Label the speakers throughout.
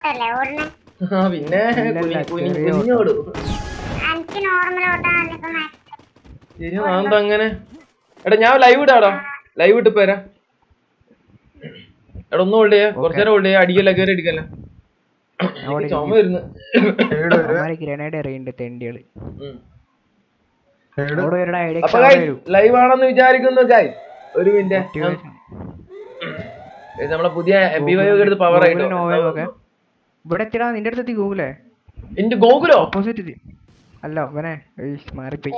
Speaker 1: അല്ലേ ഓടണേ
Speaker 2: ആ പിന്നെ
Speaker 3: ഇല്ല,
Speaker 2: കുനി-
Speaker 3: ഇല്ല,
Speaker 2: കുനി-
Speaker 3: ചെറിയ
Speaker 2: കുനിഞ്ഞോടും
Speaker 1: എനിക്ക് നോർമൽ ഓട്ടാണ് ഇപ്പൊ മാക്സ്
Speaker 2: ശരി എന്താ അങ്ങനെ എടാ ഞാൻ ലൈവ് ഇടാടാ ലൈവ് ഇട്ട് പോരാ എടാ ഒന്നും ഹോൾഡ് ചെയ്യാ കുറച്ചു നേരം ഹോൾഡ് ചെയ്യാ അടിക്കല്ല കയറി അടിക്കല്ല എനിക്ക് ചുമ വരുന്നു
Speaker 4: ഏട് വരെ
Speaker 3: അവന്മാര് ഗ്രനേഡ് എറിയുന്നുണ്ട് തെണ്ടികള്
Speaker 2: ഉം.
Speaker 4: ഏട്
Speaker 3: അവിടെ വരുടെ ഐഡിയ
Speaker 2: അപ്പൊ ലൈവ് ആണെന്ന് വിചാരിക്കുന്നു ഗായ് ഒരു മിനിറ്റ് നമ്മളെ പുതിയ എം ബി വൈ ഒക്കെ എടുത്ത് പവർ ആയിട്ടോ
Speaker 3: നോവലൊക്കെ ഇവിടെ എത്തിടാ നിന്റെ അടുത്ത് എത്തി ഗൂഗിളേ
Speaker 2: എന്റെ ഗോകുലോ
Speaker 3: ഓപ്പോസിറ്റ് എത്തി അല്ല അവനെ ഏയ്, മാറിപ്പോയി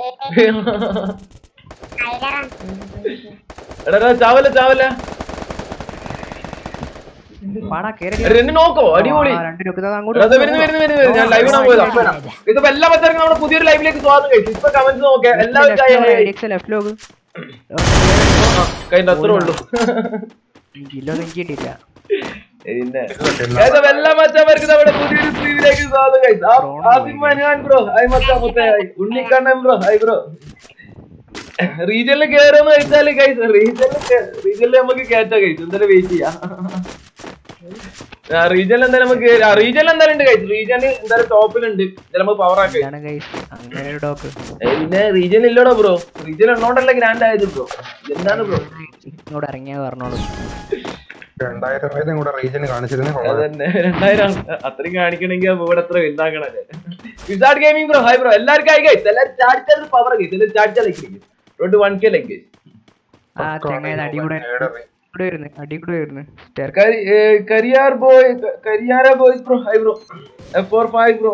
Speaker 1: ഐഡറാണ്
Speaker 2: എടാ എടാ, ചാവല്ല ചാവല്ല
Speaker 3: പാടാ കേറി
Speaker 2: എടാ, എന്നെ നോക്കോ അടിപൊളി
Speaker 3: ആ, രണ്ട് രൂപ അങ്ങോട്ട്
Speaker 2: എടാ, ദേ വരുന്നു വരുന്നു വരുന്നു വരുന്നു. ഞാൻ ലൈവ് ഇടാൻ പോയതാ ഇതിപ്പോ എല്ലാ പച്ചർക്കും നമ്മുടെ പുതിയൊരു ലൈവിലേക്ക് സ്വാഗതം കഴിച്ചു ഇപ്പൊ കമന്റ്സ് നോക്കിയാ എല്ലാവരും
Speaker 3: ഐഡിയക്സ് ലെഫ്റ്റ് ലോഗ്
Speaker 2: കഴിഞ്ഞ അത്രേ ഉള്ളൂ
Speaker 3: കിലോ എനിക്ക് കിട്ടിയില്ല
Speaker 2: പിന്നെ ഏതാ എല്ലാ മച്ചവർക്ക് നമ്മുടെ പുതിയൊരു സ്ട്രീമിലേക്ക് സ്വാഗതം കഴിച്ചു ആസിഫ് മനുവാൻ ബ്രോ ഹായ് മച്ചാ മുത്തേ hi Unnikannan bro hi bro റീജിയനിൽ കേറുമെന്ന് കഴിച്ചാല് കഴിച്ചു റീജിയനിൽ റീജിയനിൽ നമുക്ക് കയറ്റാ കഴിച്ചു എന്തായാലും വെയിറ്റ് ചെയ്യാം റീജിയനിൽ എന്തായാലും നമുക്ക് റീജിയനിൽ എന്തായാലും ഉണ്ട് കഴിച്ചു റീജിയനിൽ എന്തായാലും ടോപ്പിലുണ്ട് എന്തായാലും നമുക്ക് പവർ ആക്കി
Speaker 3: ഇതാണ് ഗൈസ് അങ്ങനെ ഒരു ഡോക്ക്
Speaker 2: പിന്നെ റീജിയൻ ഇല്ലടോ ബ്രോ റീജിയൻ ഉള്ളോണ്ടല്ലേ ഗ്രാൻഡ് ആയത് ബ്രോ എന്താണ് ബ്രോ
Speaker 3: ഇങ്ങോട്ട് ഇറങ്ങിയാ പറഞ്ഞോളൂ
Speaker 4: രണ്ടായിരം രൂപയും കൂടെ റീജിയന് കാണിച്ചിരുന്നേ കൊള്ളാം.
Speaker 2: അതന്നെ രണ്ടായിരം അത്രയും കാണിക്കണമെങ്കിൽ ഇവിടെ എത്ര വലുതാക്കണല്ലേ wizard gaming bro hi bro എല്ലാവർക്കും ആയി ഗൈസ് എല്ലാവരും ചാടിച്ചത് പവർ ഗൈസ് എല്ലാവരും ചാടിച്ചാൽ like road one K like
Speaker 3: ആ ചെങ്ങായത് അടി കൂടെ
Speaker 4: ഏട് എറി.
Speaker 3: കൂടെ വരുന്നു അടി കൂടെ വരുന്നു സ്റ്റെയർ
Speaker 2: കരിയാർ ബോയ് കരിയാര boy bro hi bro F four five bro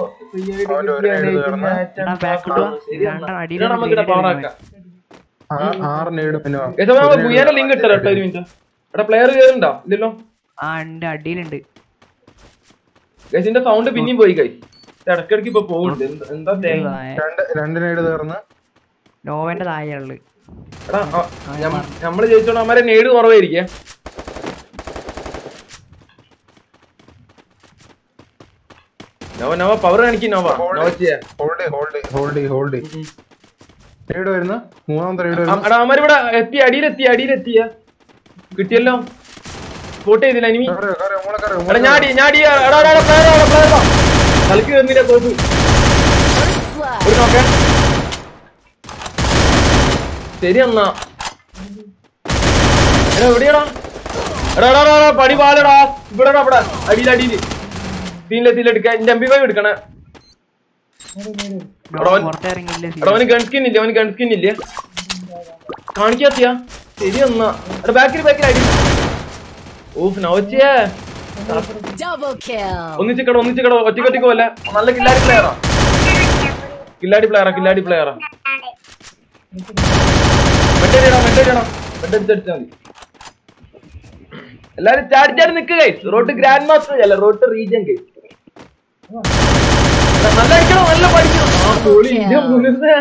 Speaker 2: power ആക്കാം
Speaker 4: ആ- ആറ് നേട് പിന്നെ
Speaker 2: ഗൈസ് നമുക്ക് ഗുയാന്റെ ലിങ്ക് ഇട്ടോ കേട്ടോ ഒരു മിനിറ്റ് എടാ പ്ലെയർ കയറുണ്ടോ ഇല്ലല്ലോ
Speaker 3: ആ ഉണ്ട് അടിയിലുണ്ട്
Speaker 2: ഗൈസിന്റെ സൗണ്ട് പിന്നെയും പോയി ഗൈസ് ഇടക്കിടക്ക് ഇപ്പൊ പോകുന്നുണ്ട് എന്ത്- എന്താ തേങ്ങ
Speaker 4: രണ്ട് രണ്ട് നേട് തീർന്ന്
Speaker 3: നോവന്റെ താഴെയുള്ളത്
Speaker 2: എടാ ആ, ഞമ്മ- നമ്മള് ജയിച്ചോണ്ട് അമ്മരെ നേട് കുറവായിരിക്കേ നവ നവ പവർ കാണിക്കും നവ നവ ചെയ്യാ
Speaker 4: hold hold hold hold nade വരുന്ന മൂന്നാമത്തെ നേട് വരുന്ന
Speaker 2: എടാ അമ്മര് ഇവിടെ എത്തി അടിയിലെത്തി അടിയിലെത്തിയ കിട്ടിയല്ലോ സ്പോട്ട് ചെയ്തില്ല ഇനി
Speaker 4: കയറ്, കയറ്, മോളെ കയറ്,
Speaker 2: എടാ
Speaker 4: മോളെ
Speaker 2: ഞാടി ഞാടി എടാ എടാ എടാ player ആ, player ആ. കളിക്ക് വരുന്നില്ല തോപ്പ് ഒരു നോക്കേ ശരി എന്നാ എടാ എവിടെയാടാ എടാ എടാ എടാ, എടാ പടി പാലടാ ഇവിടെ ഇവിടെ അടിയിൽ അടിയിൽ സീനിലെ സീനിൽ എടുക്കാൻ എന്റെ എം ബി ഫൈവ് എടുക്കണേ എടാ, അവൻ-
Speaker 3: പുറത്തിറങ്ങിയില്ല
Speaker 2: എടാ അവന് ഗൺ സ്കിൻ ഇല്ല അവന് ഗൺ സ്കിൻ ഇല്ല കാണിക്കാത്തിയാ ശരി എന്നാ എടാ ബാക്കിൽ ബാക്കിൽ അടി ഓഫ് നവച്ചിയേ
Speaker 5: Double kill.
Speaker 2: ഒന്നിച്ചിക്കട ഒന്നിച്ചിക്കട ഒറ്റക്കൊറ്റക്ക് പോലെ നല്ല കില്ലാടി പ്ലെയറാ കില്ലാടി പ്ലെയറാ കില്ലാടി പ്ലെയറാ മെട്ടടിയടാ മെട്ടടിയടാ മെട്ടടിച്ചടിച്ചാ മതി എല്ലാരും ചാടി ചാടി നിക്ക് ഗൈസ് റോട്ട് ഗ്രാൻഡ് മാസ്റ്റർ അല്ല റോട്ട് റീജിയൻ ഗൈസ് നല്ല അടിക്കണം നല്ല പഠിക്കണം ആ പൊളി ഇന്റെ മുനുസേ.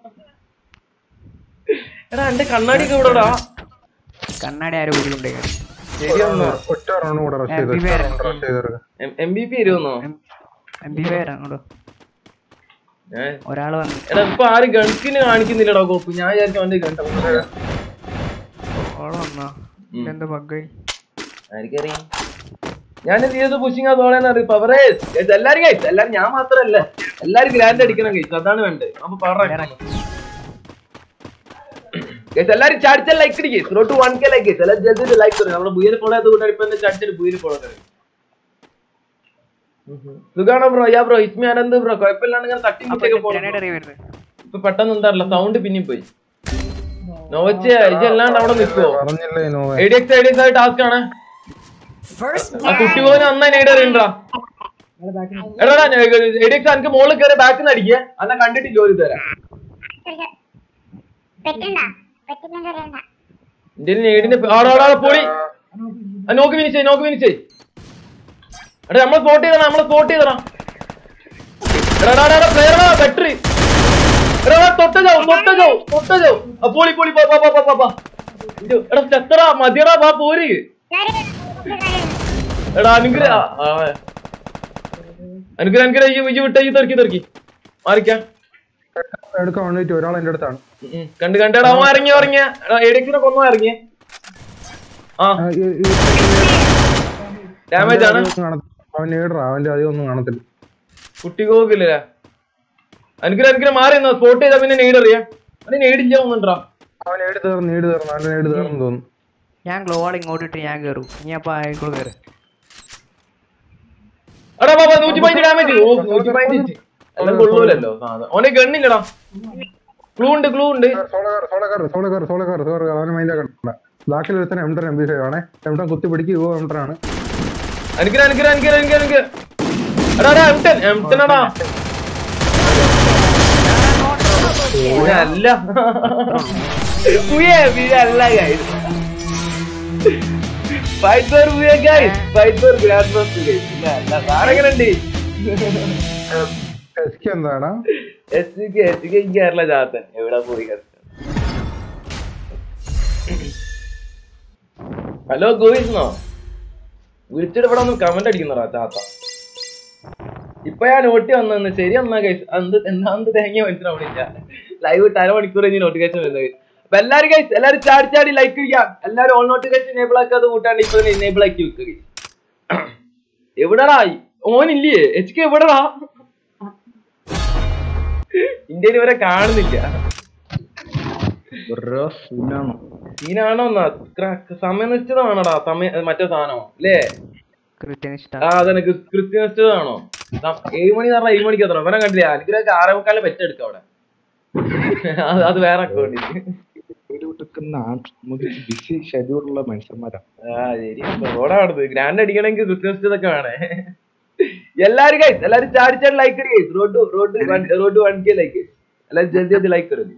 Speaker 2: എടാ എന്റെ കണ്ണാടിയൊക്കെ ഇവിടെടാ
Speaker 3: കണ്ണാടി ആരും ഊരിക്കൊണ്ടേ
Speaker 2: ശരിയെന്നാ
Speaker 4: ഒറ്റ റൗണ്ട് കൂടെ റഷ് ചെയ്ത് ഒറ്റ റൗണ്ട് റഷ് ചെയ്തെടുക്ക
Speaker 2: എം ബി പി വരുമെന്നോ
Speaker 3: എം ബി ഫയർ അങ്ങോട്ടോ
Speaker 2: ഞാൻ
Speaker 3: ഒരാള് വന്നു
Speaker 2: എടാ ഇപ്പൊ ആരും ഗൺസ്കിന് കാണിക്കുന്നില്ലടാ കോപ്പ് ഞാൻ വിചാരിക്കും അവന്റെ ഗൺ
Speaker 3: ഓള് വന്നോ ഇതെന്താ ബഗ്ഗായി
Speaker 2: ആർക്കറിയാം ഞാൻ ചെയ്തത് പുഷിങ് അതോളെന്ന് അറിയാം പവറേ എല്ലാരും കഴിച്ചു എല്ലാരും ഞാൻ മാത്രല്ല എല്ലാരും ഗ്രാൻഡ് അടിക്കണം കഴിച്ചു അതാണ് വേണ്ടത് അപ്പൊ പവർ എല്ലാരും ചാടിച്ച ലൈക്ക് അടിക്കേ ത്രോട്ട് വൺ കെ ലൈക്ക് എല്ലാരും ജൽദി ലൈക്ക് തരും നമ്മുടെ ബുയിൽ ഫോളോ ചെയ്ത് കൂട്ടാൻ ഇപ്പൊ എന്നെ ചാടിച്ചിട്ട് ബുയിൽ ഫോളോ തരും സുഖാണോ ബ്രോ യാ ബ്രോ ഇസ്മി ആനന്ദ് ബ്രോ കുഴപ്പമില്ലാണ്ട് ഇങ്ങനെ തട്ടി മുട്ടൊക്കെ
Speaker 3: ഗ്രനേഡ്
Speaker 2: പോകണം
Speaker 3: എറിയ വരുന്നത്
Speaker 2: ഇപ്പൊ പെട്ടെന്ന് എന്താറില്ല സൗണ്ട് പിന്നെയും പോയി നോവച്ച ഇതല്ലാണ്ട് അവിടെ നിൽക്കുവോ
Speaker 4: പറഞ്ഞില്ലേ നോവ
Speaker 2: എഡിഎക്സ് എഡിഎക്സ് ആയ ടാസ്ക് ആണ്
Speaker 5: First
Speaker 2: ആ കുട്ടി പോലും അന്ന നേടെ അറിയണ്ടാ എടാ എഡിഎക്സ് എനിക്ക് മോളിൽ കയറി ബാക്കിൽ നിന്ന് അടിക്കുക അന്ന കണ്ടിട്ടില്ല ഒരു തരാം
Speaker 1: പെറ്റണ്ട പെറ്റില്ലെന്ന് അറിയണ്ട
Speaker 2: എന്റെ നേടിന്റെ ആടാടാ പോളി ആ, നോക്ക് ഫിനിഷ് നോക്ക് ഫിനിഷ് എടാ നമ്മളെ സ്പോട്ട് ചെയ്തണം നമ്മളെ സ്പോട്ട് ചെയ്തണം എടാ പ്ലെയറാ ബാറ്ററി എടാ എടാ, തൊട്ട ചാവും തൊട്ട ചാവും തൊട്ട ചാവും ആ പോളി പോളി പോ പോ പോ പോ പോ ഇത് എടാ ചെത്തടാ മതിയടാ വാ പോര് എടാ അനുഗ്രഹ ആ, ആ. അനുഗ്രഹ അനുഗ്രഹ ഈ വിജു വിട്ട ഈ തെറുക്കി തെറുക്കി മാറിക്കാം
Speaker 4: എടുക്കാൻ വേണ്ടിട്ട് ഒരാൾ എന്റെ അടുത്താണ്
Speaker 2: ഉം, ഉം. കണ്ട് കണ്ടടാ അവൻ ഇറങ്ങി ഇറങ്ങിയ എഡിക്സിനെ കൊന്നു ഇറങ്ങിയ ആ
Speaker 4: ആ, ഈ- ഈ-
Speaker 2: ഡാമേജ് ആണ്
Speaker 4: കാണാം. അവൻ നേടറാ അവന്റെ അധികം ഒന്നും കാണത്തില്ല
Speaker 2: കുട്ടികോക്കില്ല അനുഗ്രഹം അനുഗ്രഹം മാറി എന്നാ സ്പോട്ട് ചെയ്താ പിന്നെ നെയ്ഡ് അറിയാം അവന് നെയ്ഡില്ല ഒന്നുണ്ടാ
Speaker 4: അവൻ നേടി തീർന്നു നേടി തീർന്നു അവന്റെ നേടി തീർന്നു തോന്നുന്നു
Speaker 3: ഞാൻ ഗ്ലോ ആൾ ഇങ്ങോട്ട് ഇട്ട് ഞാൻ കയറും ഇനി അപ്പൊ ആയിക്കോളൂ കയറി
Speaker 2: എടാ ബാബാ നൂറ്റി പതിനഞ്ച് ഡാമേജ് ഓ നൂറ്റി പതിനഞ്ച് എല്ലാം കൊള്ളൂലല്ലോ സാധനം ഓനെ ഗണ്ണില്ലടാ ക്ലൂ ഉണ്ട് ക്ലൂ ഉണ്ട്
Speaker 4: സോളക്കാർ സോളക്കാർ സോളക്കാർ സോളക്കാർ സോളക്കാർ അവന് മൈൻഡാക്കണ്ട ബാക്കിൽ ഒരുത്തന്നെ M ten M B five ആണ് എം ടെൻ കുത്തി പിടിക്കുക എം ടെൻ ആണ്
Speaker 2: അനുഗ്രഹം അനുഗ്രഹം അനുഗ്രഹം അനുഗ്രഹം അനുഗ്രഹം എടാ എടാ എം ടെൻ എം ടെൻ എടാ അല്ല പുയേ അല്ല ഗൈസ് ഫൈറ്റ് ഫോർ പുയ guys fight for grand grandmaster guys ഇല്ല അല്ല സാറെങ്ങനെയുണ്ട്
Speaker 4: എസ് കെ എന്താണ്
Speaker 2: എസ് സിക്ക് എസ് സിക്ക് കേരള ചാത്തൻ എവിടെ പോയി ഹലോ ഗോവിസ്ന്നോ വിളിച്ചിട്ട് ഇവിടെ ഒന്ന് കമന്റ് അടിക്കുന്നറാ ചാത്ത ഇപ്പൊ ഞാൻ നോട്ടി വന്നു ശരി എന്നാ ഗൈസ് എന്ത് എന്താന്ത് തേങ്ങ മനസ്സിലാവണില്ല ലൈവ് ഇട്ട് അരമണിക്കൂർ കഴിഞ്ഞ് നോട്ടിഫിക്കേഷൻ വരുന്നത് അപ്പൊ എല്ലാരും ഗൈസ് എല്ലാരും ചാടി ചാടി ലൈക്ക് ചെയ്യാം എല്ലാരും ഓൾ നോട്ടിഫിക്കേഷൻ എനേബിൾ ആക്കാതെ കൂട്ടാണ്ട് ഇപ്പൊ തന്നെ എനേബിൾ ആക്കി വെക്കുക guys. എവിടെടാ ഓനില്ലേ എച്ച് കെ എവിടെടാ ഇന്ത്യയിൽ ഇവരെ കാണുന്നില്ല സീനാണോ എന്നാ ക്ര- സമയം നിശ്ചിതമാണോടാ സമയം മറ്റേ സാധനമോ അല്ലേ
Speaker 3: കൃത്യനിഷ്ഠ
Speaker 2: ആ അതന്നെ കൃ- കൃത്യനിഷ്ഠിതമാണോ സം- ഏഴ് മണി എന്ന് പറഞ്ഞാൽ ഏഴ് മണിക്ക് എത്തണം ഇവനെ കണ്ടില്ല അനുഗ്രഹം ആറേ മുക്കാലിന് പെറ്റെടുക്ക അവിടെ അത് അത് വേറെ അക്കൗണ്ടിൽ
Speaker 6: ബിസി ഷെഡ്യൂളുള്ള മനുഷ്യന്മാരാ
Speaker 2: ആ ശരി ഓടാ അടുത്ത് ഗ്രാൻഡ് അടിക്കണമെങ്കിൽ കൃത്യനിഷ്ഠിതൊക്കെ വേണേ എല്ലാരും ഗൈസ് എല്ലാരും ചാടി ചാടി ലൈക്ക് അടി guys road road road one K like എല്ലാരും ജൽദി ജൽദി ലൈക്ക് കരുത്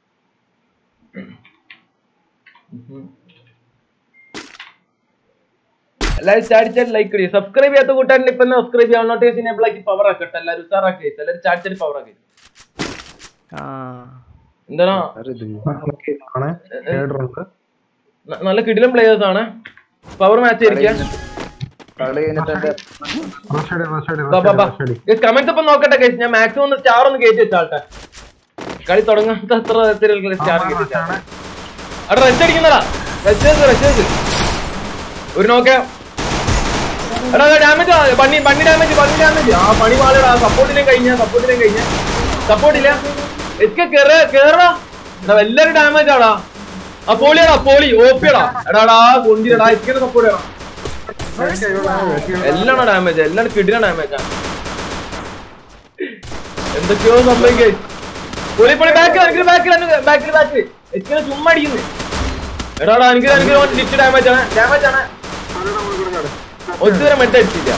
Speaker 2: എല്ലാരും ചാടി ചാടി ലൈക്ക് അടി സബ്സ്ക്രൈബ് ചെയ്യാത്ത കൂട്ടാൻ ഇപ്പൊ സബ്സ്ക്രൈബ് ചെയ്യാൻ നോട്ടിഫിക്കേഷൻ എനേബിൾ ആക്കി പവർ ആക്കട്ടെ എല്ലാരും ഉസാറാക്കി എല്ലാരും ചാടി ചാടി പവർ ആക്കി
Speaker 3: ആ
Speaker 2: എന്താണോ
Speaker 4: ആണ് നേടറുണ്ട്
Speaker 2: ന- നല്ല കിടിലം പ്ലേയേഴ്സ് ആണ് പവർ മാച്ച് ആയിരിക്കാം
Speaker 6: കളി കഴിഞ്ഞിട്ട് എന്റെ
Speaker 4: റഷടി റഷടി റഷടി
Speaker 2: കമന്റ്സ് ഇപ്പൊ നോക്കട്ടെ guys. ഞാൻ മാക്സിമം ഒന്ന് സ്റ്റാർ ഒന്ന് കയറ്റി വെച്ചാട്ടെ കളി തുടങ്ങാത്ത അത്ര തരത്തിലുള്ള സ്റ്റാർ കയറ്റി വെച്ചാട്ടെ അവിടെ റെസ്റ്റ് അടിക്കുന്നടാ റെസ്റ്റ് റെസ്റ്റ് ഒരു നോക്ക എടാ ഡാമേജ് പണി പണി ഡാമേജ് പണി ഡാമേജ് ആ പണി പാലടാ സപ്പോർട്ടിനെ കഴിഞ്ഞ സപ്പോർട്ടിനെ കഴിഞ്ഞ സപ്പോർട്ടില്ല എക്കെ കേറ കേറടാ എടാ എല്ലാരും ഡാമേജ് ആടാ ആ പോളിയാടാ പോളി ഓപ്പിയടാ എടാടാ കൊണ്ടിരടാ എക്കെ സപ്പോർട്ട് ചെയ്യണം എല്ലാം ഡാമേജ് എല്ലാം കിടില ഡാമേജ് ആണ് എന്തൊക്കെയോ സംഭവിക്കേ പൊളി പൊളി ബാക്കിൽ എനിക്ക് ബാക്കിൽ ബാക്കിൽ ബാക്കിൽ എച്ചിനെ ചുമ്മാ അടിക്കുന്നു എടാടാ എനിക്ക് എനിക്ക് ലിറ്റ് ഡാമേജ് ആണ് ഡാമേജ് ആണ് ഒത്തുവരെ മെട്ട് അടിച്ചില്ല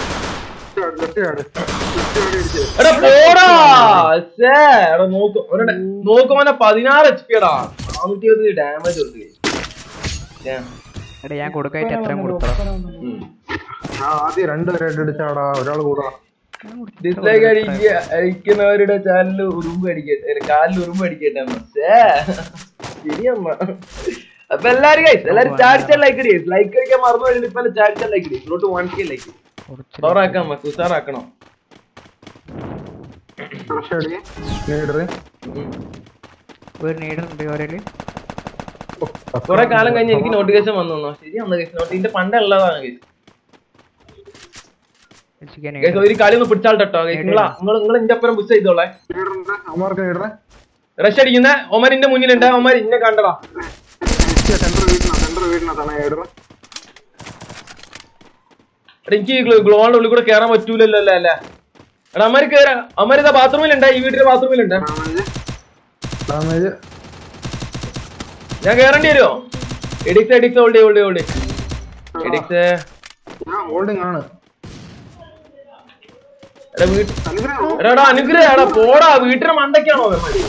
Speaker 2: എടാ പോടാ ശ്ശേ, എടാ നോക്ക് ഒരെണ്ണം നോക്കുമ്പോ പതിനാറ് എച്ച് പി എടാ നാനൂറ്റി ഇരുപത് ഡാമേജ് ഉണ്ട് ശ്ശേ.
Speaker 3: എടാ ഞാൻ കൊടുക്കായിട്ട് എത്രയും കൊടുത്തോ
Speaker 2: ഉം.
Speaker 4: ആദ്യം രണ്ടുപേരായിട്ട് അടിച്ചാടാ ഒരാൾ കൂടാ
Speaker 2: ഡിസ്ലൈക്ക് അടിക്കുക അടിക്കുന്നവരുടെ ചാനലിൽ ഉറുമ്പ് അടിക്കട്ടെ കാലിൽ ഉറുമ്പ് അടിക്കട്ടെ അമ്മ. ശ്ശേ. ശരിയമ്മ അപ്പൊ എല്ലാരും guys, എല്ലാരും ചാടിച്ച ലൈക്ക് അടി ലൈക്ക് അടിക്കാൻ മറന്നു കഴിഞ്ഞിട്ട് ഇപ്പൊ ചാടിച്ച ലൈക്ക് അടി ഇങ്ങോട്ട് വൺ കെ ലൈക്ക് പവറാക്കാം നമുക്ക് ഉസാറാക്കണം
Speaker 4: റഷടി നേടർ
Speaker 3: ഒരു നീടുണ്ട് ഓരേല്
Speaker 2: കുറെ കാലം കഴിഞ്ഞ് എനിക്ക് നോട്ടിഫിക്കേഷൻ വന്നു തന്നോ ശരിയാണ് ഗൈസ് നോട്ടി ഇതിന്റെ പണ്ടുള്ളതാണ് ഗൈസ്
Speaker 3: ചിക്കൻ
Speaker 2: ഗൈസ് ഒരു കളി ഒന്ന് പിടിച്ചാൾട്ടോ ഗൈസ് നിങ്ങൾ നിങ്ങൾ നിങ്ങൾ ഇന്റെ അപ്പുറം പുഷ് ചെയ്തോളെ
Speaker 4: നേടറുണ്ട് അമാർക്ക് നേടറേ
Speaker 2: റഷ് അടിക്കുന്ന ഒമരിന്റെ മുന്നിലുണ്ട് ഒമർ ഇന്നെ കണ്ടടാ
Speaker 4: സെന്റർ വീടിനാ സെന്റർ വീടിനകത്താണ് നേടർ
Speaker 2: എടാ, എനിക്ക് ഗ്ലോണിന്റെ ഉള്ളിൽ കൂടെ കേറാൻ പറ്റൂലല്ലോ അല്ലേ അല്ലേ എടാ അമ്മര് കേറാ അമ്മര് ഇതാ ബാത്റൂമിലുണ്ട് ഈ വീട്ടിലെ ബാത്റൂമിലുണ്ട്
Speaker 4: ഡാമേജ്
Speaker 2: ഞാൻ കേറേണ്ടി വരുമോ എഡിക്സ് എഡിക്സ് ഓൾഡി ഓൾഡി ഓൾഡി എഡിക്സ്
Speaker 4: ഞാൻ ഹോൾഡിംഗ് ആണ്
Speaker 2: എടാ വീട്ട് എടാ എടാ അനുഗ്രഹം എടാ പോടാ വീട്ടിലെ മണ്ടയ്ക്കാണോ അവന്മാര്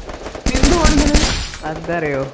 Speaker 3: എന്താ അറിയോ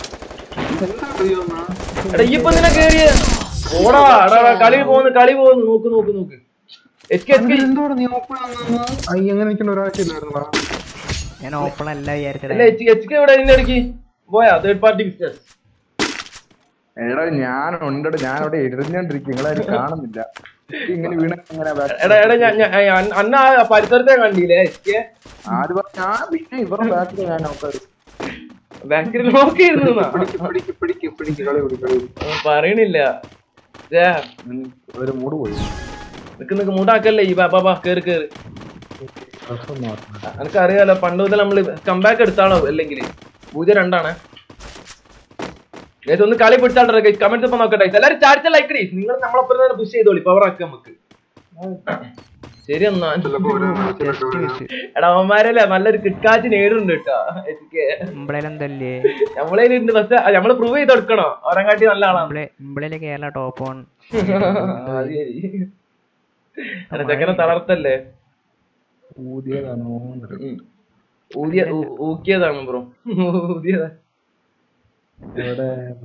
Speaker 2: എടാ ഈ ഇപ്പൊ നിന്നെ കേറിയ പോടാ എടാ എടാ, കളി പോകുന്നു കളി പോകുന്നു നോക്ക് നോക്ക് നോക്ക് എച്ച് കെ എച്ച് കെ
Speaker 4: എന്തോടെ നീ ഓപ്പൺ അയ്യ എങ്ങനെ നിൽക്കുന്ന ഒരാഴ്ചയില്ലായിരുന്നോ
Speaker 3: ഞാൻ ഓപ്പൺ അല്ല
Speaker 2: അല്ല
Speaker 3: വിചാരിച്ചത്
Speaker 2: എച്ച് എച്ച് കെ എവിടെ ഇതിന്റെ ഇടയ്ക്ക് പോയാ തേർഡ് പാർട്ടി ബിസിനസ്
Speaker 6: എടാ ഞാൻ ഉണ്ടോ ഞാൻ അവിടെ എഴുതിഞ്ഞോണ്ടിരിക്കും നിങ്ങളാരും കാണുന്നില്ല എനിക്ക് ഇങ്ങനെ വീണ ഇങ്ങനെ back-
Speaker 2: എടാ എടാ ഞാൻ ഞാൻ- അന്ന- അന്ന ആ പരിസരത്തെ കണ്ടില്ലേ എച്ച് കെ
Speaker 6: ആദ്യം പറഞ്ഞ ഞാൻ പിന്നെ ഇവരുടെ ബാക്കിൽ ഞാൻ നോക്കാം
Speaker 2: ബാക്കിൽ നോക്കിയിരുന്നു
Speaker 4: പിടിക്ക് പിടിക്ക് പിടിക്ക് പിടിക്ക് കളി പിടി കളി പിടി.
Speaker 2: പറയണില്ല ഛേ,
Speaker 6: ഒരു മൂട് പോയി
Speaker 2: നിക്ക് നിക്ക് മൂടാക്കല്ലേ ഈ ബാബാ ബാ കേറി കേറി എനിക്കറിയാലോ പണ്ട് മുതൽ നമ്മള് കമ്പാക്ക് എടുത്താണോ അല്ലെങ്കിൽ പൂജ്യം രണ്ടാണ് ഗൈസ് ഒന്ന് കളി പിടിച്ചാട്ടോ ഗൈസ് കമന്റ്സ് ഇപ്പൊ നോക്കട്ടെ guys. എല്ലാരും ചാടിച്ച ലൈക്ക് ഡേയ്സ് നിങ്ങൾ നമ്മളൊപ്പം തന്നെ പുഷ് ചെയ്തോളി പവർ ആക്കാം നമുക്ക് ശരി എന്നാ എടാ അവന്മാരല്ലേ നല്ലൊരു കിട്ടാച്ച് നേടുണ്ട് കേട്ടോ എനിക്ക്
Speaker 3: ഇമ്പളെന്തല്ലേ
Speaker 2: നമ്മളതിലുണ്ട് പക്ഷെ നമ്മള് പ്രൂവ് ചെയ്ത് കൊടുക്കണോ അവരെ കാട്ടി നല്ല ആളാണ്
Speaker 3: ഇമ്പളെ ഇമ്പളയിലെ കേരള ടോപ്പ് ഓൺ
Speaker 2: അത് ശരി എടാ ചെക്കനെ തളർത്തല്ലേ
Speaker 6: ഊതിയതാണോ
Speaker 2: ഉം. ഊതിയ ഊ- ഊക്കിയതാണ് ബ്രോ ഊതിയതാ
Speaker 6: ഇവിടെ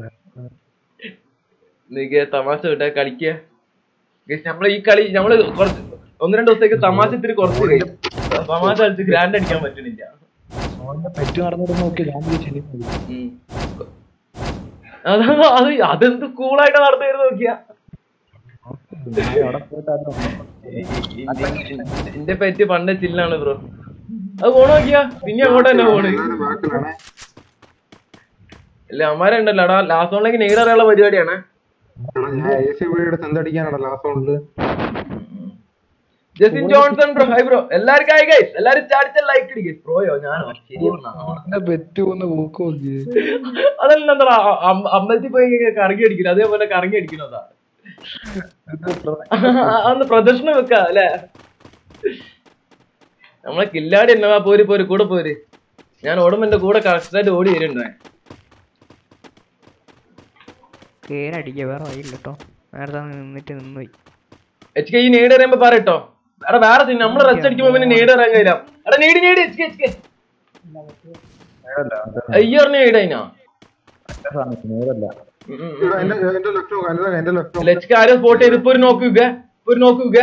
Speaker 2: നീക്ക് തമാശ വിട്ടാ കളിക്കുക Guys, നമ്മള് ഈ കളി നമ്മള് കുറച്ച് ഒന്ന് രണ്ട് ദിവസത്തേക്ക് തമാശ ഇത്തിരി കുറച്ച് കഴിയും തമാശ കളിച്ച് ഗ്രാൻഡ് അടിക്കാൻ പറ്റണില്ല
Speaker 6: ഓന്റെ പെറ്റ് നടന്നിട്ട് നോക്കി ഞാൻ വിചാരിച്ചു
Speaker 2: ഉം. അതാണ് അത് അതെന്ത് കൂളായിട്ട് നടന്നു നോക്കിയാ
Speaker 6: അവിടെ പോയിട്ട് അത്
Speaker 2: എന്റെ പെറ്റ് പണ്ട് ചില്ലാണ് ബ്രോ അത് പോണ നോക്കിയാ പിന്നെ അങ്ങോട്ട് തന്നെ പോണ്
Speaker 4: ബാക്കിലാണേ
Speaker 2: ഇല്ല അമ്മാരുണ്ടല്ലോ എടാ ലാസ്റ്റ് ഓണിലേക്ക് നേരെ അറിയാനുള്ള പരിപാടിയാണ്
Speaker 4: എടാ ഞാൻ എ സി വീട് എന്തടിക്കാനാണ് ലാസ്റ്റ് ഉണ്ട്
Speaker 2: Justin Johnson bro hi bro എല്ലാവർക്കും ഹായ് ഗൈസ് എല്ലാരും ചാടിച്ച ലൈക്ക് അടിക്കും ബ്രോയോ ഞാനോ ശരി എന്നാ
Speaker 6: ഓന്റെ പെറ്റ് ഒന്ന് പോക്ക് നോക്കി
Speaker 2: അതല്ല എന്താ അമ്പലത്തിൽ പോയി കഴിഞ്ഞാൽ കറങ്ങി അടിക്കില്ല അതേപോലെ കറങ്ങി അടിക്കുന്നതാ അന്ന് പ്രദർശനം വെക്ക അല്ലേ നമ്മളെ കില്ലാടി എന്നവാ പോര് പോര് കൂടെ പോര് ഞാൻ ഓടുമ്പോ എന്റെ കൂടെ കറക്റ്റായിട്ട് ഓടി വരുന്നുണ്ടേ
Speaker 3: കേരടിക്കുക വേറെ വഴിയില്ല കേട്ടോ നേരത്തെ നിന്നിട്ട് നിന്നുപോയി
Speaker 2: എച്ച് കെ ഈ നീട് എറിയുമ്പോ പറയട്ടോ എടാ വേറെ സീൻ നമ്മള് റെസ്റ്റ് അടിക്കുമ്പോ പിന്നെ നീട് എറിയാൻ കഴിയില്ല എടാ nade nade H K H K അയ്യോ നീട് അതിനാ
Speaker 6: നേരല്ല
Speaker 4: എടാ, എന്റെ എന്റെ ലെഫ്റ്റ് നോക്കാം എന്റെ എന്റെ ലെഫ്റ്റ്
Speaker 2: എച്ച് കെ ആരും സ്പോട്ട് ചെയ്ത് ഇപ്പൊ ഒരു നോക്കുക ഇപ്പൊ ഒരു നോക്കുക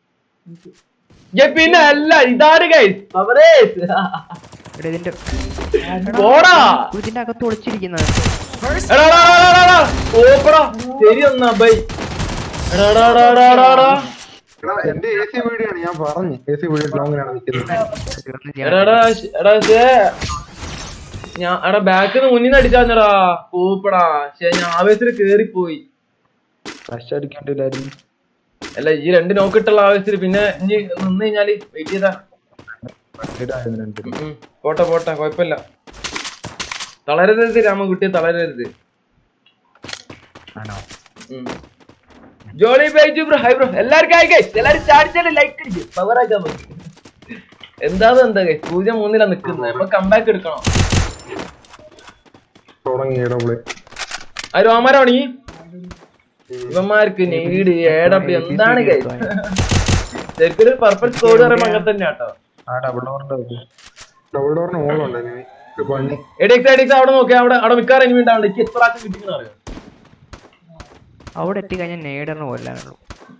Speaker 2: പിന്നെ അല്ല ഇതാണ് ഗൈസ് അവരേ
Speaker 3: എടാ ഇതിന്റെ
Speaker 2: പോടാ
Speaker 3: ഇതിന്റെ അകത്ത് ഒളിച്ചിരിക്കുന്നത്
Speaker 5: First
Speaker 2: എടാ, എടാ, എടാ, എടാ, എടാ. ഓപ്പടാ ശരി എന്നാ ബൈ എടാ എടാ എടാ എടാ എടാ എടാ
Speaker 4: എടാ എന്റെ എ സി വീടിയാണ് ഞാൻ പറഞ്ഞു എ സി വീട് ലോങ്ങിലാണ് നിൽക്കുന്നത്
Speaker 2: എടാ എടാ ശ്- എടാ ശേ ഞാൻ എടാ ബാക്കിൽ നിന്ന് മുന്നിൽ നിന്ന് അടിച്ചാന്നടാ പോപ്പടാ ശേ ഞാൻ ആവേശത്തിൽ കേറിപ്പോയി
Speaker 6: ഫ്ലഷ് അടിക്കണ്ടില്ലായിരുന്നു
Speaker 2: അല്ല ഈ രണ്ട് നോക്കിട്ടുള്ള ആവേശത്തിൽ പിന്നെ ഇനി നിന്ന് കഴിഞ്ഞാല് വെയിറ്റ് ചെയ്താ
Speaker 6: പട്ടിയിലായിരുന്നു രണ്ടിനും
Speaker 2: ഉം, പോട്ടെ പോട്ടെ കൊഴപ്പില്ല തളരരുത് രാമകുട്ടി തളരരുത്
Speaker 6: ആണോ
Speaker 2: ഉം. Jolly Baiju bro hi bro എല്ലാവർക്കും ഹായ് ഗൈസ് എല്ലാരും ചാടിച്ചാലും ലൈക്ക് അടിക്കും പവർ ആക്കാൻ നമുക്ക് എന്താന്ന് എന്താ ഗൈസ് പൂജ്യം മൂന്നിലാ നിക്കുന്നത് അപ്പൊ കമ്പാക്ക് എടുക്കണം
Speaker 4: തുടങ്ങി ഡബിള്
Speaker 2: ആ രോമാരാണി ഇവന്മാർക്ക് നെയ്ഡ് ഏടപ്പി എന്താണ് ഗൈസ് ശരിക്കും ഒരു പെർഫെക്റ്റ് സ്കോർ പറയുമ്പോ അങ്ങനെ തന്നെ കേട്ടോ
Speaker 6: ആ ഡബിൾ ഓവറിന്റെ
Speaker 4: ഡബിൾ ഡോറിന് മുകളുണ്ട് ഇനി ഇത് പണി
Speaker 2: എഡിക്സ് എഡിക്സ് അവിടെ നോക്കിയാ അവിടെ അവിടെ മിക്കാറ് ഇനി ഉണ്ടാവും എനിക്ക് എത്ര പ്രാവശ്യം കിട്ടിയെന്ന് അറിയാം
Speaker 3: അവിടെ എത്തിക്കഴിഞ്ഞാൽ നേടറിന് കൊല്ലാനുള്ളൂ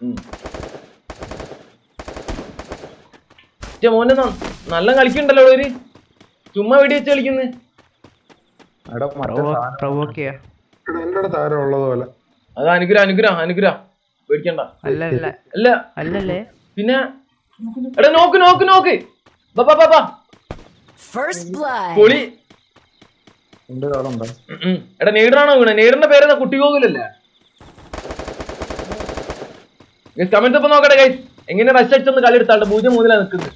Speaker 2: പക്ഷെ മോനെ ന- നല്ല കളിക്കണ്ടല്ലോ ഒരു ചുമ്മാ വെടി വെച്ച് കളിക്കുന്നത്
Speaker 6: അവിടെ മറ്റേ സാധനം
Speaker 3: പ്രവോക്ക് ചെയ്യാ
Speaker 4: എടാ എന്റെ അടുത്ത് ആരോ ഉള്ളതുപോലെ
Speaker 2: അത് അനുഗ്രഹം അനുഗ്രഹം അനുഗ്രഹം പേടിക്കണ്ട
Speaker 3: അല്ല അല്ല
Speaker 2: അല്ല
Speaker 3: അല്ലല്ലേ
Speaker 2: പിന്നെ എടാ നോക്ക് നോക്ക് നോക്ക് ബാ, ബാ, ബാ, ബാ.
Speaker 5: First blood.
Speaker 2: പൊളി
Speaker 6: എന്റെ കാളുണ്ടോ
Speaker 2: ഉം, ഉം. എടാ നെയ്ഡറാണോ വീണ നെയ്ഡറിന്റെ പേരെന്താ കുട്ടികോകിലല്ലേ കമന്റ്സ് ഇപ്പൊ നോക്കട്ടെ ഗൈസ് എങ്ങനെ റഷ് അടിച്ചൊന്ന് കളി എടുത്താട്ടെ പൂജ്യം മൂന്നിലാ നിക്കുന്നത്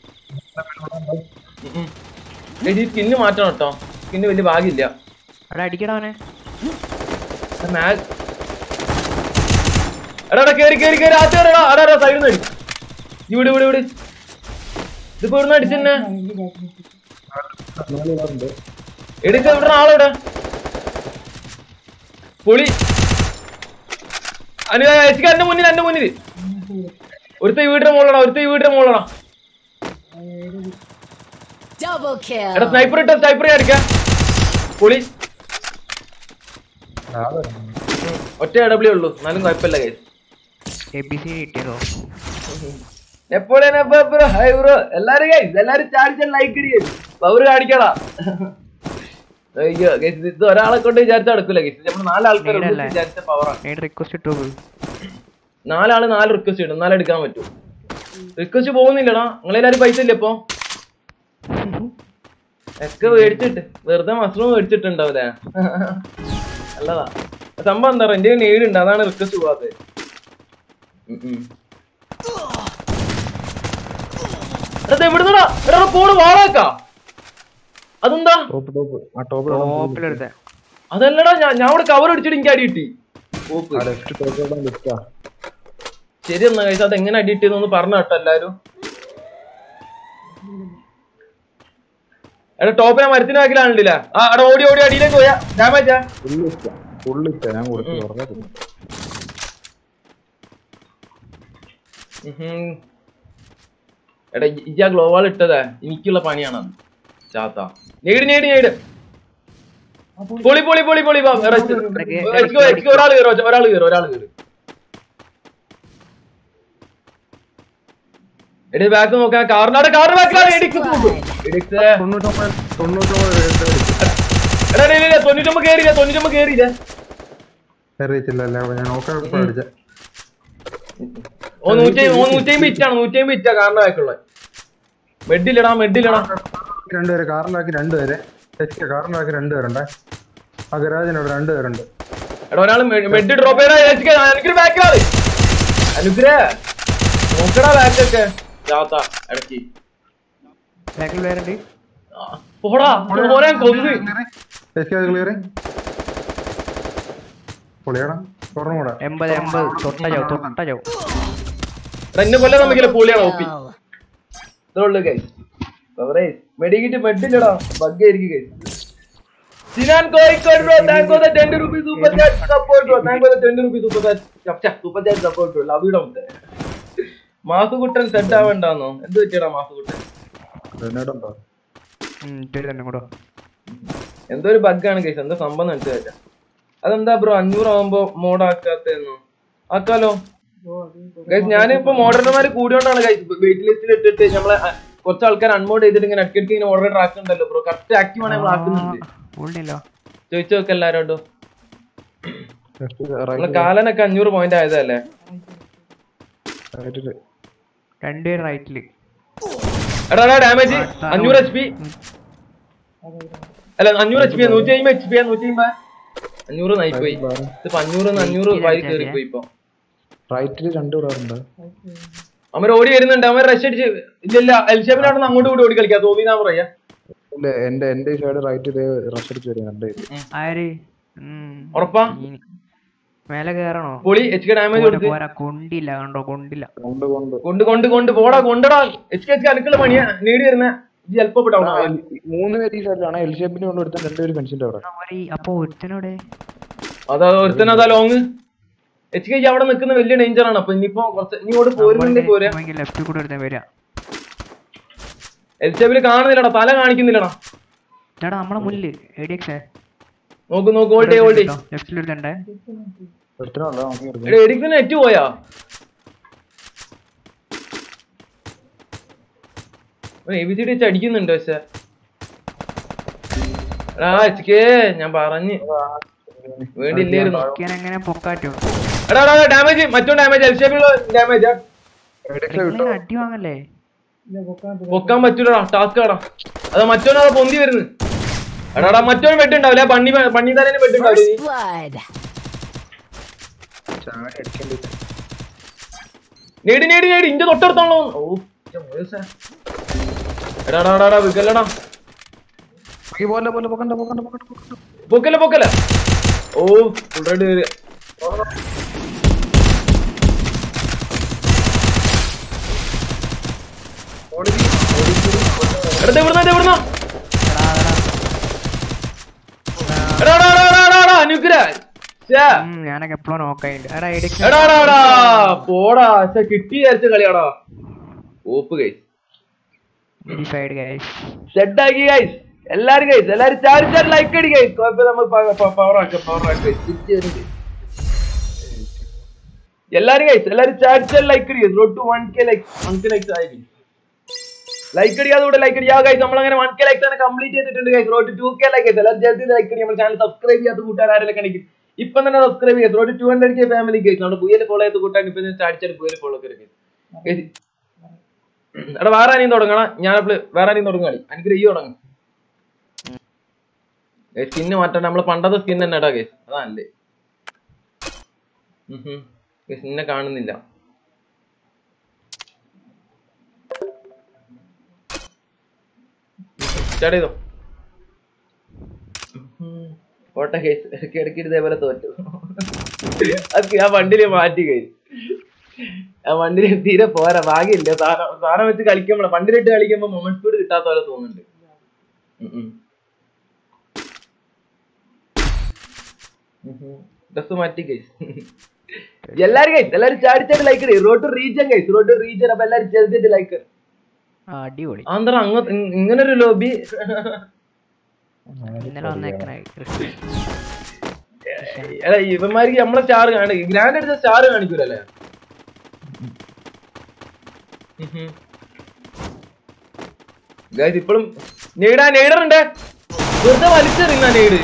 Speaker 2: ഈ സ്കിന്ന് മാറ്റണം കേട്ടോ സ്കിന്ന് വലിയ ഭാഗ്യമില്ല
Speaker 3: അവിടെ അടിക്കടവനെ
Speaker 2: മാഗ് എടാ എടാ കേറി കേറി കേറി ആദ്യം എടാ അടാ അടാ സൈഡിൽ നിന്ന് അടി ഈ വിട് വിട് വിട് ഇതിപ്പോ ഇവിടുന്ന് അടിച്ചെന്നെ എടുക്ക ഇവിടെ ആളെവിടെ പൊളി അനു എച്ചിക്ക് എന്റെ മുന്നിൽ എന്റെ മുന്നിൽ ഒരുത്ത ഈ വീടിന്റെ മുകളിലാ ഒരുത്ത ഈ വീടിന്റെ മുകളിലാ
Speaker 5: Double
Speaker 2: എടാ
Speaker 5: kill.
Speaker 2: സ്നൈപ്പർ ഇട്ട സ്നൈപ്പർ അടിക്ക പൊളി ഒറ്റ ഡബ്ല്യൂ ഉള്ളൂ എന്നാലും കുഴപ്പമില്ല കൈസ്
Speaker 3: എ ബി സി കിട്ടിയതോ
Speaker 2: നെപ്പോളിയൻ ബ്രോ ഹൈ ബ്രോ എല്ലാരും ഗൈസ് എല്ലാരും ചാടിച്ച ലൈക്ക് ഇടിയേ പവർ കാണിക്കടാ അയ്യോ ഗൈസ് ഇത് ഒരാളെ കൊണ്ട് വിചാരിച്ച നടക്കൂല ഗൈസ് നമ്മൾ നാലാൾക്കാർ
Speaker 3: നേരല്ലേ?
Speaker 2: വിചാരിച്ച പവറാണ്
Speaker 3: നേട് റിക്വസ്റ്റ് ഇട്ടു പോയി
Speaker 2: നാലാള് നാല് റിക്വസ്റ്റ് ഇടും എന്നാലേ എടുക്കാൻ പറ്റൂ റിക്വസ്റ്റ് പോകുന്നില്ലടാ നിങ്ങളെല്ലാരും പൈസ ഇല്ല ഇപ്പൊ ഒക്കെ മേടിച്ചിട്ട് വെറുതെ മഷ്റൂം മേടിച്ചിട്ടുണ്ടാവൂലേ നല്ലതാ സംഭവം എന്താ പറയുക എന്റെ നേടുണ്ട് അതാണ് റിക്വസ്റ്റ് പോവാത്തത് ഉം ഉം. അത് എവിടുന്നടാ എടാ പോണ് വാളാക്കാ അതെന്താ
Speaker 6: ടോപ്പ് ടോപ്പ് ആ ടോപ്പ്
Speaker 3: ടോപ്പിലെടുത്ത
Speaker 2: അതല്ലടാ ഞാൻ ഞാൻ അവിടെ കവർ അടിച്ചിട്ട് എനിക്ക് അടി കിട്ടി ഓപ്പ്
Speaker 6: ആ ലെഫ്റ്റ് ടോപ്പ് ലിഫ്റ്റാ
Speaker 2: ശരി എന്നാ കഴിച്ചാൽ അത് എങ്ങനെ അടി കിട്ടിയെന്നൊന്ന് പറഞ്ഞ കേട്ടോ എല്ലാരും എടാ ടോപ്പ് ഞാൻ മരത്തിന് ബാക്കിലാണില്ല ആ എടാ ഓടി ഓടി അടിയിലേക്ക് പോയാ ഡാമേജാ
Speaker 6: ഫുൾ ലിഫ്റ്റാ ഫുൾ ലിഫ്റ്റാ ഞാൻ കൊടുത്തു പറഞ്ഞത്
Speaker 2: എടാ ഈ ആ ഗ്ലോവാൾ ഇട്ടതാ എനിക്കുള്ള പണിയാണത് ചാത്ത നേടി നേടി നേട് പൊളി പൊളി പൊളി പൊളി വാ, എടാ, എച്ചിക്കോ, എച്ചിക്കോ, ഒരാള് കയറോ ഒരാള് കയറോ ഒരാള് കയറി എടി ബാക്ക് നോക്കാൻ കാറിനാട് കാറിന് ബാക്കിലാണ് എഡിക്സ് നോക്കും എഡിക്സ്
Speaker 4: തൊണ്ണൂറ്റൊമ്പത് തൊണ്ണൂറ്റൊമ്പത് രൂപ
Speaker 2: എടാ എടാ, ഇല്ല, തൊണ്ണൂറ്റൊമ്പത് കേറിയില്ല തൊണ്ണൂറ്റൊമ്പത് കേറിയില്ല
Speaker 4: അറിയത്തില്ലല്ലേ അപ്പൊ ഞാൻ ഒക്കെ അടിച്ച
Speaker 2: ഓ നൂറ്റി ഓ നൂറ്റിയമ്പത് ഇറ്റാണ് നൂറ്റിയമ്പത് ഇറ്റാ കാറിന്റെ ബാക്കുള്ള മെഡില്ലടാ മെഡില്ലടാ
Speaker 4: രണ്ടുപേരെ കാറിലാക്കി രണ്ടുപേരെ എച്ച് കെ കാറിലാക്കി രണ്ടുപേരുണ്ടേ ആ ഗരാജിനോട് രണ്ടുപേരുണ്ട്
Speaker 2: എടാ ഒരാള് മെഡ് ഡ്രോപ്പ് ചെയ്താ എനിക്കൊരു ബാക്കിലാണ് അനുഗ്രഹ നോക്കടാ ബാക്കൊക്കെ ചാത്ത ഇടയ്ക്ക്
Speaker 3: ബാക്കിൽ വേറെ
Speaker 2: ആ, പോടാ ഓനെ കൊന്ന്
Speaker 4: എച്ച് കെ ക്ലിയറിങ് പൊളിയണം തുറന്നു കൂടെ
Speaker 3: എൺപത് എൺപത് തൊട്ട ചാവും തൊട്ട ചാവും
Speaker 2: എടാ, എന്നെ കൊല്ലാൻ നമുക്കില്ല പൊളിയാണ് ഒപ്പി ഇത്രേ ഉള്ളു ഗൈസ് മെഡിക്കിട്ട് മെഡില്ലടാ ബഗ് ആയിരിക്കും guys Sinan Kozhikode bro thank for the 10 rupees super chat support bro thank for the 10 rupees super chat ചപ്ച super chat support bro love you don't Masukuttan set ആവണ്ടാന്നോ എന്ത് പറ്റിയടാ മാസുകുട്ടൻ
Speaker 6: എന്നോടുണ്ടോ
Speaker 3: ഇട്ടൊരു തന്നെ കൂടോ
Speaker 2: എന്തോ ഒരു ബഗ്ഗാണ് ഗൈസ് എന്താ സംഭവം മനസ്സിലായില്ല അതെന്താ ബ്രോ അഞ്ഞൂറ് ആവുമ്പോ മോഡ് ആക്കാത്തെന്നോ ആക്കാലോ ഗൈസ് ഞാനിപ്പോ മോഡർമാര് കൂടിയോണ്ടാണ് ഗൈസ് വെയിറ്റ് ലിസ്റ്റിൽ ഇട്ടിട്ട് നമ്മളെ അ, കുറച്ച് ആൾക്കാർ അൺമോഡ് ചെയ്തിട്ട് ഇങ്ങനെ ഇടയ്ക്കിടയ്ക്ക് ഇങ്ങനെ ഓർഡർ ആക്കുന്നുണ്ടല്ലോ ബ്രോ കറക്റ്റ് ആക്റ്റീവ് ആണ് നമ്മൾ ആക്കുന്നുണ്ട്
Speaker 3: ഉള്ളില്ലോ
Speaker 2: ചോദിച്ചു നോക്ക് എല്ലാരോടും നമ്മളെ
Speaker 6: റൈറ്റ്
Speaker 2: കാലനൊക്കെ അഞ്ഞൂറ് പോയിന്റ് ആയതല്ലേ
Speaker 6: റൈറ്റില്
Speaker 3: രണ്ടുപേരും റൈറ്റില്
Speaker 2: എടാ എടാ ഡാമേജ് അഞ്ഞൂറ് എച്ച് പി അല്ല അഞ്ഞൂറ് എച്ച് പി നൂറ്റി അമ്പത് എച്ച് പി നൂറ്റി അമ്പത് അഞ്ഞൂറ് നയി പോയി ഇതിപ്പോ അഞ്ഞൂറ് അഞ്ഞൂറ് വാരി കയറി പോയി ഇപ്പൊ
Speaker 6: റൈറ്റില് രണ്ടു പേരുണ്ട്
Speaker 2: അവൻ ഓടി വരുന്നുണ്ട് അവൻ റഷ് അടിച്ച് ഇല്ല ഇല്ല എൽഷേപ്പിനാണെന്ന് അങ്ങോട്ട് കൂടി ഓടി കളിക്കാം തോന്നിനാ പറയാ
Speaker 6: ഇല്ല എന്റെ എന്റെ ഈ സൈഡ് റൈറ്റ് റഷ് അടിച്ച് വരും രണ്ട് പേര്
Speaker 3: ആര് ഉം.
Speaker 2: ഉറപ്പാ
Speaker 3: ഇനി. മേലെ കേറണോ
Speaker 2: പൊളി എച്ച് കെ ഡാമേജ്
Speaker 3: പോരാ
Speaker 2: കൊടുത്ത്
Speaker 3: പോരാ കൊണ്ടില്ല കണ്ടോ കൊണ്ടില്ല
Speaker 6: കൊണ്ട് കൊണ്ട്
Speaker 2: കൊണ്ട് കൊണ്ട് കൊണ്ട് പോടാ കൊണ്ടടാ എച്ച് കെ എച്ച് അടുക്കള പണിയാ നേടി വരുന്ന ചിലപ്പോ
Speaker 6: ആ, എൽ- മൂന്ന് പേര് ഈ സൈഡിലാണ് എൽ ഷേപ്പിന് കൊണ്ട് എടുത്ത രണ്ടുപേര് പെൻസിന്റെ അവിടെ
Speaker 3: ഒരു അപ്പൊ ഒരുത്തനോടെ
Speaker 2: അതാ ഒരുത്തൻ അതാ ലോങ് എച്ച് കെ അവിടെ നിൽക്കുന്ന വലിയ ഡേഞ്ചർ ആണ് അപ്പൊ ഇനിയിപ്പോ കുറച്ച് ഇനി ഇവിടെ പോരുന്നുണ്ടെങ്കിൽ പോരാ
Speaker 3: ലെഫ്റ്റ് കൂടെ ഒരുത്തൻ വരാ
Speaker 2: എൽ ഷേപ്പിൽ കാണുന്നില്ലടാ തല കാണിക്കുന്നില്ലടാ
Speaker 3: ചേട്ടാ നമ്മളെ മുന്നില് എഡിഎക്സ്
Speaker 2: നോക്ക് നോക്ക് ഓൾഡേ ഓൾഡേ
Speaker 3: ലെഫ്റ്റിൽ ഒരുത്തണ്ടേ
Speaker 6: ഒരുത്തനല്ല നോക്കി എടുക്കും
Speaker 2: എടാ എഡിക്സിന് നെറ്റ് പോയാ എ ബി സി ഡി വെച്ച് അടിക്കുന്നുണ്ട് പക്ഷെ എടാ എച്ച് കെ ഞാൻ പറഞ്ഞ് വേണ്ടില്ലായിരുന്നു
Speaker 3: എങ്ങനെ പൊക്കാറ്റോ
Speaker 2: എടാ എടാ ഡാമേജ് മറ്റോ ഡാമേജ് എൽ ഷേപ്പിലുള്ള ഡാമേജ്
Speaker 3: ഇങ്ങനെ അടി വാങ്ങല്ലേ
Speaker 2: പൊക്കാൻ പറ്റൂലടാ ടാസ്ക് ആടാ അതാ മറ്റോനാ പൊന്തി വരുന്നു എടാടാ മറ്റോന് ബെഡ് ഉണ്ടാവില്ല പണ്ണി പണ്ണി തലേന് ബെഡ് ഉണ്ടാവില്ല
Speaker 5: First blood.
Speaker 6: ചാടി അടിക്കണ്ടേ
Speaker 2: നേടി നേടി നേടി ഇന്റെ തൊട്ടടുത്താണല്ലോ ഓ ഇന്റെ മോശ. എടാ എടാ എടാ, എടാ വിക്കല്ലടാ
Speaker 6: ഈ പോലെ പോലെ പൊക്കണ്ട പൊക്കണ്ട പൊക്കണ്ട പൊക്കണ്ട
Speaker 2: പൊക്കല്ല പൊക്കല്ല ഓ ഫുൾറെഡി വരിക എടാ എവിടുന്ന എവിടുന്ന എടാ എടാ എടാ എടാ, എടാ എടാ അനുഗ്രഹ ശ്ശേ.
Speaker 3: ഞാനൊക്കെ എപ്പോഴും നോക്കായിട്ട് എടാ എഡിക്സ്
Speaker 2: എടാ എടാ എടാ പോടാ പക്ഷെ കിട്ടി വിചാരിച്ച കളിയാടാ ഓപ്പ് കൈസ്
Speaker 3: ഡിഫൈഡ് ഗൈസ്
Speaker 2: സെറ്റാക്കി ഗൈസ് എല്ലാരും ഗൈസ് എല്ലാരും ചാരി ചാരി ലൈക്ക് അടി ഗൈസ് കുഴപ്പമില്ല നമുക്ക് പവർ ആക്കാം പവർ ആക്കാം എല്ലാരും ഗൈസ് എല്ലാരും ചാരി ചാരി ലൈക്ക് അടി road to one K like one K likes ആയി ലൈക്ക് അടിയാതെ കൂടെ ലൈക്ക് അടിയാ ഗൈസ് നമ്മൾ അങ്ങനെ വൺ കെ ലൈക്സ് തന്നെ കംപ്ലീറ്റ് ചെയ്തിട്ടുണ്ട് guys road to K like എല്ലാവരും ജൽദി ലൈക്ക് അടി നമ്മുടെ ചാനൽ സബ്സ്ക്രൈബ് ചെയ്യാത്ത കൂട്ടുകാരെല്ലാം കണിക്കും ഇപ്പൊ തന്നെ സബ്സ്ക്രൈബ് ചെയ്യാം road to hundred K family guys നമ്മുടെ പുയൽ ഫോളോ ചെയ്ത് കൂട്ടാൻ ഇപ്പൊ ചാടിച്ചാടി പുയൽ ഫോളോ ഒക്കെ ഗൈസ് എടാ വേറെ ആരെയും തുടങ്ങണം ഞാനപ്പോൾ വേറെ ആരെയും തുടങ്ങാളി എനിക്ക് ഈ തുടങ്ങും സ്കിന്ന് മാറ്റണ്ട നമ്മളെ പണ്ടത്തെ സ്കിൻ തന്നെ ഇടാ കേസ് അതല്ലേ നിന്നെ കാണുന്നില്ല സ്റ്റാർട്ട് ചെയ്തോ ഓട്ട കേസ് ഇടയ്ക്ക് ഇതേപോലെ തോറ്റു അത് ആ വണ്ടിയിൽ മാറ്റി കഴിച്ചു ആ വണ്ടിയിൽ തീരെ പോരാ ഭാഗ്യമില്ല സാധനം സാധനം വെച്ച് കളിക്കുമ്പോൾ വണ്ടിയിലിട്ട് കളിക്കുമ്പോൾ മൊമെന്റ് സ്പീഡ് കിട്ടാത്ത പോലെ തോന്നുന്നുണ്ട് ഡ്രസ് മാറ്റി കഴിച്ചു എല്ലാരും കഴിച്ചു എല്ലാരും ചാടി ചാടി ലൈക്ക് ഇടേ റോഡ് റീജൻ കഴിച്ചു റോഡ് റീജൻ അപ്പൊ എല്ലാരും ചെറുതായിട്ട് ലൈക്ക്
Speaker 3: ആ, അടിപൊളി
Speaker 2: ആന്തറ അങ്ങ ഇങ്ങനൊരു ലോബി
Speaker 3: ഇന്നലെ വന്നേക്കണ കൃഷ്ണ
Speaker 2: എടാ ഇവന്മാർക്ക് നമ്മളെ സ്റ്റാർ കാണി ഗ്രാൻഡ് അടിച്ച സ്റ്റാർ കാണിക്കൂലല്ലേ ഗൈസ് ഇപ്പോഴും നെയ്ടാ നെയ്ഡർ ഉണ്ട് വെറുതെ വലിച്ചെറിയുന്ന നെയ്ഡ്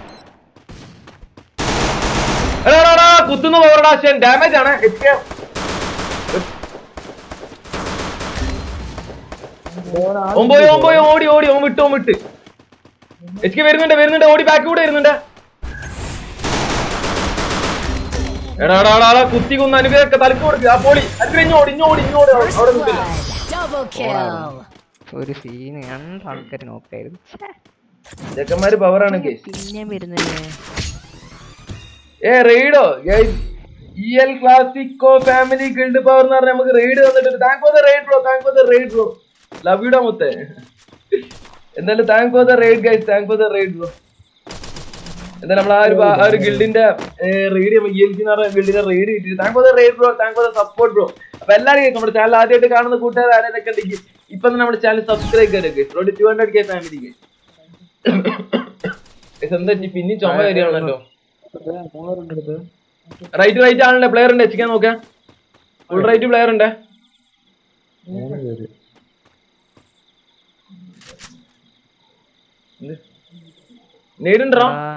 Speaker 2: എടാ എടാ, എടാ കുത്തുന്നു പോകടാ ശൻ ഡാമേജ് ആണ് എച്ച് കെ ഓൻ പോയി ഓൻ പോയി ഓടി ഓടി ഓൻ വിട്ട് ഓൻ വിട്ട് എച്ച് കെ വരുന്നുണ്ട് വരുന്നുണ്ട് ഓടി ബാക്ക് കൂടെ വരുന്നുണ്ട് എടാ എടാ എടാ, എടാ കുത്തി കുന്ന് അനുഗ്രഹമൊക്കെ തലക്ക് കൊടുക്കുക ആ പോളി അനുഗ്രഹം ഇഞ്ഞോടി ഇഞ്ഞോടി ഇഞ്ഞോടി
Speaker 5: First
Speaker 2: അവിടെ നിൽക്കില്ല
Speaker 5: blood. Double kill.
Speaker 3: ഒരു സീന് രണ്ടാൾക്കാർ നോക്കായിരുന്നു
Speaker 2: ചെക്കന്മാര് പവറാണ് കേസ്
Speaker 3: പിന്നെ വരുന്നില്ലേ
Speaker 2: ഏ റെയ്ഡോ E L classico family guild power എന്ന് പറഞ്ഞാൽ നമുക്ക് റെയ്ഡ് തന്നിട്ട് thank for the raid bro thank for the raid bro love യുടാ മുത്തേ എന്തായാലും thank for the raid guys thank for the raid bro എന്തായാലും നമ്മൾ ആ ഒരു ആ ഒരു ഗിൽഡിന്റെ റെയ്ഡ് ഇ എൽ എന്ന് പറഞ്ഞ ഗിൽഡിന്റെ റെയ്ഡ് കിട്ടി thank for the raid bro thank for the support bro അപ്പൊ എല്ലാവരും നമ്മുടെ ചാനൽ ആദ്യമായിട്ട് കാണുന്ന കൂട്ടുകാർ ആരെയൊക്കെ ഉണ്ടെങ്കിൽ ഇപ്പൊ തന്നെ നമ്മുടെ ചാനൽ സബ്സ്ക്രൈബ് ചെയ്തേക്ക് റോഡ് ടു ഹൺഡ്രഡ് കെ ഫാമിലിക്ക് എന്താ പിന്നെ ചുമ വരികയാണല്ലോ റൈറ്റ് റൈറ്റ് ആണല്ലേ പ്ലെയർ ഉണ്ട് എച്ചിക്കാൻ നോക്കാം ഫുൾ റൈറ്റ് പ്ലെയർ ഉണ്ട് നെയ്ഡുണ്ടോ
Speaker 3: ആ,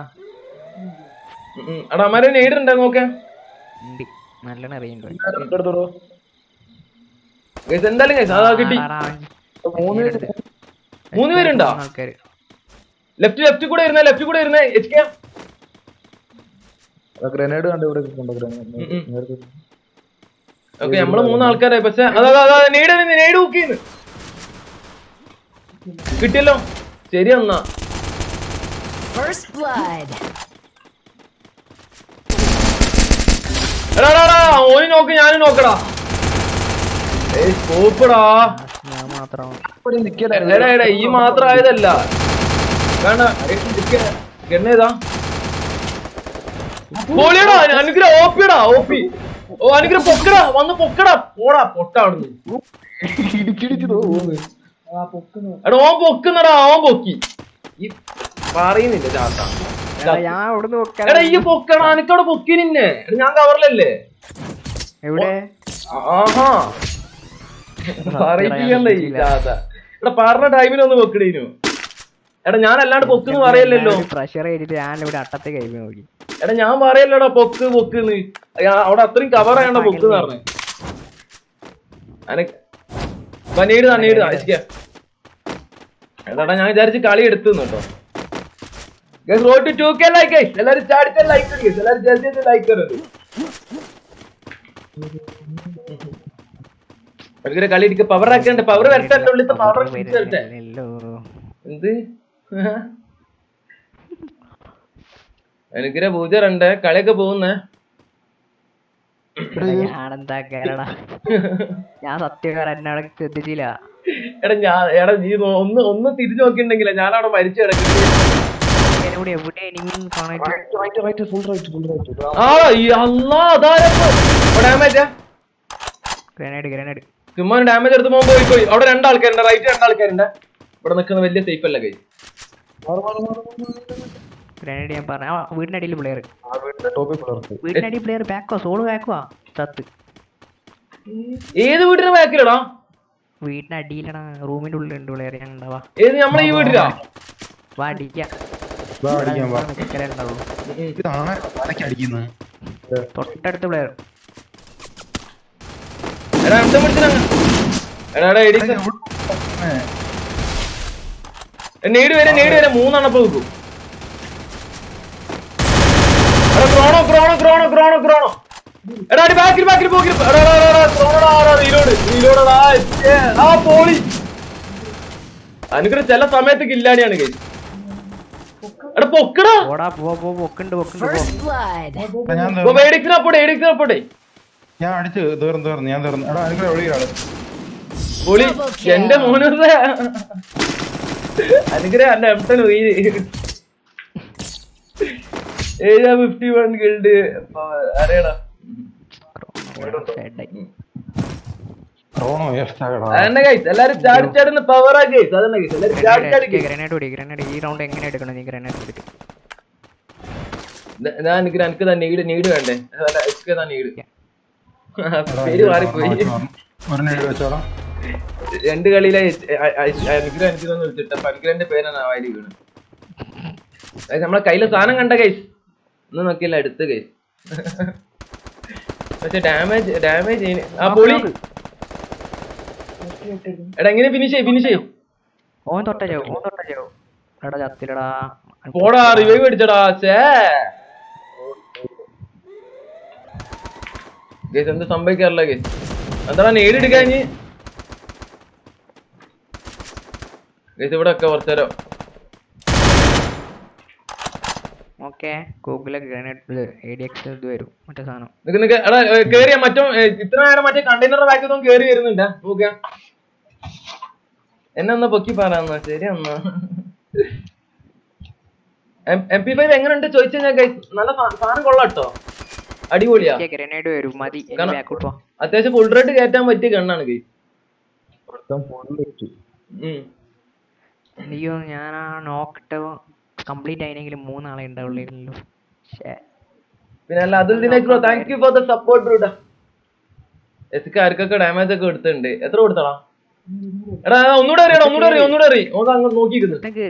Speaker 2: എടാ അമ്മാരെ നെയ്ഡുണ്ടോ നോക്കാം
Speaker 3: ഉണ്ട് നല്ലോണം അറിയണ്ടോ
Speaker 2: Guys, എന്തായാലും guys, അതാ കിട്ടി മൂന്ന് പേരുണ്ടോ
Speaker 3: ആൾക്കാര്
Speaker 2: ലെഫ്റ്റ് ലെഫ്റ്റ് കൂടെ ഇരുന്നേ ലെഫ്റ്റ് കൂടെ ഇരുന്നേ എച്ച് കെ
Speaker 6: ഗ്രനേഡ് കണ്ട് ഇവിടെ ഇരിപ്പുണ്ട് ഗ്രനേഡ്
Speaker 2: ഓക്കെ നമ്മള് മൂന്ന് ആൾക്കാരായി പക്ഷെ അതാ അതാ നെയ്ഡ് നെയ്ഡ് ബുക്ക് ചെയ്യുന്നു കിട്ടിയല്ലോ ശരി എന്നാ
Speaker 5: First blood.
Speaker 2: എടാ എടാ, എടാ ഓന് നോക്ക് ഞാനും നോക്കടാ ഏയ് സ്കോപ്പടാ
Speaker 3: ഞാൻ മാത്രം
Speaker 2: എടാ എടാ ഈ മാത്രം ആയതല്ല വേണ്ട ഗണ്ണേതാ പോളിയടാ അനുഗ്രഹ ഓപ്പിടാ ഓപ്പി ഓ അനുഗ്രഹം പൊക്കടാ വന്ന് പൊക്കടാ പോടാ പൊട്ടാടുന്നു
Speaker 6: ഇടിച്ചിടിച്ച് തോന്നുന്നു
Speaker 2: എടാ ഓൻ പൊക്കുന്നടാ ഓൻ പൊക്കി ഈ പറയുന്നില്ല ചാത്ത
Speaker 3: എടാ, ഞാൻ ഇവിടുന്ന് നോക്കാൻ
Speaker 2: എടാ ഈ പൊക്കടാ എനിക്കവിടെ പൊക്കി നിന്നെ എടാ, ഞാൻ കവറിലല്ലേ
Speaker 3: എവിടെ
Speaker 2: ആഹാ പറയിപ്പിക്കണ്ട ഈ ചാത്ത എടാ പറഞ്ഞ ടൈമിൽ ഒന്ന് പൊക്കിടീനു എടാ ഞാൻ അല്ലാണ്ട് പൊക്കെന്ന് പറയല്ലല്ലോ
Speaker 3: പ്രഷർ ചെയ്തിട്ട് ഞാൻ ഇവിടെ അട്ടത്തെ കൈ നോക്കി
Speaker 2: എടാ ഞാൻ പറയല്ലടാ പൊക്ക് പൊക്ക്ന്ന് ഞാൻ അവിടെ അത്രയും കവർ ചെയ്യണ്ട പൊക്ക് എന്ന് പറഞ്ഞു അനക്ക് നേട് നേട് എടാ ഞാൻ വിചാരിച്ച് കളി എടുത്തു കേട്ടോ റോഡ് ടു കെ ലൈക്ക് എല്ലാരും ചാടിച്ച ലൈക്ക് എല്ലാരും ജൽദി ലൈക്ക് കരുത് ഭയങ്കര കളി ഇരിക്ക പവർ ആക്കണ്ട പവർ വരട്ടെ എന്റെ ഉള്ളിലത്തെ പവർ വരട്ടെ
Speaker 3: ഇല്ലല്ലോ
Speaker 2: എന്ത് അനുഗ്രഹ പൂജ രണ്ട് കളിയൊക്കെ പോകുന്നേ
Speaker 3: ഞാനെന്താ കേരള ഞാൻ സത്യക്കാരൻ എന്നോട് ശ്രദ്ധിച്ചില്ല
Speaker 2: എടാ ഞാൻ എടാ നീ നോ- ഒന്ന് ഒന്ന് തിരിഞ്ഞു നോക്കിണ്ടെങ്കിലേ ഞാൻ അവിടെ മരിച്ചു കിടക്കുന്നത്
Speaker 3: എന്നോട് എവിടെ എനിമി കാണാൻ
Speaker 6: right right full right full right
Speaker 2: ആ ഈ അല്ലാ ഡാമേജ്
Speaker 3: ഗ്രനേഡ് ഗ്രനേഡ്
Speaker 2: ചുമ്മാ ഡാമേജ് എടുത്ത് പോകുമ്പോ പോയി പോയി അവിടെ രണ്ടാൾക്കാരുണ്ട് റൈറ്റ് രണ്ടാൾക്കാരുണ്ട് ഇവിടെ നിൽക്കുന്ന വലിയ സേഫ് അല്ല കൈ
Speaker 3: ഗ്രനേഡ് ഞാൻ പറഞ്ഞ ആ വീടിന്റെ അടിയിൽ പ്ലെയർ
Speaker 6: ആ വീടിന്റെ ടോപ്പിൽ പിളർത്ത്
Speaker 3: വീടിന്റെ അടിയിൽ പ്ലെയർ ബാക്കോ സോള് ബാക്കോ ചത്ത്
Speaker 2: ഏത് വീടിന് ബാക്കിലടാ
Speaker 3: വീടിന്റെ അടിയിലടാ റൂമിന്റെ ഉള്ളിൽ ഉണ്ട് പ്ലെയർ ഞാൻ ഉണ്ടാവാ
Speaker 2: ഏത് നമ്മളെ ഈ വീട്ടിലാ
Speaker 3: വാ അടിക്കാം
Speaker 4: വാ അടിക്കാൻ വാ
Speaker 3: നിക്കലേ ഉണ്ടാവുള്ളൂ
Speaker 4: ഇതാണ് തലക്ക് അടിക്കുന്നത്
Speaker 3: തൊട്ടടുത്ത പ്ലെയർ
Speaker 2: എടാ എന്താ പിടിച്ചിട്ടങ്ങ് എടാ എടാ എഡിക്സ് നേടി വരെ നേടി വരെ മൂന്നെണ്ണം ഇപ്പൊ വെക്കും എടാ Chrono Chrono Chrono Chrono Chrono എടാ അടി ബാക്കിൽ ബാക്കിൽ പോക്കി എടാ എടാ എടാ, എടാ ക്രോണോടാ ആടാ റീലോഡ് റീലോഡടാ ആ പോളി അനുഗ്രഹം ചില സമയത്ത് കില്ലാടിയാണ് കൈ എടാ പൊക്കടാ
Speaker 3: ഓടാ പോ പോ പൊക്കുണ്ട് പൊക്കുണ്ട് പോ
Speaker 5: First blood.
Speaker 4: എടാ, ഞാൻ
Speaker 2: ഇപ്പൊ
Speaker 4: തീർന്നു.
Speaker 2: എഡിക്സിനപ്പോടെ എഡിക്സിനപ്പോടെ
Speaker 4: ഞാൻ അടിച്ച് തീർന്നു തീർന്നു ഞാൻ തീർന്നു എടാ അനുഗ്രഹം ഒഴിയാണ്
Speaker 2: പൊളി
Speaker 5: Double kill.
Speaker 2: എന്റെ മോനുള്ള അനുഗ്രഹം എന്റെ എംടൻ ഉയിര് ഏഴാ ഫിഫ്റ്റി വൺ ഗിൽഡ് അറിയടാ
Speaker 3: സൈഡായി
Speaker 4: ക്രോണോ എഫ്റ്റാകടാ
Speaker 2: അതന്നെ ഗൈസ് എല്ലാരും ചാടി ചാടുന്ന പവറാ ഗൈസ് അതന്നെ ഗൈസ് എല്ലാരും ചാടി ചാടി guys.
Speaker 3: ഗ്രനേഡ് പിടി ഗ്രനേഡ് ഈ റൗണ്ട് എങ്ങനെ എടുക്കണം നീ ഗ്രനേഡ് എടുത്തിട്ട്
Speaker 2: ന- ഞാൻ എനിക്ക് എനിക്ക് തന്നെ നീട് നീട് വേണ്ടേ അതല്ല എസ്കെ തന്നെ നീട് പേര് മാറിപ്പോയി
Speaker 4: ഒരു നേടി വെച്ചോടാ
Speaker 2: രണ്ട് കളിയിലെ അനുഗ്രഹം എനിക്ക് തന്നെ വിളിച്ചിട്ട് അപ്പൊ അനുഗ്രഹന്റെ പേരാണ് ആ വാരി വീണ് Guys, നമ്മളെ കയ്യിലെ സാധനം കണ്ട ഗൈസ് ഒന്നും നോക്കിയില്ല എടുത്ത് ഗൈസ് പക്ഷെ ഡാമേജ് ഡാമേജ് ആ പൊളി എടാ എങ്ങനെ ഫിനിഷ് ചെയ്യും ഫിനിഷ് ചെയ്യും
Speaker 3: ഓൻ തൊട്ട ചാവും ഓൻ തൊട്ട ചാവും എടാ ചത്തിലടാ
Speaker 2: പോടാ റിവൈവ് അടിച്ചടാ ചേ ഗൈസ് എന്ത് സംഭവിക്കാറില്ല ഗൈസ് എന്താ നേടിയെടുക്കാഞ്ഞ് ഗൈസ് ഇവിടെ ഒക്കെ കുറച്ചേരം
Speaker 3: ഓക്കെ ഗൂഗിളിലെ ഗ്രനേഡ് എ ഡി എക്സ് ഇത് വരും മറ്റേ സാധനം
Speaker 2: നിക്ക് നിക്ക് എടാ ഏ, കേറിയ മറ്റോ ഏ, ഇത്ര നേരം മറ്റേ കണ്ടെയ്നറുടെ ബാക്കിൽ നിന്നും കേറി വരുന്നുണ്ട് നോക്കിയാ എന്നെ ഒന്ന് പൊക്കി പറയാന്ന ശരി എന്നാ എം പി ഫൈവ് എങ്ങനെയുണ്ട് ചോദിച്ചു കഴിഞ്ഞാൽ guys, നല്ല സാ- സാധനം കൊള്ളാട്ടോ അടിപൊളിയാ
Speaker 3: ഗ്രനേഡ് വരും മതി
Speaker 2: കാരണം-
Speaker 3: ബാക്കോട്ട് പോ
Speaker 2: അത്യാവശ്യം ഫുൾ റേറ്റ് കയറ്റാൻ പറ്റിയ ഗണ്ണാണ് ഗൈസ്
Speaker 3: അയ്യോ ഞാൻ ആ നോക്കിട്ട് കംപ്ലീറ്റ് ആയിനെങ്കിലും മൂന്നാളെ ഉണ്ടാവുള്ളൂ ശേ
Speaker 2: പിന്നെ അല്ല അതിൽ Dinesh bro thank you for the support ബ്രൂട്ടാ എസ്ക്ക് ആർക്കൊക്കെ ഡാമേജ് ഒക്കെ എടുത്തിട്ടുണ്ട് എത്ര കൊടുത്തടാ എടാ എടാ, ഒന്നൂടെ അറിയടാ ഒന്നൂടെ അറിയ ഒന്നൂടെ അറിയ ഒന്ന് അങ്ങോട്ട് നോക്കിക്കുന്നു
Speaker 3: ഇതൊക്കെ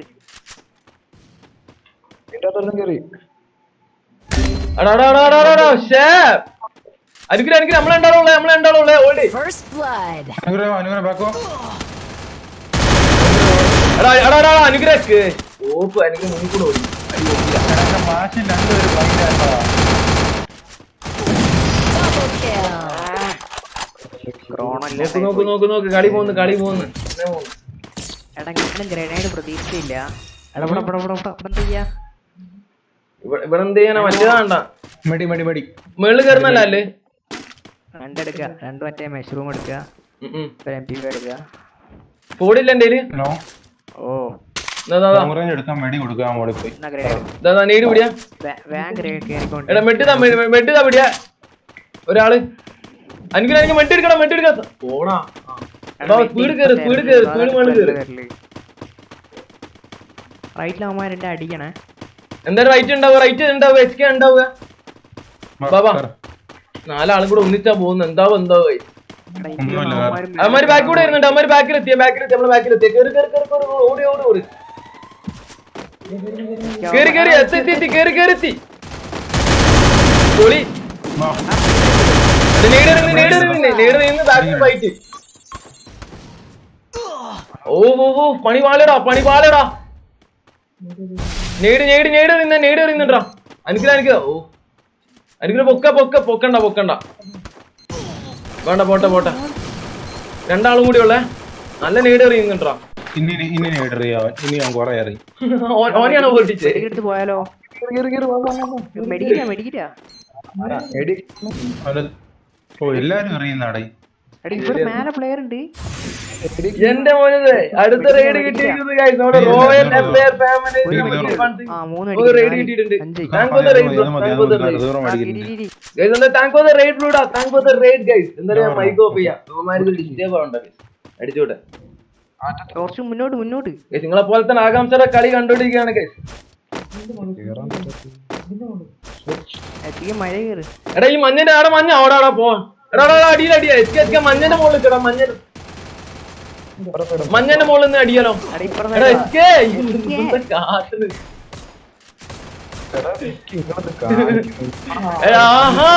Speaker 2: എടാ എടാ എടാ എടാ, എടാ എടാ ഷേ അനുഗ്രഹം അനുഗ്രഹം നമ്മളെണ്ടാളുള്ളേ നമ്മളെണ്ടാളുള്ളേ ഓൾഡി
Speaker 5: First blood.
Speaker 4: അനുഗ്രഹം അനുഗ്രഹം ബാക്കോ
Speaker 2: എടാ എടാ എടാ എടാ, അനുഗ്രഹക്ക് ഓപ്പ് അനുഗ്രഹം മുന്നിൽ കൂടെ ഓടി
Speaker 4: എന്റെ മാഷിൽ രണ്ടുപേരും ഭയങ്കര
Speaker 5: Double kill.
Speaker 3: ക്രോണോ
Speaker 2: നോക്ക് നോക്ക് നോക്ക് നോക്ക് കളി പോകുന്നു കളി പോകുന്നു ഇങ്ങനെ പോകുന്നു.
Speaker 3: എടാ ഞാൻ ഗ്രനേഡ് പ്രതീക്ഷിച്ചില്ല എടാ ഇവിടെ ഇവിടെ ഇവിടെ ഇവിടെ ഇവിടെ എന്ത് ചെയ്യാ
Speaker 2: ഇവിടെ ഇവിടെ എന്ത് ചെയ്യാനാ മറ്റേതാണ്ട
Speaker 4: മടി മടി മടി
Speaker 2: മേളിൽ കയറുന്നല്ല അല്ലേ
Speaker 3: രണ്ടെടുക്കുക രണ്ട് മറ്റേ മഷ്റൂം എടുക്കുക
Speaker 2: ഉം, ഉം.
Speaker 3: ഒരു എം പി എടുക്കുക
Speaker 2: ഫോണില്ല എന്റെ കയ്യില്
Speaker 4: ഹലോ
Speaker 2: ദാ,
Speaker 3: ഓ
Speaker 2: ദാ, ദാ.
Speaker 4: റേഞ്ച് എടുക്കാൻ മടി കൊടുക്കാൻ മോളിൽ പോയി
Speaker 3: എന്നാ ഗ്രനേഡ്
Speaker 2: ദാ, ദാ, നീട് പിടിയാ
Speaker 3: വേഗം ഗ്രനേഡ് കയറിക്കൊണ്ട്
Speaker 2: എടാ മെട്ടിതാ മെട്ടിതാ പിടിയാ ഒരാള് അനുഗ്രഹം എനിക്ക് മെട്ടി എടുക്കണം മെട്ടി എടുക്കാം പോടാ സ്പീഡ് കയറ് സ്പീഡ് കയറ് സ്പീഡ് മേളിൽ കയറ്
Speaker 3: റൈറ്റിൽ അവന്മാരെന്റെ അടിക്കണേ
Speaker 2: എന്തായാലും റൈറ്റ് ഉണ്ടാവുക റൈറ്റ് ഉണ്ടാവുക എച്ച് കെ ഉണ്ടാവുക ബാബാ നാലാളും കൂടെ ഒന്നിച്ചാ പോകുന്നു എന്താവും എന്താവും
Speaker 3: എടാ, എനിക്ക്
Speaker 4: ഒന്നുമില്ല.
Speaker 3: അവന്മാര്
Speaker 2: അവന്മാര് ബാക്ക് കൂടെ വരുന്നുണ്ട് അവന്മാര് ബാക്കിൽ എത്തിയ ബാക്കിൽ എത്തി നമ്മള് ബാക്കിൽ എത്തിയ കേറി കേറി കേറി കേറി ഓടി ഓടി ഓടി കേറി കേറി എത്തി എത്തി എത്തി കേറി കേറി എത്തി പൊളി നേടി ഇറങ്ങി നേടി ഇറങ്ങി നേടി നിന്ന് ബാക്കിൽ ഫൈറ്റ് ഓ ഓ ഓ പണി പാലടാ പണി പാലടാ നേടി നേടി നേടി നിന്ന നേടി എറിയുന്നുണ്ടാ അനുഗ്രഹം അനുഗ്രഹം ഓ അനുഗ്രഹം പൊക്ക പൊക്ക പൊക്കണ്ട പൊക്കണ്ട വേണ്ട പോട്ടെ പോട്ടെ രണ്ടാളും കൂടി ഉള്ളേ നല്ല നേടി എറിയുന്നുണ്ടാ
Speaker 4: ഇനി ഇനി ഇടറിയാവൻ ഇനി ഞാൻ കൊറേ അറിയും
Speaker 2: ഓനെയാണോ പൊട്ടിച്ചേ
Speaker 3: എടുത്ത് പോയാലോ മെഡിക്കില്ല മെഡിക്കില്ല
Speaker 4: അവന് ഓ എല്ലാരും അറിയുന്നാടേ
Speaker 3: എടാ ഇവിടെ മേലെ പ്ലെയർ ഉണ്ട്
Speaker 2: എന്റെ മോനത് അടുത്ത റെയ്ഡ് കിട്ടിയിരിക്കുന്നത് guys. നമ്മുടെ റോയൽ എംപയർ ഫാമിലി
Speaker 3: ആ മൂന്ന്
Speaker 2: ഒരു റെയ്ഡ്
Speaker 3: അടിക്കും.
Speaker 2: കിട്ടിയിട്ടുണ്ട്
Speaker 3: അഞ്ച്
Speaker 2: താങ്ക് ഫോർ ദ റെയ്ഡ്
Speaker 4: ഇത് മതി
Speaker 2: താങ്ക് ഫോർ ദ
Speaker 4: അത്
Speaker 2: റെയ്ഡ്
Speaker 4: ദൂരം
Speaker 3: ആ,
Speaker 4: അടിക്കുന്നു
Speaker 3: ഇരി, ഇരി, ഇരി.
Speaker 2: ഗൈസ് എന്താ താങ്ക് ഫോർ ദ റെയ്ഡ് ബ്ലൂഡാ thank for the raid guys എന്താ പറയാ മൈക്ക് ഓഫ് ചെയ്യാം ഇവന്മാർക്ക് ഡിസ്റ്റേബ് ആവണ്ട അടിച്ചോട്ടെ
Speaker 3: കുറച്ച് മുന്നോട്ട് മുന്നോട്ട്
Speaker 2: ഗൈസ് നിങ്ങളെ പോലെ തന്നെ ആകാംക്ഷയുടെ കളി കണ്ടോണ്ടിരിക്കുകയാണ് ഗൈസ്
Speaker 3: എത്തിക്ക് മഴ കയറ്
Speaker 2: എടാ ഈ മഞ്ഞന്റെ ആടെ മഞ്ഞ അവിടെ ആടാ പോ എടാ എടാ, എടാ അടിയിൽ അടിയാ എത്തി എത്തിക്കാൻ മഞ്ഞന്റെ മുകളിൽ എടാ മഞ്ഞ മഞ്ഞന്റെ മുകളിൽ നിന്ന് അടിയാലോ
Speaker 3: എടാ ഇപ്പുറം
Speaker 2: എടാ എസ്കേ കാട്ടിന് എടാ, ആഹാ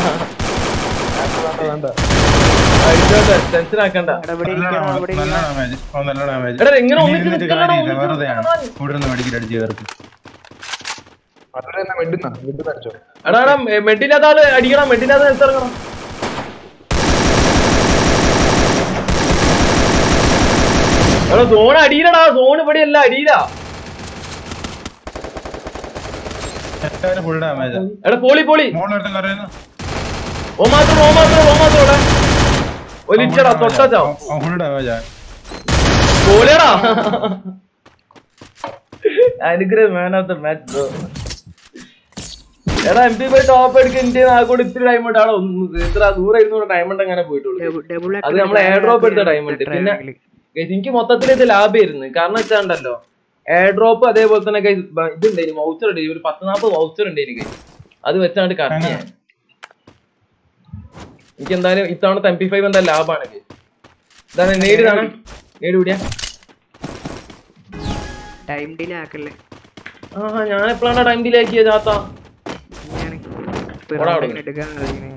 Speaker 2: അടിച്ചോട്ടെ ടെൻഷൻ ആക്കണ്ട
Speaker 3: എടാ ഇവിടെ
Speaker 4: നല്ല
Speaker 3: ഇരിക്കണം ഇവിടെ
Speaker 4: നല്ല
Speaker 3: ഇരിക്കണം
Speaker 4: ഡാമേജ് ഓ നല്ല ഡാമേജ്
Speaker 2: എടാ ഇങ്ങനെ ഒന്നിച്ച്
Speaker 4: ഇരുന്നിട്ട്
Speaker 2: നിൽക്കല്ലടാ,
Speaker 4: കാര്യമില്ല
Speaker 2: ഒന്നിച്ച്
Speaker 4: വെറുതെയാണ്
Speaker 2: നിൽക്കല്ലടാ.
Speaker 4: ഇവിടെ നിന്ന് മെഡിക്കൽ അടിച്ച് കയർക്ക്
Speaker 2: എടാ എടാ മെഡില്ലാത്ത ആള് അടിക്കണം മെഡില്ലാത്ത നിലത്തിറങ്ങണം എടാ സോൺ അടിയിലടാ സോൺ ഇവിടെ അല്ല അടിയിലാ
Speaker 7: എല്ലാവരും ഫുൾ ഡാമേജ്
Speaker 2: എടാ പോളി പോളി
Speaker 7: മോളെടുത്ത് കറിയുന്നു
Speaker 2: ഓ മാത്രം ഓ മാത്രം ഓ മാത്രം ഇവിടെ ഒലിച്ചടാ തൊട്ടാ ചാവും
Speaker 7: ഫുൾ ഡാമേജാ
Speaker 2: പോളിയടാ അനുഗ്രഹം man of the match bro എടാ എം പി പോയി ടോപ്പ് എടുക്കുക ഇന്ത്യ ആകോട് ഇത്തിരി ടൈം ഉണ്ട് അവിടെ ഒന്ന് ഇത്ര ദൂരെ ഇരുന്നൂറ് ടൈം ഉണ്ട് അങ്ങനെ പോയിട്ടുള്ളൂ
Speaker 3: ഡബിൾ
Speaker 2: അത് നമ്മൾ എയർ ഡ്രോപ്പ് എടുത്ത ടൈം ഉണ്ട് പിന്നെ guys, എനിക്ക് മൊത്തത്തിൽ ഇത് ലാഭമായിരുന്നു കാരണം വെച്ചാണ്ടല്ലോ എയർ ഡ്രോപ്പ് അതേപോലെ തന്നെ guys, ബ- ഇതുണ്ടായിരുന്നു വൗച്ചർ ഉണ്ട് ഒരു പത്ത് നാൽപ്പത് വൗച്ചർ ഉണ്ടായിരുന്നു guys. അത് വെച്ചാണ്ട് കറക്റ്റ് ചെയ്യാൻ എനിക്ക് എന്തായാലും ഇത്തവണത്തെ എം പി ഫൈവ് എന്താ ലാഭമാണ് guys. ഇതാണ് നേടി ഇതാണ് നേടി കൂടിയാ
Speaker 3: ടൈം ഡിലേ ആക്കല്ലേ
Speaker 2: ആ ഞാൻ എപ്പോഴാണ് ടൈം ഡിലേ ആക്കിയ ചാത്ത
Speaker 3: ഞാൻ
Speaker 2: ഓടാ അവിടുന്ന്.
Speaker 3: എടുക്കാൻ കഴിയുന്നേ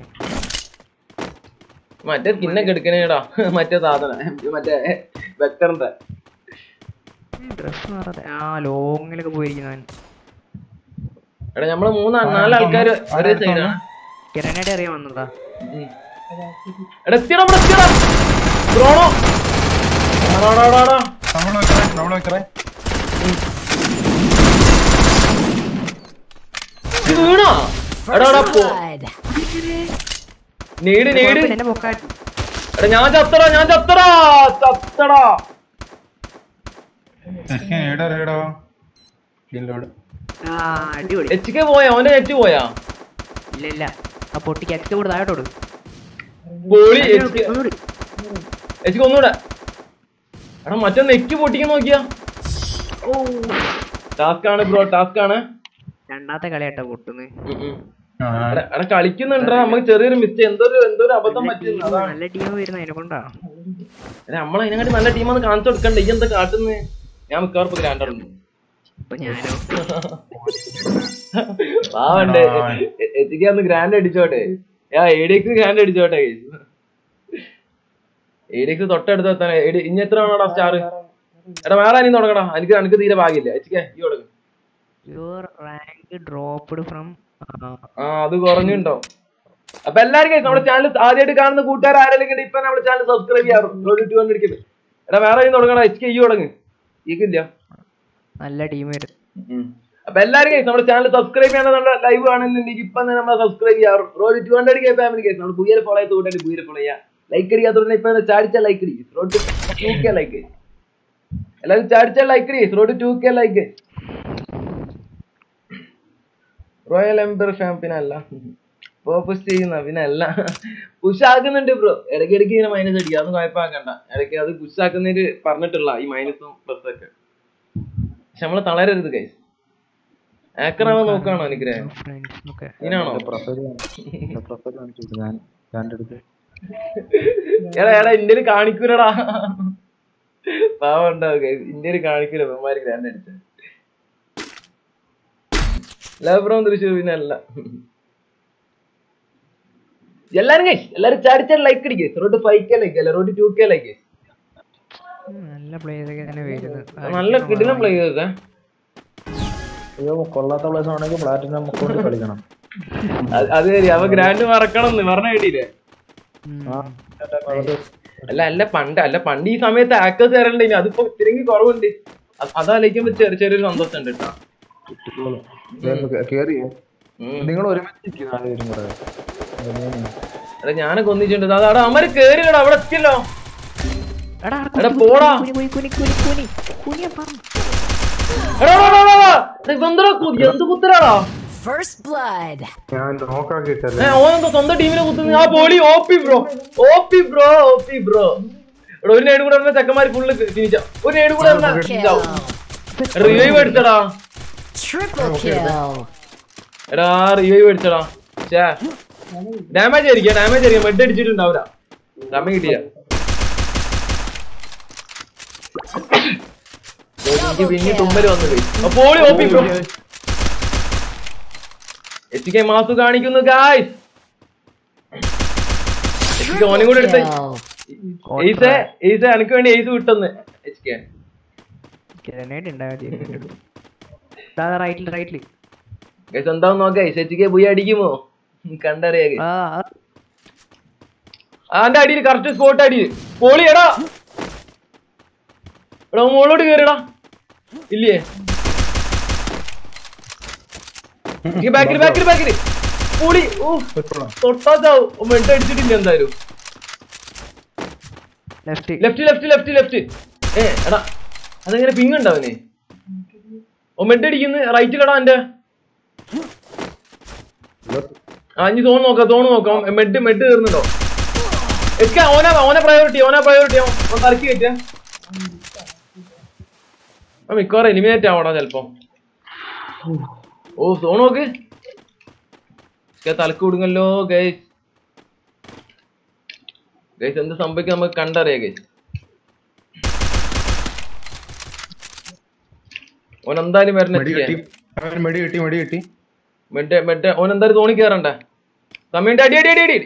Speaker 2: മറ്റേ സ്കിന്നൊക്കെ എടുക്കണേടാ മറ്റേ സാധനം മറ്റേ വെക്ടറിന്റെ
Speaker 3: ഡ്രസ് മാറാതെ ആ ലോങ്ങിലൊക്കെ പോയിരിക്കുന്നവൻ
Speaker 2: എടാ നമ്മള് മൂന്ന് നാല് ആൾക്കാര് ഒരേ സൈഡാണ്
Speaker 3: കിരണയുടെ അറിയാൻ വന്നതാ
Speaker 2: എടാ എത്തിയടാ ഇവിടെ എത്തിയടാ ദ്രോണോ ആടാടാടാടാ.
Speaker 7: നമ്മൾ വെക്കറേ നമ്മൾ വെക്കറേ
Speaker 2: ഇത് വീണോ എടാ എടാ പോ
Speaker 5: Blood.
Speaker 2: നീട് നീട്
Speaker 3: കുഴപ്പമില്ല, എന്റെ പൊക്കാൻ
Speaker 2: എടാ ഞാൻ ചത്തടാ ഞാൻ ചത്തടാ ചത്തടാ
Speaker 7: ചെസ്കിൻ ഏടാ ഏടാ ഇല്ലോട്
Speaker 3: ആ അടിപൊളി
Speaker 2: എച്ച് കെ പോയാ അവന്റെ എച്ച് പോയാ
Speaker 3: ഇല്ല ഇല്ല ആ പൊട്ടിക്ക് അച്ഛൻ കൂടെ താഴോട്ടോട്
Speaker 2: പോളി എച്ച് കെ എച്ച് കെ ഒന്നുകൂടെ എടാ മറ്റേ നെക്ക് പൊട്ടിക്കാൻ നോക്കിയാ ടാസ്ക് ആണ് ബ്രോ ടാസ്ക് ആണ്
Speaker 3: രണ്ടാമത്തെ കളിയാട്ടാ പൊട്ടുന്നത്
Speaker 2: ഉം, ഉം.
Speaker 7: ആ
Speaker 2: എടാ എടാ കളിക്കുന്നുണ്ടാ നമുക്ക് ചെറിയൊരു മിസ്റ്റേക്ക് എന്തോ ഒരു എന്തോ ഒരു അബദ്ധം പറ്റുന്നു അതാണ്
Speaker 3: നല്ല ടീം വരുന്ന അതിനെ കൊണ്ടാ
Speaker 2: എടാ, നമ്മളെ അതിനെക്കാട്ടി നല്ല ടീമാന്ന് കാണിച്ചു കൊടുക്കണ്ട ഈ എന്താ കാട്ടുന്നത് ഞാൻ മിക്കവാറും ഗ്രാൻഡറുണ്ട്
Speaker 3: ഇപ്പൊ ഞാനോ
Speaker 2: പാവണ്ട് എത്തിക്ക് ഒന്ന് ഗ്രാൻഡ് അടിച്ചോട്ടെ ആ എഡിക്ക് ഗ്രാൻഡ് അടിച്ചോട്ടെ എഡിക്ക് തൊട്ടടുത്ത് എത്താൻ എടി ഇനി എത്ര ആണോടാ സ്റ്റാർ എടാ വേറെ ആരും തുടങ്ങടാ എനിക്ക് എനിക്ക് തീരെ ഭാഗ്യമില്ല എച്ചിക്കെ ഈ തുടങ്ങും
Speaker 3: യുവർ റാങ്ക് ഡ്രോപ്ഡ് ഫ്രം
Speaker 2: ആ അത് കുറഞ്ഞുണ്ടോ അപ്പൊ എല്ലാരും guys, നമ്മുടെ ചാനൽ ആദ്യമായിട്ട് കാണുന്ന കൂട്ടുകാർ ആരെങ്കിലും ഉണ്ടെങ്കിൽ ഇപ്പൊ നമ്മുടെ ചാനൽ സബ്സ്ക്രൈബ് ചെയ്യാറുണ്ട് ടു ഹൺഡ്രഡ് എടാ വേറെ ആരും തുടങ്ങടാ എച്ച് കെ ഈ തുടങ്ങ് ഈക്കില്ല
Speaker 3: നല്ല ടീം വരും
Speaker 2: അപ്പൊ എല്ലാരും കേസ് നമ്മുടെ ചാനൽ സബ്സ്ക്രൈബ് ചെയ്യണം നമ്മുടെ ലൈവ് കാണുന്നുണ്ടെങ്കിൽ ഇപ്പൊ തന്നെ നമ്മൾ സബ്സ്ക്രൈബ് ചെയ്യാറും road to hundred K family guys നമ്മൾ പുതിയ ഫോളോ ചെയ്ത് കൂട്ടാൻ പുതിയ ഫോളോ ചെയ്യാം ലൈക്ക് അടിക്കാത്തവരുടെ ഇപ്പൊ ചാടിച്ച ലൈക്ക് അടിക്കും റോഡ് ടു കെ ലൈക്ക് എല്ലാവരും ചാടിച്ച ലൈക്ക് അടിക്കും road to K like royal empire fam പിന്നെ അല്ല ഫോക്കസ് ചെയ്യുന്ന പിന്നെ അല്ല പുഷ് ആക്കുന്നുണ്ട് ബ്രോ ഇടയ്ക്ക് ഇടയ്ക്ക് ഇങ്ങനെ മൈനസ് അടിക്കുക അതൊന്നും കുഴപ്പമാക്കണ്ട ഇടയ്ക്ക് അത് പുഷ് ആക്കുന്നതിന് പറഞ്ഞിട്ടുള്ള ഈ മൈനസും പ്ലസ് ഒക്കെ പക്ഷെ നമ്മള് തളരരുത് കൈസ് ആക്കറാവാൻ നോക്കാണോ അനുഗ്രഹം
Speaker 3: ഫ്രണ്ട്സ് ഒക്കെ
Speaker 2: ഇതിനാണോ
Speaker 6: ഞാൻ കണ്ടെടുത്ത്
Speaker 2: എടാ എടാ ഇന്ത്യയിൽ കാണിക്കൂലടാ പാവം ഉണ്ടാവും guys. ഇന്ത്യയിൽ കാണിക്കൂല ബഹുമാരി ഗ്രാൻഡ് അടിച്ച ലബ്രോം തൃശ്ശൂർ പിന്നെ അല്ല എല്ലാരും കൈസ് എല്ലാരും ചാടിച്ചാൽ ലൈക്ക് അടിക്കുക റോഡ് ഫൈവ് കെ ലൈക്ക് അല്ല റോഡ് ടു കെ ലൈക്ക്
Speaker 3: ഉം, നല്ല പ്ലേയേഴ്സ് ഒക്കെ തന്നെ വരുന്നത്
Speaker 2: നല്ല കിടിലം പ്ലേയേഴ്സ്
Speaker 6: അയ്യോ കൊള്ളാത്ത പ്ലേസ് ആണെങ്കിൽ പ്ലാറ്റിനം കൊണ്ട് കളിക്കണം
Speaker 2: അത് ശരി അവ ഗ്രാൻഡ് മറക്കണം എന്ന് പറഞ്ഞ കേട്ടില്ലേ അല്ല അല്ല പണ്ട് അല്ല പണ്ട് ഈ സമയത്ത് ആക്ടേഴ്സ് വരണ്ടേനി അതിപ്പോ തിരിങ്ങി കുറവുണ്ട് അത് അതാലോചിക്കുമ്പോ ചെറിയ ചെറിയൊരു സന്തോഷം ഉണ്ട് കേട്ടോ
Speaker 6: കേറിയോ
Speaker 2: ഉം.
Speaker 6: നിങ്ങൾ ഒരുമിച്ച് ഇരിക്കും നാലുപേരും കൂടെ
Speaker 2: എടാ ഞാനൊക്കെ ഒന്നിച്ചിട്ടുണ്ട് അതാടാ അമ്മര് കേറിയടാ അവിടെ എത്തിയല്ലോ
Speaker 3: എടാ
Speaker 2: എടാ പോടാ
Speaker 3: കുനി കുനി കുനി കുനി കുനി കുനിയപ്പാ
Speaker 2: എടാ, എടാ, എടാ, എടാ, എടാ. ഇത് ഇവന്തെടാ കുതി- എന്ത് കുത്തരാടാ
Speaker 5: First blood.
Speaker 4: ഞാൻ നോക്കാക്കിട്ടല്ലേ
Speaker 2: ഏ ഓനെന്താ സ്വന്തം ടീമിനെ കുത്തുന്നത് ആ പോളി OP bro OP bro OP bro എടാ ഒരു നേട് കൂടെ ചെക്കന്മാര് ഫുള്ള് ഫിനിച്ച ഒരു നേട് കൂടെ
Speaker 5: Kill.
Speaker 2: റിവൈവ് അടിച്ചടാ
Speaker 5: Triple kill.
Speaker 2: എടാ റിവൈവ് അടിച്ചടാ ഛേ ഡാമേജ് ആയിരിക്കാം ഡാമേജ് ആയിരിക്കാം മെഡ് അടിച്ചിട്ടുണ്ടാവില്ല സമയം കിട്ടിയ എനിക്ക് പിന്നെ തുമ്മല് വന്നു പോയി അപ്പോൾ OP bro H K Masu കാണിക്കുന്നു ഗായ്സ് എച്ച് കെ ഓനും കൂടെ എടുത്ത
Speaker 5: Kill.
Speaker 2: എയ്സെ എയ്സെ എനിക്ക് വേണ്ടി എയ്സ് വിട്ടെന്ന് എച്ച് കെ
Speaker 3: ഗ്രനേഡ് ഉണ്ടാകാതെ റൈറ്റിൽ റൈറ്റിൽ
Speaker 2: ഗൈസ് എന്താവും നോക്കാം എച്ച് കെ പോയി അടിക്കുമോ കണ്ടറിയാ guys.
Speaker 3: ആ ആ,
Speaker 2: ആ എന്റെ അടിയിൽ കറക്റ്റ് സ്പോട്ട് അടിയിൽ പോളി എടാ എടാ മോളോട് കേറിടാ ഇല്ലേ ബാക്കിൽ ബാക്കിൽ ബാക്കിൽ പൊളി ഓ തൊട്ടാ ചാവും മെഡ് അടിച്ചിട്ടില്ല എന്തായാലും
Speaker 3: left
Speaker 2: left left left left ഏ എടാ അതെങ്ങനെ പിങ് ഉണ്ടാവനെ ഓ മെഡ് അടിക്കുന്നു റൈറ്റിലടാ എന്റെ ആ ഇനി തോന്നു നോക്കാം തോന്നു നോക്കാം മെഡ് മെഡ് കയറുന്നുണ്ടോ എക്ക ഓന ഓന പ്രയോറിറ്റി ഓന പ്രയോറിറ്റി ഓൻ തലക്ക് കയറ്റ ആ മിക്കവാറും എലിമിനേറ്റ് ആവടാ ചെലപ്പോ ഓ സോൺ നോക്ക് ഇക്ക തലക്ക് കൊടുങ്ങല്ലോ ഗൈസ് ഗൈസ് എന്ത് സംഭവിക്കും നമുക്ക് കണ്ടറിയാം ഗൈസ് ഓൻ എന്തായാലും വരണം
Speaker 4: മടി കിട്ടി അവൻ മടി കിട്ടി മടി കിട്ടി
Speaker 2: മെഡ് മെഡ് ഓൻ എന്തായാലും തോണി കേറണ്ട സമയണ്ട് അടി അടി അടി അടി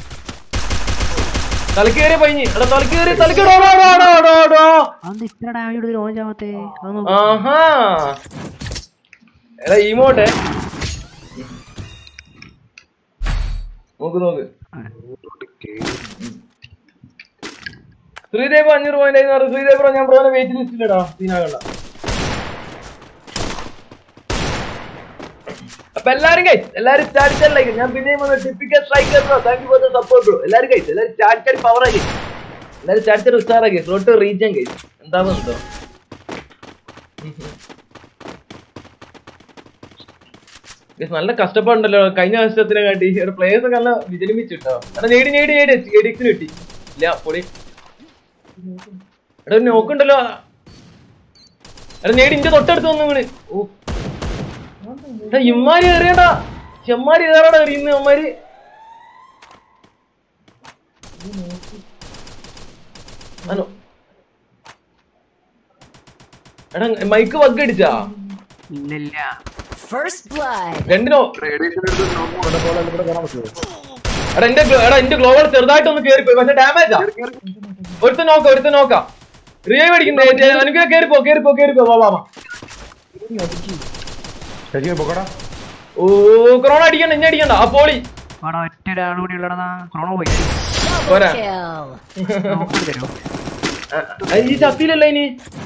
Speaker 2: തലക്ക് കയറി പഞ്ഞി എടാ തലക്ക് കയറി തലക്ക് ഇടോ, ഇടോ, ഇടോ, ഇടോ, ഇടോ, ഇടോ.
Speaker 3: അന്ന് ഇത്ര ഡാമേജ് കൊടുത്ത് ലോഞ്ച് ആവത്തെ അത് നോക്ക്.
Speaker 2: ആഹാ എടാ ഈമോട്ടെ നോക്ക് നോക്ക് ശ്രീദേവ് അഞ്ഞൂറ് പോയിന്റ് ആയി പറഞ്ഞു ശ്രീദേവ് ബ്രോ ഞാൻ ബ്രോനെ വെയിറ്റ് ലിസ്റ്റിലിടാ സീനാകണ്ട അപ്പൊ എല്ലാരും കഴിച്ച് എല്ലാരും സ്റ്റാർട്ട് ലൈക്ക് ഞാൻ പിന്നെയും വന്ന് typical striker bro thank you for the support bro എല്ലാരും കഴിച്ച് എല്ലാരും സ്റ്റാർട്ട് പവർ ആക്കി എല്ലാരും സ്റ്റാർട്ട് ഉഷാറാക്കി റോട്ട് റീജൻ കഴിച്ച് എന്താവുന്നുണ്ടോ Guys, നല്ല കഷ്ടപ്പാടുണ്ടല്ലോ കഴിഞ്ഞ വർഷത്തിനെ കാട്ടി പ്ലേയേഴ്സ് ഒക്കെ നല്ല വിജലമിച്ചിട്ടോ എടാ നേടി നേടി നേടി എഡിക്സിന് കിട്ടി ഇല്ല പൊളി എടാ നോക്കുണ്ടല്ലോ എടാ നേടി ഇന്റെ തൊട്ടടുത്ത് വന്നു വീണ് ഓ എടാ ഇമ്മാരി എറിയടാ ചെമ്മാരി കയറടാ എറിയുന്ന അമ്മാരി ആണോ എടാ മൈക്ക് വഗ് അടിച്ചാ
Speaker 3: ഇല്ല ഇല്ല
Speaker 5: First blood.
Speaker 2: രണ്ടിനോ
Speaker 6: റേഡിയേഷൻ എടുത്ത് നോക്കുമ്പോ ഇവിടെ പോലെ ഇവിടെ കാണാൻ പറ്റുമോ
Speaker 2: എടാ എന്റെ ഗ്ലോ- എടാ എന്റെ ഗ്ലോവൽ ചെറുതായിട്ടൊന്ന് കേറിപ്പോയി പക്ഷെ ഡാമേജാ ഒരുത്ത നോക്കാം ഒരുത്ത നോക്കാം റിയവ് അടിക്കുന്നേ എനിക്ക് കേറിപ്പോ കേറിപ്പോ കേറിപ്പോ വാ വാ വാ.
Speaker 4: ശരിക്കും പൊക്കടാ
Speaker 2: ഓ കൊറോണ അടിക്കണ്ട ഇനി അടിക്കണ്ട ആ പോളി
Speaker 3: അവിടെ ഒറ്റ ഒരാൾ കൂടി ഉള്ളടാ ക്രോണോ പോയി
Speaker 5: Double
Speaker 2: Bora.
Speaker 5: kill.
Speaker 3: നോക്കി തരുമോ
Speaker 2: ആ, ആ, ഈ ചത്തിയിലല്ല ഇനി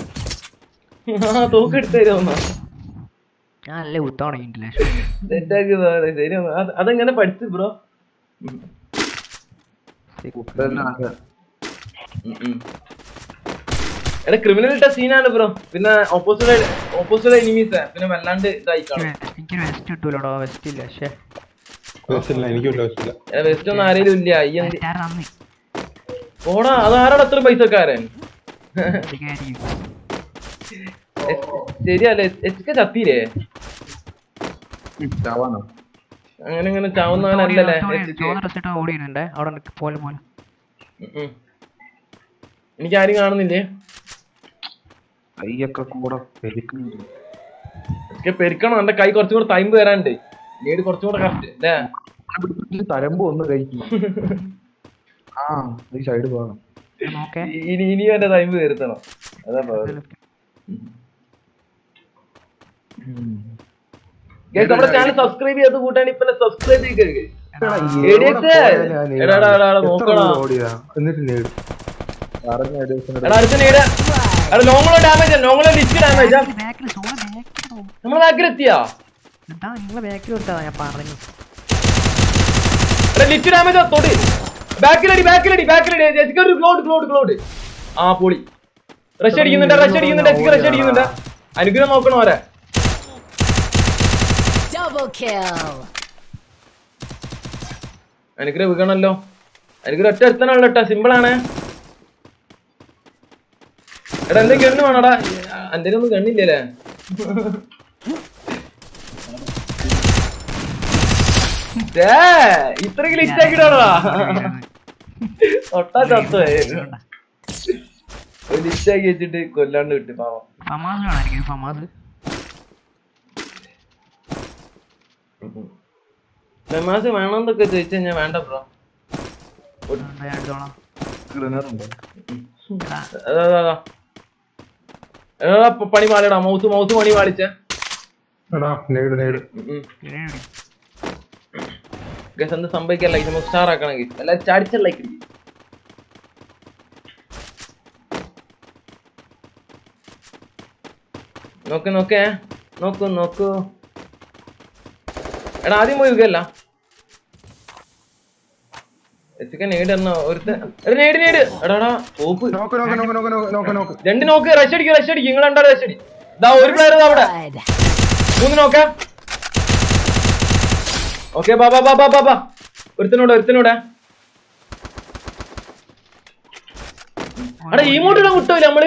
Speaker 2: ആ തോക്കെടുത്ത് തരുമോ
Speaker 3: ഞാൻ അല്ലേ കുത്താവണ ഇല്ല
Speaker 2: തെറ്റാക്കി ശരി അത് അതെങ്ങനെ പഠിച്ചു ബ്രോ എടാ ക്രിമിനൽ സീനാണ് ബ്രോ പിന്നെ ഓപ്പോസിറ്റ് ഓപ്പോസിറ്റ് എനിമീസ് പിന്നെ വല്ലാണ്ട് ഇതായി കാണും
Speaker 3: എനിക്കൊരു വെസ്റ്റ് കിട്ടൂലോ വെസ്റ്റ് ഇല്ല പക്ഷേ
Speaker 4: ബസ്സില്ല എനിക്കില്ല ബസ്സില്ല
Speaker 2: വെസ്റ്റ് ഒന്നും ആരെങ്കിലും ഇല്ല ഈ എന്ത്
Speaker 3: തെറ്റാറ് നന്ദി
Speaker 2: ഓടാ അതാരാണ് അത്ര പൈസക്കാരൻ
Speaker 3: ശരിയായിരിക്കും
Speaker 2: എസ്- ശരിയല്ലേ എച്ച് കെ ചത്തിയില്ലേ
Speaker 6: ചാവാനോ
Speaker 2: അങ്ങനെ അങ്ങനെ ചാവുന്നവനല്ലല്ലേ എച്ച് കെ
Speaker 3: ചോന്ന ഡ്രസ് ഇട്ട് ഓടി വരുന്നുണ്ടേ അവിടെ നിക്ക് പോലെ പോലെ
Speaker 2: ഉം. എനിക്ക് ആരും കാണുന്നില്ലേ
Speaker 6: കൈയൊക്കെ കൂടെ പെരുക്കുന്നു
Speaker 2: എച്ച് കെ പെരുക്കണം എന്റെ കൈ കുറച്ചും കൂടെ ടൈം വരാണ്ട് നീട് കുറച്ചും കൂടെ കറക്റ്റ് അല്ലേ
Speaker 6: തരമ്പോ ഒന്ന് കഴിക്കും ആ ഈ സൈഡ് പോകാം
Speaker 3: നോക്കേ
Speaker 2: ഇനി ഇനിയും എന്റെ ടൈം വരുത്തണം അതാ power. Guys, നമ്മുടെ ചാനൽ സബ്സ്ക്രൈബ് ചെയ്ത് കൂട്ടാൻ ഇപ്പൊ സബ്സ്ക്രൈബ് ചെയ്ത് എടാ എടാ എടാ എടാ, നോക്കടാ
Speaker 4: ഓടിയതാ എന്നിട്ട് നേടി
Speaker 6: പറഞ്ഞ ഏകദേശം
Speaker 2: എടാ അടുത്ത നേരെ എടാ ലോങ്ങുള്ള ഡാമേജ് ലോങ്ങുള്ള ഡിസ്ക് ഡാമേജ്
Speaker 3: ബാക്കിൽ സോണ ബാക്കിൽ
Speaker 2: നമ്മളെ ബാക്കിൽ എത്തിയാ
Speaker 3: എന്താ നിങ്ങളെ ബാക്കിൽ കൊടുത്താ ഞാൻ പറഞ്ഞു
Speaker 2: എടാ ലിറ്റ് ഡാമേജ് തൊട്ട് ബാക്കിലടി ബാക്കിലടി ബാക്കിലടി ജെസിക്ക ഒരു ക്ലോഡ് ക്ലോഡ് ക്ലോഡ് ആ പൊളി റഷ് അടിക്കുന്നുണ്ട് റഷ് അടിക്കുന്നുണ്ട് ജെസിക്ക റഷ് അടിക്കുന്നുണ്ട് അനുഗ്രഹം നോക്കണം ഓരെ
Speaker 5: Double kill.
Speaker 2: അനുഗ്രഹം വീകണല്ലോ അനുഗ്രഹം ഒറ്റ എത്തണല്ലോ കേട്ടോ സിമ്പിൾ ആണ് എടാ എന്റെ ഗണ്ണ് വേണടാ എന്റെ ഒന്നും ഗണ്ണില്ലല്ലേ ഏ ഇത്രയ്ക്ക് ലിസ്റ്റ് ആക്കിട്ടാടാ ഒട്ടാ ചത്തുപോയി ഒരു ലിസ്റ്റ് ആക്കി വെച്ചിട്ട് കൊല്ലാണ്ട് കിട്ടി പാവം
Speaker 3: ഫമാസ് കാണായിരിക്കും ഫമാസ്
Speaker 2: മെമാസ് വേണമെന്നൊക്കെ ചോദിച്ചു കഴിഞ്ഞാൽ വേണ്ട ബ്രോ
Speaker 3: എടുത്തോളാം
Speaker 6: ഗ്ലിനറുണ്ടോ
Speaker 2: അതാ അതാ, അതാ എടാ പ- പണി മാറിയടാ മൗസ് മൗസ് പണി മാറിച്ചേ
Speaker 4: എടാ നേട് നേട്
Speaker 2: ഗസ് എന്ത് സംഭവിക്കാൻ ലൈക്ക് നമുക്ക് സ്റ്റാർ ആക്കണമെങ്കിൽ എല്ലാവരും ചാടിച്ച ലൈക്ക് നോക്ക് നോക്കേ നോക്കൂ നോക്കൂ എടാ ആദ്യം പോയി യുഗല്ല എത്തിക്കാൻ നേട് എണ്ണ ഒരുത്ത എടാ നേട് നേട് എടാ എടാ പോപ്പ്
Speaker 4: നോക്ക് നോക്ക് നോക്ക് നോക്ക് നോക്ക് നോക്ക് നോക്ക്
Speaker 2: രണ്ട് നോക്ക് റഷ് അടിക്കും റഷ് അടിക്കും നിങ്ങൾ രണ്ടാ റഷ് അടി ഇതാ ഒരു പ്ലെയർ അവിടെ
Speaker 5: Blood.
Speaker 2: മൂന്ന് നോക്കാം ഓക്കെ ബാ ബാ ബാ ബാ ബാ ബാ ഒരുത്തനോട് ഒരുത്തനോടെ എടാ ഇമോട്ട് ഇടാൻ വിട്ടില്ല നമ്മള്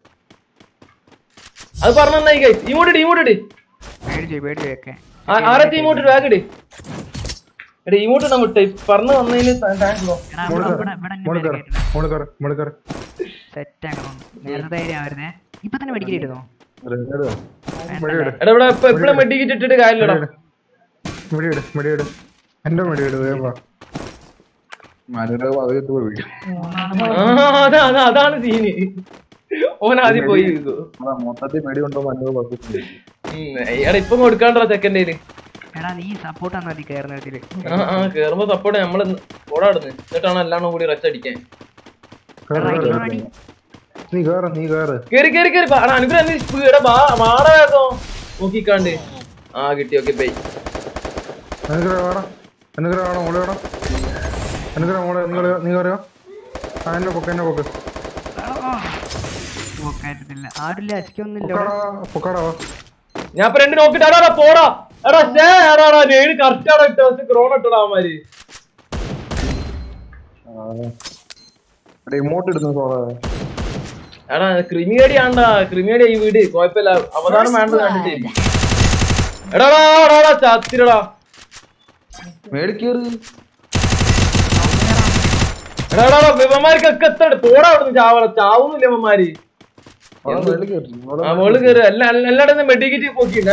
Speaker 2: അത് പറഞ്ഞു നന്നായി ഗൈസ് ഇമോട്ട് ഇട് ഇമോട്ട് ഇട്
Speaker 3: പേടിച്ചു പേടിച്ചു ഒക്കെ
Speaker 2: ആരത്തെ ഇമോട്ട് ഇട് ബാഗ് ഇട് എടാ ഇമോട്ട് ഇടാൻ വിട്ടേ പറഞ്ഞു വന്നതിന് താങ്ക്സ് ബ്രോ
Speaker 3: എടാ
Speaker 4: മോള്
Speaker 3: ഇവിടെ
Speaker 4: കയറ്
Speaker 3: ഇവിടെ
Speaker 4: മോള് കയറ് മോള് കയറ് മോള് കയറ്
Speaker 3: സെറ്റ് ആക്കണം നേരത്തെ ആയിരുന്നേ ഇപ്പൊ തന്നെ മേടിക്കരുതോ
Speaker 4: മെടിയിട്
Speaker 2: എടാ ഇവിടെ ഇപ്പൊ എപ്പോഴും മെഡിക്കിറ്റ് ഇട്ടിട്ട് കാര്യമില്ലടാ
Speaker 4: മെടിയിട് മെടിയിട് എന്റെ മെടിയിട് വേഗം വാ.
Speaker 6: മരുടെ ഭാഗത്ത് പോയി
Speaker 2: ആ അതാ അതാ അതാണ് സീന് ഓൻ ആദ്യം പോയി ഇരിക്കൂ.
Speaker 6: അതാ മൊത്തത്തിൽ മേടി കൊണ്ടോ മഞ്ഞ ഭാഗത്ത്
Speaker 2: ഉം, എടാ ഇപ്പം കൊടുക്കാണ്ടോ സെക്കൻഡ്
Speaker 3: എടാ നീ സപ്പോർട്ട് ആണ് മതി കയറുന്നതില്
Speaker 2: ആ ആ കേറുമ്പോ സപ്പോർട്ട് നമ്മള് ഓടാടുന്നു എന്നിട്ടാണ് എല്ലാണോ കൂടി റച്ച് അടിക്കാൻ
Speaker 4: കേറ്, കേറ്, കേറ്. നീ കേറ് നീ കേറ്
Speaker 2: കേറി കേറി കേറി ബാ, എടാ, അനുഗ്രഹം നീ സ്പീഡ് മാടാകോ നോക്കിക്കാണ്ട് ആ കിട്ടി ഓക്കെ ബൈ
Speaker 4: അനുഗ്രഹം വേണം അനുഗ്രഹം വേണം മോള് വേണം അനുഗ്രഹം മോളെ നിങ്ങൾ നീ കയറിയോ ആ എന്നെ പൊക്ക് എന്നെ പൊക്ക്
Speaker 3: പോക്കായിട്ടില്ല ആരില്ല അച്ഛക്കൊന്നുമില്ല
Speaker 4: പൊക്കാടാ പൊക്കാടാ വാ.
Speaker 2: ഞാൻ ഇപ്പൊ രണ്ട് നോക്കിട്ട് എടാ എടാ, പോടാ എടാ ഷേ എടാ എടാ നേട് കറക്റ്റ് ആണ് ഇട്ടോ പക്ഷെ ക്രോൺ ഇട്ടടാ അവന്മാര്
Speaker 6: ഇമോട്ട് ഇടുന്നു സോളാ
Speaker 2: എടാ ക്രിമിയേടി ആണ്ടാ ക്രിമിയേടി ഈ വീട് കുഴപ്പമില്ല അവതാരം വേണ്ടത് കണ്ടിട്ട് എടാ എടാ, എടാ എടാ ചത്തിരടാ
Speaker 6: മേടിക്കേറ്
Speaker 2: എടാ എടാ എടാ, ഇവന്മാർക്കൊക്കെ എത്തണ്ട് പോടാ അവിടുന്ന് ചാവള ചാവുന്നില്ല ഇവന്മാര് ആ മോള് കേറ് എല്ലാ എല്ലായിടും മെഡിക്കറ്റ് പോക്കില്ല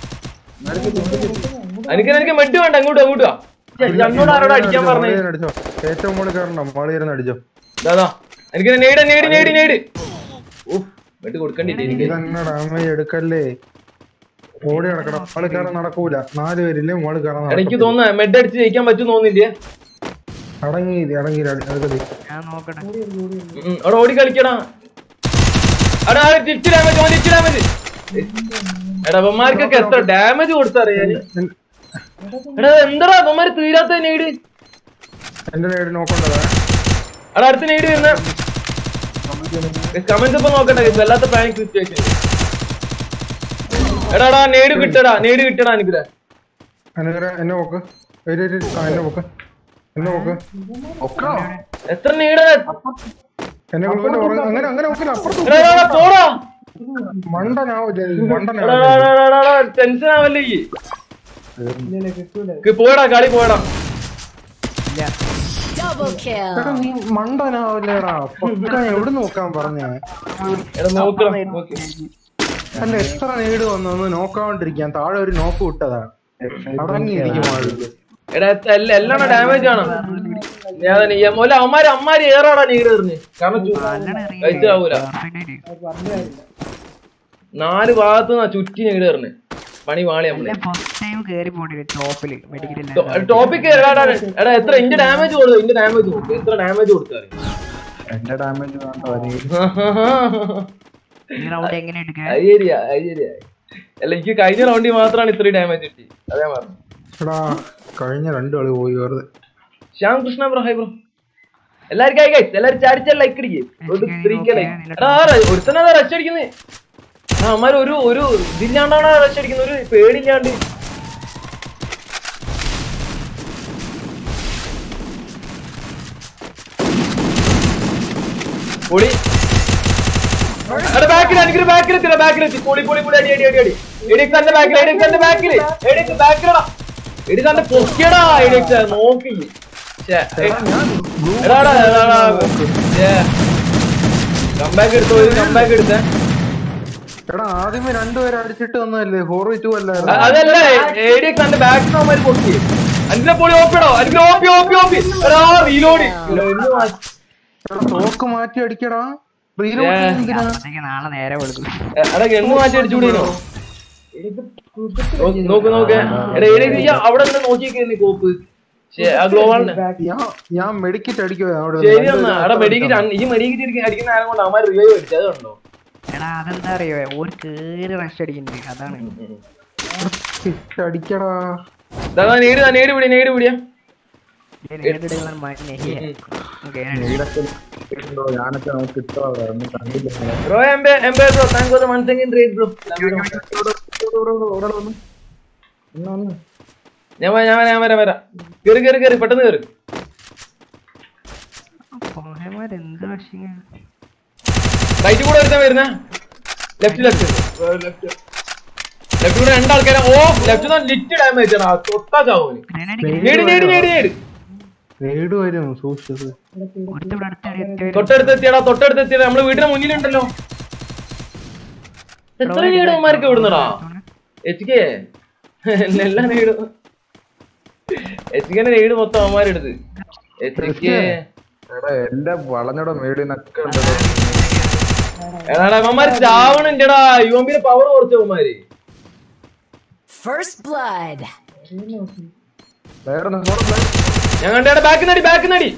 Speaker 2: എനിക്ക് എനിക്ക് മെഡ് വേണ്ട അങ്ങോട്ട് അങ്ങോട്ട് വാ ഞങ്ങളോട് ആരോട് അടിക്കാൻ പറഞ്ഞേ
Speaker 4: മോളിൽ അടിച്ചോ ഏറ്റവും മുകളിൽ കയറണം മോളി ഇരുന്ന് അടിച്ചോ
Speaker 2: ദാദാ എനിക്ക് നേട് നേട് നേട് നേട് ഉഫ് മെഡ് കൊടുക്കണ്ടില്ല എനിക്ക്
Speaker 4: ഇതന്നെ ഡാമേജ് എടുക്കല്ലേ ഓടി നടക്കണം മോള് കയറാൻ നടക്കൂല നാല് പേരില്ലേ മോള് കയറാൻ
Speaker 2: എടാ, എനിക്ക്
Speaker 4: നടക്കൂല.
Speaker 2: തോന്നുന്നു മെഡ് അടിച്ച് ജയിക്കാൻ പറ്റും തോന്നില്ലേ
Speaker 4: അടങ്ങി അടങ്ങി അടുക്കതി
Speaker 3: ഞാൻ നോക്കട്ടെ
Speaker 2: ഉം, അവിടെ ഓടി കളിക്കടാ എടാ തിരിച്ചു ഡാമേജ് ഓൻ തിരിച്ചു ഡാമേജ് എടാ അവന്മാർക്കൊക്കെ എത്ര ഡാമേജ് കൊടുത്തറിയാന് എടാ എന്താടാ അവന്മാര് തീരാത്ത നേട്
Speaker 4: എന്റെ നേടി നോക്കണ്ടതാ
Speaker 2: എടാ അടുത്ത നേട് വരുന്ന കമന്റ്സ് ഇപ്പൊ നോക്കട്ടെ guys. വല്ലാത്ത പാനിക് സിറ്റുവേഷൻ എടാ എടാ നേട് കിട്ടടാ നേട് കിട്ടടാ അനുഗ്രഹ
Speaker 4: അനുഗ്രഹം എന്നെ നോക്ക് വരി, വരി, ആ എന്നെ നോക്ക് എന്നെ നോക്ക്
Speaker 2: എത്ര നേട്
Speaker 4: എന്നെ വിളിപ്പിന്റെ പുറകെ അങ്ങനെ അങ്ങനെ നോക്കില്ല അപ്പുറത്ത്
Speaker 2: എടാ എടാ, എടാ, പോടാ
Speaker 4: മണ്ടനാവില്ല
Speaker 2: എടാ
Speaker 4: മണ്ടനാവില്ല
Speaker 2: ടെൻഷൻ ആവല്ലേ ഈ ക്ക് പോടാ കളി പോടാ
Speaker 5: Double kill.
Speaker 4: എടാ നീ മണ്ടനാവില്ലേടാ പൊക്കാൻ എവിടെ നോക്കാൻ പറഞ്ഞ
Speaker 2: എടാ നോക്കണം നോക്ക്.
Speaker 4: അല്ല എത്ര നേട് വന്നു നോക്കാണ്ടിരിക്കാൻ താഴെ ഒരു നോക്ക് വിട്ടതാണ് അടങ്ങിയിരിക്കും ആള്
Speaker 2: എടാ എല്ല- എല്ലാം ഡാമേജ് ആണ് ഞാൻ നീ- മോലെ അമ്മാര് അമ്മാര് ഏറാടാ നീര് എറിഞ്ഞ് കാരണം ചു- കഴിച്ചാവൂല നാല് ഭാഗത്ത് നിന്നാ ചുറ്റി നീട് എറിഞ്ഞ് പണി വാളി നമ്മള്
Speaker 3: ഫസ്റ്റ് ടൈം കേറി പോണ്ടി ടോപ്പില് മെഡിക്കൽ
Speaker 2: ടോപ്പിക് എടാ എടാ എത്ര ഇന്റെ ഡാമേജ് കൊടുത്തു ഇന്റെ ഡാമേജ് കൊടുത്തു എത്ര ഡാമേജ് കൊടുത്തു
Speaker 6: എന്റെ ഡാമേജ് വേണ്ട
Speaker 3: ഈ റൗണ്ട് എങ്ങനെ എടുക്കാൻ
Speaker 2: അത് ശരിയാ അത് ശരിയാ അല്ല എനിക്ക് കഴിഞ്ഞ റൗണ്ടിൽ മാത്രമാണ് ഇത്രയും ഡാമേജ് കിട്ടി അതേ പറഞ്ഞു
Speaker 4: എടാ കഴിഞ്ഞ രണ്ടു കളി പോയി വെറുതെ
Speaker 2: Shyam Krishna bro hi bro എല്ലാവർക്കും ആയി ഗൈസ് എല്ലാവരും ചാടിച്ചാൽ ലൈക്ക് അടിക്കേ ഒരു സ്ത്രീക്ക് ലൈക്ക് എടാ ഒരുത്തനാ റച്ച് അടിക്കുന്നത് ആ അമ്മാര് ഒരു ഒരു ഇതില്ലാണ്ടാണ് റച്ച് അടിക്കുന്നത് ഒരു പേടില്ലാണ്ട് പൊളി എടാ ബാക്കിൽ എനിക്ക് ബാക്കിൽ എത്തില്ല ബാക്കിൽ എത്തി പൊളി പൊളി പൊളി അടി അടി അടി അടി എഡിക്സ് എന്റെ ബാക്കിൽ എഡിക്സ് എന്റെ ബാക്കിൽ എഡിക്സ് ബാക്കിലടാ എഡിക്സ് എന്റെ പൊക്കിയടാ എഡിക്സ് നോക്കി ശ്ശേ, എടാ എടാ എടാ കമ്പാക്ക് എടുത്തോ കമ്പാക്ക് എടുത്തേ
Speaker 4: എടാ ആദ്യമേ രണ്ടുപേരെ അടിച്ചിട്ട് വന്നതല്ലേ ഫോർ ടു
Speaker 2: അ-
Speaker 4: അല്ലായിരുന്നു
Speaker 2: അതല്ല എഡിക്സ് എന്റെ ബാക്കിൽ അവന്മാര് പൊക്കി അഞ്ചിനെ പൊളി ഓപ്പിടോ എനിക്ക് ഓപ്പി ഓപ്പി ഓപ്പി എടാ റീലോഡ്
Speaker 4: എടാ, തോക്ക് മാറ്റി അടിക്കടാ റീലോഡ്
Speaker 2: ഏ.
Speaker 4: എന്തിനാ
Speaker 3: അപ്പത്തേക്ക് നാളെ നേരെ കൊടുക്കും
Speaker 2: എടാ ഗണ്ണ് മാറ്റി അടിച്ചുകൂടിനോ നോക്ക് നോക്ക് എടാ എഡിക്സ് ഈ അവിടെ നിന്ന് നോക്കിയേക്ക് നീ കോപ്പ് ശ്ശേ, ആ ഗ്ലോബാളിന്
Speaker 4: ഞാൻ ഞാൻ മെഡിക്കറ്റ് അടിക്കുക അവിടെ
Speaker 2: ശരി എന്നാ എടാ മെഡിക്കറ്റ് ഈ മെഡിക്കറ്റ് അടിക്കുന്ന നേരം കൊണ്ട് അവന്മാർ റിവൈവ് അടിച്ചു അതുണ്ടോ
Speaker 3: എടാ അതെന്താ അറിയോ ഒരു കേറി റഷ് അടിക്കുന്നുണ്ട് അതാണ്
Speaker 4: അടിക്കടാ
Speaker 2: ദാ ദാ നേട് ദാ നേട് പിടി നേട് പിടിയാ
Speaker 3: നേരിടുന്ന നെഹിയ ഓക്കെ
Speaker 6: നീടൊക്കെ ഉണ്ടോ? ഞാനൊക്കെ നമുക്ക് കിട്ടാ ഒന്നും കണ്ടില്ല നിങ്ങളെ.
Speaker 2: ബ്രോ എംബെ എംബെ bro thank for the one second rate bro
Speaker 6: ഒന്ന് വന്ന്.
Speaker 2: ഞാൻ വരാം, ഞാൻ വരാം ഞാൻ വരാം വരാം കേറി കേറി കേറി പെട്ടെന്ന് കേറി
Speaker 3: പോയമാരെന്ത് പക്ഷേ
Speaker 2: റൈറ്റ് കൂടെ ഒരുത്താൻ വരുന്ന ലെഫ്റ്റ് ലെഫ്റ്റ് ലെഫ്റ്റ് ലെഫ്റ്റ് കൂടെ രണ്ടാൾക്കാരെ ഓ ലെഫ്റ്റ് ലിറ്റ് ഡാമേജ് ആണ് തൊട്ടാ ചാവോന് നേടി നേടി നേടി നേടി
Speaker 4: നേട് വരും സൂക്ഷിച്ചത്
Speaker 3: ഒരുത്തവിടെ അടുത്ത്
Speaker 2: തൊട്ടടുത്ത് എത്തിയടാ തൊട്ടടുത്ത് എത്തിയടാ നമ്മള് വീടിന്റെ മുന്നിലുണ്ടല്ലോ എത്ര വീടന്മാർക്ക് ഇവിടുന്നടാ എച്ച് കെ എല്ലാം നേട് എച്ച് കെന്റെ നേട് മൊത്തം അവന്മാരെടുത്ത് എച്ച് കെ
Speaker 6: എടാ എന്റെ വളഞ്ഞയുടെ മേളിനൊക്കെ ഉണ്ട്
Speaker 2: എടാ അവന്മാര് ചാവണില്ലടാ യുവമ്പിന്റെ പവർ കുറച്ച് അവന്മാര്
Speaker 5: First blood.
Speaker 6: വേറെ ഒന്ന് ഫോട്ടോ പ്ലേ.
Speaker 2: ഞാൻ കണ്ടേടാ ബാക്ക് നടി ബാക്ക് നടി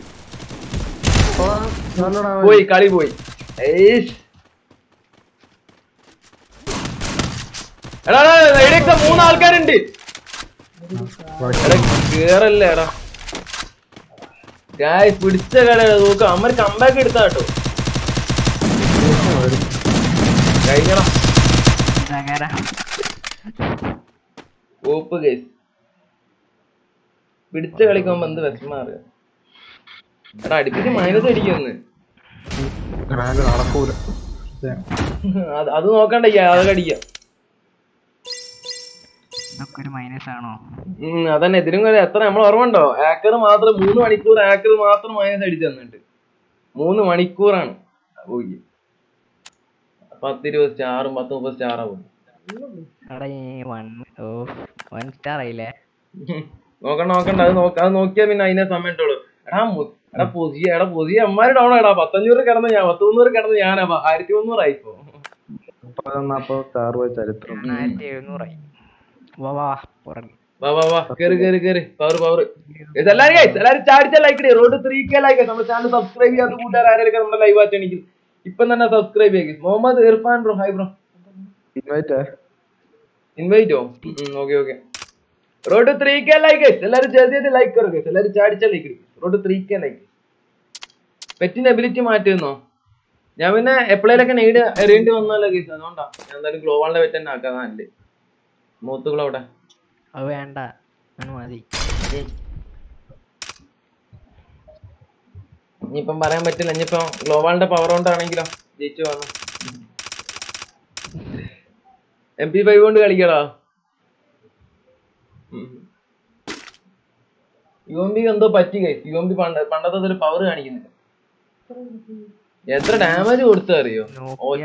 Speaker 4: നല്ലടാ
Speaker 2: പോയി കളി പോയി ഏയ്ഷ്. എടാ എടാ, ഇവിടെയൊക്കെ മൂന്ന് ആൾക്കാരുണ്ട് എടാ കേറല്ലേ എടാ ഗായ് പിടിച്ച കളി നോക്ക അമ്മ കമ്പാക്ക് എടുത്താ കേട്ടോ കഴിഞ്ഞടാ ഓപ്പ് കേസ് പിടിച്ച കളിക്കുമ്പോ എന്ത് വിഷമം അറിയാം എടാ അടുപ്പിച്ച് മൈനസ് അടിക്കുമെന്ന്
Speaker 4: റാങ്ക് നടക്കൂല
Speaker 2: അത് അത് നോക്കണ്ട അതൊക്കെ അടിക്കാം
Speaker 3: ഇതൊക്കെ ഒരു മൈനസ് ആണോ
Speaker 2: ഉം, അതന്നെ ഇതിനും കൂടെ എത്ര നമ്മൾ ഓർമ്മ ഉണ്ടോ ആക്കർ മാത്രം മൂന്ന് മണിക്കൂർ ആക്കർ മാത്രം മൈനസ് അടിച്ചു തന്നിട്ട് മൂന്ന് മണിക്കൂറാണ് പോയി പത്തിരുപത് സ്റ്റാറും പത്ത് മുപ്പത് സ്റ്റാറാ പോയി
Speaker 3: എടാ വൺ ഓ വൺ സ്റ്റാർ ആയില്ലേ
Speaker 2: നോക്കണ്ട നോക്കണ്ട അത് നോക്ക അത് നോക്കിയാ പിന്നെ അതിനെ സമയം ഇട്ടോളൂ എടാ മു- എടാ പൊതിയ എടാ പൊതിയ അമ്മാര് ഡൗൺ എടാ പത്തഞ്ഞൂറ് കിടന്ന് ഞാൻ പത്ത് മുന്നൂറ് കിടന്ന് ഞാനാ പ- ആയിരത്തി മുന്നൂറായി ഇപ്പൊ
Speaker 6: മുപ്പത് നാപ്പത് സ്റ്റാർ പോയ ചരിത്രം
Speaker 3: ആയിരത്തി എഴുന്നൂറായി വാ വാ പുറകെ
Speaker 2: വാ വാ വാ കേറി കേറി കേറി പവർ പവർ എല്ലാരും guys, എല്ലാരും ചാടിച്ച ലൈക്ക് ഇടേ റോഡ് ത്രീ കെ ലൈക്ക് നമ്മുടെ ചാനൽ സബ്സ്ക്രൈബ് ചെയ്യാത്ത കൂട്ടുകാർ ആരെയൊക്കെ നമ്മുടെ ലൈവ് ആച്ചെനിക്ക് ഇപ്പം തന്നെ സബ്സ്ക്രൈബ് ചെയ്യുക Muhammad Irfan bro hi bro
Speaker 6: invite
Speaker 2: ഇൻവൈറ്റോ okay okay road three K like എല്ലാരും ജल्दी ലൈക്ക് കറോ guys. എല്ലാരും ചാടിച്ച like road three K like പെറ്റിന്റെ എബിലിറ്റി മാറ്റുന്നോ ഞാൻ പിന്നെ എപ്പോഴേലൊക്കെ നെയ്ഡ് എറിയേണ്ടി വന്നല്ലോ കേസ് അതുകൊണ്ടാ ഞാൻ എന്തായാലും ഗ്ലോവാളിന്റെ പെറ്റ് തന്നെ ആക്കാം നല്ലേ മൂത്തുകളവിടെ
Speaker 3: അത് വേണ്ട അത് മതി
Speaker 2: ഇനിയിപ്പം പറയാൻ പറ്റില്ല ഇനിയിപ്പം ഗ്ലോബാളിന്റെ പവർ കൊണ്ടാണെങ്കിലോ ജയിച്ചു വന്നു എം പി ഫൈവ് കൊണ്ട് കളിക്കടാ യു എം ബി എന്തോ പറ്റി കൈസ് യു എം ബി പണ്ട പണ്ടത്തെ ഒരു പവർ കാണിക്കുന്നില്ല എത്ര ഡാമേജ് കൊടുത്ത അറിയോ
Speaker 3: നോക്കിയ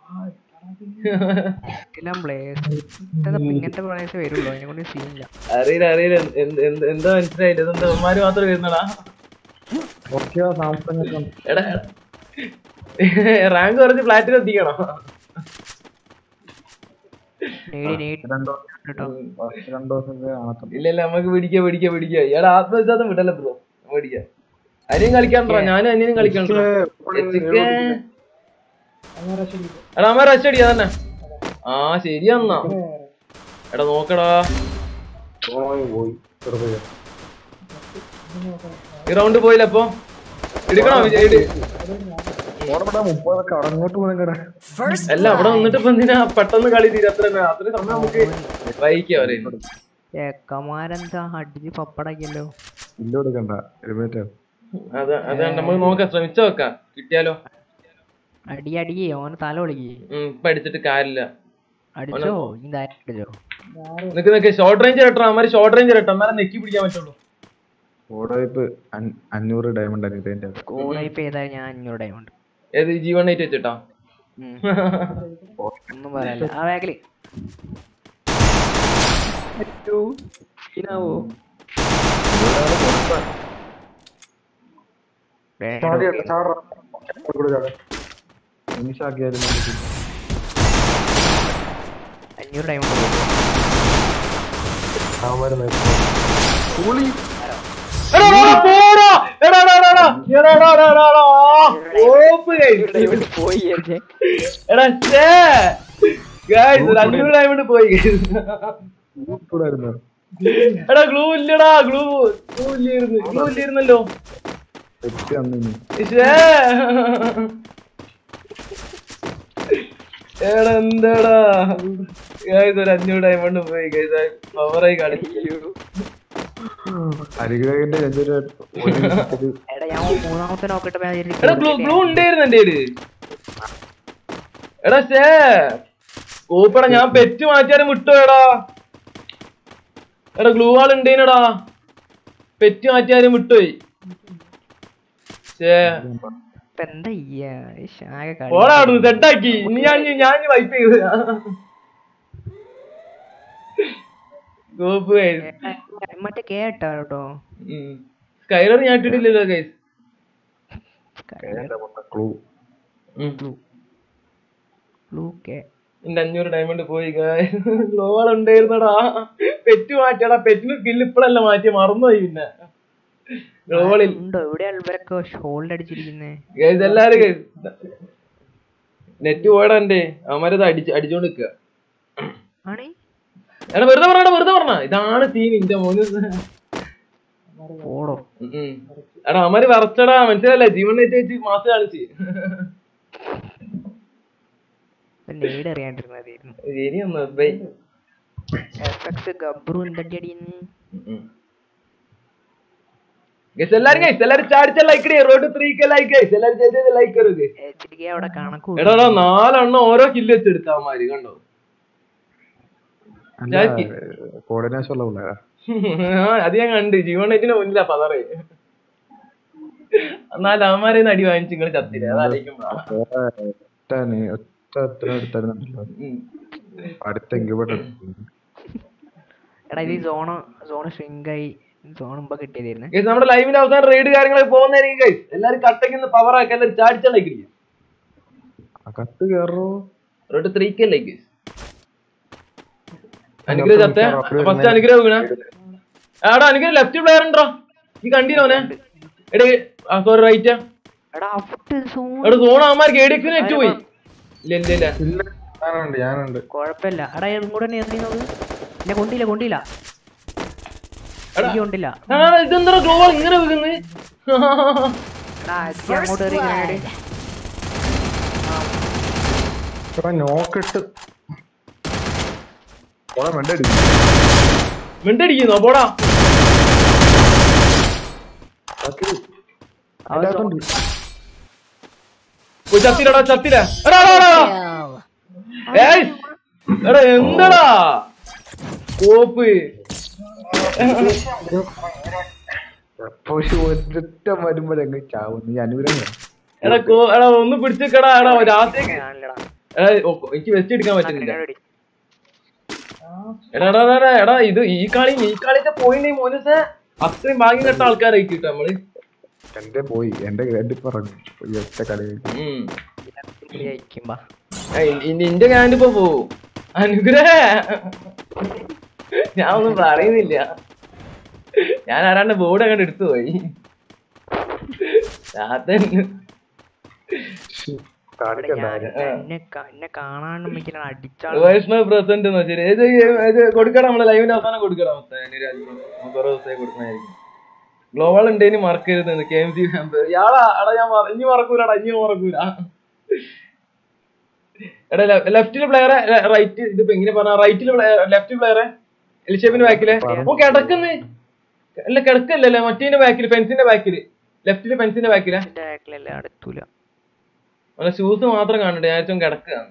Speaker 3: പ്ലേസ് ഇങ്ങനത്തെ പ്ലേസ് വരുള്ളൂ അതിനെ കൊണ്ട് സീനില്ല
Speaker 2: അറിയില്ല അറിയില്ല എന്ത്- എന്ത്- എന്താ മനസ്സിലായില്ല ഇതെന്താ ഉമ്മാര് മാത്രം വരുന്നടാ
Speaker 6: നോക്കിയാ സാംസങ് ഒക്കെ ഉണ്ട്.
Speaker 2: എടാ റാങ്ക് കുറച്ച് ഫ്ലാറ്റിൽ എത്തിക്കണോ
Speaker 3: നേടി നേടി
Speaker 6: രണ്ടോ
Speaker 3: കേട്ടോ
Speaker 6: ഫസ്റ്റ് രണ്ടു ദിവസമൊക്കെ കാണത്തുള്ളൂ
Speaker 2: ഇല്ല ഇല്ല നമുക്ക് പിടിക്കാം പിടിക്കാം പിടിക്കാം എടാ ആത്മവിശ്വാസം വിടല്ല ബ്രോ പിടിക്കാം അനിയും കളിക്കാണ്ടോ ഞാനും അനിയനും കളിക്കണ്ടോ എടാ അമ്മ റഷ് അടിയാ തന്നെ ആ ശരിയെന്നാ എടാ നോക്കടാ
Speaker 6: പോയി പോയി ചെറുത്
Speaker 2: ഈ റൗണ്ട് പോയില്ല അപ്പൊ എടുക്കണോ വിജയ് ഇട്.
Speaker 6: ഓടപ്പെടാ മുപ്പതൊക്കെ അവിടെ അങ്ങോട്ട് പോകുന്ന
Speaker 5: First
Speaker 2: അല്ല അവിടെ
Speaker 5: blood.
Speaker 2: വന്നിട്ട് ഇപ്പൊ എന്തിനാ പെട്ടെന്ന് കളി തീരെ അത്ര തന്നെ അത്രയും സമയം നമുക്ക് വൈകിക്കാം അവരെ
Speaker 3: ഏക്കമാരെന്താ അടിച്ച് പപ്പടാക്കിയല്ലോ
Speaker 6: ഇല്ല കൊടുക്കണ്ട ഹെൽമെറ്റ്
Speaker 2: അത് അത് നമ്മൾ നോക്കാം ശ്രമിച്ചു നോക്കാം കിട്ടിയാലോ
Speaker 3: അടി അടിയേ ഓന് തല ഒളിക്കേ
Speaker 2: ഉം, ഇപ്പൊ അടിച്ചിട്ട് കാര്യമില്ല
Speaker 3: അടിച്ചോ ഈ താരം അടിച്ചോ
Speaker 2: നിക്ക് നിക്ക് ഷോർട്ട് റേഞ്ച് ഇരട്ടോ അമ്മ ഷോർട്ട് റേഞ്ച് ഇരട്ടോ അമ്മ നെക്കി പിടിക്കാൻ പറ്റുള്ളൂ
Speaker 6: ഓടോയിപ്പ് അഞ്ഞൂറ് ഡയമണ്ട് അതിന്റെ
Speaker 3: കൂടെ ഇപ്പൊ ഏതാ ഞാൻ അഞ്ഞൂറ് ഡയമണ്ട്
Speaker 2: ഏത് ജീവൺ നൈറ്റ് വെച്ചിട്ടാ
Speaker 3: ഒന്നും പറയാനില്ല ആ ബാഗില് സീനാവോ
Speaker 6: നിമിഷാക്കിയാലും
Speaker 3: അഞ്ഞൂറ് ഡയമണ്ട്
Speaker 2: എടാ, എടാ, പോടാ. എടാ, എടാ, എടാ, എടാ. എടാ എടാ എടാ എടാ എടാ ഓപ്പ്
Speaker 3: ഇവിടെ ഇവിടെ പോയി വിചാരിച്ചേ.
Speaker 2: എടാ ഛേ ഗൈസ് ഒരു അഞ്ഞൂറ് ഡയമണ്ട് പോയി guys.
Speaker 6: കൂടായിരുന്നു
Speaker 2: എടാ ഗ്ലൂ ഇല്ലടാ ഗ്ലൂ ഗ്ലൂ ഇല്ലായിരുന്നു ഗ്ലൂ ഇല്ലായിരുന്നല്ലോ
Speaker 6: തെറ്റ് അന്ന് ഇനി.
Speaker 2: ശ്ശേ. എടാ എന്താടാ ഗൈസ് ഒരു അഞ്ഞൂറ് ഡയമണ്ട് പോയി ഗൈസ് പവറായി കളിച്ചു
Speaker 6: അനുഗ്രഹന്റെ എന്തൊരു ഒരു ഒരു
Speaker 3: എടാ ഞാൻ മൂന്നാമത്തെ നോക്കട്ടെ ഞാൻ വിചാരിച്ചു
Speaker 2: എടാ ഗ്ലൂ ഗ്ലൂ ഉണ്ടായിരുന്നു എന്റെ കയ്യില് എടാ ഷേ ഓപ്പടാ ഞാൻ പെറ്റ് മാറ്റിയാലും വിട്ടോ എടാ എടാ ഗ്ലൂ ആൾ ഉണ്ടേനടാ പെറ്റ് മാറ്റിയാലും വിട്ടുപോയി ഷേ
Speaker 3: ഇപ്പൊ എന്താ ചെയ്യാ ഇഷ്, ആകെ കളി.
Speaker 2: ഓടാ അവിടുന്ന് സെറ്റാക്കി ഇനി ഞാൻ ഞാൻ വൈപ്പ് ചെയ്ത് ഗോപ്പ്
Speaker 3: എടാ, മറ്റേ കേട്ടാ കേട്ടോ
Speaker 2: സ്കൈലർ ഞാൻ ഇട്ടിട്ടില്ലല്ലോ ഗൈസ്
Speaker 6: ക്ലൂ
Speaker 3: ബ്ലൂ കേ
Speaker 2: എന്റെ അഞ്ഞൂറ് ഡയമണ്ട് പോയി ഗ്ലോവൾ ഉണ്ടായിരുന്നടാ പെറ്റ് മാറ്റിയടാ പെറ്റിന് കില്ല് ഇപ്പഴല്ല മാറ്റി മറന്നുപോയി പിന്നെ ഗ്ലോവളിൽ
Speaker 3: ഉണ്ടോ എവിടെയാ ഇവരൊക്കെ ഷോൾഡ് അടിച്ചിരിക്കുന്നേ
Speaker 2: ഗൈസ് എല്ലാരും ഗൈസ് നെറ്റ് പോയടാ എന്റെ അവന്മാരത് അടിച്ച് അടിച്ചോണ്ട് നിക്കുക
Speaker 3: ആണേ
Speaker 2: എടാ വെറുതെ പറഞ്ഞാ വെറുതെ പറഞ്ഞ ഇതാണ് തീം ഇന്റെ മോന്
Speaker 3: ഓടോ
Speaker 2: ഉം ഉം. എടാ അവന്മാര് വറച്ചടാ മനസ്സിലല്ലേ ജീവൻ നെറ്റ് വെച്ച് മാസം കാണിച്ച്
Speaker 3: നെയ്ഡ് അറിയാണ്ടിരുന്നതായിരുന്നു
Speaker 2: ശരിയൊന്ന് ബൈ
Speaker 3: എഫ് എക്സ് ഗബ്രു എന്തടി അടിയുന്നു
Speaker 2: ഗൈസ് എല്ലാരും ഗൈസ് എല്ലാരും ചാടിച്ച ലൈക്ക് ഇടേ road three K like guys എല്ലാരും ചെയ്ത് ലൈക്ക് കയറുക
Speaker 3: എച്ച് ഡി അവിടെ കണക്ക്
Speaker 2: എടാ എടാ നാലെണ്ണം ഓരോ കില്ല് വെച്ചെടുത്ത അവന്മാര് കണ്ടോ ചാക്കി.
Speaker 6: കോർഡിനേഷൻ ഉള്ള പിള്ളേരാ
Speaker 2: ആ, അത് ഞാൻ കണ്ട് ജീവൻ നെറ്റിന് മുന്നിലാ പതറേ എന്നാൽ അവന്മാരെ അടി വാങ്ങിച്ച് നിങ്ങൾ ചത്തില്ല അതാലോചിക്കുമ്പോ
Speaker 6: ഒറ്റ നീ- ഒറ്റ എത്ര എടുത്തായിരുന്നല്ലോ അടുത്ത ഇൻക്യുബേറ്റർ
Speaker 3: എടാ ഇത് സോണ് സോണ് ഷ്രിങ്കായി സോൺ മുമ്പ് കിട്ടിയതായിരുന്നു
Speaker 2: ഗൈസ് നമ്മുടെ ലൈവിന്റെ അവസാനം റെയ്ഡ് കാര്യങ്ങളൊക്കെ പോകുന്നതായിരിക്കും ഗൈസ് എല്ലാരും കട്ടയ്ക്ക് പവർ ആക്കി എല്ലാരും ചാടിച്ച ലൈക്ക് ഇടിക്കും
Speaker 6: കത്ത് കയറോ
Speaker 2: road three K like Anugraha ചത്ത ഫസ്റ്റ് അനുഗ്രഹം വീണ എടാ അനുഗ്രഹം ലെഫ്റ്റ് പ്ലെയർ ഉണ്ടോ ഈ കണ്ടിനോനെ എടേ സോറി റൈറ്റാ
Speaker 3: എടാ അവിടെ സോൺ
Speaker 2: എടാ സോണ അവന്മാർ കേഡിയക്സിന് നെറ്റ് പോയി ഇല്ല ഇല്ല ഇല്ല
Speaker 7: ഇല്ല ഞാനുണ്ട് ഞാനുണ്ട്
Speaker 3: കുഴപ്പമില്ല എടാ ഇതും കൂടെ തന്നെ എറിയുന്നത് എന്നെ കൊണ്ടില്ല കൊണ്ടില്ല എനിക്ക് കൊണ്ടില്ല
Speaker 2: ആ ഇതെന്താ ഗ്ലോ ഇങ്ങനെ വീകുന്നത്
Speaker 3: എടാ അച്ഛൻ അങ്ങോട്ട് എറി ഗ്രനേഡ്
Speaker 4: എടാ നോക്കിട്ട്
Speaker 6: ഓളെ വേണ്ടടി
Speaker 2: മിണ്ടടിക്കുന്നോ പോടാ പോയി ചത്തിലടാ ചത്തില എടാ എടാ, എടാ, എടാ.
Speaker 5: Kill.
Speaker 2: ഏയ്! എടാ എന്താടാ കോപ്പ്
Speaker 6: പക്ഷെ ഒരൊറ്റ വരുമ്പോഴെങ്ങ് ചാവും നീ അനുഗ്രഹം
Speaker 2: എടാ കോ എടാ ഒന്ന് പിടിച്ചേക്കടാ എടാ രാത്രിക്ക്
Speaker 3: കാണില്ലടാ
Speaker 2: എടാ ഓ, എനിക്ക് വെസ്റ്റ് എടുക്കാൻ പറ്റുന്നില്ല
Speaker 3: ഗ്രനേഡ് അടി
Speaker 2: എടാ എടാ, എടാ എടാ, എടാ ഇത് ഈ കളി ഈ കളിയൊക്കെ പോയിണ്ടേ മോനസെ അത്രയും ഭാഗ്യം കെട്ട ആൾക്കാരായി കിട്ടും നമ്മള്
Speaker 6: എന്റെ പോയി എന്റെ ഗ്രാൻഡ് പറഞ്ഞു ഈ ഒറ്റ കളി
Speaker 2: ഉം
Speaker 3: ജയിക്കുമ്പോ
Speaker 2: ആ, ഇ- ഇ- നിന്റെ ഗ്രാൻഡ് ഇപ്പൊ പോവും അനുഗ്രഹ ഞാൻ ഒന്നും പറയുന്നില്ല ഞാൻ ആരാണ്ട് ബോർഡ് അങ്ങോട്ട് എടുത്തു പോയി രാത്രി
Speaker 6: കാണിക്കണ്ട
Speaker 3: എന്നെ കാ- എന്നെ കാണാൻ മിക്കലാണ് അടിച്ചാൾ
Speaker 2: വൈഷ്ണവ് പ്രസന്റ് എന്ന് വെച്ചാൽ ഏത് ഇത് കൊടുക്കണം നമ്മളെ ലൈവിന്റെ അവസാനം കൊടുക്കണം മൊത്തം അനുരാജ് നമുക്ക് ഓരോ ദിവസമായി കൊടുക്കണായിരിക്കും ഗ്ലോബൽ ഉണ്ടേന് മറക്കരുത് കെ എം സി യാളാ എടാ ഞാൻ മറ- ഇനി മറക്കൂലടാ ഇനി മറക്കൂല എടാ ലെഫ്റ്റില് പ്ലെയറെ റൈറ്റ് ഇതിപ്പോ എങ്ങനെ പറഞ്ഞ റൈറ്റില് ലെഫ്റ്റ് പ്ലെയറെ എലിഷേപ്പിന്റെ ബാക്കില് ഓ കിടക്കുന്നു അല്ല കിടക്കല്ലല്ലേ മറ്റേന്റെ ബാക്കില് ഫെൻസിന്റെ ബാക്കില് ലെഫ്റ്റില് ഫെൻസിന്റെ ബാക്കില്
Speaker 3: ബാക്കിലല്ലേ അടുത്തൂല
Speaker 2: അവന്റെ ഷൂസ് മാത്രം കാണണ്ട ഞാൻ ഏറ്റവും കിടക്കുകയാണ്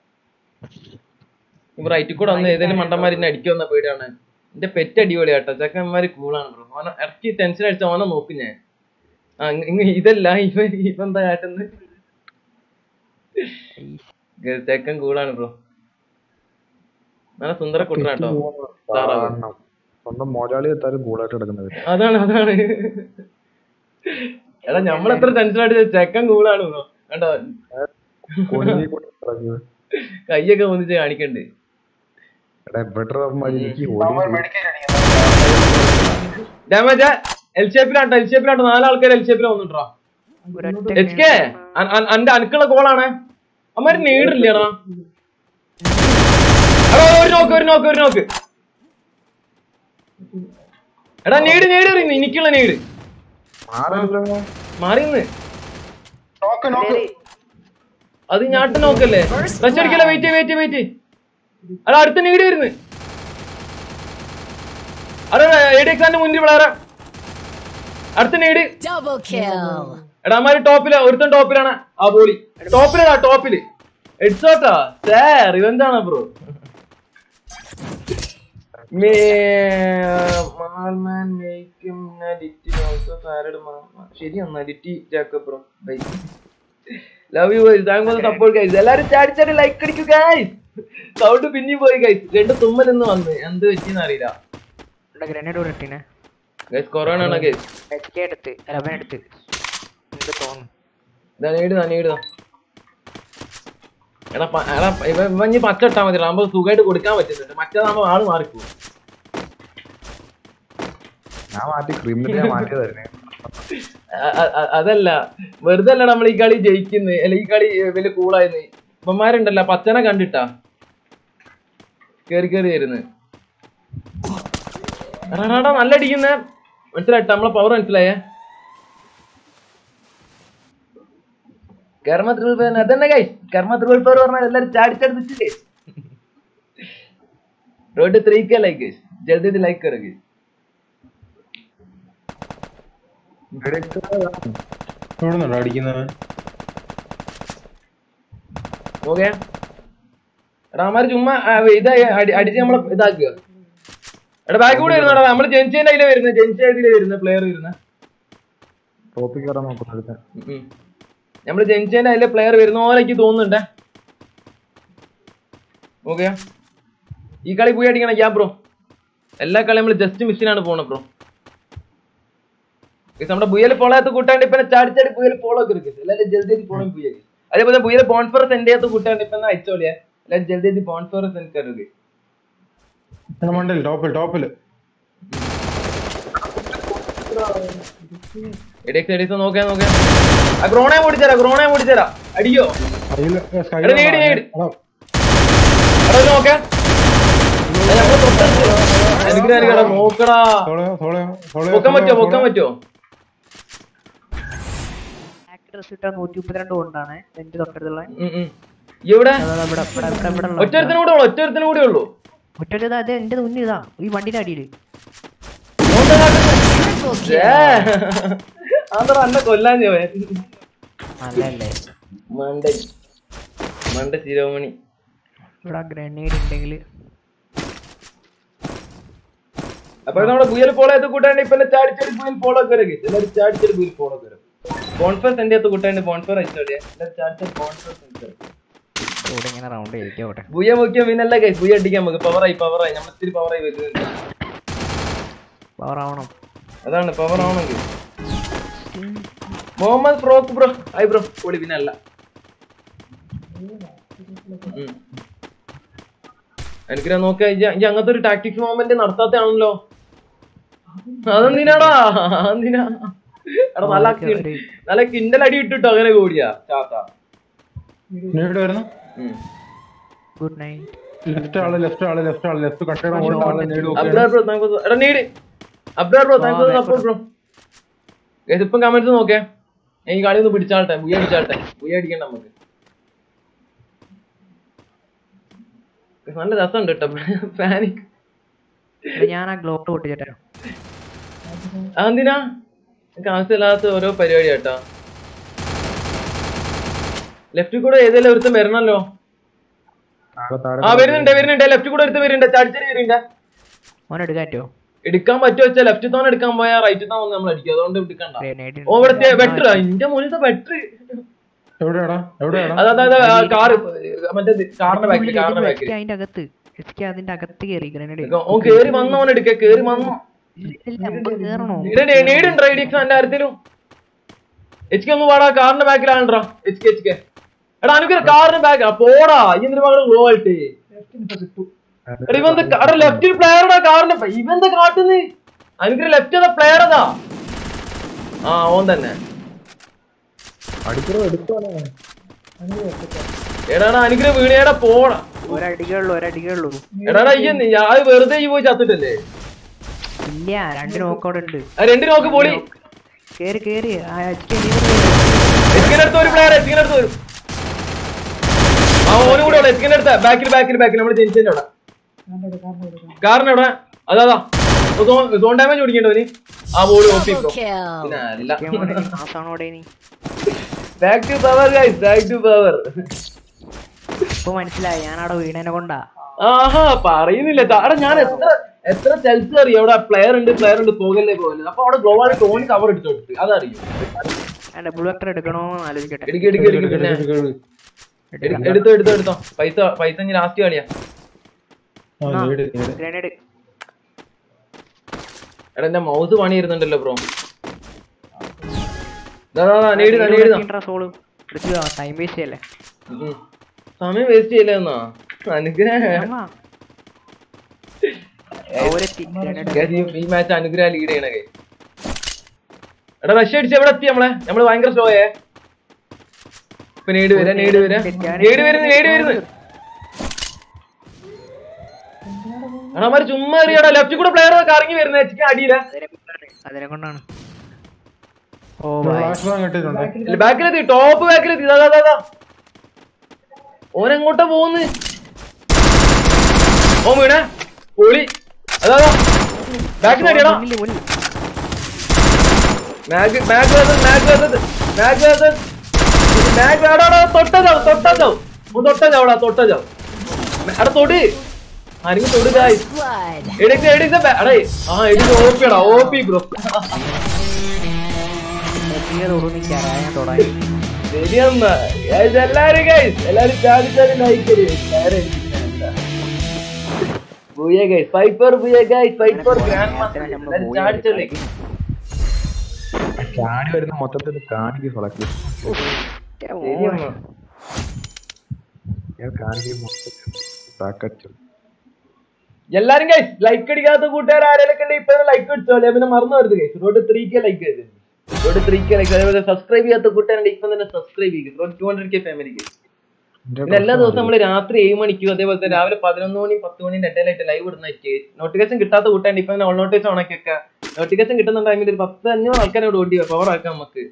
Speaker 2: ഇപ്പൊ റൈറ്റിൽ കൂടെ വന്ന് ഏതെങ്കിലും മണ്ടന്മാർ എന്നെ അടിക്കുമെന്ന പേടിയാണ് എന്റെ പെറ്റ് അടിപൊളി കേട്ടോ ചെക്കന്മാര് കൂളാണ് ബ്രോ ഓനെ ഇറക്കി ടെൻഷൻ അടിച്ച ഓനെ നോക്കും ഞാൻ ആ ഇങ്ങ- ഇങ്ങ ഇതല്ല ഇവ ഇവ എന്താ കാട്ടുന്നത് ചെക്കൻ കൂളാണ് ബ്രോ നല്ല സുന്ദര കുട്ടനാ കേട്ടോ താറാവ്
Speaker 6: കാണണം. സ്വന്തം മോലാളി എത്താലും കൂളായിട്ട് കിടക്കുന്നത്
Speaker 2: അതാണ് അതാണ് എടാ നമ്മളെത്ര ടെൻഷൻ അടിച്ച ചെക്കൻ കൂളാണ് ബ്രോ കണ്ടോ
Speaker 6: കൊടിഞ്ഞി കൂടി കിടക്കുന്നത്.
Speaker 2: കയ്യൊക്കെ ഒന്നിച്ച് കാണിക്കണ്ട്
Speaker 6: എടാ എവിടെ എനിക്ക് ഓടി
Speaker 2: ഡാമേജ് എൽ ഷേപ്പിലാട്ടോ എൽ ഷേപ്പിലാട്ടോ നാലാൾക്കാർ എൽ ഷേപ്പിൽ വന്നിട്ടാ
Speaker 3: ഒരൊറ്റ
Speaker 2: എച്ച് കെ അന്റെ അനക്കുള്ള കോളാണ് അമ്മ നീടില്ലേടാ എടാ ഒരു നോക്ക് ഒരു നോക്ക് ഒരു നോക്ക് എടാ നീട് നീട് എറിയുന്നു എനിക്കുള്ള നീട്
Speaker 6: മാറല്ലോ
Speaker 2: മാറിന്ന്
Speaker 7: നോക്ക് നോക്ക്
Speaker 2: അത് ഞാട്ട് നോക്കല്ലേ റഷ് അടിക്കല വെയിറ്റ് വെയിറ്റ് വെയിറ്റ് എടാ അടുത്ത നീട് വരുന്നു അതെ എഡി എക്സാന്റെ മുന്നിൽ വിളാറ അടുത്ത നീട്
Speaker 5: Double kill.
Speaker 2: എടാ അമ്മാര് ടോപ്പില് ഒരുത്തൻ ടോപ്പിലാണ് ആ ബോളി ടോപ്പിലാ ടോപ്പില് എഡ്സോട്ടാ റിവെഞ്ചാണ് ബ്രോ ശരിയാണ് Litty Jacob bro bye love you guys thank for support guys എല്ലാരും ചാടി ചാടി ലൈക്ക് അടിക്കൂ ഗൈസ് സൗണ്ട് പിന്നെയും പോയി ഗൈസ് രണ്ട് തുമ്മൽ ഇന്ന് വന്ന് എന്ത് പറ്റിയെന്ന് അറിയില്ല
Speaker 3: ഗ്രനേഡ് കൂടെ ഇട്ടിനെ
Speaker 2: ഗൈസ് കൊറോണ ആണ് ഗൈസ്
Speaker 3: എച്ച് കെ എടുത്ത് അലവൻ എടുത്ത് എന്ത് തോന്നുന്നു
Speaker 2: ഇതാ നീട് താ നീട് താ എടാ പ- എടാ ഇവ ഇവൻ ഇനി പച്ച ഇട്ടാ മതി ആകുമ്പോ സുഖമായിട്ട് കൊടുക്കാൻ പറ്റുന്നുണ്ട് മറ്റേതാകുമ്പോ ആള് മാറിപ്പോവും
Speaker 6: ഞാൻ മാറ്റി ക്രിമിനൽ മാറ്റിയതായിരുന്നേ
Speaker 2: അ- അ- അ- അതല്ല വെറുതെ അല്ല നമ്മൾ ഈ കളി ജയിക്കുന്നത് അല്ല ഈ കളി ഏ, വലിയ കൂളായിരുന്നു ഇവന്മാരുണ്ടല്ലോ പച്ചനെ കണ്ടിട്ടാ കേറി കേറി വരുന്നത് എടാ നല്ല അടിക്കുന്നേ മനസ്സിലായിട്ടാ നമ്മളെ പവർ മനസ്സിലായേ കർമ്മ ത്രിപുര അതന്നെ കൈ കർമ്മ ത്രിപുര പറഞ്ഞാൽ എല്ലാരും ചാടിച്ചടിച്ചില്ലേ റോഡ് ത്രീ കെ ലൈക്ക് ജൽദി ലൈക്ക് കरो guys.
Speaker 4: എവിടെ നിന്നാ അടിക്കുന്നത്
Speaker 2: ഓക്കെ രാമാര് ചുമ്മാ ആ, ഇത് അടി- അടിച്ച് നമ്മളെ ഇതാക്കുക എടാ ബാക്ക് കൂടെ വരുന്നടാ നമ്മള് ജനിച്ചതിന്റെ അതിലെ വരുന്നത് ജനിച്ച ഇതിലെ വരുന്ന പ്ലെയർ വരുന്നത്
Speaker 6: ടോപ്പിൽ കയറാൻ നോക്കുന്നത്
Speaker 2: നമ്മള് ജനിച്ചതിന്റെ അതിലെ പ്ലെയർ വരുന്ന പോലെ എനിക്ക് തോന്നുന്നുണ്ടേ ഓക്കെ ഈ കളി പോയി അടിക്കണം യാ ബ്രോ എല്ലാ കളി നമ്മൾ ജസ്റ്റ് മിസ്സിനാണ് പോണത് ബ്രോ നമ്മുടെ ബുയൽ പോളാത്ത കൂട്ടാണ്ട് ഇപ്പൊ ചാടി ചാടി ബുയൽ പോളോ ഒക്കെ ഇരിക്കും എല്ലാവരും ജൽദി പോണം ബുയൽ അതേപോലെ ബുയൽ ബോൺഫോർ സെൻഡ് ചെയ്യാത്ത കൂട്ടാണ്ട് ഇപ്പൊ അയച്ചോളിയാ എല്ലാവരും ജൽദി ബോൺഫോർ സെൻഡ് കരുത്
Speaker 4: മണ്ടൽ ടോപ്പിൽ ടോപ്പിൽ
Speaker 2: എഡിക്സ് എഡിക്സ് നോക്കാൻ നോക്കാൻ ആ ഗ്രോണേ ഓടിച്ചേരാ ഗ്രോണേ ഓടിച്ചേരാ അടിയോ എടാ, നേടി, നേടി. എടാ ഇത് നോക്കേ ഏ, നമ്മള് തൊട്ടടുത്ത്. അനുഗ്രഹിക്കടാ, നോക്കടാ പൊക്കാൻ പറ്റോ പൊക്കാൻ പറ്റോ
Speaker 3: ഡ്രസ് ഇട്ടാ നൂറ്റി മുപ്പത്തിരണ്ട് കൊണ്ടാണ് എന്റെ തൊട്ടടുത്തുള്ള
Speaker 2: ഉം, ഉം. എവിടെ
Speaker 3: അതാ ഇവിടെ ഇവിടെ ഇവിടെ ഇവിടെ ഉള്ള
Speaker 2: ഒറ്റൊരുത്തിനും കൂടെ ഉള്ളു ഒറ്റൊരുത്തിനും കൂടെ ഉള്ളൂ
Speaker 3: ഒറ്റ ഇതാ അതെ എന്റെ മുന്നിൽ ഇതാ ഈ വണ്ടിന്റെ അടിയില്
Speaker 5: Triple
Speaker 2: ഏ
Speaker 5: kill.
Speaker 2: ആന്തറ അന്നെ കൊല്ലാൻ പോയെ
Speaker 3: നല്ലല്ലേ
Speaker 2: മണ്ട മണ്ട ശിരോമണി
Speaker 3: ഇവിടെ ഗ്രനേഡ് ഉണ്ടെങ്കിൽ
Speaker 2: അപ്പൊ നമ്മുടെ ബുയൽ പോളോ എത്ത് കൂട്ടാണ്ട് ഇപ്പൊ ചാടിച്ചടി ബുയൽ പോളോ ഒക്കെ വരും എല്ലാവരും ചാടിച്ചടി ബുയൽ പോളോ ഒക്കെ വരും കോൺഫറൻസ് എന്റെ അകത്ത് കൂട്ടാണ്ട് കോൺഫർ അയച്ചോടിയാ എല്ലാവരും ചാടിച്ചടി കോൺഫറൻസ്
Speaker 3: ഇവിടെ ഇങ്ങനെ റൗണ്ട് ചെയ്തിക്കോട്ടെ
Speaker 2: ബുയ മുഖ്യം പിന്നല്ല കൈ ബുയ അടിക്കാൻ നമുക്ക് പവറായി പവറായി നമ്മൾ ഇത്തിരി പവറായി വരുന്നുണ്ട്
Speaker 3: പവർ ആവണം
Speaker 2: അതാണ് പവർ ആവണമെങ്കിൽ മുഹമ്മദ് ഫ്രോക്ക് ബ്രോ ഹായ് ബ്രോ പൊളി പിന്നെ അല്ല ഉം. എനിക്കിനാ നോക്ക ഇജ്ജ് അങ്ങനത്തെ ഒരു ടാക്ടിക്സ് മൂവ്മെന്റ് നടത്താത്താണല്ലോ അതെന്തിനാടാ എന്തിനാ എടാ നല്ല കി-
Speaker 3: ഒരു-
Speaker 2: നല്ല കിണ്ടൽ അടി ഇട്ടിട്ടോ അങ്ങനെ കൂടിയാ ചാത്ത
Speaker 4: നേരിട്ട് വരുന്നു
Speaker 2: ഉം.
Speaker 3: ഗുഡ് നൈറ്റ്
Speaker 4: ലെഫ്റ്റ് ആള് ലെഫ്റ്റ് ആള് ലെഫ്റ്റ് ആള് ലെഫ്റ്റ് കട്ടയുടെ മുകളിൽ ആള് നേടി
Speaker 2: അബ്രാർ ബ്രോ താങ്ക് യു എടാ നീട് Abrar bro thank you support bro guys ഇപ്പം കമന്റ്സ് നോക്കേ ഞാൻ ഈ കളി ഒന്ന് പിടിച്ചാട്ടെ ബുയ അടിച്ചാട്ടെ ബുയ അടിക്കണ്ട നമുക്ക് Guys, നല്ല രസമുണ്ട് കേട്ടോ പാനിക്
Speaker 3: ഞാൻ ആ ഗ്ലോട്ട് പൊട്ടിച്ചിട്ടാ
Speaker 2: അതെന്തിനാ എനിക്ക് ആവശ്യമില്ലാത്ത ഓരോ പരിപാടി കേട്ടോ ലെഫ്റ്റിൽ കൂടെ ഏതെങ്കിലും ഒരുത്തം വരണല്ലോ ആ വരുന്നുണ്ട് വരുന്നുണ്ട് ലെഫ്റ്റിൽ കൂടെ ഒരുത്തം വരുന്നുണ്ട് ചാടിച്ചടി വരുന്നുണ്ട്
Speaker 3: ഓൻ എടുക്കാറ്റോ
Speaker 2: എടുക്കാൻ പറ്റുമോ വെച്ചാൽ ലെഫ്റ്റ് തോന്നെ എടുക്കാൻ പോയാൽ റൈറ്റ് തോന്നെ നമ്മൾ അടിക്കും അതുകൊണ്ട് എടുക്കണ്ട
Speaker 3: ഗ്രനേഡ്
Speaker 2: ഓ ഇവിടുത്തെ ബെറ്റർ എന്റെ മോനത്തെ ബെറ്റർ
Speaker 4: എവിടെയാടാ എവിടെയാടാ
Speaker 2: അതാ അതാ കാറ് മറ്റേ കാറിന്റെ ബാക്കിൽ കാറിന്റെ ബാക്കിൽ
Speaker 3: അതിന്റെ അകത്ത് എസ് കെ അതിന്റെ അകത്ത് കയറി ഗ്രനേഡ്
Speaker 2: ഓൻ കേറി വന്നവൻ എടുക്ക കേറി വന്നു
Speaker 3: കേറണോ
Speaker 2: നേടുണ്ട് റൈഡിക്സ് എന്റെ കാര്യത്തിലും എച്ച് കെ ഒന്ന് പാടാ കാറിന്റെ ബാക്കിലാണ്ടാ എച്ച് കെ എച്ച് കെ എടാ അനുക്ക് കാറിന്റെ ബാക്ക് പോടാ ഈ എന്തിനു മകള് ഗ്ലോ ആയിട്ട് എടാ ഇവന്ത് എടാ ലെഫ്റ്റ് പ്ലെയറുടെ കാറിന്റെ ഇവന്ത് കാട്ടുന്ന് അനുക്ക് ലെഫ്റ്റ് പ്ലെയർ അതാ ആ ഓൻ തന്നെ
Speaker 6: അടിക്കറോ എടുത്തോളെ
Speaker 2: എടാടാ അനുഗ്രഹം വീണേടാ പോടാ
Speaker 3: ഒരടികളുള്ളൂ ഒരടികളുള്ളൂ
Speaker 2: എടാടാ ഈ ഞാൻ വെറുതെ ഈ പോയി ചത്തിട്ടല്ലേ
Speaker 3: ഇല്ല രണ്ട് നോക്കൗട്ട് ഉണ്ട്
Speaker 2: ആ രണ്ട് നോക്ക് പോളി
Speaker 3: കേറി കേറി ആ അടിക്കാൻ
Speaker 2: എസ്കിന്റെ അടുത്ത് ഒരു പ്ലെയർ എസ്കിന്റെ അടുത്ത് വരും ആ ഓനും കൂടെ അവിടെ എസ്കിന്റെ അടുത്ത് ബാക്കിൽ ബാക്കിൽ ബാക്കിൽ നമ്മൾ ജനിച്ചതിന്റെ അവിടെ കാരണം എവിടെ അതാ അതാ സോൺ ഡാമേജ് പിടിക്കണ്ടവന് ആ ബോളി ഓപ്പി
Speaker 5: Double kill.
Speaker 2: പിന്നെ അല്ല
Speaker 3: മാസാണോടെ നീ
Speaker 2: back to power guys back to power
Speaker 3: ഇപ്പൊ മനസ്സിലായി ഞാൻ അവിടെ വീണേനെ കൊണ്ടാ
Speaker 2: ആഹാ പറയുന്നില്ല കാരണം ഞാൻ എത്ര എത്ര ചെൽസ് അറിയാം അവിടെ പ്ലെയർ ഉണ്ട് പ്ലെയർ ഉണ്ട് പോകല്ലേ പോകല്ലേ അപ്പൊ അവിടെ ഗ്ലോബാൾ ടോണി കവർ എടുത്തു കൊടുത്ത് അതറിയും
Speaker 3: ഞാൻ ഡബിൾ വെക്ടർ എടുക്കണോന്ന് ആലോചിക്കട്ടെ
Speaker 2: എടുക്ക് എടുക്ക് എടുക്ക് പിന്നെ എടു- എടുത്തോ എടുത്തോ എടുത്തോ പൈസ പൈസ ഇനി ലാസ്റ്റ് കളിയാ
Speaker 3: ഗ്രനേഡ്
Speaker 2: എടാ എന്റെ മൗസ് പണി വരുന്നുണ്ടല്ലോ ബ്രോ നേടിതാ നേടിതാ
Speaker 3: സോള് എടുക്കുക ടൈം വേസ്റ്റ് ചെയ്യല്ലേ
Speaker 2: ഉം. സമയം വേസ്റ്റ് ചെയ്യില്ലെന്നാ അനുഗ്രഹ
Speaker 3: ആമാ. ഒരെത്തി ഗ്രനേഡ്
Speaker 2: Guys, ഈ- ഈ മാച്ച് അനുഗ്രഹ ലീഡ് ചെയ്യണ കൈ എടാ റഷ് അടിച്ച് എവിടെ എത്തി നമ്മളെ നമ്മള് ഭയങ്കര സ്ലോയേ ഇപ്പൊ നേടി വരാ നേടി വരാ നേടി വരുന്നു നേടി വരുന്നു എടാ അവന്മാര് ചുമ്മാ അറിയാടാ ലെഫ്റ്റ് കൂടെ പ്ലെയർ കറങ്ങി വരുന്ന ചിക്കൻ അടിയില്ല
Speaker 3: അതിനെ കൊണ്ടാണ് അതിനെ കൊണ്ടാണ് ഓ ഭായ്
Speaker 4: ഫ്ലാഷ് ബാങ് കിട്ടിയിട്ടുണ്ട്
Speaker 2: ബാക്കിലെത്തി ടോപ്പ് ബാക്കിലെത്തി അതാ അതാ അതാ ഓനെങ്ങോട്ടാ പോകുന്നു ഓ വീണേ പൊളി അതാ അതാ ബാക്കിൽ അടിയടാ
Speaker 3: മുന്നില് മുന്നിൽ
Speaker 2: mag mag versus mag versus mag versus mag അടാ തൊട്ടതാവും തൊട്ടതാവും ഒന്ന് തൊട്ടതാവടാ തൊട്ടതാവും അടാ തൊട് ആരെങ്കിലും തൊട് ഗായ്സ്
Speaker 5: Blood.
Speaker 2: എഡിക്സ് എഡിക്സ് അടേ ആ എഡിക്സ് ഓപ്പിയാടാ ഓപ്പി ബ്രോ
Speaker 3: എത്തിയത് ഉറുമിക്കാറാ ഞാൻ തൊടാൻ
Speaker 2: ശരിയെന്നാ Guys, എല്ലാരും ഗൈസ് എല്ലാരും ചാടി ചാടി ലൈക്ക് ബുയ ഗൈസ് ഫൈപ്പർ ബുയ ഗൈസ് ഫൈപ്പർ ഗ്രാൻഡ് മാസ്റ്റർ എല്ലാരും ചാടി ചാടി
Speaker 6: ചാടി വരുന്ന മൊത്തത്തിൽ കാണിക്ക് കളക്കി
Speaker 2: ശരിയെന്നാ
Speaker 6: ഞാൻ കാണിക്ക് മൊത്തത്തിൽ താക്കച്ചു
Speaker 2: എല്ലാരും ഗൈസ് ലൈക്ക് അടിക്കാത്ത കൂട്ടുകാർ ആരെങ്കിലും ഉണ്ടെങ്കിൽ ഇപ്പൊ ലൈക്ക് അടിച്ചോ അല്ലെ പിന്നെ മറന്നു വരുത് guys road three K like ചെയ്ത് റോഡ് ത്രീ കെ ലൈക്ക് അതേപോലെ സബ്സ്ക്രൈബ് ചെയ്യാത്ത കൂട്ടുകാരുണ്ടെങ്കിൽ ഇപ്പൊ തന്നെ സബ്സ്ക്രൈബ് ചെയ്യുക റോഡ് ടു ഹൺഡ്രഡ് കെ ഫാമിലിക്ക് പിന്നെ എല്ലാ ദിവസവും നമ്മൾ രാത്രി ഏഴ് മണിക്കും അതേപോലെ തന്നെ രാവിലെ പതിനൊന്ന് മണി പത്ത് മണി ഇടയിലായിട്ട് ലൈവ് ഇടുന്നതായിരിക്കും നോട്ടിഫിക്കേഷൻ കിട്ടാത്ത കൂട്ടാണ്ട് ഇപ്പൊ ഓൾ നോട്ടിഫിക്കേഷൻ ഓണാക്കി വെക്കുക നോട്ടിഫിക്കേഷൻ കിട്ടുന്ന ടൈമിൽ ഒരു പത്ത് അഞ്ഞൂറ് ആൾക്കാരോട് ഓടി പവർ ആക്കാം നമുക്ക്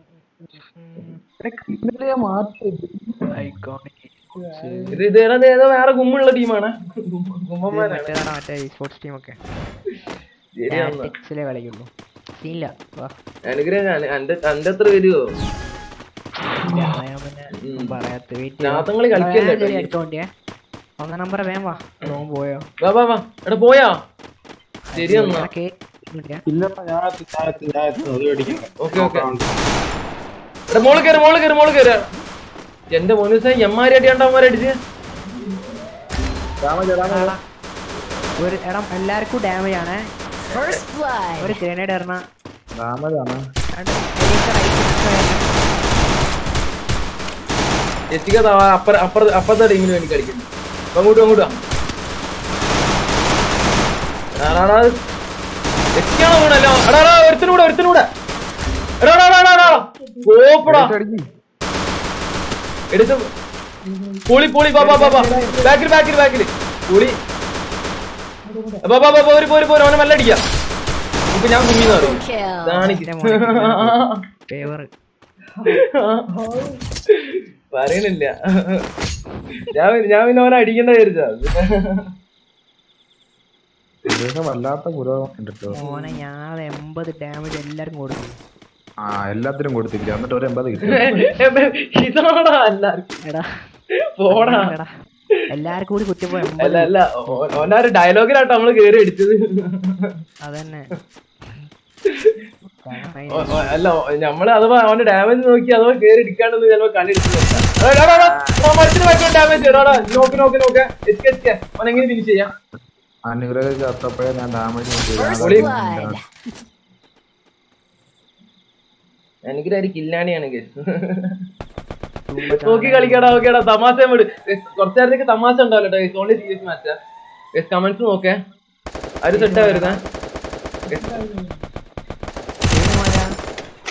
Speaker 2: ഇത് ഇത് ഏതാ ഏതോ വേറെ ഗുമ്മുള്ള ടീമാണ് ഗുമ്മന്മാരാണ്
Speaker 3: മറ്റേതാണ് മറ്റേ സ്പോർട്സ് ടീമൊക്കെ
Speaker 2: ശരിയാന്നാ
Speaker 3: ടാക്ടിക്സിലേ കളിക്കുള്ളൂ സീനില്ല വാ
Speaker 2: അനുഗ്രഹം ഞാൻ എന്റെ എന്റെ അത്ര വരുവോ
Speaker 3: അതാ ഞാൻ പിന്നെ പറയാത്ത വെയിറ്റ്
Speaker 2: രാത്രി കളിക്കല്ലേ കേട്ടോ ഈ.
Speaker 3: എടുത്തോണ്ടിയേ ഒന്നാം നമ്പർ വേം വാ ലോൺ പോയോ
Speaker 2: വാ വാ വാ എടാ പോയാ ശരിയെന്നാ
Speaker 7: ഇല്ലപ്പ ഞാൻ എത്തി, ഞാൻ എത്തി, ഞാൻ എത്തി. അത് പേടിക്കണ്ട.
Speaker 2: ഓക്കെ ഓക്കെ എടാ മോള് കയറി മോള് കയറി മോള് കയറി എന്റെ മോനൂസ എമ്മാരി അടിയാണ്ടവന്മാരെ അടിച്ച്
Speaker 3: ഒരു എടാ എല്ലാവർക്കും ഡാമേജ് ആണ്
Speaker 5: First blood.
Speaker 3: ഒരു ഗ്രനേഡ് എറിഞ്ഞ
Speaker 6: രാമതാണ്
Speaker 2: എത്തിക്ക അപ്പുറ അപ്പുറ അപ്പുറത്തെ ടീമിന് വേണ്ടി കളിക്കുന്നു അപ്പൊ അങ്ങോട്ടും അങ്ങോട്ടും വാ. എടാ, എടാ, എടാ. എത്തിക്കാണോ വീണല്ലോ എടാ എടാ ഒരുത്തിനൂടെ ഒരുത്തിനൂടെ എടാ എടാ എടാ എടാ, എടാ കോപ്പടാ എടുത്ത് പൊളി പൊളി ബാ ബാ ബാ ബാ ബാക്കിൽ ബാക്കിൽ ബാക്കിൽ പൊളി ബാ ബാ ബാ പോര് പോര് പോര് അവനെ നല്ല അടിക്കാം ഇപ്പൊ ഞാൻ കുഞ്ഞിന്ന് പറയും
Speaker 5: Kill.
Speaker 2: കാണിക്കും
Speaker 3: ഫേവർ
Speaker 2: പറയണില്ല ഞാൻ ഞാൻ പിന്നെ അവനെ അടിക്കേണ്ട വിചാരിച്ചാ
Speaker 6: ഇതൊക്കെ വല്ലാത്ത പുരോഗമനം ഉണ്ട് കേട്ടോ
Speaker 3: മോനെ ഞാൻ എൺപത് ഡാമേജ് എല്ലാവർക്കും കൊടുക്കും
Speaker 6: ആ എല്ലാത്തിനും കൊടുത്തില്ല എന്നിട്ട് ഒരു എൺപത് കിട്ടി
Speaker 2: ഇതാണോടാ എല്ലാവർക്കും
Speaker 3: എടാ
Speaker 2: പോടാ
Speaker 3: എടാ എല്ലാവർക്കും കൂടി കുത്തിയപ്പോ
Speaker 2: അല്ല
Speaker 3: എൺപത്
Speaker 2: അല്ല ഓ- ഓനൊരു ഡയലോഗിലാട്ടോ നമ്മള് കേറി അടിച്ചത്
Speaker 3: അതന്നെ
Speaker 2: ഓ- ഓ- അല്ല ഓ- നമ്മള് അഥവാ അവന്റെ ഡാമേജ് നോക്കി അഥവാ കേറി ഇടിക്കാണ്ടെന്ന് ചിലപ്പോ കളി എടുത്തു മറ്റേ ഡാമേജ് ഇടാടാ നോക്ക് നോക്ക് നോക്ക് എത്തിക്ക എത്തിക്ക അവൻ എങ്ങനെ ഫിനിഷ് ചെയ്യാം
Speaker 6: അനുഗ്രഹ ചത്തപ്പോഴേ ഞാൻ ഡാമേജ്
Speaker 2: പൊളി.
Speaker 5: Blood.
Speaker 2: എനിക്കൊരു കില്ലാണിയാണ് കേസ് നോക്കി കളിക്കടാ ഓക്കേടാ തമാശ വിട് കുറച്ചു നേരത്തേക്ക് തമാശ ഉണ്ടാവില്ല കേട്ടോ ഓൺലി സീരിയസ് മാച്ചാ കമന്റ്സ് നോക്കേ ആര് സെറ്റാ വരുന്നേ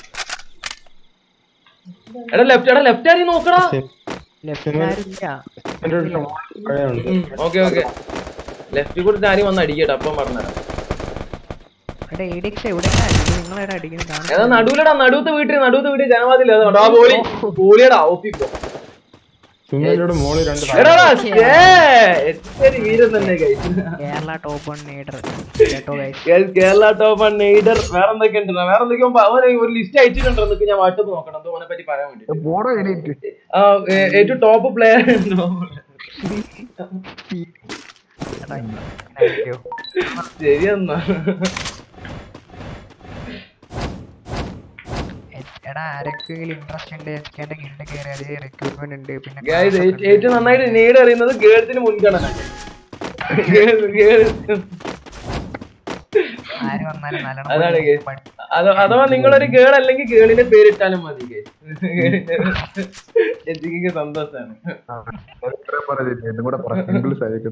Speaker 2: എടാ ലെഫ്റ്റ് എടാ ലെഫ്റ്റ് ആരെയും നോക്കടാ
Speaker 3: ലെഫ്റ്റ് ആരുമില്ല
Speaker 7: എന്റെ അടുത്ത് പഴയുണ്ട്
Speaker 2: ഓക്കെ ഓക്കെ ലെഫ്റ്റ് കൂടെ ആരും വന്ന് അടിക്കട്ടെ അപ്പം പറഞ്ഞുതരാം
Speaker 3: എടാ എഡിക്സ് എവിടെയാണ് അടിക്കുന്നത് നിങ്ങളെവിടെ അടിക്കുന്നത്
Speaker 2: ഏതാ
Speaker 3: കാണാൻ
Speaker 2: നടുവിലടാ നടുവത്തെ വീട്ടിൽ നടുവത്തെ വീട്ടിൽ ജനവാദില്ല അതുകൊണ്ട് ആ പോളി പോളിയടാ ഓപ്പിപ്പോ
Speaker 7: ചുമ്മാ മോളിൽ രണ്ട്
Speaker 2: എടാടാ ഛേ, എത്ര വീരൻ തന്നെ guys.
Speaker 3: കേരള ടോപ്പ് വൺ നേടർ കേട്ടോ ഗൈസ്
Speaker 2: Guys, കേരള ടോപ്പ് നെയ്ഡർ വേറെ എന്തൊക്കെ ഉണ്ട് വേറെ എന്തൊക്കെയോ പ- അവന് ഒരു ലിസ്റ്റ് അയച്ചിട്ടുണ്ടോ എന്നൊക്കെ ഞാൻ വാട്സപ്പ് നോക്കണം എന്തോ അവനെ പറ്റി പറയാൻ വേണ്ടി
Speaker 6: പോടോ എണീറ്റ്
Speaker 2: ആ ഏ- ഏറ്റവും ടോപ്പ് പ്ലെയർ ഉണ്ടോ ശരിയെന്നാ
Speaker 3: എടാ ആരൊക്കെങ്കിലും ഇൻട്രസ്റ്റ് ഉണ്ട് എനിക്ക് എന്റെ ഗിൽഡ് കയറി അത് റിക്രൂട്ട്മെന്റ് ഉണ്ട് പിന്നെ
Speaker 2: ഗൈസ്
Speaker 3: class ഒക്കെ ഉണ്ട്.
Speaker 2: ഏറ്റവും നന്നായിട്ട് നീഡ് അറിയുന്നത് ഗേൾസിന് മുൻഗണന Girls- girls.
Speaker 3: ആര് വന്നാലും നല്ലോണം
Speaker 2: അതാണ്
Speaker 3: പോയി
Speaker 2: guys.
Speaker 3: പഠി-
Speaker 2: അത് അഥവാ നിങ്ങളൊരു ഗേൾ അല്ലെങ്കിൽ ഗേളിന്റെ പേരിട്ടാലും മതി guys. എനിക്ക് സന്തോഷാണ്
Speaker 6: ഇതും കൂടെ പറ സിംഗിൾസ് ആയിരിക്കും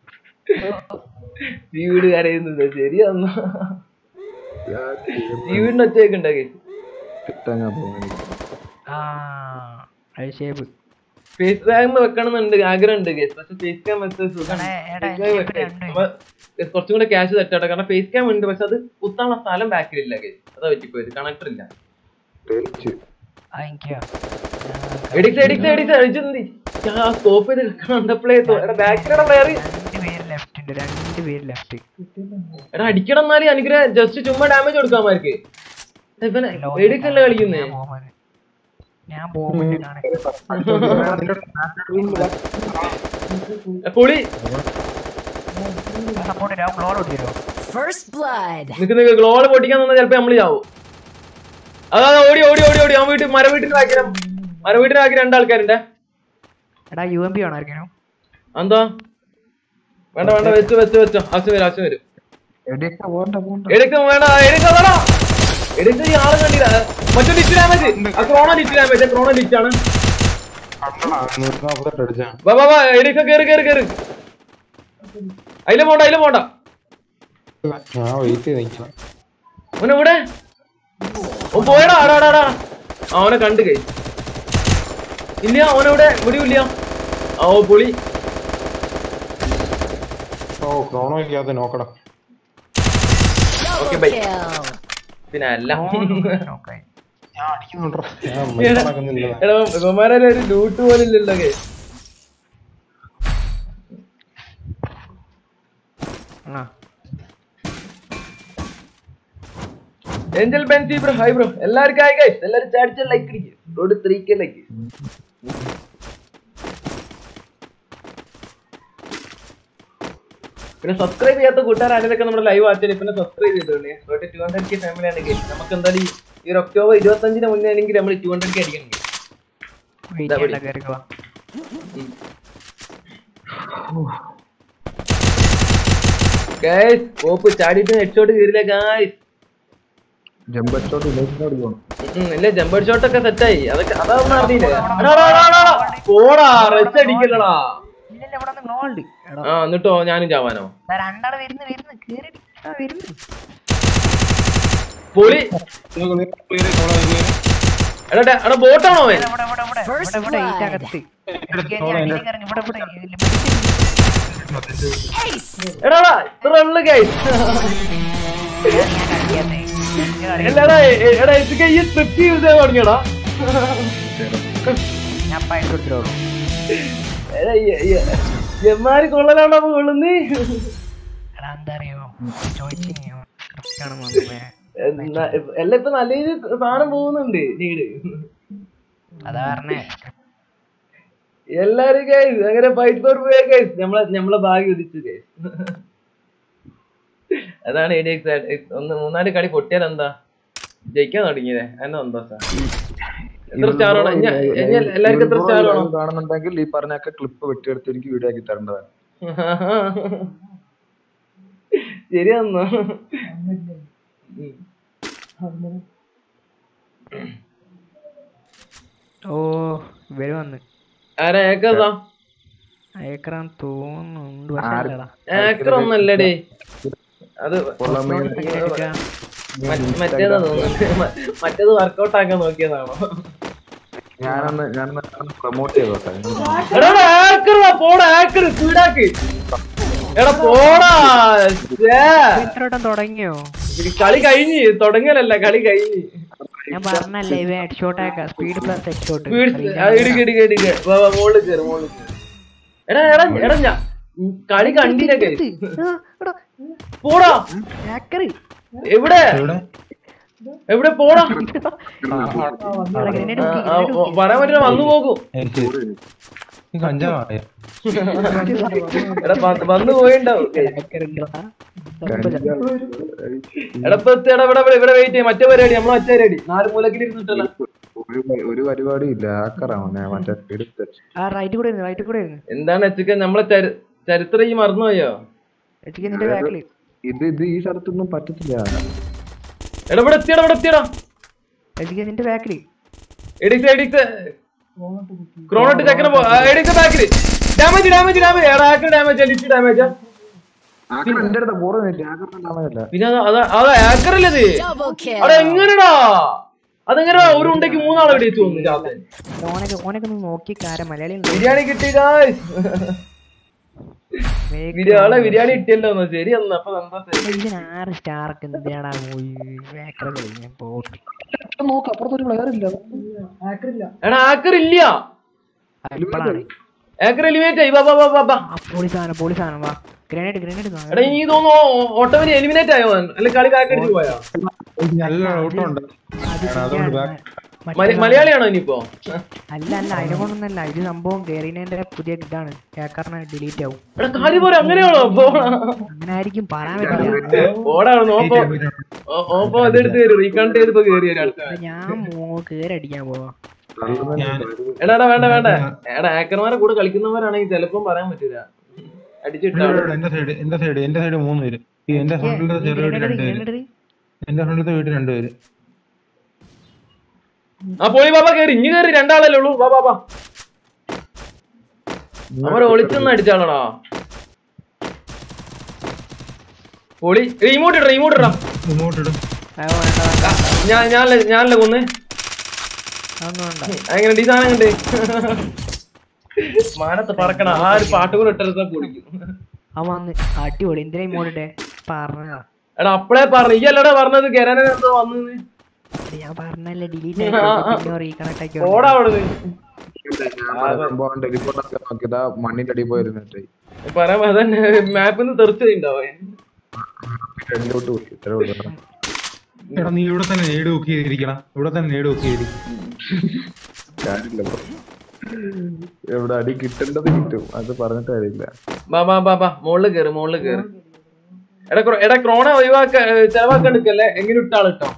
Speaker 2: വീട് കരയുന്നത് ശരിയാന്നാ വീടിന്റെ ഒച്ചയൊക്കെ ഉണ്ടോ guys?
Speaker 6: കിട്ടാൻ പോകുന്നത്
Speaker 3: ആ അഭിഷേക്
Speaker 2: ഫേസ് ക്യാം വെക്കണമെന്നുണ്ട് ആഗ്രഹമുണ്ട് ഗേസ് പക്ഷെ ഫേസ് ക്യാം വെച്ചത് സുഖമാണ്
Speaker 3: എടാ, എടാ,
Speaker 2: Face cam
Speaker 3: എനിക്ക്
Speaker 2: വെക്കാം.
Speaker 3: രണ്ട്
Speaker 2: അപ്പൊ guys, കുറച്ചും കൂടെ ക്യാഷ് തെറ്റാട്ടെ കാരണം ഫേസ് ക്യാം ഉണ്ട് പക്ഷെ അത് കുത്താനുള്ള സ്ഥലം ബാക്കിലില്ല ഗേസ് അതാ പറ്റിപ്പോയത് കണക്ടർ ഇല്ല
Speaker 6: തേച്ച്
Speaker 3: ആ എനിക്ക്
Speaker 2: എഡിക്സ് എഡിക്സ് എഡിക്സ് അടിച്ചെന്തി ഞാൻ സ്റ്റോപ്പ് ചെയ്ത് കണ്ടപ്പോഴേ എടാ ബാക്കിലുള്ള പ്ലെയർ
Speaker 3: രണ്ട് പേര് ലെഫ്റ്റ് ഉണ്ട് രണ്ട് പേര് ലെഫ്റ്റ്
Speaker 2: എടാ അടിക്കണം എന്നാലും അനുഗ്രഹം ജസ്റ്റ് ചുമ്മാ ഡാമേജ് കൊടുക്കാമാർക്ക് ഇവനെ എഡിക്സ് അല്ലേ കളിക്കുന്നേ
Speaker 3: ഞാൻ പോകുമ്പോൾ കാണാൻ
Speaker 2: പൊളി
Speaker 3: സപ്പോർട്ട് തരാം ഫ്ലോർ കൊടുത്തരോ
Speaker 5: First blood.
Speaker 2: നിക്ക് നിക്ക് ഗ്ലോള് പൊട്ടിക്കാൻ തന്നാൽ ചിലപ്പോ നമ്മള് ചാവും അതാ അതാ, ഓടി ഓടി ഓടി ഓടി അവൻ വീട്ടിൽ മര വീട്ടിൽ ആക്കി മര വീട്ടിൽ ആക്കി രണ്ടാൾക്കാരുണ്ട്
Speaker 3: എടാ യു എം പി വേണോ ആർക്കും
Speaker 2: എന്താ വേണ്ട വേണ്ട വെച്ച് വെച്ച് വെച്ചോ ആവശ്യം വരും ആവശ്യം വരും
Speaker 6: എടിയൊക്കെ പോണ്ട പോണ്ട
Speaker 2: എടുക്ക വേണ്ട എടുക്കണോ എടുക്ക ഈ ആള് കണ്ടില്ല മറ്റൊരു ലിറ്റ് ഡാമേജ് ആ Chrono lit damage Chrono lit ആണ്
Speaker 7: കണ്ടടാ നൂറ്റി നാപ്പത്തെട്ട് അടിച്ചാ
Speaker 2: വാ വാ വാ എടുക്ക കേറ് കേറ് കേറ് അതില് പോണ്ട അതില് പോണ്ട
Speaker 7: ഞാൻ വെയിറ്റ് ചെയ്ത് നിൽക്കണം
Speaker 2: അവനെ ഇവിടെ ഓൻ പോയടാ ആടാ ആടാ ആടാ ആ, അവനെ കണ്ടു കൈ ഇല്ല അവനെവിടെ ഇവിടെ ഇല്ല ആ ഓ പുളി
Speaker 7: ഓ ക്രോണോ ഇല്ലാതെ നോക്കടാ
Speaker 2: Okay,
Speaker 5: Double
Speaker 2: bye.
Speaker 5: kill.
Speaker 2: പിന്നെ അല്ല
Speaker 3: നോക്കായി
Speaker 7: ഞാൻ അടിക്കുന്നുണ്ടോ ഞാൻ മനസ്സിലാക്കുന്നില്ല
Speaker 2: എടാ ഇവന്മാരെ ഒരു ലൂട്ട് പോലും ഇല്ലല്ലോ കേ
Speaker 3: ആ
Speaker 2: Angel Benzy bro hi bro എല്ലാവർക്കും ഹായ് ഗൈസ് എല്ലാവരും ചാടിച്ച ലൈക്ക് അടിക്കും റോഡ് ത്രീ കെ ലൈക്ക് പിന്നെ സബ്സ്ക്രൈബ് ചെയ്യാത്ത കൂട്ടുകാർ ആരെയൊക്കെ നമ്മുടെ ലൈവ് വാച്ചാൽ പിന്നെ സബ്സ്ക്രൈബ് ചെയ്തോളേ road to hundred K family ആണ് ഗൈസ് നമുക്ക് എന്തായാലും ഈ- ഈ ഒരു ഒക്ടോബർ ഇരുപത്തഞ്ചിന് മുന്നേ ആണെങ്കിൽ നമ്മൾ ടു ഹൺഡ്രഡ് കെ അടിക്കണം guys.
Speaker 3: വെയിറ്റ് ചെയ്യണ്ട കയറിക്കോ
Speaker 2: ഗൈസ് ഓപ്പ് ചാടിയിട്ട് ഹെഡ്ഷോട്ട് കയറില്ല ഗൈസ്
Speaker 6: ജമ്പച്ചോട്ട് ഇലേറ്റിനോട് പോകണം
Speaker 2: ഇല്ല ജമ്പർ ഷോട്ട് ഒക്കെ സെറ്റായി അതൊക്കെ അതൊന്നും അറിയില്ലേ എടാ, എടാ, എടാ, എടാ, എടാ. പോടാ റെസ്റ്റ് അടിക്കല്ലടാ
Speaker 3: ഇല്ലല്ല ഇവിടെ നിന്ന് ഗ്ലോൾഡ് എടാ
Speaker 2: ആ എന്നിട്ടോ ഞാനും ചാവാനോ
Speaker 3: ദാ രണ്ടാള് വരുന്നു വരുന്നു കേറി ആ വരുന്നു
Speaker 2: പൊളി എടാ ഡാ- എടാ ബോട്ടാണോ അവൻ
Speaker 3: ഇവിടെ ഇവിടെ ഇവിടെ
Speaker 5: First
Speaker 3: ഇവിടെ ഇവിടെ
Speaker 5: blood.
Speaker 3: ഇതിനകത്ത് ഞാൻ അടിയിലേക്ക് ഇറങ്ങി ഇവിടെ ഇവിടെ
Speaker 5: Ace.
Speaker 2: എടാ എടാ, ഇത്ര ഉള്ളു ഗൈസ് എല്ലാടാ എ- എടാ ഇതൊക്കെ ഈ സ്ക്രിപ്റ്റ് യൂസ് ചെയ്യാൻ തുടങ്ങിയടാ
Speaker 3: ഞാൻ പൈസ കൊടുത്തിട്ടുള്ളൂ
Speaker 2: എടാ എമ്മാര് കൊള്ളലാണോ കൊള്ളുന്നേ
Speaker 3: എടാ എന്താ അറിയോ ചോദിച്ചു ആണ് മമ്മേ
Speaker 2: എന്നാ- എല്ലാം ഇപ്പൊ നല്ല രീതിയിൽ സാധനം പോകുന്നുണ്ട് നീട്
Speaker 3: അതാ പറഞ്ഞേ
Speaker 2: എല്ലാരും ഗൈസ് അങ്ങനെ ഫൈറ്റ് ഫോർ പോയ ഗൈസ് നമ്മളെ നമ്മളെ ഭാഗ്യം ഉദിച്ചു ഗൈസ് അതാണ് എഡിക്സ് ഒന്ന് മൂന്നാല് കളി പൊട്ടിയാൽ എന്താ ജയിക്കാൻ തുടങ്ങിയതേ എന്നെ സന്തോഷ എത്ര സ്റ്റാർ വേണം ഇഞ്ഞ- ഇഞ്ഞ എല്ലാവർക്കും എത്ര സ്റ്റാർ വേണം
Speaker 6: കാണുന്നുണ്ടെങ്കിൽ ഈ പറഞ്ഞൊക്കെ ക്ലിപ്പ് വെട്ടിയെടുത്ത് എനിക്ക് വീഡിയോ ആക്കി തരേണ്ടതാണ്
Speaker 2: ശരിയാന്നോ
Speaker 3: ഓ ഇവര് വന്ന്
Speaker 2: ആരാ ഏക്കതാ
Speaker 3: അയക്കറാൻ തോന്നുന്നുണ്ട് പക്ഷെ അല്ലടാ
Speaker 2: ഏക്കർ ഒന്നല്ലടേ അത്
Speaker 3: എടുക്ക.
Speaker 2: മ- മറ്റേതാ തോന്നുന്നു മ- മറ്റേത് വർക്കൗട്ട് ആക്കാൻ നോക്കിയതാണോ
Speaker 6: ഞാനൊന്ന് ഞാനൊന്ന് പ്രൊമോട്ട് ചെയ്തോട്ടെ
Speaker 2: എടാ ആക്കർ പോടാ ആക്കർ സ്പീഡാക്ക് എടാ പോടാ ശ്ശേ.
Speaker 3: ഇത്രയോട്ടം തുടങ്ങിയോ
Speaker 2: കളി കഴിഞ്ഞ് തുടങ്ങലല്ല കളി കഴിഞ്ഞ്
Speaker 3: ഞാൻ പറഞ്ഞല്ലേ ഇവ ഹെഡ് ഷോട്ട് ആക്കാം സ്പീഡ് പ്ലസ് ഹെഡ് ഷോട്ട്
Speaker 2: വീട് ആ, ഇടുക്ക് ഇടുക്ക് ഇടുക്ക് വാ, വാ, മോളിൽ കേറ് മോളിൽ കേറ് എടാ എടാ എടാ ഞാൻ ഉം, കളി കണ്ടില്ലൊക്കെ പോടാ എവിടെ
Speaker 4: എവിടെ
Speaker 2: എവിടെ പോടാ
Speaker 3: ഗ്രനേഡ്
Speaker 2: ആ, ആ, ഓ, പറയാൻ പറ്റില്ല വന്നു പോകും
Speaker 4: എനിക്ക് ഈ കഞ്ചാവായ
Speaker 2: എടാ വന്ന് വന്നു പോയിണ്ടാവും എടാ ഇപ്പൊ എത്തി, എടാ ഇവിടെ ഇവിടെ ഇവിടെ വെയിറ്റ് ചെയ്യും മറ്റേ പരിപാടി നമ്മളെ മറ്റേ പരിപാടി നാല് മൂലക്കിലിരുന്നിട്ടല്ല
Speaker 6: ഒരു പ- ഒരു പരിപാടിയും ഇല്ല ആക്കറാണ് മറ്റേ എടുത്ത്
Speaker 3: ആ റൈറ്റ് കൂടെ ഇരുന്നു റൈറ്റ് കൂടെ ഇരുന്നു
Speaker 2: എന്താണ് എത്തിക്ക നമ്മളെ ചരി- ചരിത്രം ഈ മറന്നുപോയോ
Speaker 3: എത്തിക്ക് നിന്റെ ബാക്കില്
Speaker 6: ഇത് ഇത് ഈ സ്ഥലത്തൊന്നും പറ്റത്തില്ല
Speaker 2: എടാ ഇവിടെ എത്തിയടാ ഇവിടെ എത്തിയടാ
Speaker 3: എത്തിക്ക് നിന്റെ ബാക്കില്
Speaker 2: എഡിക്സ് എഡിക്സ് ക്രോണോട്ട് ചക്കന പോ എഡിക്സ് ബാക്കില് ഡാമേജ് ഡാമേജ് ഡാമേജ് എടാ ആക്കർ ഡാമേജ് ലിസ്റ്റ് ഡാമേജ്
Speaker 6: ആക്കറ എന്റെ അടുത്ത് പോറ ആക്കറില്ല
Speaker 2: പിന്നെ അത് അതാ അതാ ആക്കറല്ലത്
Speaker 5: Double kill.
Speaker 2: അവിടെ എങ്ങനെടാ അതെങ്ങനെ ഒരു ഉണ്ടെക്ക് മൂന്നാളെ വെടിച്ചു തോന്നുന്നു ചാത്തൻ
Speaker 3: ഓനൊക്കെ ഓനൊക്കെ ഒന്ന് നോക്കി കാര മലയാളി
Speaker 2: ബിരിയാണി കിട്ടി guys. ബിരിയാണി ബിരിയാണി കിട്ടിയല്ലോ എന്നാ ശരി എന്നാ അപ്പൊ എന്താ ശരി.
Speaker 3: ഇതിന് ആറ് സ്റ്റാർ ഒക്കെ എന്തിനാടാ പോയി ബാക്കറ കളി പോട്ട്
Speaker 6: നോക്ക് അപ്പുറത്തൊരു പ്ലെയർ ഇല്ല
Speaker 2: എടാ ആക്കർ ഇല്ല
Speaker 3: ഇപ്പോഴാണ്
Speaker 2: ആക്കർ എലിമിനേറ്റ് ആയി വാ വാ വാ വാ വാ
Speaker 3: ആ പോളി സാധനം പോളി സാധനം വാ ഗ്രനേഡ് ഗ്രനേഡ്
Speaker 2: എടാ ഈ തോന്നുന്നു ഓട്ടോമിന് എലിമിനേറ്റ് ആയോ അവൻ? അല്ലെ കളി ബാക്കടിച്ച് പോയാ
Speaker 4: നല്ല ഓട്ടമുണ്ട് അതുകൊണ്ട് back.
Speaker 2: മല- മലയാളിയാണോ ഇനിയിപ്പോ
Speaker 3: അല്ല അല്ല അതിനെ കൊണ്ടൊന്നല്ല ഇത് സംഭവം കേറിനേന്റെ പുതിയ ഇതാണ് ഹേക്കറിനെ ഡിലീറ്റ് ആവും
Speaker 2: എടാ കാര്യം പോലെ അങ്ങനെയാണോ പോടാ
Speaker 3: അങ്ങനെ ആയിരിക്കും പറയാൻ പറ്റില്ല
Speaker 2: ഓടാ നോപ്പോ ഓ- ഓപ്പോ ഇതെടുത്ത് തരും റീകൗണ്ട് ചെയ്തപ്പോ കേറി വരും അടുത്ത
Speaker 3: ഇത് ഞാൻ മോ കേറി അടിക്കാൻ പോവാ
Speaker 4: ഞാൻ
Speaker 2: എടാ എടാ വേണ്ട വേണ്ട എടാ ആക്കർമാരെ കൂടെ കളിക്കുന്നവരാണെങ്കിൽ ചിലപ്പം പറയാൻ പറ്റൂല അടിച്ചിട്ടാ
Speaker 4: ഇവിടെ, ഇവിടെ, എന്റെ സൈഡ് എന്റെ സൈഡ് എന്റെ സൈഡ് മൂന്ന് പേര് ഈ എന്റെ ഫ്രണ്ടിലത്തെ ചെറിയ വീട്ടിൽ രണ്ട് പേര്
Speaker 3: ഗ്രനേഡ്
Speaker 4: എന്റെ ഫ്രണ്ടിലത്തെ വീട്ടിൽ രണ്ട് പേര്
Speaker 2: ആ പോയി ബാബാ കേറി ഇഞ്ഞു കേറി രണ്ടാളല്ലേ ഉള്ളൂ ബാ ബാ ബാ അവരെ ഒളിച്ചൊന്നും അടിച്ചാളടാ പൊളി റിമോട്ട് ഇട റിമോട്ട് ഇടാം
Speaker 4: ഇങ്ങോട്ട് ഇടും
Speaker 2: ഞാൻ ഞാനല്ലേ ഞാനല്ലേ കൊന്ന്
Speaker 3: അതൊന്നും വേണ്ട
Speaker 2: അങ്ങനെ ഈ സാധനം കണ്ടേ മാനത്ത് പറക്കണ ആ ഒരു പാട്ട് കൂടെ ഇട്ടെടുത്താ പൊളിക്കും
Speaker 3: അവൻ വന്ന് അടിപൊളി എന്തിനാ ഇങ്ങോട്ടെ പറഞ്ഞതാ
Speaker 2: എടാ അപ്പളേ പറഞ്ഞു ഈ അല്ലടാ പറഞ്ഞത് കെരാനെ എന്തോ വന്നു
Speaker 3: അത് ഞാൻ പറഞ്ഞല്ലേ ഡിലീറ്റ്
Speaker 2: ആ, ആ.
Speaker 3: ആക്കി പിന്നെ റീകണക്ട് ആക്കി
Speaker 2: ഓടാ അവിടെ
Speaker 6: സംഭവം ടെലിഫോണൊക്കെ നോക്കിയതാ മണ്ണിന്റെ അടി പോയിരുന്നിട്ട്
Speaker 2: പറയാൻ അതന്നെ മാപ്പിൽ നിന്ന് തെറിച്ചുണ്ടാവേ
Speaker 6: രണ്ടിലോട്ട് പോയി ഇത്ര ഉള്ളൂ
Speaker 4: എടാ നീ ഇവിടെ തന്നെ നേട് ബുക്ക് ചെയ്തിരിക്കണം ഇവിടെ തന്നെ നേട് ബുക്ക് ചെയ്തിരിക്കും
Speaker 6: കാര്യമില്ല bro. എവിടെ അടി കിട്ടേണ്ടത് കിട്ടും അത് പറഞ്ഞിട്ട് കാര്യമില്ല
Speaker 2: ബാ ബാ ബാ ബാ മുകളിൽ കേറ് മുകളിൽ കേറ് എടാ ക്രോ- എടാ ക്രോണ ഒഴിവാക്ക ചെലവാക്കാൻ എടുക്കല്ലേ എങ്ങനെ ഇട്ടാൾ ഇട്ടോ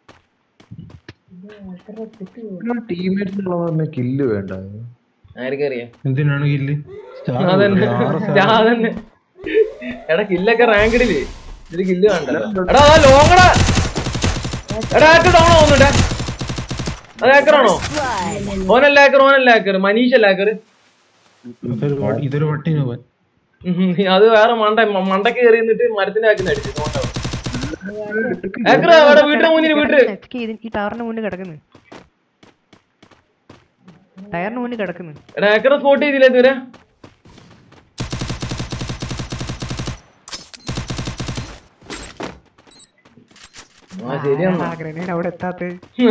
Speaker 6: ടീമേറ്റ്സിനുള്ള കില്ല് വേണ്ട
Speaker 2: ആർക്കും അറിയാം
Speaker 4: എന്തിനാണ് കില്ല്
Speaker 2: അതന്നെ ഞാൻ അതന്നെ എടാ കില്ലൊക്കെ റാങ്കിടില് ഇതില് കില്ല് വേണ്ടല്ലോ എടാ ആ ലോങ്ങടാ എടാ ആക്കർ ഡൗൺ ആവുന്നുണ്ടേ അത് ആക്കറാണോ
Speaker 5: Blood.
Speaker 2: ഓനല്ല ആക്കർ ഓനല്ല ആക്കർ മനീഷ് അല്ല ആക്കർ
Speaker 4: ഇതൊരു വ- ഇതൊരു വട്ടിന് പോവാൻ
Speaker 2: അത് വേറെ മണ്ട മ- മണ്ടക്ക് കയറി നിന്നിട്ട് മരത്തിന്റെ ആക്കി അടിച്ചു ആക്കർ അവിടെ വീട്ടിന്റെ മുന്നിൽ വീട്ടില്
Speaker 3: ഈ ടയറിന് മുന്നിൽ കിടക്കുന്നു ടയറിന് മുന്നിൽ കിടക്കുന്നു
Speaker 2: എടാ ആക്കറെ സ്പോട്ട് ചെയ്തില്ലേ ഇതുവരെ ആ ശരിയാണ്
Speaker 3: ഗ്രനേഡ് അവിടെ എത്താത്ത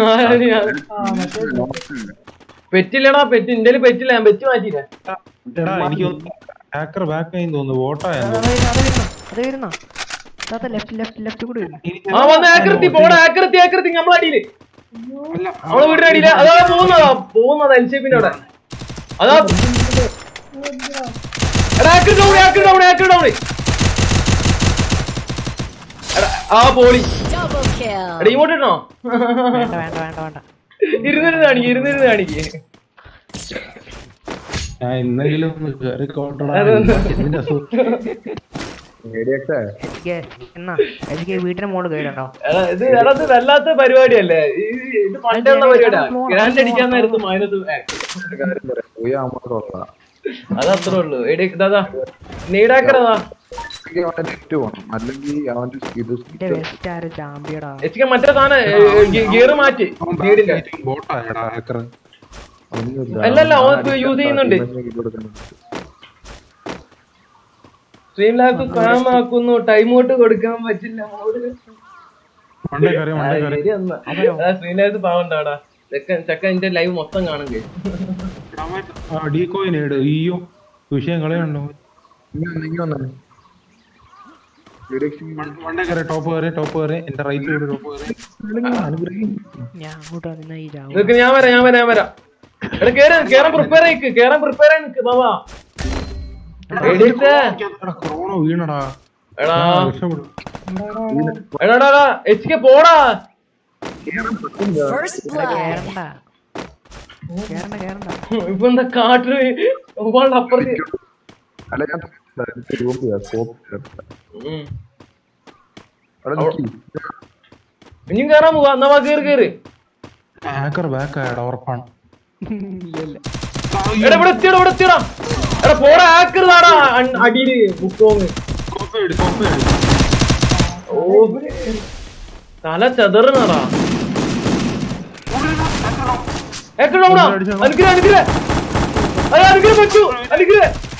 Speaker 2: പെറ്റില്ലടാ പെറ്റ് ഇന്ത്യയിൽ പെറ്റില്ല ഞാൻ പെറ്റ് മാറ്റിയില്ല
Speaker 4: എടാ എനിക്ക് ഹാക്കർ ബാക്ക് ആയി തോന്നുന്നു വോട്ടായെന്ന്
Speaker 3: അത് വരുന്ന താത്ത ലെഫ്റ്റ് ലെഫ്റ്റ് ലെഫ്റ്റ് കൂടെ വരുന്നു
Speaker 2: ആ വന്ന ആക്രത്തി പോടാ ആക്രത്തി ആക്രത്തി നമ്മളെ അടിയില് നമ്മളെ വീടിന്റെ അടിയില് അതാ പോകുന്നതാ പോകുന്നതാ എൽ ഷേപ്പിന്റെ അവിടെ അതാ എടാ ആക്രി ഡൗൺ ആക്രി ഡൗൺ ആക്രി ഡൗൺ എടാ ആ പോളി
Speaker 5: Double kill.
Speaker 2: എടാ ഇങ്ങോട്ട് ഇടണോ
Speaker 3: വേണ്ട വേണ്ട വേണ്ട വേണ്ട
Speaker 2: ഇരുന്നിരുന്ന് കാണിക്ക് ഇരുന്നിരുന്ന് കാണിക്ക്
Speaker 4: ഞാൻ ഇന്നെങ്കിലും ഒന്ന് കേറി കോട്ടടാ
Speaker 2: അതൊന്ന്.
Speaker 4: ഇതിന്റെ അസുഖം
Speaker 6: മീഡിയക്സേ
Speaker 3: എനിക്ക് എന്നാ എനിക്ക് വീട്ടിന്റെ മോള് കയറണ്ടോ
Speaker 2: എടാ ഇത് എടാ ഇത് വല്ലാത്ത പരിപാടിയല്ലേ ഈ ഇത് പണ്ടുള്ള പരിപാടിയാ ഗ്രാൻഡ് അടിക്കാൻ നേരത്ത് മൈനസ്
Speaker 6: കാര്യം പറയാം പോയി അമ്മ
Speaker 2: അത് അത്രേ ഉള്ളൂ എടി ദാദാ നീടാക്കറതാ
Speaker 6: അവന്റെ നെറ്റ് പോണം അല്ലെങ്കിൽ അവന്റെ ഇത്
Speaker 3: എന്റെ വെസ്റ്റ് ആര് ചാമ്പ്യടാ
Speaker 2: എച്ച് മറ്റേ സാധനം ഗിയർ മാറ്റി നീടിന്റെ
Speaker 4: ബോട്ടായടാ ഹാക്കർ
Speaker 2: അല്ലല്ല, ഓൻ use ചെയ്യുന്നുണ്ട്. സ്ട്രീം ലാബ്സ് സ്പാം ആക്കുന്നു ടൈം ഔട്ട് കൊടുക്കാൻ പറ്റില്ല
Speaker 4: മണ്ടേ കയറി മണ്ടേ കയറി
Speaker 2: സ്ട്രീം ലാബ്സ് പാവണ്ടാടാ ചെക്കൻ ചെക്കൻ എന്റെ ലൈവ് മൊത്തം കാണും guys.
Speaker 4: ആ ഡീകോയിന് ഇട് അയ്യോ വിഷയം കളയണ്ടോ മണ്ടേ കയറി ടോപ്പ് കയറി ടോപ്പ് കയറി എന്റെ റൈറ്റ് സൈഡ് ടോപ്പ് കയറി
Speaker 3: ഞാൻ അങ്ങോട്ട് വന്നാ ഈ രാഹുൽ
Speaker 2: നിനക്ക് ഞാൻ വരാം ഞാൻ വരാം ഞാൻ വരാം എടാ കേറ് കേറാൻ പ്രിപ്പയർ ആയിക്ക് കേറാൻ പ്രിപ്പയർ ആയി നിക്ക് ബാബാ എടീസേ.
Speaker 4: കൊറോണ വീണടാ
Speaker 2: എടാ
Speaker 4: രക്ഷപ്പെടും
Speaker 2: എടാ എടാ, എടാ എച്ച് കെ പോടാ
Speaker 5: First blood.
Speaker 3: കേറണ്ട കേറണ്ട കേറണ്ട
Speaker 2: ഇപ്പൊ എന്താ കാട്ടില് ഒരുപാട് അപ്പുറത്ത്
Speaker 6: അല്ല ഞാൻ സ്കോപ്പ്
Speaker 2: ഉം.
Speaker 6: അവിടെ നിക്കി
Speaker 2: ഇനിയും കേറാൻ പോവാ എന്നാ വാ കേറ് കേറ്
Speaker 4: ഹാക്കർ ബാക്ക് ആയടാ ഉറപ്പാണ്
Speaker 2: എടാ ഇവിടെ എത്തിയടാ ഇവിടെ എത്തിയടാ എടാ പോടാ ആക്കർ താടാ അൺ- അടിയില് ബുക്കോങ്
Speaker 4: കോപ്പ ഇട് കോപ്പ ഇട്
Speaker 2: ഓ തല ചെതറുന്നടാ ഏക്കണോടാ അനുഗ്രഹ അനുഗ്രഹ അയ്യ അനുഗ്രഹ പറ്റൂ അനുഗ്രഹ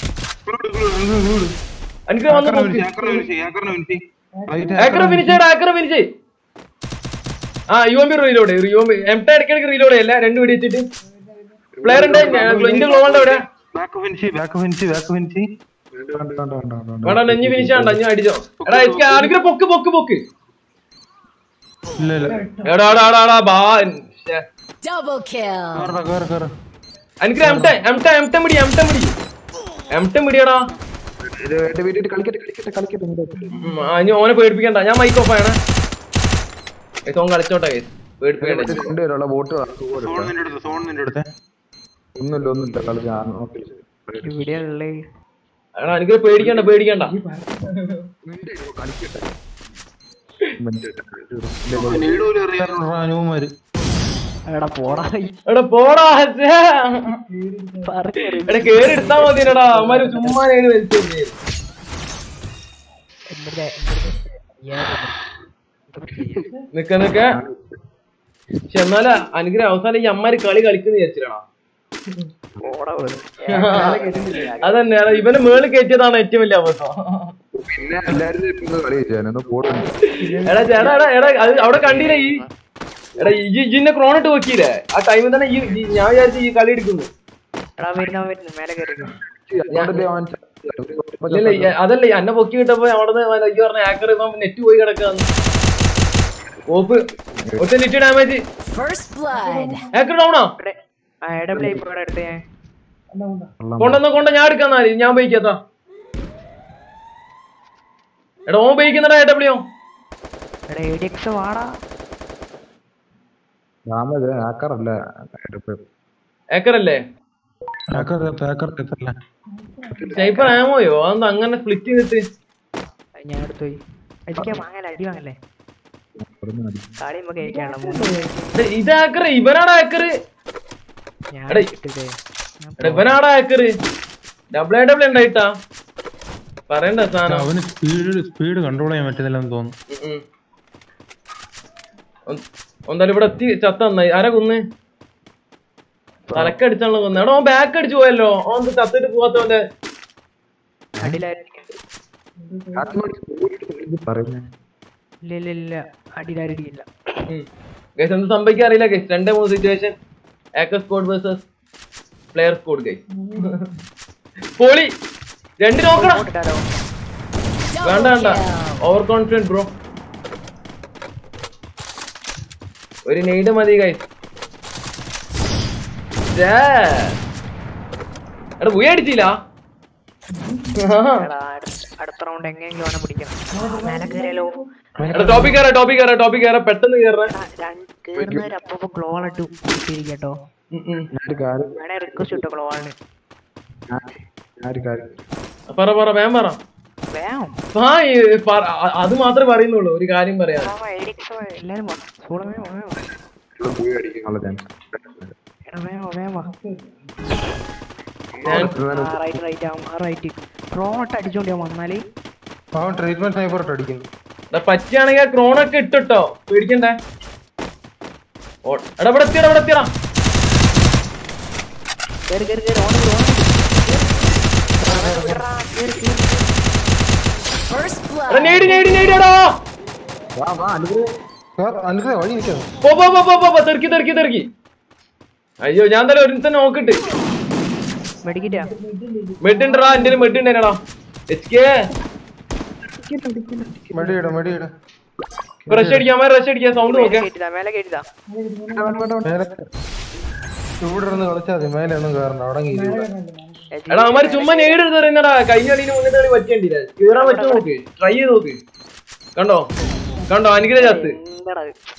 Speaker 2: അനുഗ്രഹ വന്ന് നോക്ക് ഏക്കറ ഫിനിഷ് ചെയ്യടാ ഏക്കറ ഫിനിഷ് ചെയ് ആ U M B reload U M B M ടെ ഇടയ്ക്കിടയ്ക്ക് റീലോഡ് ചെയ്യല്ല രണ്ട് വെടി വെച്ചിട്ട് പ്ലെയർ ഉണ്ട് ഇന്ത്യ ഗ്ലോബലിന്റെ എവിടെ
Speaker 4: back finish back finish back finish
Speaker 2: വേണ്ട നെഞ്ഞ് ഫിനിഷ് ആണ്ട അഞ്ഞു അടിച്ചോ എടാ എനിക്ക് അനുഗ്രഹ പൊക്ക് പൊക്ക് പൊക്ക്
Speaker 4: ഇല്ല ഇല്ല
Speaker 2: എടാ എടാ എടാ എടാ ബാ ശ്ശെ.
Speaker 5: Double kill.
Speaker 4: കേറടാ കേറ കേറ
Speaker 2: അനുഗ്രഹ എം ടെ എം ടെ എം ടെ പിടി എം ടെ പിടി എം ടെ പിടിയടാ
Speaker 6: ഇത് എന്റെ വീട്ടിൽ കളിക്കട്ടെ കളിക്കട്ടെ കളിക്കട്ടെ ഇങ്ങോട്ട്.
Speaker 2: ഉം, ആ, ഇനി ഓനെ പേടിപ്പിക്കണ്ട ഞാൻ മൈക്ക് ഓഫ് ആണ് ഓൻ കളിച്ചോട്ടെ guys. പേടിപ്പിക്കണ്ട
Speaker 6: മറ്റേ രണ്ടുപേരുള്ള ബോട്ട്
Speaker 4: സോൺ നിന്റെ അടുത്ത് സോൺ നിന്റെ അടുത്ത്
Speaker 6: ഒന്നുമില്ല ഒന്നുമില്ല കളി ഞാൻ നോക്കില്ല
Speaker 3: ഇവിടെ ഉള്ളേ
Speaker 2: എടാ എനിക്ക് പേടിക്കണ്ട പേടിക്കണ്ട
Speaker 4: അനുമാര്
Speaker 3: എടാ പോടാ
Speaker 2: എടാ പോടാ ഛേ.
Speaker 3: പറഞ്ഞു
Speaker 2: എടാ കേറി എടുത്താ മതിയെടാ അവന്മാര് ചുമ്മാ നേടി വലിച്ചേ നിക്ക നിക്ക പക്ഷെ എന്നാല അനുഗ്രഹം അവസാനം ഈ അമ്മാര് കളി കളിക്കുന്ന വിചാരിച്ചിട്ടാ
Speaker 3: പോടാ വെറുതെ.
Speaker 2: അതന്നെ എടാ, ഇവനെ മേളിൽ കയറ്റിയതാണ് ഏറ്റവും വലിയ അബദ്ധം
Speaker 6: പിന്നെ എല്ലാരും ഇപ്പൊ കളി ചെയ്യാനൊന്ന് പോടുന്നു
Speaker 2: എടാ ചേട്ടാ എടാ എടാ അത് അവിടെ കണ്ടില്ലേ ഈ എടാ ഈ ഇജിന്നെ ക്രോണിട്ട് നോക്കിയില്ലേ ആ ടൈമിൽ തന്നെ ഈ ഈ- ഞാൻ വിചാരിച്ചു ഈ കളി എടുക്കുന്നു
Speaker 3: എടാ വരുന്ന വരുന്നു മേലെ കയറി
Speaker 6: അതുകൊണ്ടല്ലേ അവൻ
Speaker 2: ഇല്ല ഇല്ല ഈ- അതല്ല ഈ അന്നെ പൊക്കി കിട്ടപ്പോ അവിടെ നിന്ന് അയ്യോ പറഞ്ഞ ആക്കർ ഇപ്പം നെറ്റ് പോയി കിടക്കാന്ന് ഓപ്പ് ഒറ്റ net damage
Speaker 5: First blood.
Speaker 2: Hacker ഡൗണോ
Speaker 3: ഇവിടെ ആ എടാ പ്ലേ ഇപ്പൊ ഇവിടെ അടുത്ത് ഞാൻ
Speaker 2: കൊണ്ടുവന്ന കൊണ്ട് ഞാൻ എടുക്കാന്നാ ഞാൻ ഉപയോഗിക്കാത്ത എടാ ഓൻ ഉപയോഗിക്കുന്നടാ എ ഡബ്ല്യു
Speaker 3: എടാ എ ഡി എക്സ് വാടാ
Speaker 6: രാമത് ആക്കാറല്ല
Speaker 2: ഏക്കർ അല്ലേ
Speaker 4: ഹാക്കർ ഹാക്കർ എത്തല്ല
Speaker 2: സ്നൈപ്പർ ആമോയോ അതെന്താ അങ്ങനെ സ്പ്ലിറ്റ് ചെയ്തിട്ട്
Speaker 3: അത് ഞാൻ എടുത്തു പോയി അടിക്കാൻ വാങ്ങല അടി വാങ്ങല്ലേ കളി നമുക്ക് കഴിക്കാണ് മൂന്ന്
Speaker 2: ഇത് ഇത് ആക്കർ ഇവനാടാ ആക്കർ
Speaker 3: ഞാൻ
Speaker 2: എടാ,
Speaker 3: ഇട്ടിട്ടേ ഞാൻ
Speaker 2: എടാ ഇവനാടാ ആക്കർ ഡബിൾ എ ഡബ്ല്യു ഉണ്ടായിട്ടാ പറയണ്ട സാധനം
Speaker 4: അവന് സ്പീഡ് സ്പീഡ് കൺട്രോൾ ചെയ്യാൻ പറ്റുന്നില്ലെന്ന് തോന്നുന്നു
Speaker 2: ഉം ഉം. ഒ- എന്തായാലും ഇവിടെ എത്തി ചത്ത നന്നായി ആരാ കുന്ന് തലക്കടിച്ചാണല്ലോ കൊന്ന് എടാ ഓൻ ബാക്ക് അടിച്ചു പോയല്ലോ ഓൻ എന്ത് ചത്തിട്ട് പോവാത്തവന്റെ
Speaker 3: അടിയിലായിരിക്കും
Speaker 6: പറയുന്നേ
Speaker 3: ഇല്ല ഇല്ല ഇല്ല അടിയിലായിരിക്കില്ല
Speaker 2: ഗൈസ് എന്ത് സംഭവിക്കാൻ അറിയില്ല ഗൈസ് രണ്ടേ മൂന്ന് situation hacker squad versus player squad guys പോളി രണ്ട് നോക്കണം
Speaker 3: ഇട്ടാലോ
Speaker 2: വേണ്ട
Speaker 5: Double
Speaker 2: വേണ്ട
Speaker 5: kill.
Speaker 2: ഓവർ കോൺഫിഡൻറ്റ് ബ്രോ ഒരു നെയ്ഡ് മതി ഗൈസ് എടാ പോയി അടിച്ചില്ല
Speaker 3: എടാ അടുത്ത- അടുത്ത റൗണ്ട് എങ്ങനെയെങ്കിലും അവനെ പിടിക്കണം മേലെ കയറിയാലോ
Speaker 2: എടാ ടോപ്പിക് കയറാ ടോപ്പിക് കയറാ ടോപ്പിക് കയറാ പെട്ടെന്ന് കയറാ
Speaker 3: കേറുന്നവര് അപ്പൊ ഗ്ലോൾ ഇട്ട് കിട്ടിയിരിക്കട്ടോ
Speaker 6: ഞാനൊരു കാര്യം
Speaker 3: വേണേ റിക്വസ്റ്റ് ഇട്ടോ ഗ്ലോളിന്
Speaker 6: ഞാൻ- ഞാനൊരു കാര്യം
Speaker 2: പറ പറ വേം പറ
Speaker 3: വേണം
Speaker 2: ആ ഈ പറ- അ- അത് മാത്രമേ പറയുന്നുള്ളൂ ഒരു കാര്യം പറയാം
Speaker 3: എഡിക്സ് എല്ലാരും വാ സൂടെ വേമോ വേമോ
Speaker 6: ഇവിടെ പോയി അടിക്കാനുള്ള ചാൻസ്
Speaker 3: എടാ വേമോ വേമോ
Speaker 2: ഞാൻ
Speaker 3: ആ റൈറ്റ് റൈറ്റ് ആവും ആ റൈറ്റ് ഡ്രോൺ ഇട്ട് അടിച്ചോണ്ട് ഞാൻ വന്നാല്
Speaker 4: അവൻ ട്രീറ്റ്മെന്റ് സ്നൈപ്പർ ഇട്ട് അടിക്കുന്നു
Speaker 2: എടാ പറ്റുകയാണെങ്കിൽ ആ ക്രോണൊക്കെ ഇട്ടിട്ടോ പേടിക്കണ്ടേ ഓ- എടാ ഇവിടെ എത്തിയടാ ഇവിടെ എത്തിയടാ
Speaker 3: കേറി കേറി കേറി ഓൺ ഓൺ
Speaker 5: First
Speaker 2: എടാ
Speaker 5: blood.
Speaker 2: നേടി നേടി നേടിയടാ
Speaker 6: വാ വാ അനുഗ്രഹം
Speaker 4: സാർ അനുഗ്രഹം വഴി നിൽക്കാം
Speaker 2: പോ പോ പോ പോ പോ പോ തെറുക്കി തെറുക്കി തെറുക്കി അയ്യോ ഞാൻ തന്നെ ഒരുത്തൻ നോക്കിട്ട്
Speaker 3: മെഡിക്കിറ്റാ
Speaker 2: മെഡുണ്ടടാ എന്റെ മെഡുണ്ടേനടാ എച്ച് കെ
Speaker 4: മെടിയിട മെടിയിട
Speaker 2: റഷ് അടിക്കാൻ റഷ് അടിക്കാൻ സൗണ്ട് നോക്കേ
Speaker 3: കേട്ടിതാ മേലെ കേട്ടിതാ
Speaker 4: മേലെ ഇവിടെ ഇരുന്ന് കളിച്ചാൽ മതി മേലെ ഒന്നും കയറണ്ട അവിടെ ഇരിക്കൂല.
Speaker 2: എടാ അവന്മാര് ചുമ്മാ നേടെടുത്ത് പറയുന്നടാ കൈയടിന് മുന്നിട്ട് കളി പറ്റിയണ്ടില്ല കീറാൻ പറ്റുമോ നോക്ക് ട്രൈ ചെയ്ത് നോക്ക് കണ്ടോ കണ്ടോ അനുഗ്രഹ ചത്ത്
Speaker 3: എന്താടാ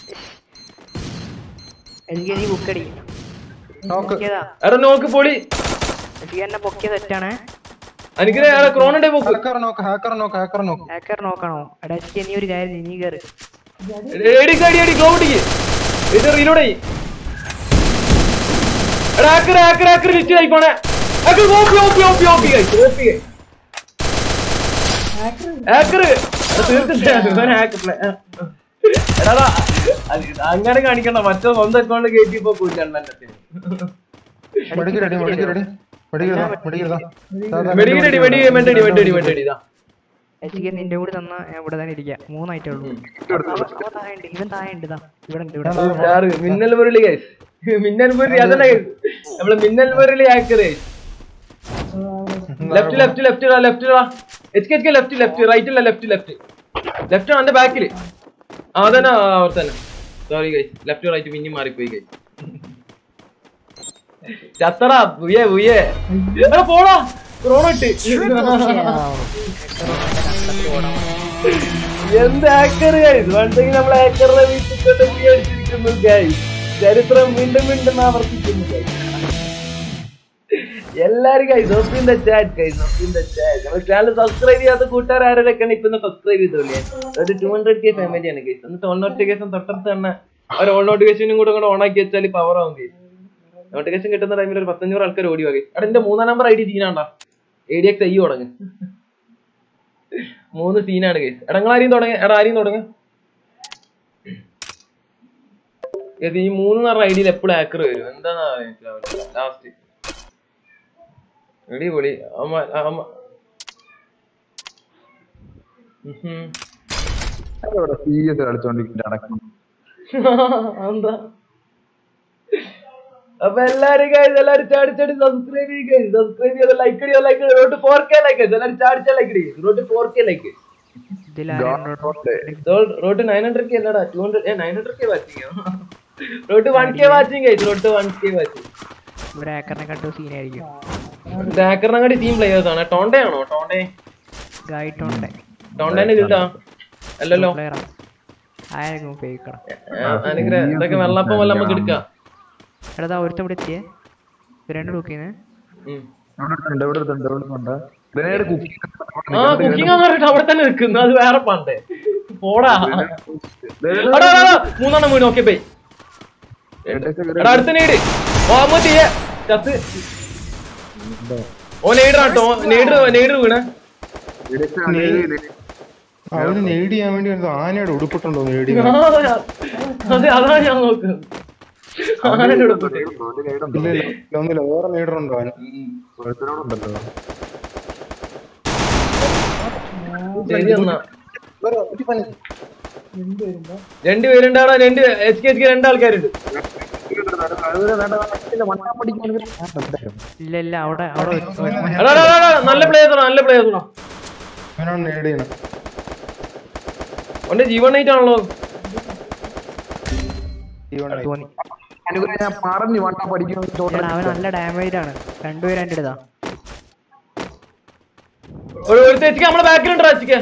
Speaker 3: എനിക്ക് നീ ബുക്കടി
Speaker 4: നോക്ക്
Speaker 3: പൊക്കിയതാ
Speaker 2: എടാ നോക്ക് പൊളി
Speaker 3: എനിക്ക് എന്നെ പൊക്കിയ സെറ്റാണ്
Speaker 2: അനുഗ്രഹ എടാ ക്രോണന്റെ പോക്ക്
Speaker 4: ഹാക്കർ നോക്ക് ഹാക്കർ നോക്ക് ഹാക്കർ നോക്ക്
Speaker 3: ഹാക്കർ നോക്കണോ എടാ എനിക്ക് നീ ഒരു കാര്യം ചെയ്യ്, നീ കയറി
Speaker 2: എടി അടി അടി ഗ്ലോബിക്ക് ഇത് റീലോഡ് ചെയ്യ് എടാ ആക്കർ ആക്കർ ആക്കർ ലിസ്റ്റ് ആയി പോണേ ആക്കർ ഓപ്പി ഓപ്പി ഓപ്പി ഓപ്പി ഗൈസ് ഓപ്പി ആക്കർ തീർച്ചയായും ഹാക്ക് പ്ലേ എടാ ദാ, അത് അങ്ങനെ കാണിക്കണ്ട മറ്റേ സ്വന്തം അക്കൗണ്ട് കയറ്റി ഇപ്പൊ പോയിട്ടുണ്ട്
Speaker 4: മെഡിക്കൽ അടി മെഡിക്കൽ അടി മെഡിക്കൽ മെഡിക്കൽ
Speaker 2: വെടിയിലടി വെടി വെണ്ടടി വെണ്ടടി വെണ്ടടി ഇതാ
Speaker 3: എനിക്ക് നിന്റെ കൂടെ തന്നാ ഞാൻ ഇവിടെ തന്നെ ഇരിക്കാം മൂന്നായിട്ടേ ഉള്ളൂ അവൻ താഴെയുണ്ട് ഇവൻ താഴെയുണ്ട് ഇതാ ഇവിടെ ഉണ്ട് ഇവിടെ
Speaker 2: ഉഷാറ്. മിന്നൽ മുരളി ഗൈസ് മിന്നൽ മുരളി അതല്ല guys. നമ്മള് Minnal Murali hacker left left left left H K left left right അല്ല ലെഫ്റ്റ് ലെഫ്റ്റ് ലെഫ്റ്റ് ആണ് ബാക്കില് ആ അതന്നെ അവർ തന്നെ സോറി ഗൈസ് ലെഫ്റ്റ് റൈറ്റ് പിന്നെയും മാറിപ്പോയി ഗൈസ് ചത്തടാ ഉയ്യേ ഉയ്യേ എടാ പോടാ ക്രോണ ഇട്ട് എന്ത് ആക്കർ ഗൈസ് പണ്ടെങ്കിൽ നമ്മൾ ആക്കറിനെ വീട്ടിൽ കൊണ്ട് പോയി അടിച്ചിരിക്കുന്നു ഗൈസ് ചരിത്രം വീണ്ടും വീണ്ടും ആവർത്തിക്കുന്നു ഗൈസ് എല്ലാരും guys off in the chat guys off in the chat നമ്മുടെ ചാനൽ സബ്സ്ക്രൈബ് ചെയ്യാത്ത കൂട്ടുകാർ ആരൊക്കെയാണ് ഇപ്പൊ സബ്സ്ക്രൈബ് ചെയ്തോളേ ഒരു ടു ഹൺഡ്രഡ് കെ ഫാമിലിയാണ് ഗൈസ് എന്നിട്ട് ഓൺ നോട്ടിഫിക്കേഷൻ തൊട്ടടുത്ത് തന്നെ ഒരു ഓൺ നോട്ടിഫിക്കേഷനും കൂടെ കൂടെ ഓൺ ആക്കി വെച്ചാൽ പവർ ആവും ഗൈസ് നോട്ടിഫിക്കേഷൻ കിട്ടുന്ന ടൈമിൽ ഒരു പത്തഞ്ഞൂറ് ആൾക്കാർ ഓടി വാങ്ങി എടാ എന്റെ മൂന്നാം നമ്പർ ഐ ഡി സീനാണ്ടാ എ ഡി എക്സ് ഐ തുടങ്ങി മൂന്ന് സീനാണ് ഗൈസ് എടാ നിങ്ങൾ ആരെയും തുടങ്ങി എടാ ആരെയും തുടങ്ങി ഇത് ഈ മൂന്ന് പറഞ്ഞ ഐഡിയിൽ എപ്പോഴും ആക്കർ വരും എന്താന്നാ ലാസ്റ്റ് അടിപൊളി അമ്മ അമ്മ ഉഹും.
Speaker 6: സീരിയസ് കളിച്ചോണ്ടിരിക്കുന്ന അടക്കം
Speaker 2: എന്താ അപ്പൊ എല്ലാരും guys എല്ലാരും ചാടി ചാടി സബ്സ്ക്രൈബ് ചെയ്യുക സബ്സ്ക്രൈബ് ചെയ്ത് ലൈക്ക് അടിയോ like road to four K like എല്ലാരും ചാടിച്ച ലൈക്ക് അടിക്കും road to four K like road to nine hundred K അല്ലടാ two hundred nine hundred K watching road to one K watching കഴിച്ചു റോട്ട് വൺ കെ വാച്ചിങ്
Speaker 3: ഇവിടെ ഹാക്കറിനെ കണ്ടു സീനായിരിക്കും
Speaker 2: ഡാക്കറിനങ്ങാടി ടീം പ്ലേയേഴ്സ് ആണ് ടോണ്ടയാണോ ടോണ്ടെ
Speaker 3: ഗായിട്ടുണ്ട്
Speaker 2: ടോണ്ടേനെ കിട്ടാ അല്ലല്ലോ
Speaker 3: പ്ലെയറാ ആയിരിക്കും ഉപയോഗിക്കണം
Speaker 2: അനുഗ്രഹം ഇതൊക്കെ വെള്ളപ്പം വല്ല നമുക്ക് എടുക്കാം
Speaker 3: എടാ ദാ ഒരുത്തൻ ഇവിടെ എത്തിയേ രണ്ട് ലൂക്കിന്ന്
Speaker 2: ഉം.
Speaker 6: ഇവിടെ ഇവിടെ ഇവിടെ ഇവിടെ ഇതിനേട് കുക്കിംഗ്
Speaker 2: ആ കുക്കിംഗ് എന്ന് പറഞ്ഞിട്ട് അവിടെ തന്നെ നിൽക്കുന്നു അത് വേറെ പണ്ടേ പോടാ എടാ, എടാ, എടാ, മൂന്നെണ്ണം വീണ് ഓക്കെ ബൈ എടാ അടുത്ത നേട് ഓ അമ്മ തീയ ചത്ത് ഓ നെയ്ഡറാട്ടോ നെയ്ഡർ നെയ്ഡർ വീണ്
Speaker 4: അവന് നേടി ചെയ്യാൻ വേണ്ടി ഒരു ആനയുടെ ഉടുപ്പിട്ടുണ്ടോ നേടി
Speaker 2: ആ, അതെ അതാണ് ഞാൻ നോക്കുന്നത് ആനയുടെ ഉടുപ്പിട്ട്.
Speaker 4: ഇല്ല ഇല്ല ഒന്നുമില്ല വേറെ ലീഡർ ഉണ്ടോ അവന്
Speaker 6: ഉണ്ടല്ലോ
Speaker 2: ശരി എന്നാ
Speaker 4: വേറെ ഒരു പനി.
Speaker 2: രണ്ട് പേരുണ്ടാടാ രണ്ട് എച്ച് കെ എച്ച് കെ രണ്ടാൾക്കാരുണ്ട്
Speaker 3: ഇല്ല ഇല്ല അവിടെ അവിടെ ഒരു- ഒരു-
Speaker 2: എടാ എടാ, എടാ, എടാ, നല്ല പ്ലേയേഴ്സ് നല്ല പ്ലേയേഴ്സ്
Speaker 4: അവനാണ് നേടി ചെയ്യണം
Speaker 2: ഓന്റെ ജീവൻ നൈറ്റ് ആണല്ലോ
Speaker 3: തോന്നി
Speaker 6: അനുഗ്രഹം ഞാൻ പറഞ്ഞു വട്ട പഠിക്കുന്നു
Speaker 3: എടാ അവൻ നല്ല ഡാമേജ് ആണ് രണ്ടുപേരും എൻ്റെ അടുത്താ
Speaker 2: ഒരു ഒരു തെച്ചിക്ക് നമ്മളെ ബാക്കിലുണ്ടോ അച്ചിക്ക്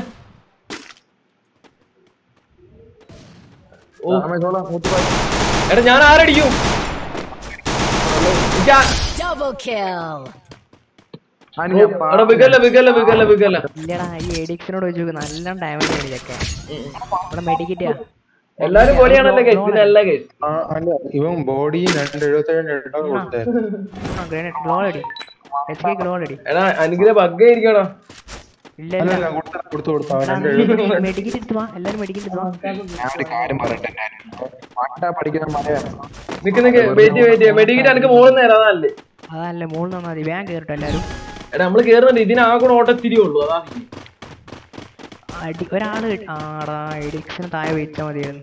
Speaker 2: ഓ എടാ ഞാൻ ആരടിക്കും എനിക്ക് ആ-
Speaker 5: Double kill.
Speaker 2: എടാ വികല്ല വികല്ല വികല്ല വികല്ല
Speaker 3: ഇല്ലടാ ഈ എഡിക്സിനോട് വെച്ച് നോക്ക് നല്ല ഡാമേജ് ആണ് ഇതൊക്കെ ഇവിടെ മെഡിക്കിറ്റാ
Speaker 2: എല്ലാരും പൊളിയാണല്ലേ ഗൈസ് പിന്നെ അല്ല ഗൈസ്
Speaker 4: ആ അല്ല ഇവൻ ബോഡി രണ്ട് എഴുപത്തേഴ് എട്ടാണ് കൊടുത്തായിരുന്നു
Speaker 3: ഗ്രാനൈറ്റ് ഗ്ലോ അടി എച്ച് കെ ഗ്ലോ അടി
Speaker 2: എടാ അനുഗ്രഹ ബഗ്ഗേ ഇരിക്കണോ
Speaker 3: ഇല്ല
Speaker 4: അല്ല
Speaker 3: ഇല്ല
Speaker 4: അല്ല കൊടുത്തു കൊടുത്തു കൊടുത്തു അവൻ രണ്ട് എഴുപത്തി
Speaker 3: മെഡിക്കറ്റ് എടുത്ത് വാ എല്ലാരും മെഡിക്കറ്റ് എടുത്ത് വാ
Speaker 6: ഞാൻ ഒരു കാര്യം പറയട്ടെ വട്ട പഠിക്കുന്ന മലയാണ്
Speaker 2: നിക്ക് നിക്ക് വെയിറ്റ് വെയിറ്റ് മെഡിക്കറ്റ് എനിക്ക് മോളിൽ നേരം അതല്ലേ
Speaker 3: അതല്ല മുകളിൽ നിന്നാ മതി വേഗം കേറിട്ടോ എല്ലാരും
Speaker 2: എടാ നമ്മള് കേറുന്നുണ്ട് ഇതിനാകൂടെ ഓട്ടത്തിരിയുള്ളൂ അതാ സ്ഥിതി.
Speaker 3: അടി ഒരാള് കി- ആടാ എഡിക്സിന് താഴെ വെച്ചാൽ മതിയായിരുന്നു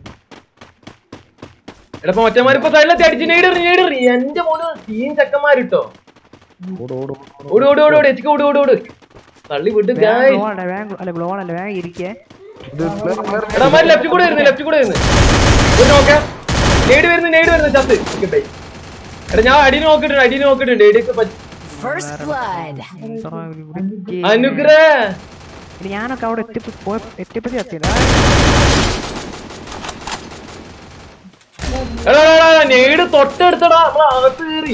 Speaker 2: എടാ ഇപ്പൊ മറ്റന്മാരിപ്പോ സൈഡിലെത്തി അടിച്ച് നേടിറി നേടിറി എന്റെ മോന് തീൻ ചെക്കന്മാരിട്ടോ
Speaker 6: ഓട് ഓട് ഓട്
Speaker 2: ഓട് ഓട് ഓട് ഓട് എച്ചിക്ക് ഓട് ഓട് ഓട് തള്ളി വിട്ട്
Speaker 3: വേഗം
Speaker 2: ഗായ്
Speaker 3: glow ആണല്ലേ, വേഗം അല്ല ഗ്ലോ ആണല്ലേ വേഗം ഇരിക്കേ
Speaker 6: ഇത് വേറെ- വേറെ-
Speaker 2: എടാ മാറി ലെഫ്റ്റ് കൂടെ വരുന്നു ലെഫ്റ്റ് കൂടെ വരുന്നു ഒരു നോക്ക നേടി വരുന്നു നേടി വരുന്നു ചത്ത് കിട്ടേ എടാ ഞാൻ അടിയിൽ നോക്കിട്ടുണ്ട് അടിയിൽ നോക്കിയിട്ടുണ്ട് എടിയൊക്കെ പറ്റി
Speaker 5: First blood.
Speaker 3: എന്തടാ ഒരു വൃത്തി.
Speaker 2: അനുഗ്രഹ
Speaker 3: ഇനി ഞാനൊക്കെ അവിടെ എത്തിപ്പോ പോയ എത്തിപ്പത്തി എത്തിയത്
Speaker 2: എടാ എടാ, എടാ, നേട് തൊട്ടെടുത്തടാ നമ്മളെ അകത്ത് കയറി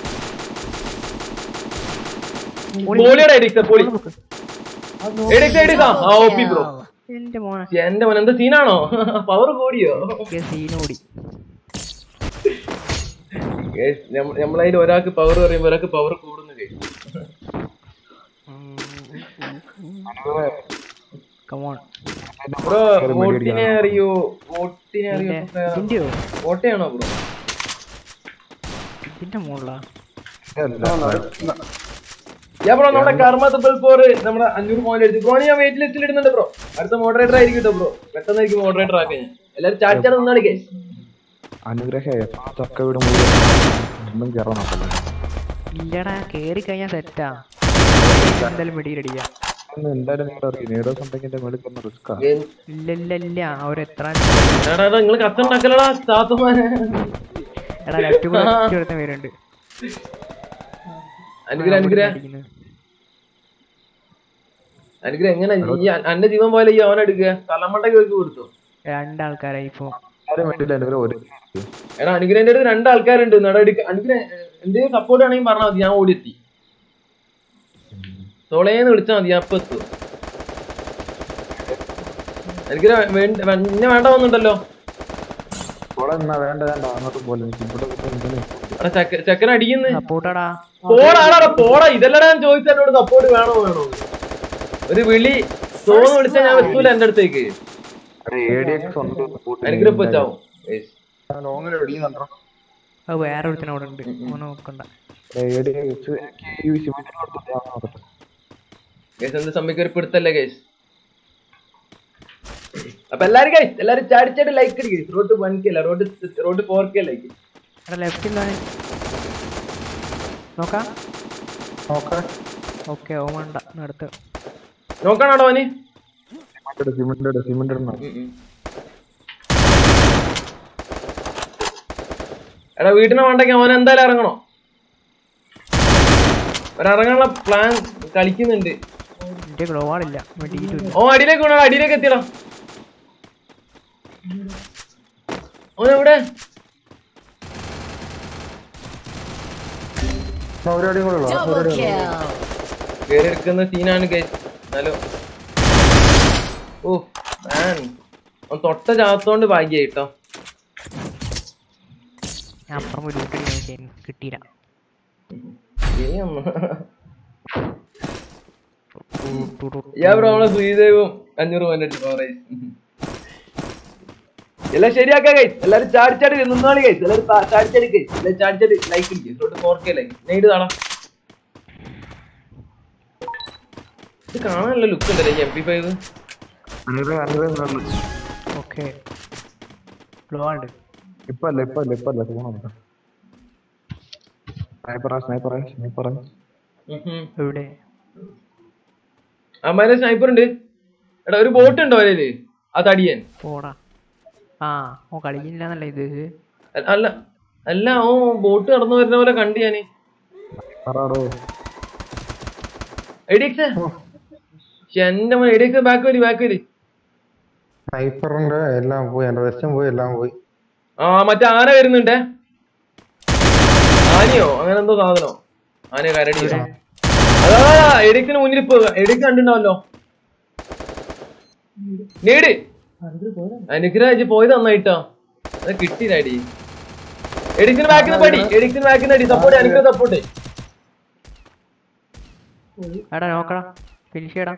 Speaker 2: പോളിയുടെ എഡിക്സ പോളി എഡിക്സ എഡിക്സ ആ ഒ പി ബ്രോ
Speaker 3: എന്റെ മോനെ
Speaker 2: എന്റെ മോൻ എന്താ സീനാണോ പവർ കൂടിയോ
Speaker 3: സീനോടി
Speaker 2: Guys, ഞമ്മ- നമ്മളതിൽ ഒരാൾക്ക് പവർ പറയുമ്പോ ഒരാൾക്ക് പവർ കൂടുന്നു guys.
Speaker 3: കമോൺ
Speaker 2: ബ്രോ വോട്ടിനെ അറിയോ വോട്ടിനെ അറിയോ
Speaker 3: ഇതിന്റെയോ
Speaker 2: വോട്ടയാണോ ബ്രോ
Speaker 3: ഇതിന്റെ മുകളിലാ
Speaker 2: യാ ബ്രോ നമ്മുടെ കർമ്മ ട്രിപ്പിൾ ഫോർ നമ്മുടെ അഞ്ഞൂറ് പോയിന്റ് അടിച്ചു ബ്രോ ഞാൻ വെയിറ്റ് ലിസ്റ്റിൽ ഇടുന്നുണ്ട് ബ്രോ അടുത്ത മോഡറേറ്റർ ആയിരിക്കും കേട്ടോ ബ്രോ പെട്ടെന്നായിരിക്കും മോഡറേറ്റർ ആക്കാൻ ഞാൻ എല്ലാരും ചാറ്റാണ് നിന്നാണ് കേസ്
Speaker 6: അനുഗ്രഹ എത്ര ചക്ക വീട് മുഴുവൻ ഒന്നും കയറാൻ നോക്കല്ലേ
Speaker 3: ഇല്ലടാ കേറി കഴിഞ്ഞാ സെറ്റാ എന്തായാലും വെടിയിലടിക്കാം
Speaker 6: ഒന്ന് എന്തായാലും നിങ്ങൾ അറിയും നേടോസ് ഉണ്ടെങ്കിൽ എന്റെ മേളിൽ തന്നെ റിസ്ക്കാ
Speaker 3: ഇല്ല ഇല്ല ഇല്ല അവരെത്ര
Speaker 2: നിങ്ങൾ കത്തുണ്ടാക്കലടാ താത്തുമാനെ
Speaker 3: എടാ ലെഫ്റ്റ് കൂടെ ഒരുത്തൻ വരുന്നുണ്ട്
Speaker 2: അനുഗ്രഹ അനുഗ്രഹ
Speaker 3: അടിക്കുന്നത്.
Speaker 2: അനുഗ്രഹം എങ്ങനെ ഈ അ- അന്റെ ജീവൻ പോലെ ഈ അവനെടുക്കുക തലമണ്ടയ്ക്ക് വെച്ച് കൊടുത്തു
Speaker 3: രണ്ടാൾക്കാരായി ഇപ്പൊ
Speaker 6: ആരും വേണ്ടില്ല അനുഗ്രഹം ഒരു
Speaker 2: എടാ അനുഗ്രഹന്റെ അടുത്ത് രണ്ട് ആൾക്കാരുണ്ട് നട എടുക്ക അനുഗ്രഹം എന്തെങ്കിലും സപ്പോർട്ട് ആണെങ്കിൽ പറഞ്ഞാൽ മതി ഞാൻ ഓടിയെത്തി തോളേന്ന് വിളിച്ചാൽ മതി ഞാൻ അപ്പൊ എത്തും അനുഗ്രഹം വേണ്ട എന്നെ വേണ്ട വന്നിട്ടല്ലോ
Speaker 6: ഇവിടെ എന്നാ വേണ്ട വേണ്ട അങ്ങോട്ട് പോലെ എനിക്ക് ഇവിടെ എന്തിനാ
Speaker 2: എടാ ചെക്ക ചെക്കൻ അടിക്കുന്നു
Speaker 3: സപ്പോർട്ടാടാ
Speaker 2: പോടാടാ പോടാ ഇതല്ലടാ ഞാൻ ചോദിച്ചത് എന്നോട് സപ്പോർട്ട് വേണോ വേണോ ഒരു വിളി തോന്ന് വിളിച്ചാൽ ഞാൻ എത്തൂല എന്റെ അടുത്തേക്ക്
Speaker 6: ADX ഉണ്ട്
Speaker 2: അനുഗ്രഹം ഇപ്പൊ വെച്ചാവും
Speaker 6: ലോങ്ങിൽ വെടിയുന്നുണ്ടോ
Speaker 3: അത് വേറെ ഒരുത്തൻ അവിടെ ഉണ്ട് ഓനെ നോക്കണ്ട
Speaker 6: ADX എനിക്ക് ഈ സിമെന്റിന് കൊടുത്തിട്ട് ഞാൻ നോക്കട്ടെ
Speaker 2: കേസ് എന്ത് സമയത്ത് ഒരു പിടുത്തല്ലേ കേസ് അപ്പൊ എല്ലാരും കേസ് എല്ലാരും ചാടിച്ചാടി ലൈക്ക് അടിക്കും റോഡ് വൺ കെ അല്ല road road four K like
Speaker 3: എടാ ലെഫ്റ്റിൽ നോക്കാം
Speaker 4: നോക്കേ
Speaker 3: ഓക്കെ ഓ വേണ്ട അടുത്ത്
Speaker 2: നോക്കാനാണോ അവന്
Speaker 6: സിമെന്റ് സിമെന്റ് സിമെന്റ് ഇടണം
Speaker 2: എടാ വീട്ടിനെ വേണ്ടെങ്കിൽ അവൻ എന്തായാലും ഇറങ്ങണോ ഇറങ്ങാനുള്ള പ്ലാൻ കളിക്കുന്നുണ്ട്
Speaker 3: എന്റെ ഗ്ലോ ആളില്ല വെടിയിട്ടില്ല
Speaker 2: ഓ അടിയിലേക്ക് വേണോ അടിയിലേക്ക് എത്തിയടാ ഓൻ എവിടെ
Speaker 4: ഒരു അടിയും കൂടെ ഉള്ളൂ
Speaker 5: Double kill.
Speaker 2: കേറി എടുക്കുന്ന സീനാണ് ഗൈസ് എന്നാലും ഓ മാൻ അവൻ തൊട്ട ചാത്തോണ്ട് ഭാഗ്യായി കേട്ടോ
Speaker 3: ഞാൻ അപ്പുറം ഒരു ലൂട്ടടി നോക്കിയായിരുന്നു കിട്ടിയില്ല
Speaker 2: ഇനി ഒന്ന് യാ ബ്രോ നമ്മളെ ശ്രീദേവും അഞ്ഞൂറ് പോയിന്റ് എല്ലാം ശരിയാക്കാം ഗൈസ് എല്ലാരും ചാടിച്ചാടി നിന്നാളി ഗൈസ് എല്ലാരും ചാ- ചാടിച്ചാടി ഗൈസ് എല്ലാരും ചാടിച്ചാടി ലൈക്ക് ഇരിക്കും തൊട്ട് ഫോർ കെ ലൈക്ക് നെയ്ഡ് താടാ ഇത് കാണാനല്ല ലുക്ക് ഉണ്ടല്ലേ എം പി ഫൈവ്
Speaker 6: അനുഗ്രഹം അനുഗ്രഹം വേണം.
Speaker 3: ഓക്കെ ഗ്ലോ ഉണ്ട്
Speaker 6: ഇപ്പൊ അല്ല ഇപ്പൊ അല്ല ഇപ്പൊ അല്ല ഫോണുണ്ട് സ്നൈപ്പറാ സ്നൈപ്പറാ സ്നൈപ്പറാ
Speaker 3: എവിടെ
Speaker 2: അമ്മാരെ സ്നൈപ്പർ ഉണ്ട് എടാ ഒരു ബോട്ട് ഉണ്ടോ അതില് ആ തടിയൻ
Speaker 3: പോടാ ആ ഓ കളിക്കുന്നില്ല ഇത്
Speaker 2: അ- അല്ല അല്ല ഓ ബോട്ട് കടന്നു വരുന്ന പോലെ കണ്ടു ഞാന്
Speaker 6: പറയാടോ
Speaker 2: എഡിക്സ് എന്റെ മോൻ എഡിക്സ് ബാക്ക് വരി ബാക്ക് വരി
Speaker 4: സ്നൈപ്പറിന്റെ എല്ലാം പോയി എന്റെ വെസ്റ്റും പോയി എല്ലാം പോയി
Speaker 2: ആ മറ്റേ ആന വരുന്നുണ്ടേ ആനയോ അങ്ങനെ എന്തോ സാധനോ ആനയോ കരടി അതാ എഡിക്സിന് മുന്നിൽ ഇപ്പൊ എഡിക്സ് കണ്ടിണ്ടാവല്ലോ നേട് അനുഗ്രഹിച്ച് പോയത് നന്നായിട്ടോ അത് കിട്ടിയില്ലടി എഡിക്സിന് ബാക്കിൽ നിന്ന് പടി എഡിക്സിന് ബാക്കിൽ നിന്ന് അടി സപ്പോർട്ട് അനുഗ്രഹ സപ്പോർട്ട്
Speaker 3: എടാ നോക്കടാ ഫിനിഷ് ചെയ്യടാ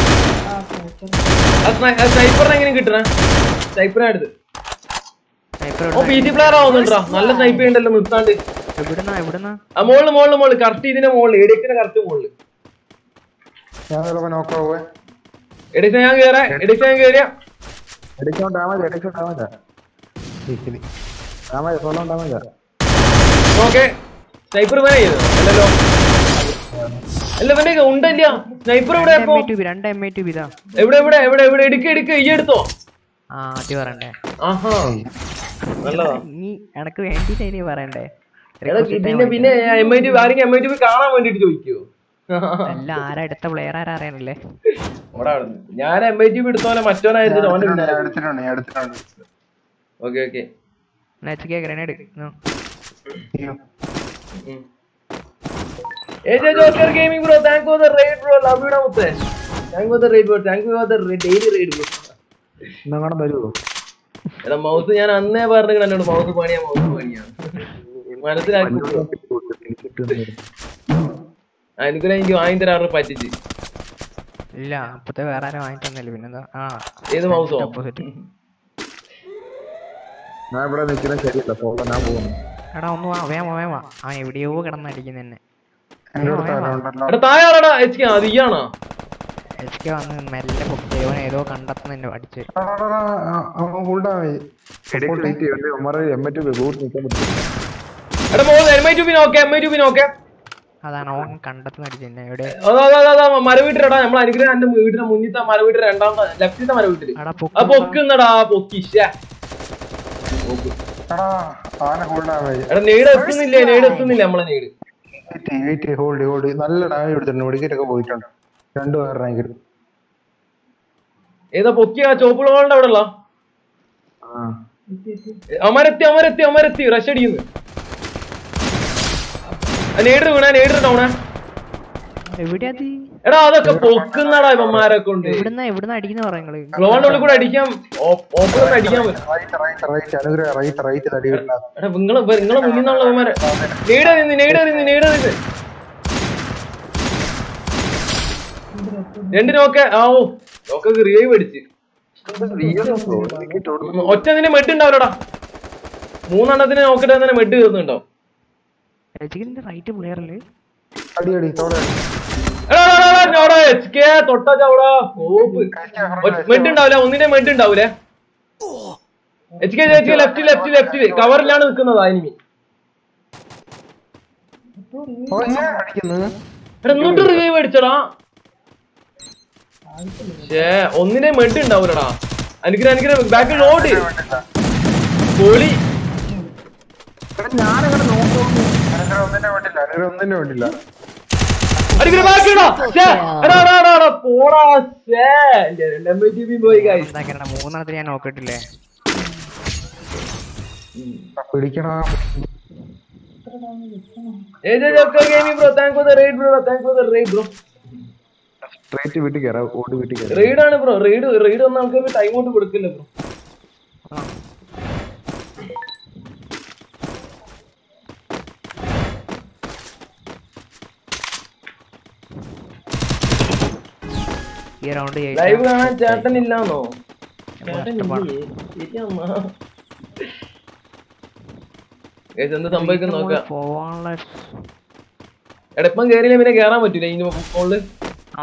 Speaker 2: സ്നൈപ്പറിനെ എങ്ങനെ കിട്ടണേ സ്നൈപ്പറിനെ അടുത്ത്
Speaker 3: sniper
Speaker 2: O P G player ആവുന്നുണ്ടാ നല്ല സ്നൈപ്പ് ചെയ്യണ്ടല്ലോ നിർത്താണ്ട്
Speaker 3: എവിടുന്നാ എവിടുന്നാ
Speaker 2: ആ മോളില് മോളില് മോളില് കറക്റ്റ് ഇതിന്റെ മോളില് എഡിക്സിന്റെ കറക്റ്റ് മോളില്
Speaker 4: ഞാൻ ചിലപ്പോ നോക്കാവേ
Speaker 2: എഡിക്സ് ഞാൻ കേറാ എഡിക്സ് ഞാൻ കേറിയ
Speaker 6: എടുക്കാൻ ഡാമേജ് എടുക്കാൻ ഡാമേജാ ഡാമേജ് സ്വന്തം ഡാമേജാ
Speaker 2: ഓക്കെ സ്നൈപ്പർ വേണേ ചെയ്തു അല്ലല്ലോ അല്ല ഇവന്റെ ഉണ്ടല്ല സ്നൈപ്പർ എവിടെ
Speaker 3: രണ്ട്
Speaker 2: അപ്പൊ
Speaker 3: എം ഐ ടു ബി രണ്ട് എം ഐ ടു ബി ഇതാ
Speaker 2: എവിടെ എവിടെ എവിടെ എവിടെ എടുക്ക എടുക്ക ഈ എടുത്തോ
Speaker 3: ആ ആദ്യം പറയണ്ടേ
Speaker 2: ആഹാ നല്ലതാ
Speaker 3: നീ എനക്ക് വേണ്ടിട്ട് ഇനി പറയണ്ടേ
Speaker 2: എടാ, പിന്നെ പിന്നെ എം ഐ ടി ആരെങ്കിലും എം ഐ ടി കാണാൻ വേണ്ടിട്ട് ചോദിക്കോ
Speaker 3: അല്ല ആരാ എടുത്ത പ്ലെയർ ആരാ അറിയണല്ലേ
Speaker 2: അവിടെ അവിടുന്ന്. ഞാൻ എം ഐ ടി എടുത്തോനെ മറ്റോനായിരുന്നു ഓന്റെ
Speaker 4: ഞാൻ എടുത്തിട്ടുണ്ട് ഞാൻ എടുത്തിട്ടുണ്ട്
Speaker 2: ഓക്കെ ഓക്കെ
Speaker 3: നെച്ച് ഗ്രനേഡ്
Speaker 4: അയ്യോ.
Speaker 2: AJ Joker Gaming bro, thank you for the raid bro. Love you, Mutte. Thank you for the raid bro. Thank you for the ra- daily raid bro.
Speaker 6: ഇന്നങ്ങനെ വരുമോ
Speaker 2: എടാ മൗസ് ഞാൻ അന്നേ പറഞ്ഞു എന്നോട് mouse പണിയാ മൗസ് പണിയാ മനസ്സിലാക്കി അനുഗ്രഹം എനിക്ക് വാങ്ങി തരാറ് പറ്റിച്ച്
Speaker 3: ഇല്ല അപ്പത്തെ വേറെ ആരും വാങ്ങി തന്നില്ല പിന്നെന്താ ആ
Speaker 2: ഏത് മൗസോ
Speaker 3: ഓപ്പോസിറ്റ്
Speaker 6: ഞാൻ ഇവിടെ നിൽക്കുന്നത് ശരിയല്ല ഫോട്ടോ ഞാൻ പോകുന്നു
Speaker 3: എടാ ഒന്ന് വാ വേഗം വാ, വേഗം വാ അവൻ എവിടെയോ കിടന്നടിക്കുന്ന എന്നെ
Speaker 4: എന്റെ അടുത്ത് ആരോ ഉണ്ടല്ലോ
Speaker 2: എടാ താഴെടാ എച്ച് കെ അത് ഇയാണോ
Speaker 3: എച്ച് കെ വന്ന് മെല്ലെ പൊക്കി അവൻ ഏതോ കണ്ടെത്തുന്ന എന്നെ അടിച്ച്
Speaker 4: full damage
Speaker 6: M A two ബൂട്ട് നിൽക്കാൻ പറ്റും
Speaker 2: എടാ മോള് എം ഐ ടു പി നോക്കെ എം ഐ ടു പി നോക്കെ
Speaker 3: അതാണ് അവൻ കണ്ടെത്തുന്ന അടിച്ച് എന്നെ എവിടെ
Speaker 2: അതാ അതാ അതാ, അതാ മരവീട്ടിലെടാ നമ്മൾ അനുഗ്രഹം എന്റെ വീടിന്റെ മുന്നിത്തെ മരവീട്ടിൽ രണ്ടാമത്തെ ലെഫ്റ്റിത്തെ മരവീട്ടില്
Speaker 3: എടാ
Speaker 2: ആ പൊക്കുന്നടാ പൊക്കി ശ്ശേ. പൊക്ക്.
Speaker 4: എടാ ആന ഫുൾ ഡാമേജ്
Speaker 2: എടാ നെയ്ഡ് എത്തുന്നില്ലേ നെയ്ഡ് എത്തുന്നില്ല നമ്മളെ nade
Speaker 4: wait wait hold hold നല്ല ഡാമേജ് എടുത്തിട്ടുണ്ട് വിക്കറ്റ് ഒക്കെ പോയിട്ടുണ്ട് രണ്ടു പേരുടെ
Speaker 2: ഏതാ പൊക്കി ആ ചോപ്പ് ഹോളിന്റെ അവിടെ ഉള്ള അമരത്തി അമരത്തി അമരത്തി റഷ് അടിക്കുന്നു നേടിട്ട് വീണ നേടിട്ട് ഡൗണ
Speaker 3: എവിടെയാ അത്
Speaker 2: എടാ അതൊക്കെ പൊക്കുന്നടാ ഇവന്മാരെ കൊണ്ട്
Speaker 3: എവിടുന്ന എവിടുന്ന അടിക്കുന്ന പറയുന്നത്
Speaker 2: ഗ്ലോണിന്റെ ഉള്ളിൽ കൂടെ അടിക്കാം ഓപ്പൺ അടിക്കാൻ പറ്റും
Speaker 4: right right right Anugraha right right തടിയില്ല
Speaker 2: എടാ നിങ്ങളെ നിങ്ങളെ മുന്നിൽ നിന്നുള്ള ഇവന്മാരെ നേട് നിന്ന് നേട് നിന്ന് നേട് നിന്ന് രണ്ട് നോക്കെ ആ ഓ നോക്കൊക്കെ റിവൈവ് അടിച്ച് ഒറ്റ നിന്റെ മെഡ് ഉണ്ടാവില്ലടാ മൂന്നെണ്ണത്തിന് നോക്കിട്ട് തന്നെ മെഡ് തീർന്നുണ്ടോ
Speaker 3: എച്ചിക്കിന്റെ റൈറ്റ് പ്ലെയർ അല്ലേ
Speaker 4: അടി അടി തോടെ
Speaker 2: തൊട്ട ചവിടാ കോപ്പ് മെഡ് ഉണ്ടാവില്ല ഒന്നിന്റെ മെഡ് ഉണ്ടാവൂലേ എച്ച് കെ ചേച്ചി ലെഫ്റ്റ് ലെഫ്റ്റ് ലെഫ്റ്റില് കവറിലാണ് നിൽക്കുന്നത് എനിമി
Speaker 4: അടിക്കുന്നത്
Speaker 2: എടാ ഇങ്ങോട്ട് റിവൈവ് അടിച്ചടാ ഷേ ഒന്നിനെ മെഡ് ഉണ്ടാവൂലടാ അനുഗ്രഹം അനുഗ്രഹം ബാക്ക് ലോഡ് പൊളി
Speaker 4: അനുഗ്രഹം ഒന്നിനെ വേണ്ടില്ല അനുഗ്രഹം ഒന്നിനെ വേണ്ടില്ല
Speaker 2: അനുഗ്രഹം ബാക്ക് ഇടാ ഷേ എടാ എടാ എടാ എടാ പോടാ ഷേ എം ഐ ടി ബി പോയി guys.
Speaker 3: എന്താക്കണ മൂന്നെണ്ണത്തിന് ഞാൻ നോക്കിയിട്ടില്ലേ
Speaker 4: പിടിക്കണ
Speaker 2: AJ Joker Gaming bro, thank for the raid bro, thank for the raid bro.
Speaker 6: Straight വീട്ടിൽ കയറാം ഓടി വീട്ടിൽ കയറാം
Speaker 2: റെയ്ഡ് ആണ് ബ്രോ റെയ്ഡ് റെയ്ഡ് വന്ന ആൾക്കാർക്ക് ടൈം ഔട്ട് കൊടുക്കില്ല ബ്രോ
Speaker 3: ഈ റൗണ്ട്
Speaker 2: ലൈവ് കാണാൻ ചേട്ടൻ ഇല്ലാന്നോ ചേട്ടൻ ഇല്ലേ? ശരിയാന്നാ. Guys, എന്ത് സംഭവിക്കും നോക്കാം
Speaker 3: പോവാനുള്ള
Speaker 2: എടാ ഇപ്പം കേറിയില്ല പിന്നെ കേറാൻ പറ്റൂല ഇനി ഫോണില്
Speaker 3: ആ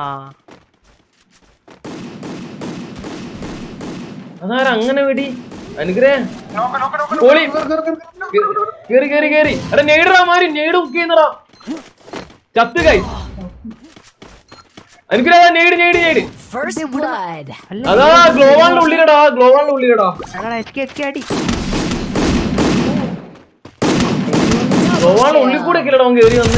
Speaker 2: അതാരാ അങ്ങനെ വെടി അനുഗ്രഹ പോളി കേറി കേറി കേറി എടാ നെയ്ഡറാ മാറി നെയ്ഡ് ബുക്ക് ചെയ്യുന്നടാ ചത്ത് കൈ അനുഗ്രഹ നെയ്ഡ് നെയ്ഡ് നെയ്ഡ്
Speaker 5: First blood.
Speaker 2: അതാ ഗ്ലോവാളിന്റെ ഉള്ളിലടാ ഗ്ലോവാളിന്റെ ഉള്ളിലടാ
Speaker 3: എടാ എച്ച് കെ എച്ച് കെ അടി
Speaker 2: ഗ്ലോവാളിന്റെ ഉള്ളിൽ കൂടെ ഒക്കെ അവൻ കേറി വന്ന്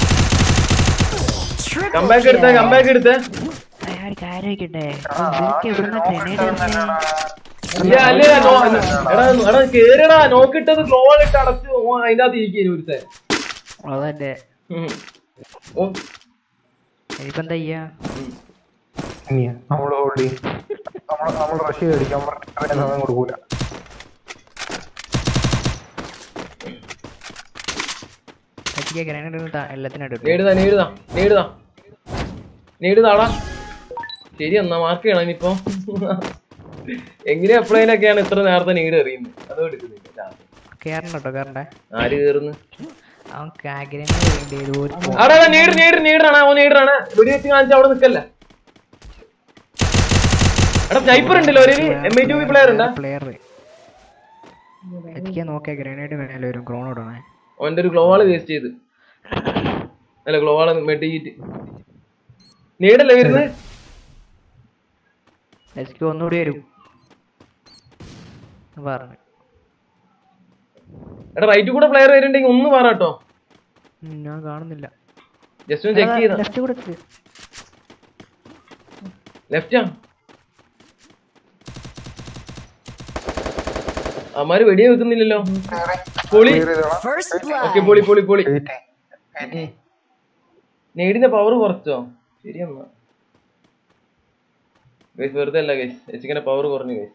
Speaker 5: Triple
Speaker 2: കമ്പാക്ക് എടുത്തേ
Speaker 5: kill.
Speaker 2: കമ്പാക്ക് എടുത്തേ
Speaker 3: അയാൾ കാര്യം വെക്കട്ടെ ഇവർക്ക് എവിടുന്ന ഗ്രനേഡ്
Speaker 2: ഇല്ല അല്ലേ നോ- എടാ എടാ കേറിയടാ നോക്കിട്ടത് ഗ്ലോവാൾ ഇട്ട് അടച്ചു ഓൻ അതിന്റെ അകത്ത് ഇരിക്കുന്നു ഒരുത്തെ
Speaker 3: അതന്നെ
Speaker 2: ഓ
Speaker 3: ഇനിയിപ്പോ എന്താ ചെയ്യാ
Speaker 4: നമ്മള് ഹോൾഡ് ചെയ്യും നമ്മൾ നമ്മൾ റഷ് അടിക്കാം നമ്മൾ സമയം കൊടുക്കൂല
Speaker 3: എച്ച് കെ ഗ്രനേഡ് എല്ലാത്തിനും എടുക്കും
Speaker 2: നേടുതാ നേടുതാ നേടുതാ നേടുതാടാ ശരി എന്നാ മാർക്ക് ചെയ്യണം ഇനിയിപ്പോ എങ്ങനെ എപ്പോഴേലൊക്കെയാണ് ഇത്ര നേരത്തെ നീട് എറിയുന്നത് അതും എടുക്കുന്നില്ല
Speaker 3: കേറണം കേട്ടോ കേറണ്ടേ
Speaker 2: ആര് കേറുന്നു
Speaker 3: അവൻ കാഗ്രനെ വേണ്ടി ഏതോ ഒരു പോ-
Speaker 2: ആടാ നീട് നീട് നീടാണ് അവൻ നീടാണ് വെടിവെച്ച് കാണിച്ച അവിടെ നിക്കല്ല എടാ സ്നൈപ്പർ ഉണ്ടല്ലോ ഒരു M I two B player ഉണ്ടാ
Speaker 3: പ്ലെയർ എനിക്ക് നോക്കിയ ഗ്രനേഡ് മേലെ വരും ക്രോണോടാണ്
Speaker 2: അവന്റെ ഒരു ഗ്ലോവാള് വേസ്റ്റ് ചെയ്ത് അല്ല ഗ്ലോവാള് മെട്ടിയിട്ട് നീടല്ലേ വരുന്നത്
Speaker 3: എനിക്ക് ഒന്നുകൂടി വരും പറഞ്ഞു
Speaker 2: എടാ റൈറ്റ് കൂടെ പ്ലെയർ വരുന്നുണ്ടെങ്കിൽ ഒന്ന് പറ കേട്ടോ
Speaker 3: ഉം, ഞാൻ കാണുന്നില്ല
Speaker 2: ജസ്റ്റ് ഒന്ന് ചെക്ക് ചെയ്ത
Speaker 3: ലെഫ്റ്റ് കൂടെ എത്ത്.
Speaker 2: ലെഫ്റ്റാ അമ്മാര് വെടിയെ വെക്കുന്നില്ലല്ലോ പൊളി
Speaker 5: First
Speaker 2: ഓക്കെ
Speaker 5: blood.
Speaker 2: പൊളി പൊളി പൊളി നേടിന്റെ പവർ കുറച്ചോ ശരിയെന്നാ ഗൈസ് വെറുതെ അല്ല ഗൈസ് എച്ചിങ്ങനെ പവർ കുറഞ്ഞു ഗൈസ്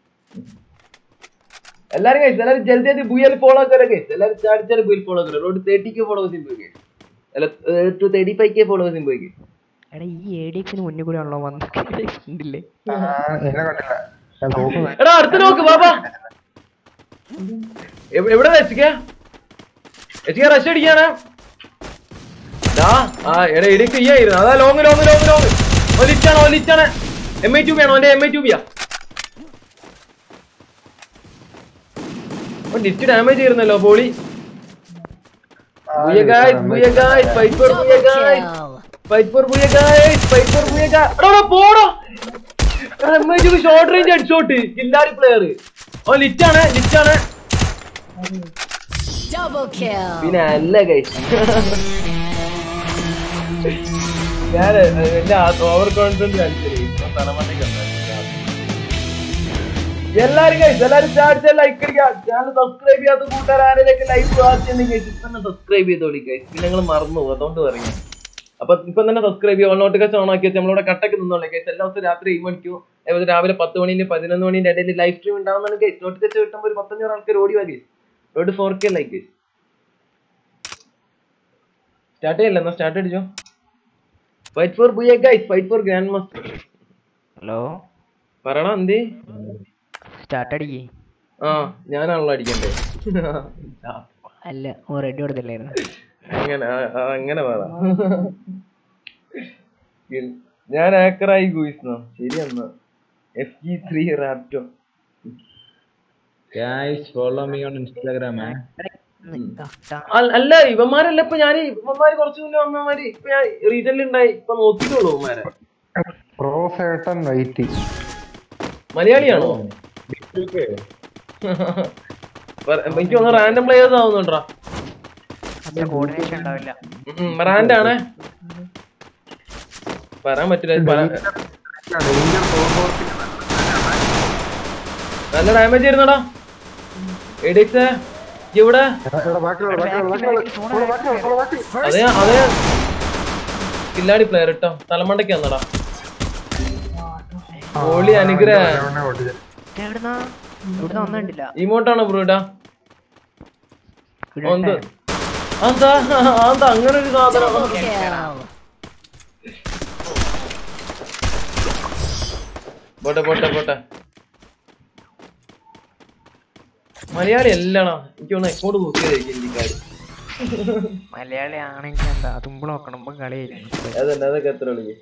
Speaker 2: എല്ലാരും ഗൈസ് എല്ലാരും ജൽദി ജൽദി ബുയൽ ഫോളോ करे ഗൈസ് എല്ലാരും ചാടി ചാടി ബുയൽ ഫോളോ करे रोड 30 के फॉलोअर्स പോയി ഗൈസ് അല്ല ടു 35 के फॉलोअर्स പോയി ഗൈസ്
Speaker 3: എടാ ഈ എ ഡി എക്സിന് മുന്നിൽ കൂടെ ആണല്ലോ വന്നത് ഉണ്ടില്ലേ
Speaker 4: ആ, എന്നെ കണ്ടില്ല ഞാൻ തോക്കുന്നു
Speaker 2: എടാ അടുത്ത് നോക്ക് ബാബാ എവ്- എവിടെ വെച്ചിക്ക വെച്ചിക്ക റഷ് അടിക്കാണ് ദാ ആ എടാ ഇടിക്ക് ചെയ്യായിരുന്നു അതാ ലോങ് ലോങ് ലോങ് ലോങ് ഒലിച്ചാണ് ഒലിച്ചാണ് എം ഐ ട്യൂബ് ആണോ എന്റെ എം ഐ ട്യൂബിയാ ഡിസ്റ്റ് ഡാമേജ് ചെയ്യുന്നല്ലോ പോളി Booyah guys, booyah guys, fight for
Speaker 5: Double
Speaker 2: booyah guys.
Speaker 5: kill.
Speaker 2: Fight for booyah guys fight for booyah എടാ പോടോ എംഐജിക്ക് ഷോർട്ട് റേഞ്ച് ഹെഡ് ഷോട്ട് കില്ലാടി പ്ലെയർ ഓ ലിറ്റാണ് ലിറ്റാണ്
Speaker 5: Double kill.
Speaker 2: പിന്നെ അല്ല ഗൈസ് ഞാൻ എന്റെ ഓവർ കോൺഫിഡൻസ് കാണിച്ചു തലമണ്ടയ്ക്ക് എല്ലാരും ഗൈസ് എല്ലാരും ചാടിച്ച ലൈക്ക് അടിക്കുക ചാനൽ സബ്സ്ക്രൈബ് ചെയ്യാത്ത കൂട്ടുകാർ ആരെയൊക്കെ ലൈക്ക് വാച്ചിട്ടുണ്ടെങ്കിൽ തന്നെ സബ്സ്ക്രൈബ് ചെയ്തോളി ഗൈസ് പിന്നെ നിങ്ങൾ മറന്നു പോകും അതുകൊണ്ട് പറയും അപ്പൊ ഇപ്പൊ തന്നെ സബ്സ്ക്രൈബ് ചെയ്യുക നോട്ടിഫിക്കേഷൻ ഓൺ ആക്കി വെച്ചാൽ നമ്മളിവിടെ കട്ടക്ക് നിന്നോളെ ഗൈസ് എല്ലാ ദിവസവും രാത്രി ഏഴ് മണിക്കോ അതുപോലെ രാവിലെ പത്ത് മണിന്റെ പതിനൊന്ന് മണിന്റെ ഇടയിൽ ലൈവ് സ്ട്രീം ഉണ്ടാവുന്നതാണ് ഗൈസ് നോട്ടിഫിക്കേഷൻ കിട്ടുമ്പോൾ ഒരു പത്തഞ്ഞൂറ് ആൾക്കാർ ഓടി വാ guys road four K like guys start ചെയ്യല്ലേ എന്നാ സ്റ്റാർട്ട് അടിച്ചോ fight for booyah guys fight for grand master
Speaker 3: hello
Speaker 2: പറയണ എന്തേ
Speaker 3: സ്റ്റാർട്ട് അടിക്കേ
Speaker 2: ആ ഞാനാണല്ലോ അടിക്കണ്ടേ
Speaker 3: അല്ല ഓ റെഡി കൊടുത്തില്ലായിരുന്നു
Speaker 2: അങ്ങനെ ആ, ആ, അങ്ങനെ പറ ഞാൻ ആക്കറായി ഗൂയിസ് ശരി എന്നാ എഫ് ജി ത്രീ റാപ്റ്റോ
Speaker 7: Guys, follow me on Instagram, eh?
Speaker 2: അല്ല ഇവന്മാരല്ല ഇപ്പൊ ഞാൻ ഇവന്മാര് കുറച്ചു മുന്നേ വന്നമാര് ഇപ്പൊ ഞാൻ റീസെന്റ് ഉണ്ടായി ഇപ്പൊ നോക്കിയിട്ടുള്ളൂ ഇവന്മാരെ
Speaker 4: പ്രോസേട്ടൻ വൈറ്റി
Speaker 2: മലയാളിയാണോ പറ- എനിക്ക് തോന്നുന്നു റാൻഡം പ്ലേയേഴ്സ് ആവുന്നുണ്ടാ
Speaker 3: അത്ര കോർഡിനേഷൻ ഉണ്ടാവില്ല
Speaker 2: റാൻഡ് ആണേ പറയാൻ പറ്റില്ല പറ- നല്ല ഡാമേജ് ആയിരുന്നടാ എഡിക്സ് ഇവിടെ അതെ അതെ കില്ലാടി പ്ലെയർ ഇട്ടോ തലമണ്ടയ്ക്ക് വന്നടാ ഗോളി അനുഗ്രഹ
Speaker 3: എവിടുന്നാ ഇവിടുന്ന് വന്നിട്ടില്ല
Speaker 2: ഇമോട്ടാണോ ബ്രൂട്ടാ ഒന്ന് അതെന്താ അതെന്താ അങ്ങനെ ഒരു സാധനം
Speaker 5: Double kill.
Speaker 2: പോട്ടെ പോട്ടെ പോട്ടെ മലയാളി അല്ലടാ എനിക്ക് തോന്നുന്നു എക്കോട് നോക്കിയതായിരിക്കും ഹിന്ദിക്കാര്
Speaker 3: മലയാളി ആണെങ്കിൽ എന്താ തുമ്പ് നോക്കണം ഇപ്പൊ കളിയായിരിക്കും
Speaker 2: അതന്നെ അതൊക്കെ എത്ര വിളിക്കും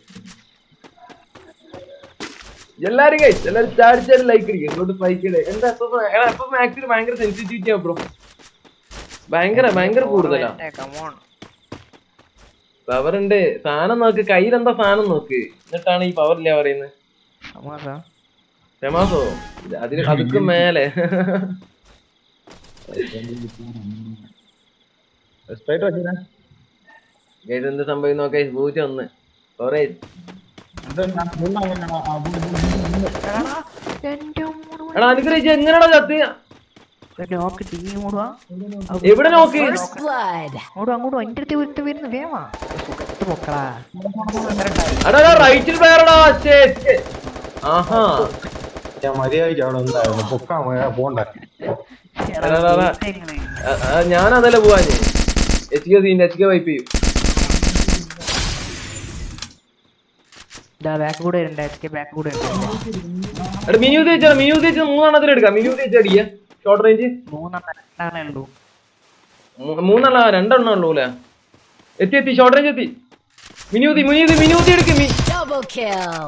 Speaker 2: എല്ലാരും കഴിച്ചു എല്ലാരും ചാടിച്ചാലും ലൈക്ക് അടിക്കും ഇങ്ങോട്ട് ഫൈക്ക് എന്താ ഇപ്പൊ മാക്സിന് ഭയങ്കര സെൻസിറ്റിവിറ്റി ആ ബ്രോ ഭയങ്കര ഭയങ്കര കൂടുതലാ
Speaker 3: കമോൺ
Speaker 2: പവർ ഉണ്ട് സാധനം നോക്ക് കയ്യിലെന്താ സാധനം നോക്ക് എന്നിട്ടാണ് ഈ പവർ ഇല്ല പറയുന്നത്
Speaker 3: സമാസാ
Speaker 2: രമാസോ ഇത് അതിന് അതുക്ക് മേലെ
Speaker 7: Straight വെച്ചിനാ?
Speaker 2: ഗൈസ് എന്ത് സംഭവം നോക്കേ പൂജ്യം ഒന്ന് കൊറേ
Speaker 7: അതെന്നാ? മുന്നേ അങ്ങനെയാണോ? ആ, മുന്നേ, മുന്നേ, മുന്നേ.
Speaker 2: എടാ അനുഗ്രഹിച്ച് എങ്ങനെയാടാ ചത്തി
Speaker 3: നോക്ക് ടീ ഓടുവാ
Speaker 2: എവിടെ നോക്ക്
Speaker 5: First blood.
Speaker 3: അങ്ങോട്ടും അങ്ങോട്ടും അതിന്റെ അടുത്ത് ഒരുത്ത് വരുന്നു വേവാ സുഖത്ത് പൊക്കളാ
Speaker 2: എടാ റൈറ്റിൽ പ്ലെയറടാ ആഹാ
Speaker 4: ഞാൻ മര്യാദയ്ക്ക് അവിടെ ഉണ്ടായിരുന്നു പൊക്കാൻ പോണ്ട
Speaker 2: എടാ, എടാ, എടാ. ആ, ആ, ഞാനതല്ല പോവാൻ H K scene H K wipe ചെയ്യും
Speaker 3: ഇതാ ബാക്ക് കൂടെ ഉണ്ട് എച്ച് ബാക്ക് കൂടെ ഉണ്ട്
Speaker 2: എടാ മിനി തേച്ചാ മിനി തേച്ച് മൂന്നെണ്ണത്തിൽ എടുക്കാം മിനി തേച്ച് അടിക്കുക ഷോർട്ട് റേഞ്ച്
Speaker 3: മൂന്നെണ്ണം രണ്ടാണേ ഉള്ളൂ
Speaker 2: മൂ- മൂന്നെണ്ണ രണ്ടെണ്ണം ഉള്ളൂ അല്ലേ എത്തി എത്തി ഷോർട്ട് റേഞ്ച് എത്തി മിനിയൂതി മിനിയൂതി മിനിയൂതി എടുക്ക് മി
Speaker 5: Double kill.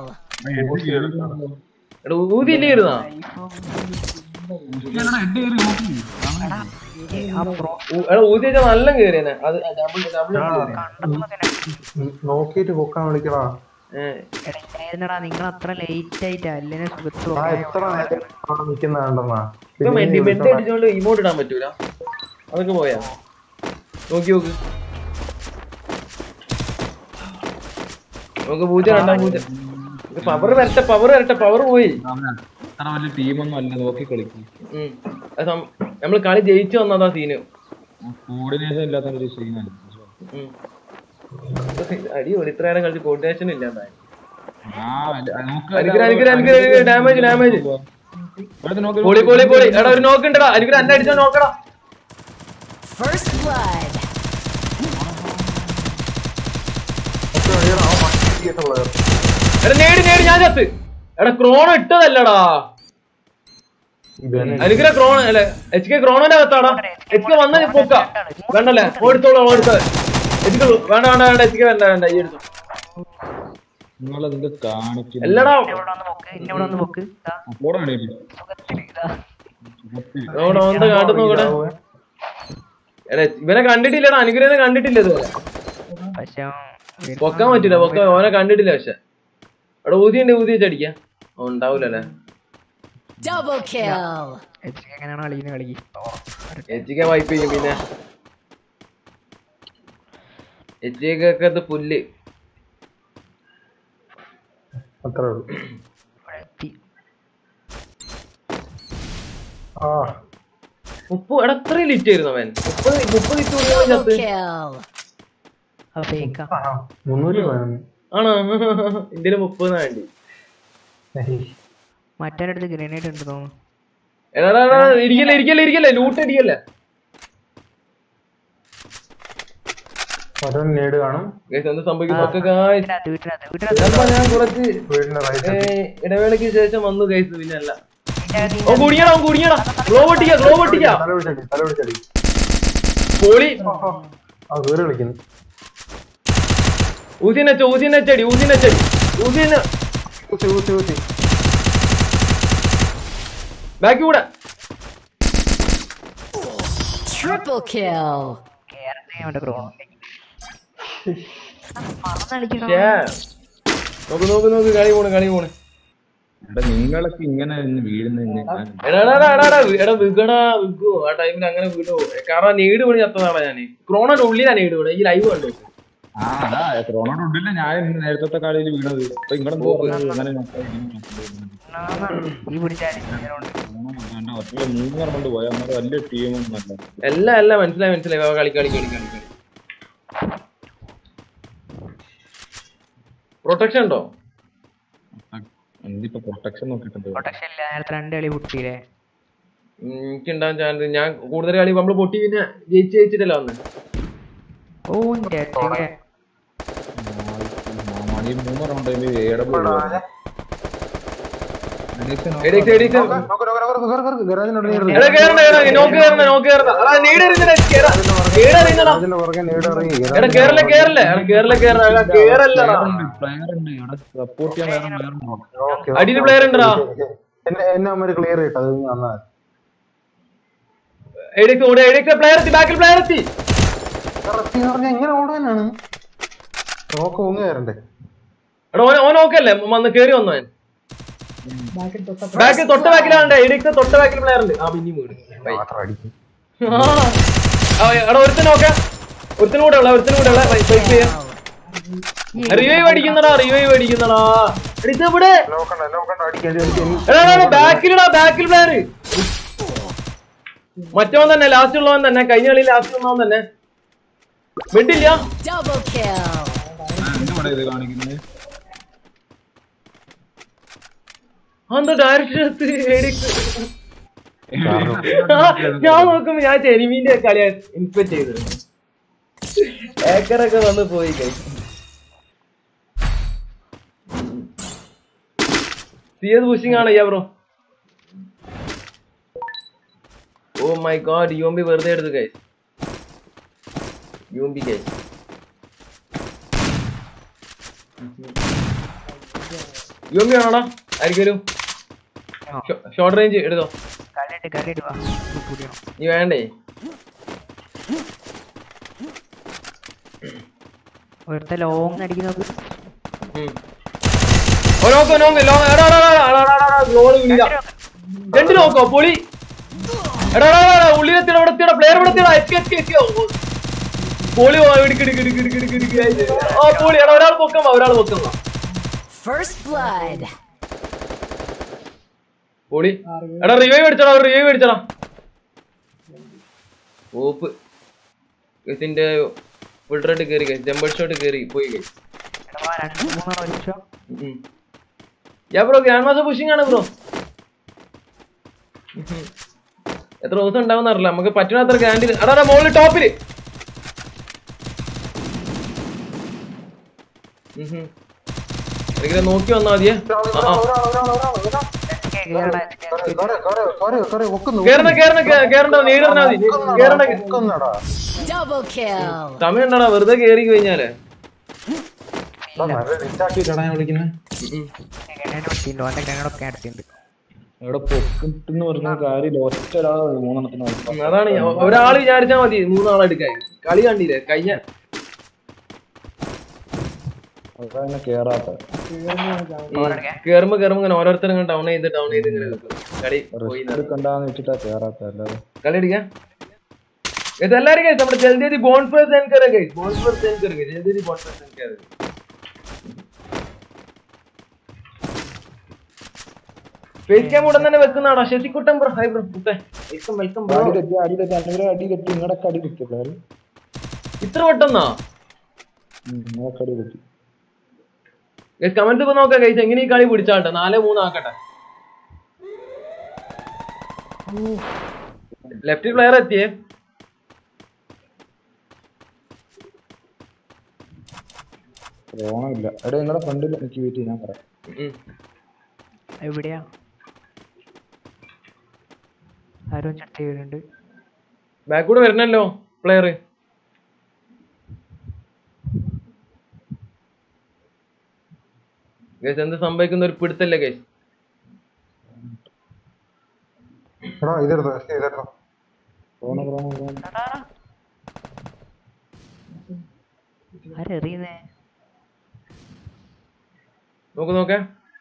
Speaker 2: എടാ ഊതി ഇല്ലേ ഇരുന്നാ
Speaker 7: ഹെഡ് കയറി നോക്കി
Speaker 3: ആ പ്രോ
Speaker 2: എടാ ഊതി വെച്ചാൽ നല്ല കേറിയനെ അത് ഡബിൾ ഡബിൾ
Speaker 4: നോക്കിയിട്ട് പൊക്കാൻ വിളിക്കടാ
Speaker 3: എടാ നിങ്ങൾ അത്ര ലേറ്റ് ആയിട്ടാ അല്ലെങ്കിൽ സുഖത്ത്
Speaker 4: ആ എത്ര നേരം അവിടെ നിൽക്കുന്ന കണ്ടെന്നാ
Speaker 2: ഇപ്പൊ മെഡ് മെഡ് അടിച്ചോണ്ട് ഇമോട്ട് ഇടാൻ പറ്റൂല അതൊക്കെ പോയാ നോക്കി നോക്ക് നമുക്ക് പൂജ രണ്ടാം പൂജ പവർ വരട്ടെ പവർ വരട്ടെ പവർ പോയി
Speaker 7: അത്ര വലിയ ടീമൊന്നും അല്ല നോക്കി കളിക്കും
Speaker 2: ഉം. അത് സം- നമ്മള് കളി ജയിച്ചു വന്നതാ സീന്
Speaker 7: കോർഡിനേഷൻ ഇല്ലാത്ത ഒരു സീനാണ്
Speaker 2: ഉം. അടിപൊളി ഇത്ര നേരം കളിച്ച് കോർഡിനേഷൻ ഇല്ലാണ്ടായി
Speaker 7: ആ നമുക്ക്
Speaker 2: അനുഗ്രഹ അനുഗ്രഹ അനുഗ്രഹ ഡാമേജ് ഡാമേജ് പൊളി പൊളി പൊളി എടാ ഒരു നോക്ക് ഉണ്ടടാ അനുഗ്രഹ എന്നെ അടിച്ചോ നോക്കടാ
Speaker 5: First blood.
Speaker 2: എടാ നേടി നേടി ഞാൻ ചത്ത് എടാ ക്രോണ ഇട്ടതല്ലടാ അനുഗ്രഹ ക്രോണ അല്ലെ എച്ച് കെ ക്രോണോന്റെ അകത്താടാ എച്ച് കെ വന്ന പൊക്ക വേണ്ടല്ലേ ഓടിത്തോളൂ ഓടിത്തോ എച്ച് കെ വേണ്ട വേണ്ട വേണ്ട എച്ച് കെ വേണ്ട വേണ്ട ഈ എടുത്തു
Speaker 7: നിങ്ങളതിന്റെ കാണിക്കുന്നു
Speaker 2: എല്ലടാ
Speaker 3: ഇവിടെ വന്ന് പൊക്ക് ഇന്നെ ഇവിടെ വന്ന് പൊക്ക് ഇതാ,
Speaker 7: കൂടെ വേണേ
Speaker 3: സുഖത്തില് ഇതാ.
Speaker 2: നോടെ ഓന്ത കാട്ടു നോക്കട്ടെ എടാ ഇവനെ കണ്ടിട്ടില്ലടാ അനുഗ്രഹനെ കണ്ടിട്ടില്ല ഇതുവരെ
Speaker 3: പക്ഷെ അവൻ
Speaker 2: പൊക്കാൻ പറ്റില്ല പൊക്ക ഓനെ കണ്ടിട്ടില്ല പക്ഷെ എടാ ഊതിയുണ്ട് ഊതി വെച്ചടിക്കാ ഓ ഉണ്ടാവൂലല്ലേ
Speaker 5: Double kill.
Speaker 3: എച്ച് എങ്ങനെയാണ് കളിക്കുന്നത് കളി
Speaker 2: എച്ച് കെ വൈപ്പ് ചെയ്യും പിന്നെ എച്ച് കെ ഇത് പുല്ല്
Speaker 4: അത്രേ ഉള്ളൂ
Speaker 3: ഇവിടെ എത്തി
Speaker 4: ആ
Speaker 2: മുപ്പത് എടാ അത്ര ലിറ്റ് ആയിരുന്നു അവൻ മുപ്പത് മുപ്പത് ലിറ്റ് കൂടി
Speaker 5: Double
Speaker 2: ചത്ത്
Speaker 5: kill.
Speaker 3: ആ ഫേക്കാ
Speaker 4: ആ, മുന്നൂറ് വേണം
Speaker 2: ആണോ ഇന്ത്യയില് മുപ്പതിനാ വേണ്ടി
Speaker 3: മറ്റേ അടുത്ത് ഗ്രനേഡ് ഉണ്ട് തോന്നുന്നു
Speaker 2: എടാ എടാ, എടാ, ഇരിക്കല്ലേ ഇരിക്കല്ലേ ഇരിക്കല്ലേ ലൂട്ട് അടിക്കല്ലേ
Speaker 4: മറ്റൊരു നേട് കാണും
Speaker 2: ഗൈസ് എന്ത് സംഭവിക്കുന്നു ഒക്കെ ഗായ്സ്
Speaker 3: വീട്ടിനകത്ത് വീട്ടിനകത്ത് വീട്ടിനകത്ത്
Speaker 2: ഞാൻ കുറച്ച്
Speaker 4: വീടിന്റെ റൈറ്റ്
Speaker 2: ഏ, ഇടവേളയ്ക്ക് ശേഷം വന്നു ഗൈസ് പിന്നെ അല്ല
Speaker 3: വീട്ടിനകത്ത്
Speaker 2: ഓ കുടിയടാ ഓൻ കുടിയടാ ഗ്ലോ പൊട്ടിക്ക ഗ്ലോ പൊട്ടിക്ക
Speaker 4: തല പിടിച്ചടി തല പിടിച്ചടി
Speaker 2: പോളി
Speaker 4: ആ കയറി കളിക്കുന്നു
Speaker 2: ഊസിനെ ഊസിനെ ചെടി ഊസിനെ ചെടി ഊസിനെ
Speaker 4: ഊത്തി ഊത്തി ഊത്തി
Speaker 2: ബാക്കി കൂടെ
Speaker 5: Triple kill.
Speaker 3: കേരളത്തിൽ അവന്റെ ക്രോണോ മറന്നടിക്കണം
Speaker 2: ശ്ശേ. നോക്ക് നോക്ക് നോക്ക് കളി പോണ് കളി പോണ്
Speaker 7: എടാ നിങ്ങളൊക്കെ ഇങ്ങനെ നിന്ന് വീഴുന്ന
Speaker 2: എടാ എടാ എടാ, എടാ എടാ എടാ വിഗടാ വിഗോ ആ ടൈമിൽ അങ്ങനെ വിടോ കാരണം നീട് പണി ചത്തതാണ് ഞാന് ക്രോണയുടെ ഉള്ളിലാ നീട് വീണ് ഈ ലൈവ് കണ്ടു
Speaker 7: ആ അതാ ക്രോണോട് ഉണ്ടില്ല ഞാൻ ഇന്ന് നേരത്തെ കളിയിൽ വീണത് ഇപ്പൊ ഇങ്ങനെ അങ്ങനെ
Speaker 3: ഈ പിടിച്ചാൽ ഇതിനോട്
Speaker 7: ഒറ്റ മൂന്നെണ്ണം കൊണ്ട് പോയാൽ നമ്മുടെ വലിയ ടീമൊന്നും അല്ല
Speaker 2: എല്ലാം എല്ലാം മനസ്സിലായി മനസ്സിലായി വാ, കളി കളി കളി കളി കളി പ്രൊട്ടക്ഷൻ ഉണ്ടോ
Speaker 7: എന്തിപ്പോ പ്രൊട്ടക്ഷൻ നോക്കിട്ടുണ്ട്
Speaker 3: പ്രൊട്ടക്ഷൻ ഇല്ല നേരത്തെ രണ്ട് കളി പൊട്ടിയില്ലേ
Speaker 2: ഉം, എനിക്കുണ്ടാകാൻ ചാൻസ് ഞാൻ കൂടുതൽ കളി നമ്മള് പൊട്ടി പിന്നെ ജയിച്ച് ജയിച്ചിട്ടല്ല വന്ന്
Speaker 3: ഓ എന്റെ അച്ഛനെ
Speaker 7: മണി മൂന്ന് റൗണ്ട് എ ഡബ്ല്യൂ
Speaker 2: എഡിക്സ് എഡിക്സ്
Speaker 4: ഗരാജിനോട്
Speaker 2: എടാ കേറണ കേറണ നോക്ക് കേറണ നോക്ക് കേറണ എടാ നീട് എറിഞ്ഞടാ കേറ നീട് എറിഞ്ഞടാ
Speaker 4: അതിന്റെ പുറകെ നേട് ഇറങ്ങി
Speaker 2: എടാ കേറല കേറല്ലേ എടാ കേറല കേറ എടാ കേറല്ലടാ
Speaker 7: പ്ലെയർ ഉണ്ട് ഇവിടെ സപ്പോർട്ട് ചെയ്യാൻ വേറെ പ്ലെയർ ഉണ്ടോ
Speaker 4: ഓക്കെ
Speaker 2: അടിയിൽ പ്ലെയർ ഉണ്ടടാ
Speaker 4: എന്നെ എന്നെ അമ്മ ക്ലിയർ ചെയ്തിട്ട് അത് നന്നാ
Speaker 2: എഡിക്സ് ഓടെ എഡിക്സ് പ്ലെയർ എത്തി ബാക്കിൽ പ്ലെയർ എത്തി
Speaker 4: കറക്റ്റ് പറഞ്ഞാൽ എങ്ങനെ ഓടാനാണ് നോക്ക് ഊങ്ങ കയറണ്ടേ
Speaker 2: എടാ ഓൻ ഓൻ നോക്കല്ലേ വന്ന് കേറി വന്നു അവൻ ബാക്കിൽ തൊട്ട ബാക്കിലാണ്ട് എഡിക്സ് തൊട്ട ബാക്കിൽ പ്ലെയർ ഉണ്ട് ആ പിന്നെയും വീട് ബൈ.
Speaker 4: മാത്രം അടിക്കും
Speaker 2: ആ. ആ, എടാ ഒരുത്തൻ നോക്കാം ഒരുത്തനും കൂടെ ഉള്ള ഒരുത്തനും കൂടെ ഉള്ള ബൈക്ക് ചെയ്യാം റിവൈവ് അടിക്കുന്നടാ റിവൈവ് അടിക്കുന്നടാ എടാ, ഇത് ഇവിടെ
Speaker 4: നോക്കണ്ട നോക്കണ്ട അടിക്കാൻ അടിക്കാൻ
Speaker 2: എടാ, എടാ, എടാ, ബാക്കിലിടാ ബാക്കിൽ പ്ലെയർ മറ്റവൻ തന്നെ ലാസ്റ്റ് ഉള്ളവൻ തന്നെ കഴിഞ്ഞ കളി ലാസ്റ്റ് ഉള്ളവൻ തന്നെ വിട്ടില്ല
Speaker 5: Double kill.
Speaker 7: എന്തുകൂടെ ഇത് കാണിക്കുന്നത്
Speaker 2: എന്താ ഡയറക്ഷൻ ഞാൻ നോക്കുമ്പോ ഞാൻ ചെനിമീന്റെ കളിയാ ഇൻസ്പെക്ട് ചെയ്തത് ഏക്കറൊക്കെ വന്ന് പോയി സിയത് പുഷിംഗ് ആണ് bro oh my god U M B വെറുതെ എടുത്തു കൈ U M B K U M B ആണോടാ ആയിരിക്കും ഷോർട്ട് റേഞ്ച് എടുത്തോ
Speaker 3: കളിയിട്ട് കളിയിട്ട് വാ കൂടിയോ
Speaker 2: നീ വേണ്ടേ
Speaker 3: ഒരുത്ത ലോങ് അടിക്കുന്ന നോക്ക്
Speaker 2: ഉം. ഓ, നോക്ക്, നോക്ക്, ലോങ്. എടാ, എടാ, എടാ, എടാ, എടാ, എടാ, ഗോള് വീണില്ല. രണ്ട് നോക്കോ പൊളി എടാ എടാ, എടാ, ഉള്ളിലെത്തിയുടെ ഇവിടെ എത്തിയുടെ പ്ലെയർ ഇവിടെ എത്തിയടാ എത്തി എത്തി എത്തിയോ പൊളി വാ, ഇടുക്ക് ഇടുക്ക് ഇടുക്ക് ഇടുക്ക് ഇടുക്ക് ഇടുക്ക് ആയിട്ട്. ആ പൊളി എടാ ഒരാൾ പൊക്കം വാ ഒരാൾ പൊക്കം വാ
Speaker 5: First blood.
Speaker 2: പൊളി എടാ റിവൈവ് അടിച്ചടാ റിവൈവ് അടിച്ചടാ ഓപ്പ് ഇതിന്റെ ഫുൾ റെഡ് കയറി ജമ്പർ ഷോട്ട് കയറി പോയി കഴി
Speaker 3: എടാ വാ, രണ്ട് മൂന്നെണ്ണം വലിച്ചോ
Speaker 2: yeah bro grand master pushing ആണ് ബ്രോ എത്ര ദിവസം ഉണ്ടാവുന്ന അറിയില്ല നമുക്ക് പറ്റുന്ന അത്ര ഗ്രാൻഡിൽ അടാ മോളിൽ ടോപ്പില് ഇങ്ങനെ നോക്കി വന്നാ മതിയേ ആ, ആ.
Speaker 3: കേറടാ
Speaker 2: കേറണ കേറണ കേ- കേറണ്ട നേരിടണ മതി കേറണ
Speaker 4: ഒക്കുന്നടാ
Speaker 5: Double kill.
Speaker 2: സമയം ഉണ്ടടാ വെറുതെ കേറി കഴിഞ്ഞാല്
Speaker 4: നല്ല റിച്ചാക്കിട്ടാണ് ഞാൻ വിളിക്കുന്നത്
Speaker 3: ഗ്രനേഡ് വെച്ചിട്ടുണ്ട് ഓന്റെ ഗ്രനേഡൊക്കെ അടുത്തുണ്ട്
Speaker 7: ഇവിടെ പൊക്കിട്ടെന്ന് പറഞ്ഞ കാര്യം ഒറ്റ ഒരാൾ മൂന്നെണ്ണത്തിന് വലിപ്പം.
Speaker 2: ഉം, അതാണ് ഞാൻ- ഒരാള് വിചാരിച്ചാ മതി മൂന്നാളെടുക്കാൻ കളി കണ്ടില്ലേ കഴിഞ്ഞ
Speaker 7: അതാ എന്നെ കേറാത്ത
Speaker 2: കേറുമ്പോ കേറുമ്പോ ഇങ്ങനെ ഓരോരുത്തരും ഡൗൺ ചെയ്ത് ഡൗൺ ചെയ്ത് ഇങ്ങനെ എടുക്കും കളി പോയി
Speaker 7: റിസ്ക് എടുക്കണ്ടെന്ന് വെച്ചിട്ടാ കേറാത്ത അല്ലാതെ
Speaker 2: കളി അടിക്കാം ഇത് എല്ലാരും കഴിച്ചു നമ്മുടെ ജൽദേതി ബോൺഫർ സെൻകർ കഴിച്ചു ബോൺഫർ സെൻകർ ജൽദേതി ബോൺഫർ സെൻകർ ഫേസ് ക്യാം ഉടൻ തന്നെ വെക്കുന്നതാണോ ശശിക്കുട്ടൻ ബ്രോ ഹൈ ബ്രോ മുത്തേ വെൽക്കം വെൽക്കം ബ്രോ
Speaker 7: അടിയിലെത്തി അടിയിലെത്തി അനുഗ്രഹം അടിയിലെത്തി നിങ്ങളുടെ അടിയിലെത്തി പിള്ളേർ
Speaker 2: ഇത്ര പെട്ടെന്നാ
Speaker 7: നിങ്ങൾക്ക് അടിയിലെത്തി
Speaker 2: കമന്റ് ഇപ്പൊ നോക്കാം കഴിച്ചു എങ്ങനെ ഈ കളി പിടിച്ചാട്ടെ നാല് മൂന്ന് ആക്കട്ടെ ലെഫ്റ്റ് പ്ലെയർ എത്തിയേ
Speaker 7: ഓണമില്ല എടാ നിങ്ങളുടെ ഫ്രണ്ടിൽ എനിക്ക് വെയിറ്റ് ചെയ്യാൻ പറയാം
Speaker 2: ഉം.
Speaker 3: എവിടെയാ ആരോ ചട്ടി വരുന്നുണ്ട്
Speaker 2: ബാക്ക് കൂടെ വരണല്ലോ പ്ലെയർ ഗൈസ് എന്ത് സംഭവിക്കുന്ന ഒരു പിടുത്തല്ലേ ഗൈസ്
Speaker 4: എടാ ഇതെടുത്തോ എസ് ഇതെടുത്തോ
Speaker 7: ഓണ ഓണ ഓണ
Speaker 3: ആരെറിയുന്നേ
Speaker 2: നോക്ക് നോക്കേ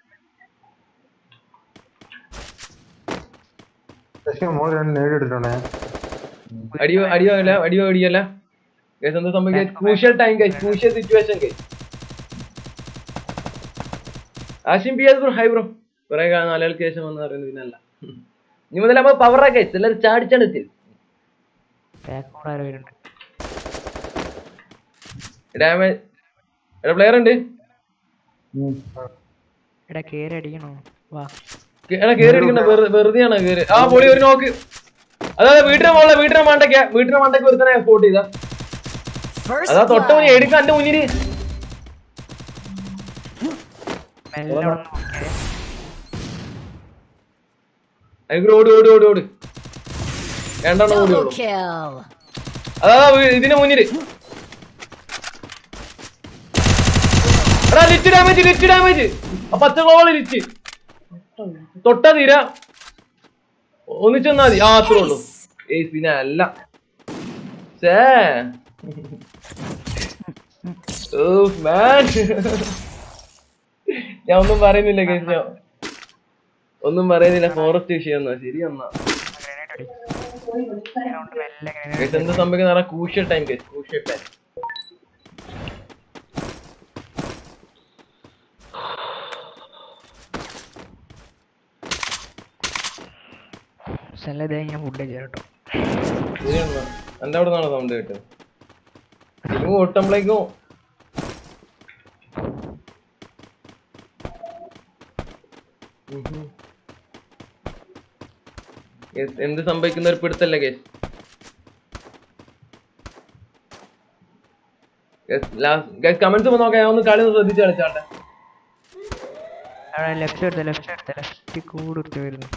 Speaker 4: എസ് മോൾ രണ്ട് നേടിയെടുത്തോണ്ടേ
Speaker 2: അടിയോ അടിയോ അല്ല അടിയോ അടിയല്ല ഗൈസ് എന്ത് സംഭവിക്കുക crucial time guys crucial situation guys Ashim P S bro hi bro കുറെ നാലുകൾക്ക് ശേഷം വന്ന് പറയുന്നത് പിന്നല്ല ഇനി മുതൽ നമ്മൾ പവറാ ഗൈസ് എല്ലാവരും ചാടിച്ചാണ്
Speaker 3: ബാക്ക് കൂടെ ആരോ വരുന്നുണ്ട്
Speaker 2: ഡാമേജ് എടാ പ്ലെയർ ഉണ്ട്
Speaker 3: എടാ കേറി അടിക്കണോ വാ
Speaker 2: കേ- എടാ കേറി അടിക്കണ്ട വെറുതെ ആണ് കേറി ആ പൊളി ഒരു നോക്ക് അതാ വീട്ടിലെ മോളെ വീട്ടിലെ മണ്ടയ്ക്ക് വീട്ടിലെ മണ്ടയ്ക്ക് ഒരുത്തനെ സ്പോട്ട് ചെയ്താ
Speaker 5: First
Speaker 2: അതാ തൊട്ട മുന്നിൽ
Speaker 5: blood.
Speaker 2: എടുക്കാൻ എന്റെ മുന്നില്
Speaker 3: മെല്ലെ അവിടെ നിന്ന് നോക്കിയേ
Speaker 2: എനിക്ക് ഓടി ഓടി ഓടി ഓടി രണ്ടെണ്ണം ഓടി
Speaker 5: Double
Speaker 2: ഓടും
Speaker 5: kill.
Speaker 2: അതാ വീ- ഇതിന്റെ മുന്നില് എടാ ലിറ്റ് ഡാമേജ് ലിറ്റ് ഡാമേജ് ആ പച്ച ഗോള് ലിറ്റ് തൊട്ട തീര ഒന്നിച്ചെന്നാ മതി ആ അത്രേ ഉള്ളൂ ഏയ് പിന്നെ അല്ല ഛേ ഓ മാൻ ഞാൻ ഒന്നും പറയുന്നില്ല കേസ് ഞാൻ ഒന്നും പറയുന്നില്ല ഫോറസ്റ്റ് വിഷയം എന്നാ ശരി എന്നാ
Speaker 3: ഗ്രനേഡ് അടി ഗ്രൗണ്ട് മെല്ലെ ഗ്രനേഡ്
Speaker 2: കേസ് എന്ത് സംഭവിക്കുന്ന crucial time guys crucial time
Speaker 3: സ്ഥലത്തെ ഞാൻ ഫുഡ് കഴിച്ചു കേട്ടോ
Speaker 2: ശരി എന്നാ എന്റെ അവിടെ നിന്നാണ് സൗണ്ട് കേട്ടത് ഇനി ഓട്ടുമ്പോഴേക്കും എന്ത് സംഭവിക്കുന്ന ഒരു പിടുത്തല്ലേ കേസ് കമന്റ്സ് നോക്കാം ഞാൻ ഒന്ന് കളി ഒന്ന് ശ്രദ്ധിച്ച് കളിച്ചാട്ടെ
Speaker 3: അവിടെ ലെഫ്റ്റ് എടുത്ത ലെഫ്റ്റ് എടുത്ത ലെഫ്റ്റ് കൂടെ എടുത്ത് വരുന്നു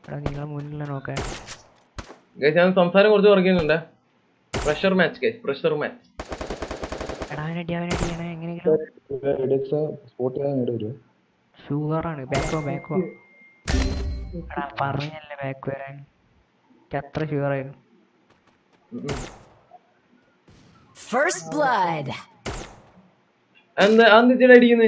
Speaker 3: എടാ നിങ്ങളെ മുന്നിലുള്ള നോക്കാൻ
Speaker 2: ഗൈസ് ഞാൻ സംസാരം കുറച്ച് കുറയ്ക്കുന്നുണ്ട് pressure match guys pressure match
Speaker 3: എടാ അവനടി അവനടി എടാ എങ്ങനെയെങ്കിലും
Speaker 6: സ്പോട്ട് ചെയ്യാൻ നേടി വരുമോ
Speaker 3: ഷുഗറാണ് ബാക്കോ ബാക്കോ എടാ പറഞ്ഞല്ലേ ബാക്ക് വരാൻ എനിക്ക് അത്ര ഷുഗറായിരുന്നു
Speaker 5: First blood.
Speaker 2: എന്താ അന്ന് ഇച്ചിരി അടിക്കുന്നത്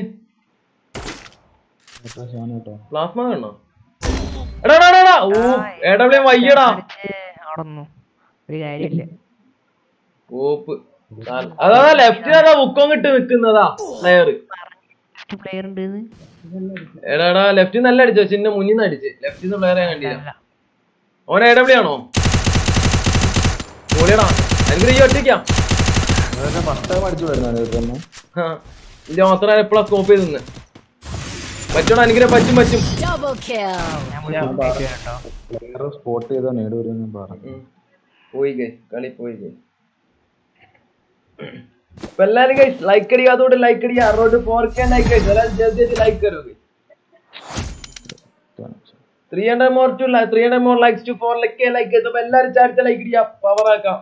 Speaker 6: കേട്ടോ
Speaker 2: പ്ലാസ്മ കാണോ എടാ എടാ, എടാ, എടാ ഓ എടാ വയ്യടാ
Speaker 3: അവിടെ നിന്നു ഒരു കാര്യമില്ല
Speaker 2: ഓപ്പ് അതാ ലെഫ്റ്റ് അതാ ബുക്കോങ് ഇട്ട് നിക്കുന്നതാ പ്ലെയർ
Speaker 3: പ്ലെയർ ഉണ്ട് ഇത്
Speaker 2: എടാ എടാ ലെഫ്റ്റ് നല്ല അടിച്ചോ ചിന്ന മുന്നിൽ നിന്ന് അടിച്ച് ലെഫ്റ്റിൽ നിന്ന് പ്ലെയർ ഞാൻ കണ്ടില്ല
Speaker 3: അല്ല
Speaker 2: ഓൻ എ ഡബ്ല്യൂ ആണോ ഓടിയടാ എനിക്ക് ഈ ഒറ്റയ്ക്കാ
Speaker 6: ഫസ്റ്റ് ടൈം അടിച്ചു വരുന്നത് തന്നെ
Speaker 2: ആ, ഇല്ല മാത്രം എപ്പോഴാ സ്കോപ്പ് ചെയ്ത് നിന്ന് പറ്റണോ എനിക്കിനെ പറ്റും പറ്റും
Speaker 5: Double kill.
Speaker 3: ഞാൻ മുഴുവൻ ബാക്ക് കേട്ടോ
Speaker 6: പ്ലെയർ സ്പോട്ട് ചെയ്താൽ നേടി വരുമെന്ന് ഞാൻ പറഞ്ഞു
Speaker 2: ഉം. പോയി ഗൈ കളി പോയി ഗൈ അപ്പൊ എല്ലാരും ഗൈസ് ലൈക്ക് അടിക്കുക അതുകൊണ്ട് ലൈക്ക് അടിക്കുക അറുപത് ഫോർ കെ ലൈക്ക് ഗൈസ് എല്ലാവരും ജൽദി ജൽദി ലൈക്ക് കരോ guys three hundred more to three hundred more likes to four like like ചെയ്ത് അപ്പൊ എല്ലാരും ചാരിച്ച ലൈക്ക് അടിക്കുക പവർ ആക്കാം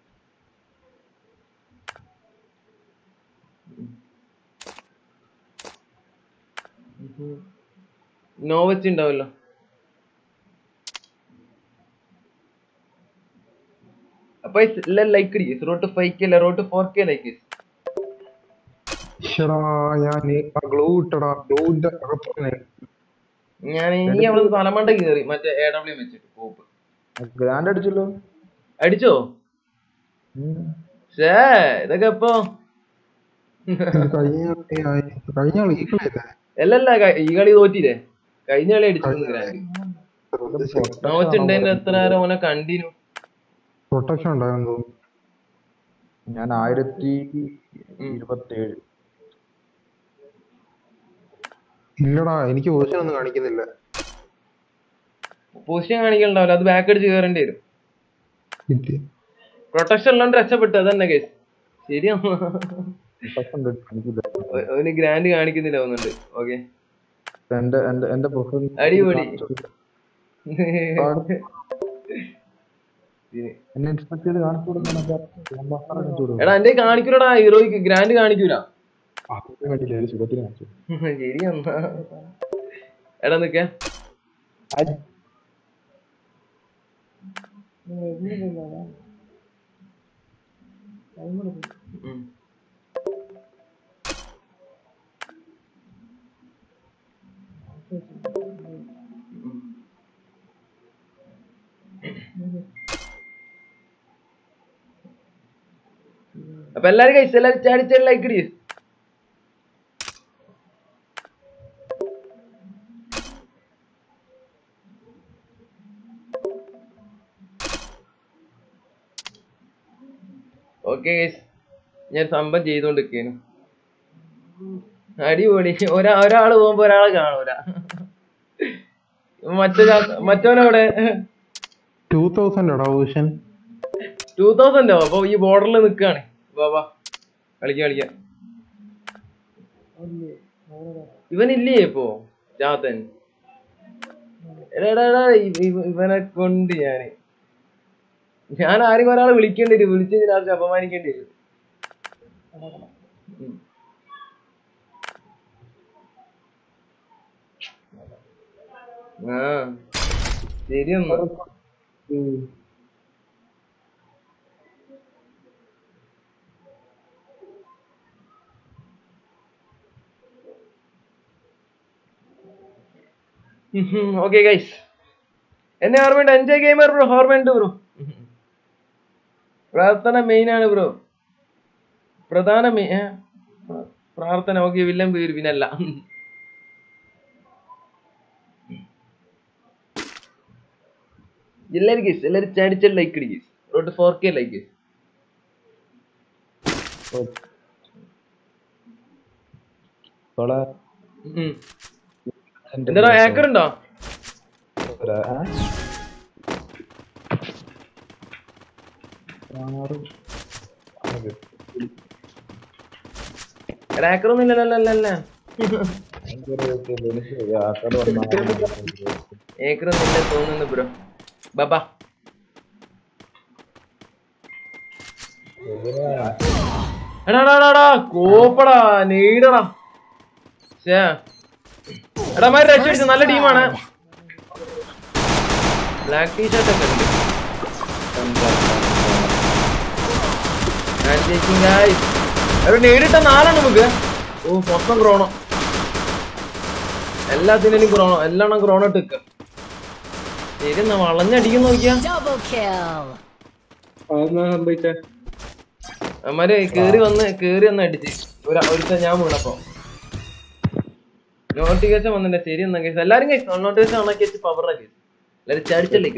Speaker 2: നോ വെച്ചുണ്ടാവല്ലോ അപ്പൊ എല്ലാം ലൈക്ക് അടിക്കുക zero two five K zero two four K like
Speaker 4: ശ്ശെടാ, ഞാൻ ഗ്ലൂ ഇട്ടടാ ഗ്ലൂവിന്റെ അകത്ത്
Speaker 2: ഞാൻ ഇനി അവിടെ തലമണ്ട കയറി മറ്റേ എ ഡബ്ല്യു വെച്ചിട്ട് കോപ്പ്
Speaker 6: ഗ്രാൻഡ് അടിച്ചല്ലോ
Speaker 2: അടിച്ചോ ഷേ ഇതൊക്കെ ഇപ്പൊ
Speaker 4: കഴിഞ്ഞ കളി- കഴിഞ്ഞ കളി ഈ കളിയല്ലേ
Speaker 2: അല്ലല്ല ക- ഈ കളി തോറ്റില്ലേ കഴിഞ്ഞ കളി അടിച്ചു ഗ്രാൻഡ് നോവച്ചുണ്ടതിന്റെ എത്ര നേരം ഓനെ കണ്ടിന്യൂ
Speaker 4: പ്രൊട്ടക്ഷൻ ഉണ്ടായിരുന്നു തോന്നുന്നു
Speaker 6: ഞാൻ ആയിരത്തി ഇരുപത്തി ഏഴ്
Speaker 4: ഇല്ലടാ എനിക്ക് പൊസിഷൻ ഒന്നും കാണിക്കുന്നില്ല
Speaker 2: പൊസിഷൻ കാണിക്കലുണ്ടാവില്ല അത് ബാക്ക് അടിച്ച് കയറേണ്ടി വരും
Speaker 4: ഇല്ല.
Speaker 2: പ്രൊട്ടക്ഷൻ ഉള്ളതുകൊണ്ട് രക്ഷപ്പെട്ടു അതന്നെ കേസ് ശരിയാ
Speaker 6: എനിക്കില്ല
Speaker 2: അവന് ഗ്രാൻഡ് കാണിക്കുന്നില്ല തോന്നുന്നുണ്ട് ഓക്കെ
Speaker 6: എന്റെ എന്റെ എന്റെ പ്രൊഫൈൽ
Speaker 2: അടിപൊളി
Speaker 6: എന്നെ ഇൻസ്പെക്ട് ചെയ്ത് കാണിച്ചു കൊടുക്കണം
Speaker 2: എടാ എന്റെ കാണിക്കൂലടാ ഹീറോയ്ക്ക് ഗ്രാൻഡ് കാണിക്കൂല
Speaker 6: കണ്ടില്ല ഒരു സുഖത്തിന് കാണിച്ചു
Speaker 2: ശരിയാ എടാ നിക്ക ഉം. അപ്പൊ എല്ലാരും കഴിച്ചു എല്ലാരും ചാടി ചാടി ലൈക്ക് ഇടി ഓക്കെ ഞാൻ സംഭവം ചെയ്തോണ്ടിരിക്കേനു അടിപൊളി ഒരാ ഒരാള് പോകുമ്പോ ഒരാളെ കാണൂല മറ്റൊരാ മറ്റവനവിടെ
Speaker 4: ടൂ തൗസൻഡ് എടാ പൊസിഷൻ
Speaker 2: ടൂ തൗസൻഡോ അപ്പൊ ഈ ബോർഡറിൽ നിക്കാണ് വാ വാ കളിക്കാം കളിക്കാം ഇവനില്ലേ ഇപ്പോ ചാത്തൻ എടാ എടാ, എടാ, ഇവ- ഇവ- ഇവനെ കൊണ്ട് ഞാന് ഞാൻ ആരെങ്കിലും ഒരാളെ വിളിക്കേണ്ടി വരും വിളിച്ച് ലാസ്റ്റ് അപമാനിക്കേണ്ടി വരും ഉം. ആ ശരിയൊന്നു ഓക്കെ ഗൈസ് എന്നെ ഓർമ്മയുണ്ട് എൻജോയ് ഗെയിമർ ബ്രോ ഓർമ്മയുണ്ട് ബ്രോ പ്രാർത്ഥന മെയിൻ ആണ് ബ്രോ പ്രധാന മെ- ഏ? പ്ര- പ്രാർത്ഥന ഓക്കെ വില്ലൻ പേര് പിന്നല്ല എല്ലാരും ഗൈസ് എല്ലാരും ചാടിച്ചാൽ ലൈക്ക് അടി guys road four K like guys എന്താ ഹാക്കർ ഉണ്ടോ ഹാക്കർ ഒന്നും ഇല്ലല്ലോ അല്ല ഏക്കറൊന്നുമില്ല തോന്നുന്നു ബ്രോ ബാബാ എടാ എടാ, എടാ, എടാ കോപ്പടാ നെയ്ഡടാ ശ്ശേ. എടാ മാര് രക്ഷ നല്ല ടീമാണ് ബ്ലാക്ക് ടീഷർട്ട് ഒക്കെ ഉണ്ട് ഒരു നേരിട്ട നാലാണ് നമുക്ക് ഓ മൊത്തം ക്രോണോ എല്ലാത്തിനും ക്രോണോ എല്ലാം ക്രോണോ ഇട്ട് ശരി എന്നാ വളഞ്ഞടിക്കുന്ന നോക്കിയാ
Speaker 5: Double kill.
Speaker 7: അതെന്നാ സംഭവിച്ചേ
Speaker 2: അമ്മാര് കേറി വന്ന് കേറി വന്ന് അടിച്ച് ഒരു ഒരുത്ത ഞാൻ വീണപ്പോ നോട്ടിഫിക്കേഷൻ വന്നില്ല ശരി എന്നാ കേസ് എല്ലാരും കേസ് നോട്ടിഫിക്കേഷൻ ഓണാക്കി വെച്ച് പവർ ആക്കി എല്ലാരും ചടിച്ചല്ലേ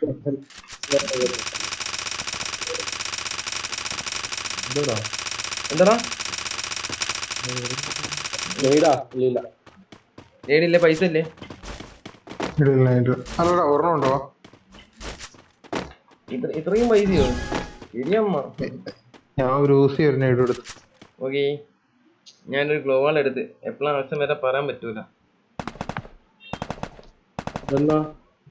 Speaker 2: എന്താടാ
Speaker 7: നെയ്ഡാ ഇല്ല
Speaker 2: ഏടില്ലേ പൈസ ഇല്ലേ
Speaker 4: ഇടില്ല ഇത് അല്ലടാ ഒരെണ്ണം ഉണ്ടോ
Speaker 2: ഇത്ര ഇത്രയും പൈസയോ ശരിയമ്മ
Speaker 4: ഞാൻ ഒരു ഊസി ഒരു നേടും എടുത്തു
Speaker 2: ഓക്കെ ഞാനൊരു ഗ്ലോവാൾ എടുത്ത് എപ്പോഴാണ് ആവശ്യം വരെ പറയാൻ പറ്റൂല
Speaker 7: എന്നാ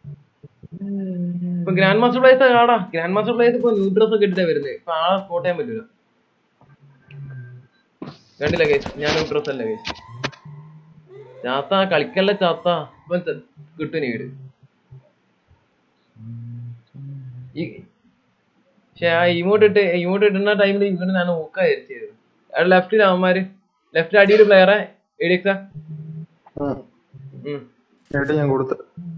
Speaker 2: ഇപ്പൊ ഗ്രാൻഡ് മാസ്റ്റർ പ്ലേസ് ആടാ ഗ്രാൻഡ് മാസ്റ്റർ പ്ലേസ് ഇപ്പൊ ന്യൂ ഡ്രസ് ഒക്കെ ഇട്ടിട്ടാ വരുന്നത് ഇപ്പൊ ആളെ സ്പോട്ട് ചെയ്യാൻ പറ്റൂല കണ്ടില്ല കേസ് ഞാൻ ന്യൂ ഡ്രസ് അല്ല കേസ് ചാത്ത കളിക്കല്ല ചാത്ത ഇപ്പൊ ച- കിട്ടും നീട് ഈ പക്ഷെ ആ ഇമോട്ട് ഇട്ട് ഇമോട്ട് ഇടുന്ന ടൈമിൽ ഇവിടെ ഞാൻ നോക്കായിരിച്ചത് അവിടെ ലെഫ്റ്റിൽ അവന്മാര് ലെഫ്റ്റ് അടിയിൽ പ്ലെയറെ എഡിക്സാ ഉം
Speaker 4: നേട്ട് ഞാൻ കൊടുത്ത്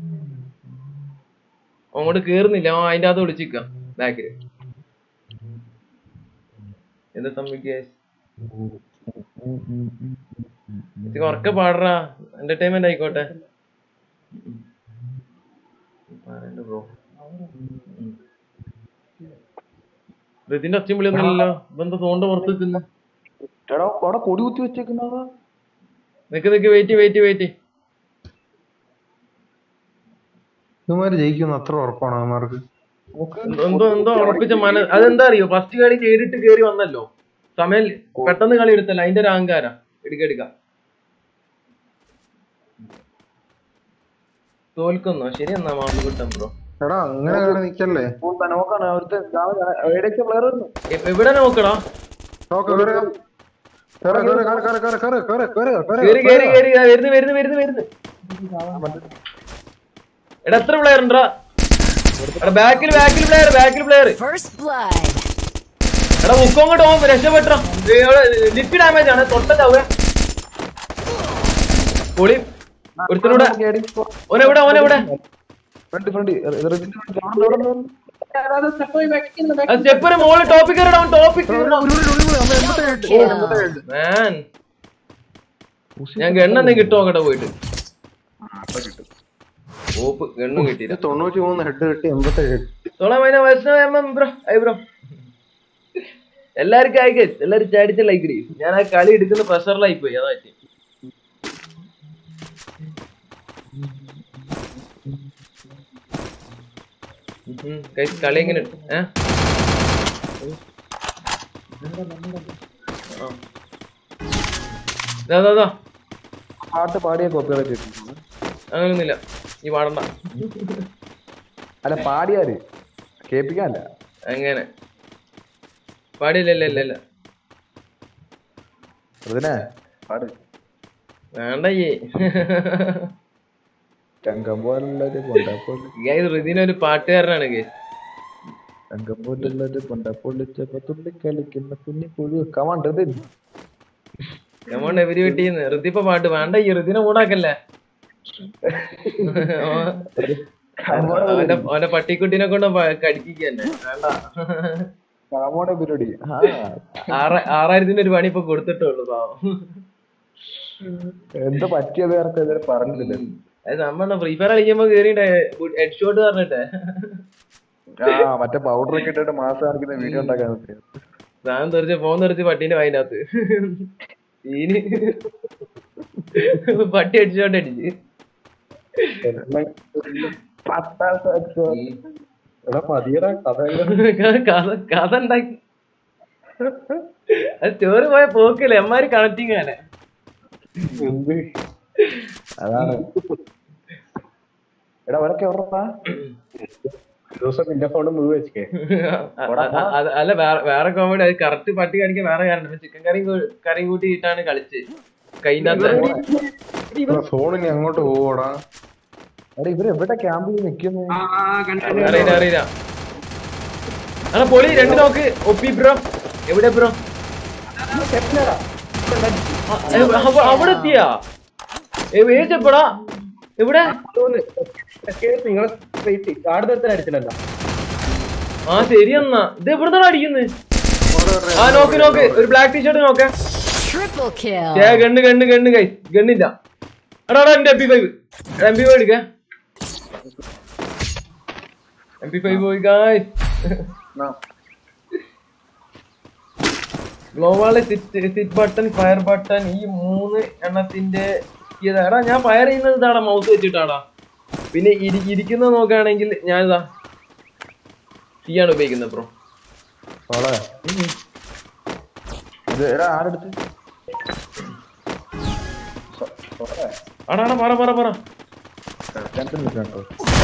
Speaker 2: അങ്ങോട്ട് കേറുന്നില്ല അവൻ അതിന്റെ അകത്ത് വിളിച്ചിക്ക ബാക്കില് എന്താ സംഭവിക്കുക ഇത് ഉറക്കെ പാടറാ എന്റർടൈൻമെന്റ് ആയിക്കോട്ടെ ബ്രോ ഇതിന്റെ ഒച്ചയും വിളിയൊന്നുമില്ലല്ലോ ഇതെന്താ തോണ്ട പുറത്ത് നിൽക്കുന്നു
Speaker 6: എടാ അവിടെ കൊടി കുത്തി വെച്ചേക്കുന്നതാ
Speaker 2: നിക്ക് നിക്ക് വെയിറ്റ് വെയിറ്റ് വെയിറ്റ്
Speaker 4: ഇവന്മാര് ജയിക്കുന്ന അത്ര ഉറപ്പാണ് അവന്മാർക്ക്
Speaker 2: എന്തോ എന്തോ ഉറപ്പിച്ച മന അതെന്താ അറിയോ ഫസ്റ്റ് കളി നേരിട്ട് കേറി വന്നല്ലോ സമയം പെട്ടെന്ന് കളി എടുത്തല്ലോ അതിന്റെ ഒരു അഹങ്കാര എടുക്ക എടുക്ക തോൽക്കുന്നോ ശരി എന്നാ മാപ്പ് കിട്ടാൻ ബ്രോ
Speaker 4: എടാ അങ്ങനെ കയറി നിക്കല്ലേ
Speaker 6: നോക്കാണ് അവിടുത്തെ ഏതൊക്കെ പ്ലെയർ
Speaker 2: എവിടെ നോക്കടാ
Speaker 4: നോക്ക് കേറ്. കേറ്, കേറ്, കേറ്, കേറ്, കേറ്, കേറ്, കേറ്, കേറ്, കേറ്,
Speaker 2: കേറി കേറി
Speaker 4: കേറ്.
Speaker 2: കേറി ആ, വരുന്നു വരുന്നു വരുന്നു വരുന്നു എടാ എത്ര പ്ലെയർ ഉണ്ടാ എടാ ബാക്കിൽ ബാക്കിൽ പ്ലെയർ ബാക്കിൽ പ്ലെയർ
Speaker 5: First blood.
Speaker 2: എടാ മുക്കോ അങ്ങോട്ട് പോകുമ്പോ രക്ഷപ്പെട്ടോ ലിഫ്റ്റ് ഡാമേജ് ആണ് തൊട്ടതാവേ പൊളി ഒരുത്തനൂടെ ഓനെവിടെ ഓനെവിടെ
Speaker 6: ഫ്രണ്ട് ഫ്രണ്ട്
Speaker 2: സ്റ്റെപ്പിന് മോള് ടോപ്പിക് കയറണം അവൻ ടോപ്പിക്
Speaker 4: ഒരു കൂടി, ഒരു കൂടി, ഒരു കൂടി, അമ്മ എൺപത്തി ഏഴ്.
Speaker 5: Kill.
Speaker 4: എൺപത്തി ഏഴ്.
Speaker 2: മാൻ ഞാൻ ഗണ്ണെന്തെങ്കിലും കിട്ടുമോ നോക്കട്ടെ പോയിട്ട് ഓപ്പ് ഗണ്ണും കിട്ടിയില്ല
Speaker 4: ഇത് തൊണ്ണൂറ്റി മൂന്ന് ഹെഡ് കിട്ടി എൺപത്തി ഏഴ്
Speaker 2: തോളാം അതിനെ വൈഷ്ണവ ബ്രോ ഐ ബ്രോ എല്ലാവർക്കും ആയിക്കേ എല്ലാരും ചാടിച്ച ലൈക്ക് ഇടി ഞാൻ ആ കളി എടുക്കുന്ന പ്രഷറിലായി പോയി അതാ പറ്റി ഉം, guys, കളി എങ്ങനെ ഏ ആ. ദാ, ദാ, ദാ.
Speaker 6: പാട്ട് പാടിയ കോപ്പികളൊക്കെ കിട്ടും
Speaker 2: അങ്ങനൊന്നുമില്ല നീ പാടണ്ട
Speaker 6: അല്ല പാടിയാര് കേൾപ്പിക്കാനല്ല
Speaker 2: അങ്ങനെ പാടില്ല ഇല്ല ഇല്ല ഇല്ല
Speaker 6: അതിനെ പാട്
Speaker 2: വേണ്ടയ്യേ
Speaker 6: ചങ്കം പോലുള്ളൊരു കൊണ്ടപ്പോൾ
Speaker 2: ഗൈസ് ഋതിന ഒരു പാട്ടുകാരനാണ് ഗൈസ്
Speaker 6: ചങ്കം പോലുള്ളൊരു കൊണ്ടപ്പൊള്ളിച്ചപ്പോ തുള്ളി കളിക്കുന്ന കുഞ്ഞി പുഴു കമാണ്ട്
Speaker 2: എമൗണ്ട് എവരി വീട്ടിന്ന് ഋതിപ്പ പാട്ട് വേണ്ട ഈ ഋതിനെ മൂടാക്കല്ലേ അവന്റെ അവന്റെ പട്ടിക്കുട്ടിനെ കൊണ്ട് കടിക്കന്നെ വേണ്ട
Speaker 6: കാമോടെ പരിപാടി
Speaker 2: ആറ ആറായിരത്തിന്റെ ഒരു പണി ഇപ്പൊ കൊടുത്തിട്ടുള്ളൂ പാവം
Speaker 6: എന്താ പറ്റിയത് ആർക്കും ഇതുവരെ പറഞ്ഞിട്ടില്ല
Speaker 2: അത് നമ്മ ഫ്രീ ഫയർ കളിക്കുമ്പോ കേറിട്ടെ ഹെഡ് ഷോട്ട് പറഞ്ഞിട്ടെ
Speaker 6: ആ മറ്റേ പൗഡർ ഒക്കെ ഇട്ടിട്ട് മാസം കാണിക്കുന്ന വീഡിയോ ഉണ്ടാക്കാൻ
Speaker 2: സാധനം തെറിച്ച് ഫോൺ തെറിച്ച് പട്ടീന്റെ വായിനകത്ത് ഈന് പട്ടി ഹെഡ് ഷോട്ട് അടിച്ച്
Speaker 6: എടാ മതിയടാ കഥ
Speaker 2: കഥ കഥ ഉണ്ടാക്കി അത് സ്റ്റോറി പോയ പോക്കില്ല എമ്മാര് കണക്റ്റിംഗ് ആണ്
Speaker 6: എന്ത് അതാണ് എടാ അവരൊക്കെ എവിടെടാ
Speaker 7: ദിവസം നിന്റെ ഫോണ് മുഴുവൻ വെച്ചേ
Speaker 2: അല്ല വേറെ വേറെ കോമഡി അത് കറക്റ്റ് പട്ടി കാണിക്കാൻ വേറെ കാരണം ചിക്കൻ കറിയും കൂ- കറിയും കൂട്ടിയിട്ടാണ് കളിച്ച് കൈനകത്ത്
Speaker 4: ഫോണിനി അങ്ങോട്ട് പോവോടാ
Speaker 6: എടാ ഇവര് എവിടെ ക്യാമ്പ് ചെയ്ത് നിക്കുന്നു
Speaker 2: അറിയില്ല അറിയില്ല ആണോ പൊളി രണ്ട് നോക്ക് ഒപ്പി ബ്രോ എവിടെ ബ്രോ അവിടെ എത്തിയാ ഏച്ചപ്പെടാ എവിടെ
Speaker 7: നിങ്ങളെ സ്ട്രേറ്റ് ആടുന്ന അടിച്ചില്ലല്ലോ
Speaker 2: ആ ശരി എന്നാ ഇത് എവിടുന്നാണ് അടിക്കുന്നത് ആ നോക്ക് നോക്ക് ഒരു ബ്ലാക്ക് ടീഷർട്ട് നോക്കേ
Speaker 5: Triple kill.
Speaker 2: ഏ ഗണ്ണ് ഗണ്ണ് ഗണ്ണ് കൈ ഗണ്ണില്ല എടാ എടാ എന്റെ M P five M P five എടുക്ക എം പി ഫൈവ് പോയി ഗായ് ഗ്ലോബാള് sit sit button fire button ഈ മൂന്ന് എണ്ണത്തിന്റെ ഇതാ എടാ ഞാൻ ഫയർ ചെയ്യുന്നത് ഇതാടാ മൗസ് വെച്ചിട്ടാടാ പിന്നെ ഇരി- ഇരിക്കുന്നത് നോക്കുകയാണെങ്കിൽ ഞാൻ ഇതാ തീയാണ് ഉപയോഗിക്കുന്നത് ബ്രോ
Speaker 6: സോളെ ഇത് എടാ ആരെടുത്ത്
Speaker 2: ആടാ ആടാ പറ പറ പറ
Speaker 6: രണ്ടും നിൽക്കാം കേട്ടോ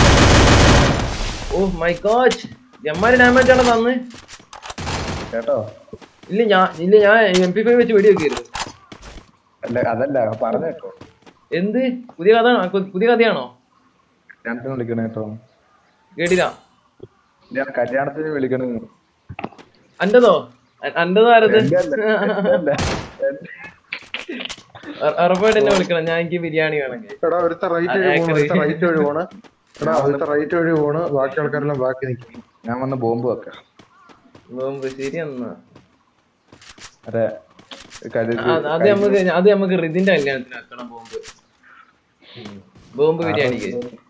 Speaker 2: ഓ മൈ ഗോഡ് എമ്മാരി ഡാമേജ് ആണ് തന്ന്
Speaker 6: കേട്ടോ
Speaker 2: ഇല്ല ഞാൻ ഇല്ല ഞാൻ എം പി ഫൈവ് വെച്ച് വെടി വെക്കരുത്
Speaker 6: അല്ല അതല്ല പറഞ്ഞ കേട്ടോ
Speaker 2: എന്ത് പുതിയ കഥ പുതിയ കഥയാണോ
Speaker 6: രണ്ടും വിളിക്കണേ കേട്ടോ
Speaker 2: കേട്ടില്ല
Speaker 6: ഞാൻ കല്യാണത്തിന് വിളിക്കണേ
Speaker 2: അന്റതോ അ- അന്റതോ ആരത്
Speaker 6: എന്റെ അല്ല. എന്റെ അല്ല.
Speaker 2: ഉറ- ഉറപ്പായിട്ട് എന്നെ വിളിക്കണം ഞാൻ എനിക്ക് ബിരിയാണി വേണമെങ്കിൽ
Speaker 4: എടാ ഒരുത്ത റൈറ്റ് വഴി പോണ് ഒരുത്ത റൈറ്റ് വഴി പോണ് എടാ ഒരുത്ത റൈറ്റ് വഴി പോണ് ബാക്കി ആൾക്കാരെല്ലാം ബാക്കി നിൽക്കും
Speaker 6: ഞാൻ വന്ന് ബോംബ് വെക്കാം
Speaker 2: നോമ്പ് ശരി എന്നാ
Speaker 6: അതെ കരുതി
Speaker 2: ആ, അത് നമുക്ക് അത് നമുക്ക് റിതിന്റെ കല്യാണത്തിന് വെക്കണം ബോംബ് ബോംബ് ബിരിയാണിക്ക്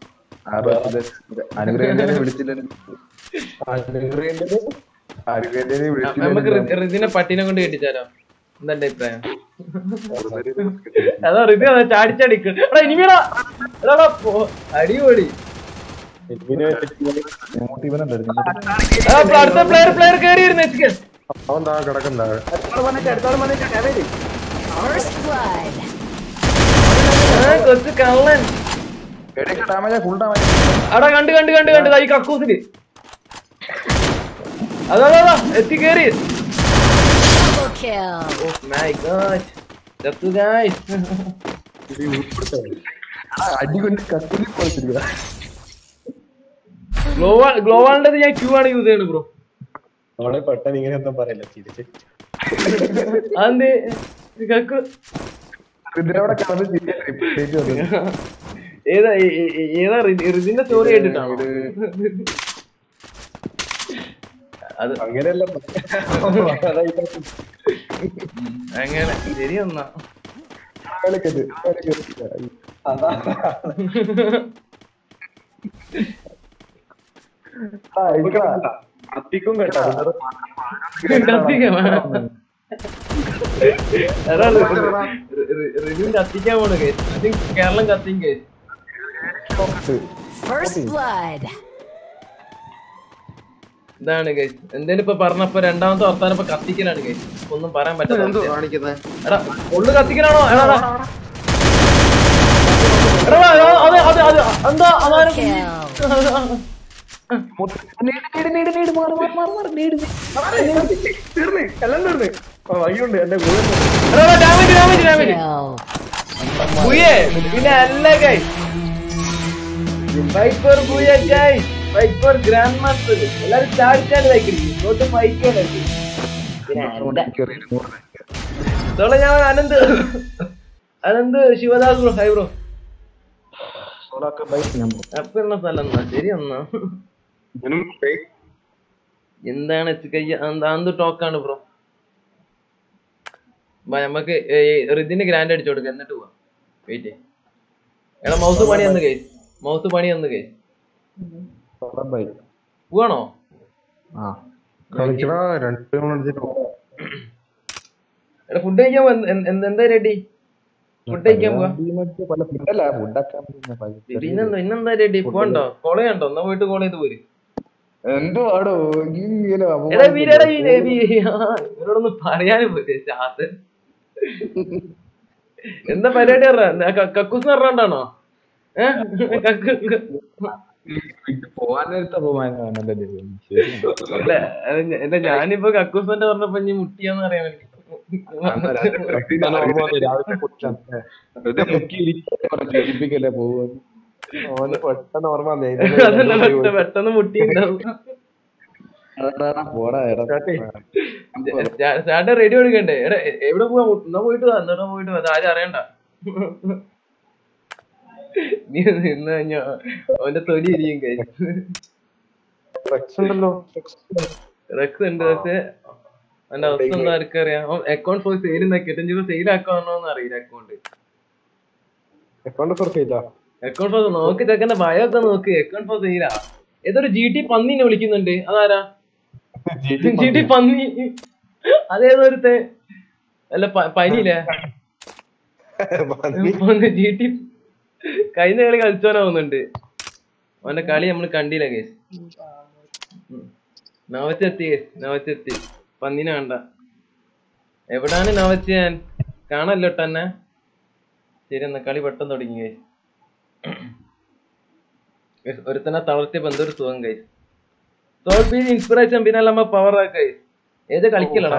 Speaker 6: അനുഗ്രഹനെ വിളിച്ചില്ലല്ലോ അനുഗ്രഹനെ അനുഗ്രഹനെ
Speaker 2: നമുക്ക്
Speaker 6: വിളിച്ചില്ലല്ലോ
Speaker 2: റി- റിതിനെ പട്ടിനെ കൊണ്ട് കെട്ടിച്ചാലോ എന്താ എന്റെ അഭിപ്രായം അതാ റിതി അതാ ചാടിച്ചടിക്ക് എടാ ഇനിമീടാ എടാ എടാ, പോ- അടിപൊളി എടാ, അപ്പൊ അടുത്ത പ്ലെയർ പ്ലെയർ കേറിയിരുന്നു എത്തിക്കാൻ
Speaker 4: അവൻ താ കിടക്കണ്ട
Speaker 5: First blood.
Speaker 2: കൊച്ചു കള്ളൻ
Speaker 6: ഡാമേജ് ഫുൾ ഡാമേജ്
Speaker 2: അടാ കണ്ട് കണ്ട് കണ്ട് കണ്ട് ദാ ഈ കക്കൂസില് അതാ അതാ, അതാ എത്തി കേറി
Speaker 5: Double kill.
Speaker 2: Oh my god ചത്തു ഗായ്സ്
Speaker 6: അടി കൊണ്ട് കത്തിരി പൊളിച്ചിരിക്കുക
Speaker 2: ഗ്ലോവാൾ ഗ്ലോവാളിന്റെ ഞാൻ ക്യൂ ആണ് യൂസ് ചെയ്യണത് ബ്രോ
Speaker 7: അവളെ പെട്ടെന്ന് ഇങ്ങനെ ഒന്നും പറയില്ല ചിരിച്ച്
Speaker 2: അതെന്ത് കക്കു
Speaker 6: ഇതിനവിടെ കിടന്ന് ചിരിക്കാൻ റിപ്പീറ്റ് വന്നു
Speaker 2: ഏതാ ഏ- ഏ- ഏ- ഏതാ റിതി- റിതിന്റെ സ്റ്റോറി കേട്ടിട്ടാണോ അത്
Speaker 7: അങ്ങനെയല്ല
Speaker 2: അങ്ങനെ ശരി എന്നാ
Speaker 7: അത്തിക്കും കേട്ടോ
Speaker 2: കത്തിക്കാൻ എടാ റിവ്യൂ കത്തിക്കാൻ പോണു കേസ് കേരളം കത്തിയും കേസ്
Speaker 5: First blood.
Speaker 2: ഇതാണ് കേസ് എന്തേലും ഇപ്പൊ പറഞ്ഞപ്പോ രണ്ടാമത്തെ വർത്താനം ഇപ്പൊ കത്തിക്കലാണ് കേസ് ഒന്നും പറയാൻ പറ്റാത്ത
Speaker 4: കാണിക്കുന്നത്
Speaker 2: എടാ ഉള്ളു കത്തിക്കലാണോ എടാ എടാ. എടാ എടാ, അതെ അതെ അതെ എന്താ അതാരും
Speaker 5: Kill.
Speaker 7: തീർന്ന് എല്ലാം തീർന്ന് വൈകുണ്ട് എന്റെ കൂടെ
Speaker 2: damage damage damage
Speaker 5: Kill.
Speaker 2: Booyah പിന്നെ അല്ല guy fight for booyah guy fight for grand master എല്ലാരും ചാടി ചാടി ലൈക്കിരിക്കും ഇങ്ങോട്ട് ഫൈറ്റ് ഇതോടെ ഞാൻ Anand Anand Sivadas bro hi bro അപ്പൊ എന്ന സ്ഥലം എന്നാ ശരി എന്നാ എന്താണ് കയ്യ എന്ത് ടോക്കാണ് ബ്രോ നമുക്ക് റിദിന് ഗ്രാൻഡ് അടിച്ചു കൊടുക്കാം എന്നിട്ട് പോവാം വെയിറ്റ് എടാ മൗസ് പണി ഒന്ന് കേസ് മൗസ് പണി ഒന്ന് കേസ് പോവാണോ
Speaker 6: ആ
Speaker 4: കളിക്കടാ രണ്ട് എടുത്തിട്ട്
Speaker 2: എടാ ഫുഡ് കഴിക്കാൻ പോ- എന്ത്- എന്ത്- എന്താ റെഡി ഫുഡ് കഴിക്കാൻ പോവാ
Speaker 6: പല ഫുഡല്ല ഫുഡൊക്കെ
Speaker 2: ഇന്നെന്താ ഇന്നെന്താ റെഡി പോണ്ടോ കോള ഉണ്ടോ എന്നാ പോയിട്ട് കോൾ ചെയ്ത് പോര്
Speaker 6: എന്തുവാടോ ഇങ്ങനെ
Speaker 2: എടാ വീരടാ ഈ നബി ഇവരോടൊന്ന് പറയാനും പോയി ചാത്ത് എന്താ പരിപാടി പറഞ്ഞ കക്കൂസ് പറഞ്ഞാണ്ടാണോ ഏഹ്
Speaker 6: പോവാൻ നേരത്തെ അപമാനമാണല്ലേ
Speaker 2: അല്ല അത് ഞ- എന്താ ഞാനിപ്പോ കക്കൂസിന്റെ പറഞ്ഞപ്പോ ഇനി മുട്ടിയാന്ന് അറിയാൻ വേണ്ടി
Speaker 6: പേടിപ്പിക്കല്ലേ പോകും
Speaker 4: ഓന് പെട്ടെന്ന് ഓർമ്മ വന്നേ.
Speaker 2: അതല്ല പെട്ടെന്ന് പെട്ടെന്ന് മുട്ടിയുണ്ടാവും
Speaker 6: പോടാ എടാ
Speaker 2: ചാട്ട റെഡി കൊടുക്കണ്ടേ എടാ എ- എവിടെ പോവാ എന്നാ പോയിട്ട് വാ എന്നാ പോയിട്ട് വാ ആരും അറിയണ്ട നീ നിന്ന് കഴിഞ്ഞാ അവന്റെ തൊലി ഇരിക്കും കഴിച്ചു
Speaker 4: ഫ്ലെക്സ് ഉണ്ടല്ലോ
Speaker 2: റെക്സ് ഉണ്ട് പക്ഷെ അവന്റെ അവസ്ഥ ഒന്നും ആർക്കറിയാം അവൻ അക്കൗണ്ട് പോയി സെയിൽ നോക്കിയിട്ട് ഇപ്പൊ സെയിൽ ആക്കാണോന്ന് അറിയില്ല അക്കൗണ്ട്
Speaker 4: അക്കൗണ്ട് ഫോർ ചെയ്താ
Speaker 2: അക്കൗണ്ട് ഫോർ നോക്ക് ചെക്കന്റെ ഭയം ഒക്കെ നോക്ക് അക്കൗണ്ട് ഫോർ സെയിലാ ഏതൊരു ജി ടി പന്നിനെ വിളിക്കുന്നുണ്ട് അതാരാ ജി ടി പന്നി അതേതൊരുത്തെ അല്ല പ- പനിയില്ലേ ജി ടി കഴിഞ്ഞ കളി കളിച്ചോനാവുന്നുണ്ട് അവന്റെ കളി നമ്മൾ കണ്ടില്ല കേസ് നവച്ചെത്തി കേസ് നവച്ചെത്തി പന്നിനെ കണ്ട എവിടാണ് നവച്ച് ഞാൻ കാണല്ലോ തന്നെ ശരി എന്നാ കളി പെട്ടെന്ന് തുടങ്ങി കേസ് Guys, ഒരുത്തനെ തളർത്തിയപ്പോ എന്തൊരു സുഖം കൈസ് തോൽപ്പീര് ഇൻസ്പിറേഷൻ പിന്നെ നമ്മ പവർ ആക്കൈ ഏത് കളിക്കലടാ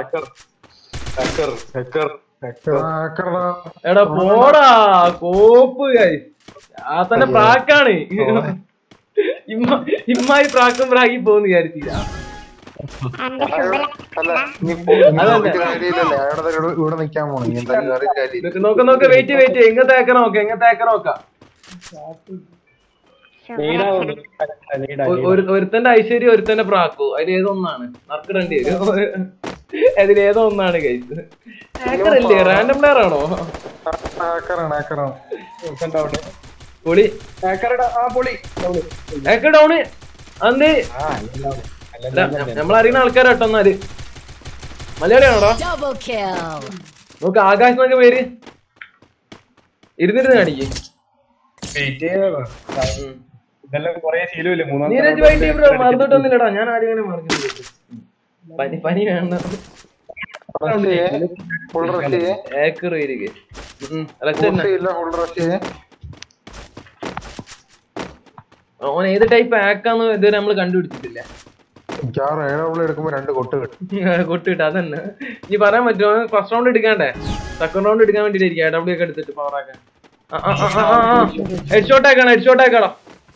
Speaker 4: ആക്കടാ
Speaker 2: എടാ പോടാ കോപ്പ് കൈസ് ആ തന്നെ പ്രാക്കാണ് ഇമ്മ ഇമ്മായി പ്രാക്കും പ്രാക്കി പോന്ന് വിചാരിച്ചില്ല
Speaker 1: എന്റെ ശുഭല
Speaker 4: അല്ല നീ പോ- നീ
Speaker 2: അതല്ല.
Speaker 4: പോയിട്ട് കാര്യമില്ലല്ലേ അയാളുടെ തന്നെ ഇവിടെ- ഇവിടെ നിക്കാൻ പോണു ഇനി എന്തായാലും വേറെ കാര്യം
Speaker 2: നോക്ക് നോക്ക് നോക്ക് വെയിറ്റ് വെയിറ്റ് എങ്ങനത്തെ ഏക്കർ നോക്കാം എങ്ങനത്തെ ഏക്കർ നോക്കാം ഒ- ഒരു ഒരുത്തന്റെ ഐശ്വര്യം ഒരുത്തന്റെ പ്രാക്കു അതിൽ ഏതൊന്നാണ് നറുക്കിടേണ്ടി വരും അതിൽ ഏതോ ഒന്നാണ് കൈസ് ഏക്കർ അല്ലേ റാൻഡം പ്ലെയർ ആണോ
Speaker 4: ആക്കറാണ് ആക്കറാണ്
Speaker 2: പൊളി ഏക്കർ ഡൗണ് അന്ന് നമ്മളറിയുന്ന ആൾക്കാരാട്ടോ എന്നാല് മലയാളിയാണോടാ
Speaker 5: Double kill.
Speaker 2: നോക്ക് ആകാശ് എന്നൊക്കെ പേര് ഇരുന്നിരുന്ന് കാണിക്ക് ഉം.
Speaker 7: ഇതെല്ലാം കൊറേ ശീലമില്ലേ മൂന്നാം
Speaker 2: നീരജ് വൈൻഡി ബ്രോ മറന്നിട്ടൊന്നുമില്ലടാ ഞാൻ ആരും അങ്ങനെ മറന്നിട്ടില്ല പനി പനി വേണ്ട
Speaker 4: ഫുൾ റഷ് ചെയ്യേ
Speaker 2: ഏക്കർ വരിക അലക്സന്ന
Speaker 4: ഇല്ല ഫുൾ റഷ് ചെയ്യേ
Speaker 2: ഓൻ ഏത് ടൈപ്പ് ആക്കാന്ന് ഇതുവരെ നമ്മൾ കണ്ടുപിടിച്ചിട്ടില്ല
Speaker 4: മിക്കവാറും ഏഴ് എടുക്കുമ്പോ രണ്ട് കൊട്ട് കിട്ടും
Speaker 2: കൊട്ടിട്ട് അതന്നെ നീ പറയാൻ പറ്റുമോ ഫസ്റ്റ് റൗണ്ട് എടുക്കാണ്ടേ സെക്കൻഡ് റൗണ്ട് എടുക്കാൻ വേണ്ടിട്ടായിരിക്കും ഡബ്ല്യു ഒക്കെ എടുത്തിട്ട് പവർ ആക്കാൻ ഹെഡ് ഷോട്ട് ആക്കണം ഹെഡ് ഷോട്ട് ആക്കണം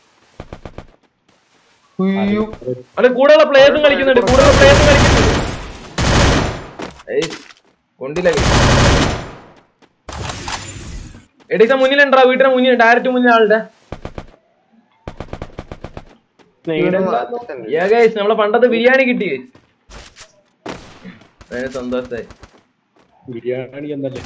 Speaker 4: ഉയ്യോ.
Speaker 2: അവിടെ കൂടെയുള്ള പ്ലേയേഴ്സും കളിക്കുന്നുണ്ട് കൂടെയുള്ള പ്ലേയേഴ്സും കളിക്കുന്നുണ്ട് ഏയ് കൊണ്ടില്ല എടീസ മുന്നിലുണ്ടാ വീട്ടിന്റെ മുന്നിൽ ഡയറക്റ്റ് മുന്നിൽ ആളുടെ യാ ഗൈസ് നമ്മളെ പണ്ടത്തെ ബിരിയാണി കിട്ടി ഗൈസ് അതിന് സന്തോഷായി
Speaker 7: ബിരിയാണി എന്നല്ലേ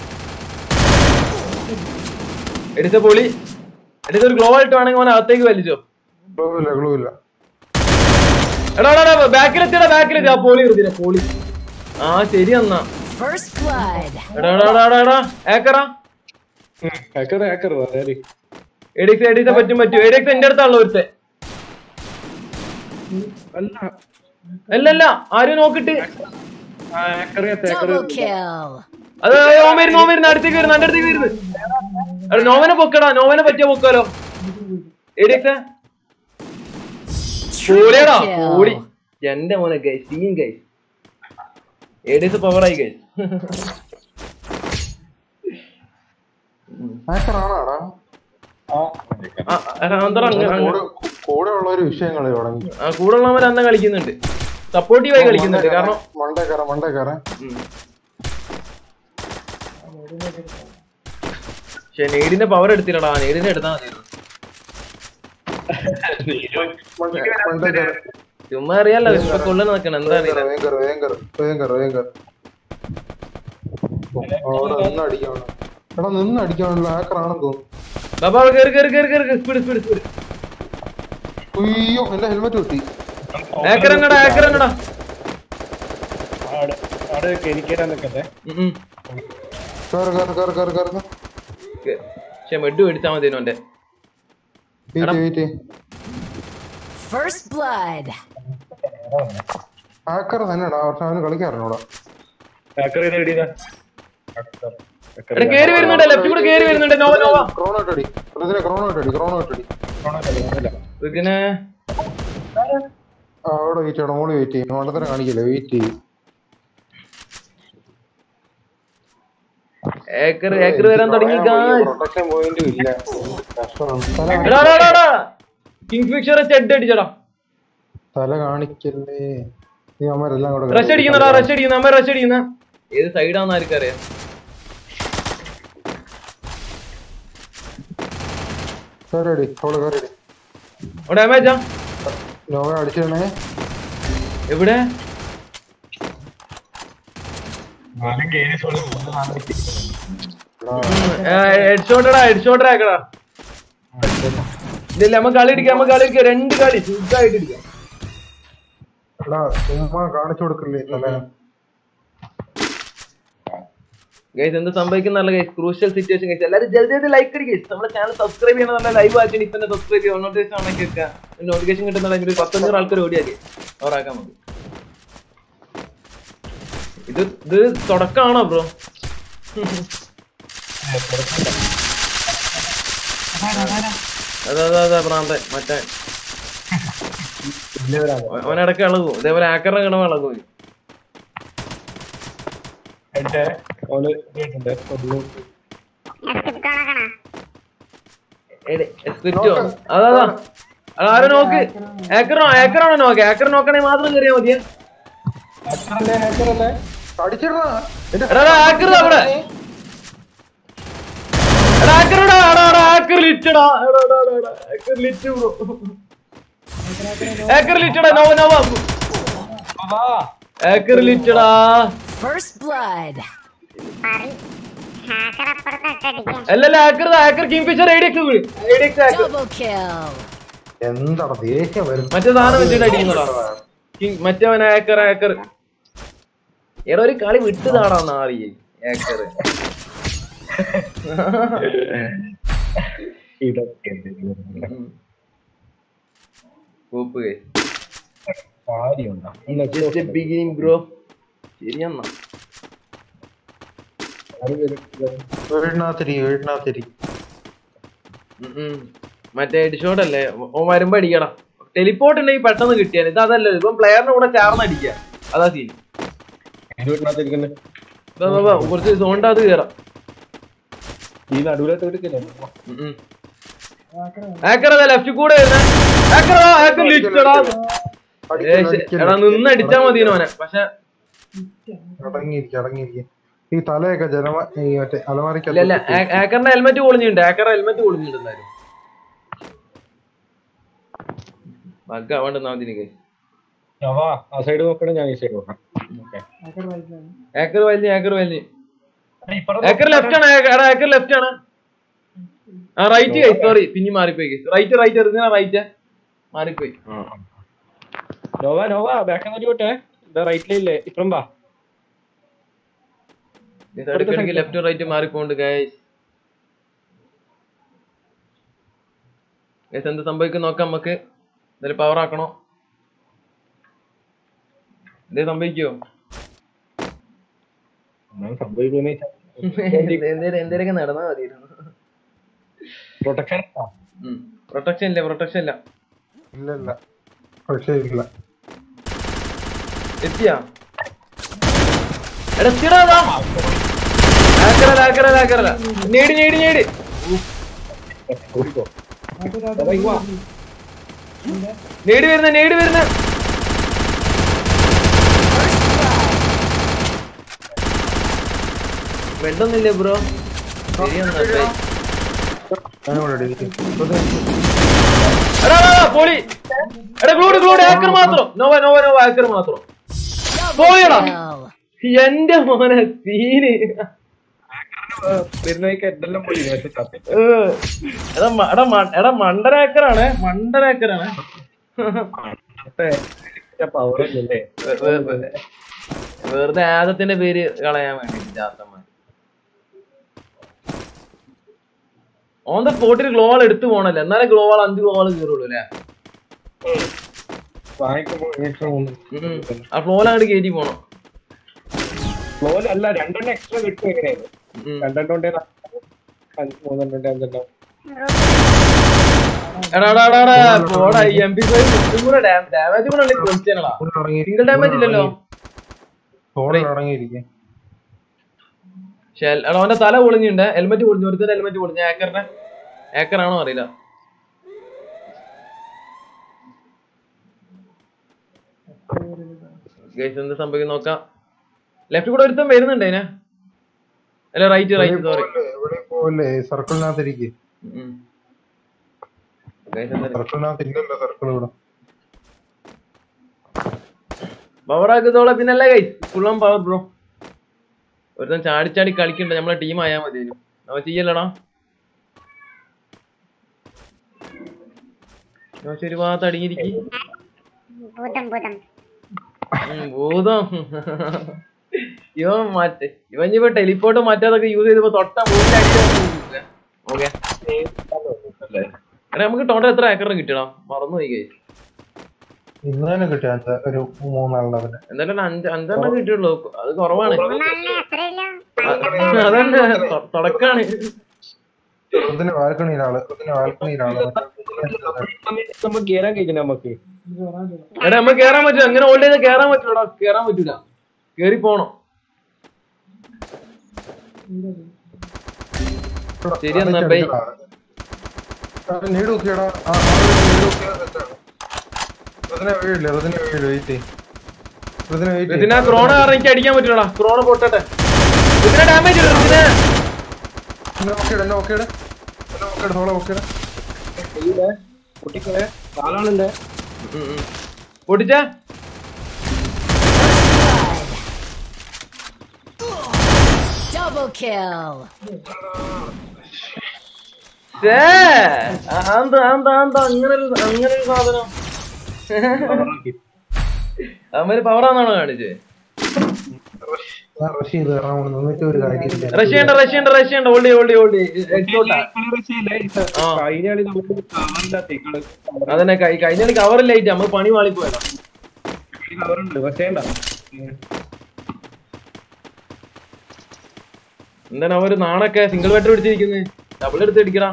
Speaker 2: എടിച്ച പൊളി എടിച്ച ഒരു ഗ്ലോ ആയിട്ട് വേണമെങ്കിൽ അവൻ അകത്തേക്ക് വലിച്ചോ
Speaker 4: ഗ്ലൂ ഇല്ല ഗ്ലൂ ഇല്ല
Speaker 2: എടാ എടാ ബാക്കിലെത്തിയടാ ബാക്കിലെത്തി ആ പോളി എടുത്തില്ല പോളി ആ ശരി എന്നാ
Speaker 5: First blood.
Speaker 2: എടാ എടാ എടാ എടാ എടാ ഏക്കറാ
Speaker 7: ഹാക്കർ ഹാക്കർ അതായത്
Speaker 2: എഡിക്സ് എഡിക്സ് പറ്റും പറ്റും എഡിക്സ് എന്റെ അടുത്താണല്ലോ ഒരുത്തെ
Speaker 7: അല്ല
Speaker 2: അല്ല അല്ല ആരും നോക്കിട്ട്
Speaker 7: ഹാക്കർ
Speaker 5: Double kill.
Speaker 2: അത് നോൻ വരുന്നു നോൻ വരുന്നു അടുത്തേക്ക് വരുന്നു എന്റെ അടുത്തേക്ക് വരുന്നു എടാ നോവനെ പൊക്കടാ നോവനെ പറ്റിയ പൊക്കാലോ എഡിക്സ് പോളിയടാ പോളി എന്റെ മോനെ ഗൈസ് സീൻ ഗൈസ് എഡിക്സ് പവറായി ഗൈസ്
Speaker 4: ആക്കറാണാടാ കൂടെ കൂടെ ഉള്ള ഒരു വിഷയങ്ങൾ തുടങ്ങി
Speaker 2: ആ കൂടെ ഉള്ളവർ അന്ന കളിക്കുന്നുണ്ട് സപ്പോർട്ടീവായി കളിക്കുന്നുണ്ട് കാരണം
Speaker 4: മണ്ടേ കയറാം മണ്ടേ കയറാം
Speaker 2: ഉം. പക്ഷെ നെയ്ഡിന്റെ പവർ എടുത്തില്ലടാ നെയ്ഡിനെ എടുത്താ മതി
Speaker 4: മണ്ടേ കയറാം
Speaker 2: ചുമ്മാ അറിയാലോ ഇപ്പൊ കൊള്ളു നോക്കണം എന്താ അറിയില്ല
Speaker 4: വേഗം കയറ് വേഗം കയറ് വേഗം കയറ് വേഗം കയറ് അവിടെ നിന്ന് അടിക്കണം എടാ നിന്ന് അടിക്കാനുള്ള ആക്കറാണെന്ന് തോന്നുന്നു
Speaker 2: ബാബാ കേറി കേറി കേറി കേറി സ്പീഡ് സ്പീഡ് സ്പീഡ്
Speaker 4: അയ്യോ എന്റെ ഹെൽമെറ്റ് കിട്ടി
Speaker 2: ഏക്കറങ്ങടാ ഏക്കറങ്ങടാ
Speaker 7: അവിടെ കെരിക്കേരാൻ നിൽക്കട്ടെ
Speaker 4: കയറ് കയറ് കയറ് കയറ് കയറ്
Speaker 2: പക്ഷെ മെഡ് മേടിച്ചാ മതി ഓന്റെ
Speaker 4: wait wait
Speaker 5: First blood.
Speaker 4: Hacker തന്നെടാ പക്ഷെ അവന് കളിക്കാറിനോടാ
Speaker 7: ഹാക്കർ ചെയ്ത് എഴുതിയതാ
Speaker 2: എടാ കേറി വരുന്നുണ്ട് ലെഫ്റ്റ് കൂടെ കേറി വരുന്നുണ്ട് നോവ നോവ
Speaker 4: ക്രോണോ ഇട്ടടി ഇതിനെ ക്രോണോ ഇട്ടടി ക്രോണോ ഇട്ടടി
Speaker 2: ഇതിനെ
Speaker 4: ആ അവിടെ വെയിറ്റ് ചെയ്യണം മോള് വെയിറ്റ് ചെയ്യും മണ്ടത്തരം കാണിക്കില്ല വെയിറ്റ് ചെയ്യും
Speaker 2: ഏക്കർ ഏക്കർ വരാൻ തുടങ്ങി
Speaker 4: പ്രൊട്ടക്ഷൻ പോയിന്റും ഇല്ല കഷ്ടമാണ് തല
Speaker 2: എടാ എടാ, എടാ, എടാ കിങ് ഫിഷർ ചെഡ് അടിച്ചടാ
Speaker 4: തല കാണിക്കല്ലേ ഈ അമ്മരെല്ലാം കൂടെ
Speaker 2: റഷ് അടിക്കുന്നടാ റഷ് അടിക്കുന്ന അമ്മ റഷ് അടിക്കുന്ന ഏത് സൈഡാന്ന് ആർക്കും അറിയാം
Speaker 4: കയറി അവള് കയറി
Speaker 2: അവിടെ ഡാമേജാ
Speaker 4: നോവ അടിച്ചിടണേ
Speaker 2: എവിടെ
Speaker 7: നാലും കേരി സോളി
Speaker 2: ഹെഡ് ഷോട്ടടാ ഹെഡ് ഷോട്ടർ ആക്കടാ ഇല്ല നമ്മ കളി അടിക്കാം നമ്മ കളി അടിക്കാം രണ്ട് കളി സുഖമായിട്ട് അടിക്കാം
Speaker 4: എടാ ചുമ്മാ കാണിച്ചു കൊടുക്കില്ലേ തല
Speaker 2: ഗൈസ് എന്ത് സംഭവിക്കുന്നല്ല ഗൈസ് ക്രൂഷ്യൽ സിറ്റുവേഷൻ ഗൈസ് എല്ലാവരും ജൽദി ജൽദി ലൈക്ക് അടി ഗൈസ് നമ്മുടെ ചാനൽ സബ്സ്ക്രൈബ് ചെയ്യണം നല്ല ലൈവ് ആക്കി ഇപ്പൊ തന്നെ സബ്സ്ക്രൈബ് ചെയ്യുക നോട്ടിഫിക്കേഷൻ ആണെങ്കിൽ വെക്കുക നോട്ടിഫിക്കേഷൻ കിട്ടുന്ന ടൈമിൽ ഒരു പത്തഞ്ഞൂറ് ആൾക്കാർ ഓടിയാക്കി അവറാക്കാൻ മതി ഇത് ഇത് തുടക്കമാണോ ബ്രോ അതെ അതെ അതെ ഭ്രാന്തൻ മറ്റേ അവനിടയ്ക്ക് ഇളകും ഇതേപോലെ ആക്കറിനെ കിടന്ന് ഇളകും
Speaker 7: എന്റെ ഓല് കേട്ടിട്ടുണ്ട്
Speaker 1: സ്ക്രിപ്റ്റ് ഓണാക്കണ
Speaker 2: സ്ക്രിപ്റ്റോ അതാ അതാ ആരും നോക്ക് ഏക്കറോ ഏക്കറാണോ നോക്ക് ഏക്കർ നോക്കണേ മാത്രം കയറിയാ മതിയാ
Speaker 7: ഹാക്കറല്ലേ ഹാക്കറല്ലേ
Speaker 4: അടിച്ചിടണ എന്റെ
Speaker 2: എടാ ആക്കർ അവിടെ എടാ ആക്കറടാ എടാ എടാ ആക്കർ ലിറ്റടാ എടാ എടാ എടാ, എടാ ആക്കർ ലിറ്റ് ബ്രോ ആക്കർ ലിറ്റടാ നോവ നോവ
Speaker 7: വാ
Speaker 2: ആക്കർ ലിറ്റടാ
Speaker 5: First blood.
Speaker 1: പറി ഹാക്കർ അപ്പുറത്ത് ഇട്ടടിക്കാം
Speaker 2: അല്ലല്ല ആക്കർ ആക്കർ കിങ് ഫിഷർ ഐഡിയക്സ് വീട് ഐഡിയക്സ് ആക്കർ
Speaker 5: Double kill.
Speaker 4: എന്താണ് ദേഷ്യം വരുന്നത്
Speaker 2: മറ്റേ സാധനം വെച്ചിട്ട് അടിക്കുന്നതാ കിങ് മറ്റവൻ ആക്കർ ആക്കർ എടാ ഒരു കളി വിട്ടുതാടാ നാറി ആക്കർ
Speaker 7: ഇതൊക്കെ
Speaker 2: കൂപ്പ്
Speaker 7: കാര്യമുണ്ടോ
Speaker 2: ജസ്റ്റ് ബിഗിനിങ് ബ്രോ ശരിയെന്നാ
Speaker 4: വീടിനകത്തിരി വീടിനകത്തിരി
Speaker 2: ഉം ഉം. മറ്റേ ഹെഡ്ഷോട്ട് അല്ലേ ഓ വരുമ്പോ അടിക്കടാ ടെലിപ്പോർട്ട് ഉണ്ടെങ്കിൽ പെട്ടെന്ന് കിട്ടിയാൽ ഇത് അതല്ല ഇപ്പം പ്ലെയറിന്റെ കൂടെ ചേർന്ന് അടിക്കുക അതാ സീൻ
Speaker 7: വീട്ടിനകത്തിരിക്കുന്നത്
Speaker 2: കുറച്ച് സോണ്ടാത് കയറാം
Speaker 7: ഈ നടുവിലത്തെ എടുക്കില്ലേ
Speaker 2: ആക്കർ അതാ ലെഫ്റ്റ് കൂടെ വരുന്നെ. hacker ആ, hacker ലിറ്റടാ. ഏ, ശ്ശെ, എടാ നിന്ന് അടിച്ചാ മതിയോ അവനെ പക്ഷെ
Speaker 4: അടങ്ങിയിരിക്കും അടങ്ങിയിരിക്കും ഈ തലയൊക്കെ ജനമ ഈ മറ്റേ
Speaker 2: ഇല്ല ഇല്ല
Speaker 4: അലമാരിക്കകത്ത്
Speaker 2: ആക്കറിന്റെ ഹെൽമെറ്റ് പൊളിഞ്ഞിട്ടുണ്ട് ആക്കറിന്റെ ഹെൽമെറ്റ് പൊളിഞ്ഞിട്ടുണ്ട് എന്തായാലും ബഗ്ഗ ആവണ്ടെന്നാ മതി എനിക്ക്
Speaker 7: വാ ആ സൈഡ് നോക്കണേ ഞാൻ ഈ സൈഡ് നോക്കാം ഓക്കെ
Speaker 2: ആക്കർ വലിയ ആക്കർ വലിയ ഏക്കർ ലെഫ്റ്റ് ആണ് ഏക്ക- എടാ ഏക്കർ ലെഫ്റ്റ് ആണ് ആ റൈറ്റ് കൈ സോറി പിന്നെ മാറിപ്പോയി റൈറ്റ് റൈറ്റ് എറിഞ്ഞ റൈറ്റ് മാറിപ്പോയി
Speaker 7: നോവ നോവ ബാക്ക് നോക്കിട്ടെ ഇതാ റൈറ്റിലില്ലേ ഇപ്പം വാ
Speaker 2: ഇടയ്ക്കിടയ്ക്ക് ലെഫ്റ്റ് റൈറ്റ് മാറിപ്പോണ്ട് ഗൈസ് ഗൈസ് എന്ത് സംഭവിക്കും നോക്കാം നമുക്ക് എന്തായാലും പവർ ആക്കണോ എന്തേ സംഭവിക്കോ
Speaker 7: സംഭവിക്കുന്ന
Speaker 2: എന്തേലും എന്തേലൊക്കെ നടന്നാ മതിയായിരുന്നു
Speaker 7: പ്രൊട്ടക്ഷൻ
Speaker 2: പ്രൊട്ടക്ഷൻ ഇല്ല പ്രൊട്ടക്ഷൻ ഇല്ല
Speaker 4: ഇല്ല ഇല്ല പക്ഷേ ഇല്ല
Speaker 2: എത്തിയാ എടാ എത്തിയടാ അതാ. ആക്കറല്ല ആക്കറല്ല ആക്കറല്ല നേടി നേടി നേടി നേടി വരുന്ന നേടി വരുന്ന വെണ്ടൊന്നില്ലേ ബ്രോ ശരിയെന്നാ ബൈ.
Speaker 4: ഞാനിവിടെ ഇടിക്കും.
Speaker 2: എടാ എടാ, എടാ, പോളി എടാ ഗ്ലൂഡ് ഗ്ലൂഡ് ആക്കർ മാത്രം നോവ നോവ നോവ ആക്കർ മാത്രം പോയടാ
Speaker 5: Kill.
Speaker 2: എന്റെ മോനെ സീന്
Speaker 7: വരുന്നേക്ക് എന്തെല്ലാം പോയി പക്ഷെ ചത്തി.
Speaker 2: ഏ, എടാ മ- എടാ മ- എടാ മണ്ടനാക്കറാണ് മണ്ടനാക്കറാണ്
Speaker 7: മറ്റേ power ഇല്ലല്ലേ
Speaker 2: വെ- വെ- വെ- വെറുതെ ആദത്തിന്റെ പേര് കളയാൻ വേണ്ടി ചാത്തന്മാർ ഓൺ ദ സ്പോട്ടിൽ ഗ്ലോവാൾ എടുത്തു പോണല്ലേ എന്നാലേ ഗ്ലോവാൾ അഞ്ച് ഗ്ലോവാൾ കയറുള്ളൂ അല്ലേ
Speaker 7: വാങ്ങിക്കുമ്പോൾ extra മൂന്ന്.
Speaker 2: ഉം. ആ ഫ്ലോയിൽ അങ്ങോട്ട് കയറ്റി പോണം
Speaker 7: Flow ല് അല്ല രണ്ടെണ്ണം എക്സ്ട്രാ കിട്ടും എങ്ങനെയാണ്
Speaker 2: ഉം.
Speaker 7: രണ്ടെണ്ണുണ്ടേ മൂന്നെണ്ണുണ്ടേ അഞ്ചെണ്ണം
Speaker 2: എടാ എടാ എടാ എടാ പോടാ ഈ എം പി ഫൈവ് ഇതും കൂടെ ഡാമേജ് കൂടെ ഉണ്ടെങ്കിൽ പൊളിച്ചാണടാ സിംഗിൾ ഡാമേജ് ഇല്ലല്ലോ
Speaker 4: തോളിൽ അടങ്ങിയിരിക്കും
Speaker 2: ഷെൽ എടാ അവന്റെ തല പൊളിഞ്ഞിട്ടുണ്ട് ഹെൽമെറ്റ് പൊളിഞ്ഞു ഒരുത്തന്റെ ഹെൽമെറ്റ് പൊളിഞ്ഞു ഏക്കറിന്റെ ഏക്കറാണോ അറിയില്ല ഗൈസ് എന്ത് സംഭവിക്കും നോക്കാം ലെഫ്റ്റ് കൂടെ ഒരുത്തൻ വരുന്നുണ്ട് അതിനെ അല്ല റൈറ്റ് റൈറ്റ് സോറി
Speaker 4: എവിടെ പോവല്ലേ സർക്കിളിനകത്ത് ഇരിക്കും സർക്കിളിനകത്ത് ഇല്ലല്ലോ സർക്കിൾ ഇവിടെ
Speaker 2: പവർ ആക്കത്തോളെ പിന്നല്ലേ guys full on power bro ഒരുത്തൻ ചാടി ചാടി കളിക്കണ്ട നമ്മളെ ടീം ആയാ മതി അവൻ ചെയ്യല്ലടാ പക്ഷെ ഒരു ഭാഗത്ത് അടങ്ങിയിരിക്കും
Speaker 1: ഭൂതം ഭൂതം
Speaker 2: ഭൂതം ഇവൻ മാറ്റ് ഇവൻ ഇപ്പൊ ടെലിപ്പോർട്ട് മറ്റേതൊക്കെ യൂസ് ചെയ്തപ്പോ തൊട്ട ഓക്കെ എടാ നമുക്ക് ടോട്ടൽ എത്ര ഏക്കറിന് കിട്ടിയടാ മറന്നു പോയി ഗൈസ്
Speaker 4: ഇന്ന് തന്നെ കിട്ടിയ അഞ്ച് ഒരു മൂന്നാളുടെ
Speaker 2: എന്തായാലും അഞ്ച് അഞ്ചെണ്ണം കിട്ടിയുള്ളൂ അത് കുറവാണ്
Speaker 1: മൂന്നാളിനെ അത്രയില്ല
Speaker 2: അതന്നെ തൊ- തുടക്കാണ്
Speaker 4: ഇതിന്റെ ബാൽക്കണിയിലാണ് ഇതിന്റെ ബാൽക്കണിയിലാണ്
Speaker 7: നമ്മൾ കേറാൻ കഴിക്കണം നമുക്ക്
Speaker 2: എടാ നമുക്ക് കേറാൻ പറ്റില്ല അങ്ങനെ ഓൾഡ് ചെയ്ത് കേറാൻ പറ്റൂടാ കേറാൻ പറ്റൂല കേറി പോണം ശരി എന്നാ ബൈ
Speaker 4: നീട് നോക്കിയടാ ആ ഋതിനെ വീഴില്ല ഋതിനെ വീഴില്ല വെയിറ്റ് ഋതിനെ വെയിറ്റ്
Speaker 2: ഇതിനെ ക്രോണ കാരണം എനിക്ക് അടിക്കാൻ പറ്റൂടാ ക്രോണ പൊട്ടട്ടെ ഇതിനെ ഡാമേജ് ഇടും ഇതിനെ
Speaker 4: എന്നെ നോക്കിയിട എന്നെ നോക്കിയിട എന്നെ നോക്കിയിട തോളെ നോക്കിയിട
Speaker 7: കുട്ടികളെ ആളാണല്ലേ
Speaker 2: പൊട്ടിച്ചാ
Speaker 5: Double kill.
Speaker 2: ഛേ, ആന്താ ആന്താ ആന്താ അങ്ങനെ ഒരു അങ്ങനെ ഒരു സാധനം അവര് പവറാന്നാണോ കാണിച്ചേ
Speaker 4: ഞാൻ റഷ് ചെയ്ത് കയറാൻ പോണു നിന്നിട്ട് ഒരു കാര്യമില്ല
Speaker 2: റഷ്യണ്ട റഷ്യണ്ട റഷ്യണ്ട ഓൾഡി ഓൾഡി ഓൾഡി ഹെഡ്ഷോട്ടാ ആ.
Speaker 7: കഴിഞ്ഞ കളി നമുക്ക് കവറില്ലാത്ത
Speaker 2: അതന്നെ കൈ- കഴിഞ്ഞ കളി കവറില്ലായിട്ട് നമ്മൾ പണി മാളിപ്പോയതാ
Speaker 7: കവറുണ്ട് പക്ഷേ ഉണ്ടോ?
Speaker 2: എന്താണ് അവര് നാണൊക്കെ സിംഗിൾ ബെറ്റർ പിടിച്ചിരിക്കുന്നത് ഡബിൾ എടുത്ത് അടിക്കടാ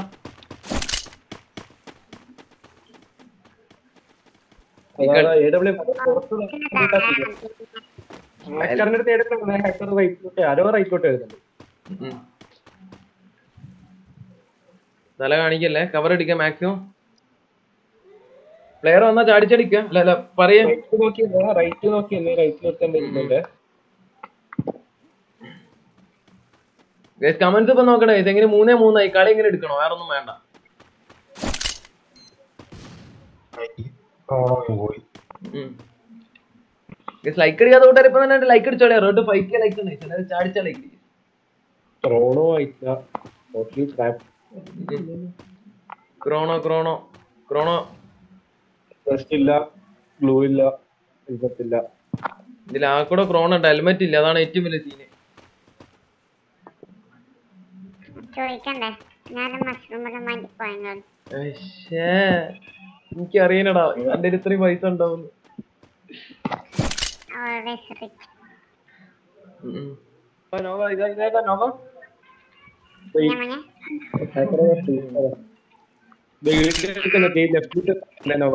Speaker 7: അതാണ് AW പുറത്തുള്ള ഹാക്കറിന്റെ അടുത്ത് എടുക്കുന്നത് ഹാക്കർ റൈറ്റ് ആരോ റൈറ്റോട്ട് വരുന്നുണ്ട്
Speaker 2: ഉം. തല കാണിക്കല്ലേ കവർ അടിക്കാം മാക്സിമം പ്ലെയർ വന്നാ ചാടിച്ചടിക്ക അല്ല അല്ല പറയാ
Speaker 7: റൈറ്റ് നോക്കി റൈറ്റ് നോക്കി എന്നെ റൈറ്റ് നോക്കാൻ വരുന്നുണ്ട്
Speaker 2: കമന്റ്സ് ഇപ്പൊ നോക്കണേ ഇതെങ്ങനെ മൂന്നേ മൂന്നായി കളി ഇങ്ങനെ എടുക്കണോ വേറെ ഒന്നും വേണ്ട
Speaker 4: ഓണം പോയി
Speaker 2: ലൈക്ക് അടിക്കാത്ത കൂട്ടുകാർ ഇപ്പൊ തന്നെ ലൈക്ക് അടിച്ചോളെ റോഡ് ഫൈവ് കെ ലൈക്ക് ഉണ്ട് ചിലർ ചാടിച്ച ലൈക്ക്
Speaker 7: ത്രോണോ ആയിട്ടില്ല totally trap
Speaker 2: Chrono Chrono Chrono
Speaker 7: first ഇല്ല ഗ്ലൂ ഇല്ല ഇല്ല
Speaker 2: ഇതിൽ ആ കൂടെ ക്രോണോ ഉണ്ട് ഹെൽമെറ്റ് ഇല്ല അതാണ് ഏറ്റവും വലിയ സീന്
Speaker 1: ചോദിക്കണ്ടേ ഞാൻ മഷ്റൂമെല്ലാം വാങ്ങി പോയെങ്കിൽ
Speaker 2: പക്ഷേ എനിക്ക് അറിയണടാ എന്റെ കയ്യിൽ ഇത്രയും പൈസ ഉണ്ടാവും
Speaker 1: ഓൾവേസ് റിച്ച്
Speaker 7: നോവ ഇതാ ഇതാ നോവ
Speaker 1: ഞാൻ
Speaker 7: ലെഫ്റ്റ് നോവ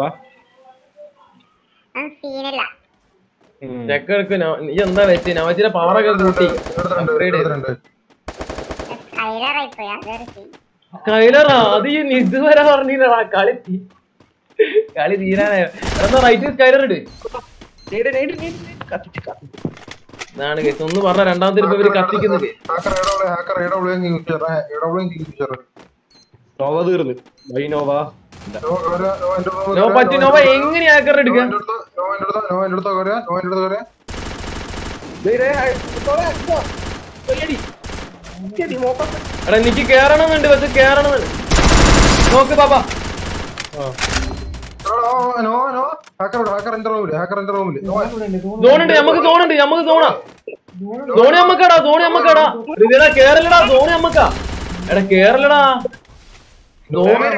Speaker 1: അത് സീനില്ല
Speaker 2: ചെക്കർക്ക് നീ എന്താ വെച്ച് നവച്ചിന്റെ പവറൊക്കെ കൂട്ടി അപ്ഗ്രേഡ് ചെയ്തു
Speaker 4: ഇരുപത്തിരണ്ട്
Speaker 1: സ്കൈലറായി പോയി അതൊരു സീൻ
Speaker 2: കൈലറാ അത് ഈ ഇതുവരെ പറഞ്ഞില്ലടാ കളി തീ- കളി തീരാനായോ എന്നാ റൈറ്റ് സ്കൈലർ ഇട് ഇതാണ് കേസ് ഒന്ന് പറഞ്ഞ രണ്ടാമത്തെ ഇപ്പൊ ഇവര് കത്തിക്കുന്നത്
Speaker 4: ഹാക്കർ എടവളെ ഹാക്കർ എടവളെ യൂസ് ചെയ്യാറേ എടവളെ യൂസ് ചെയ്യാറേ
Speaker 7: നോവ തീർന്ന് ബൈ നോവ
Speaker 2: നോ പറ്റി നോവ എങ്ങനെ ആക്കർ എടുക്ക എടാ എനിക്ക് കേറണമെന്നുണ്ട് പക്ഷെ കേറണമെന്നുണ്ട് നോക്ക് പാപ്പാ സോണുണ്ട് നമുക്ക് സോണുണ്ട് നമുക്ക് സോണാ സോണി നമ്മക്കടാ സോണി നമ്മക്കടാ ഇതെടാ കേറലടാ സോണി നമ്മക്കാ എടാ കേറലടാ സോണി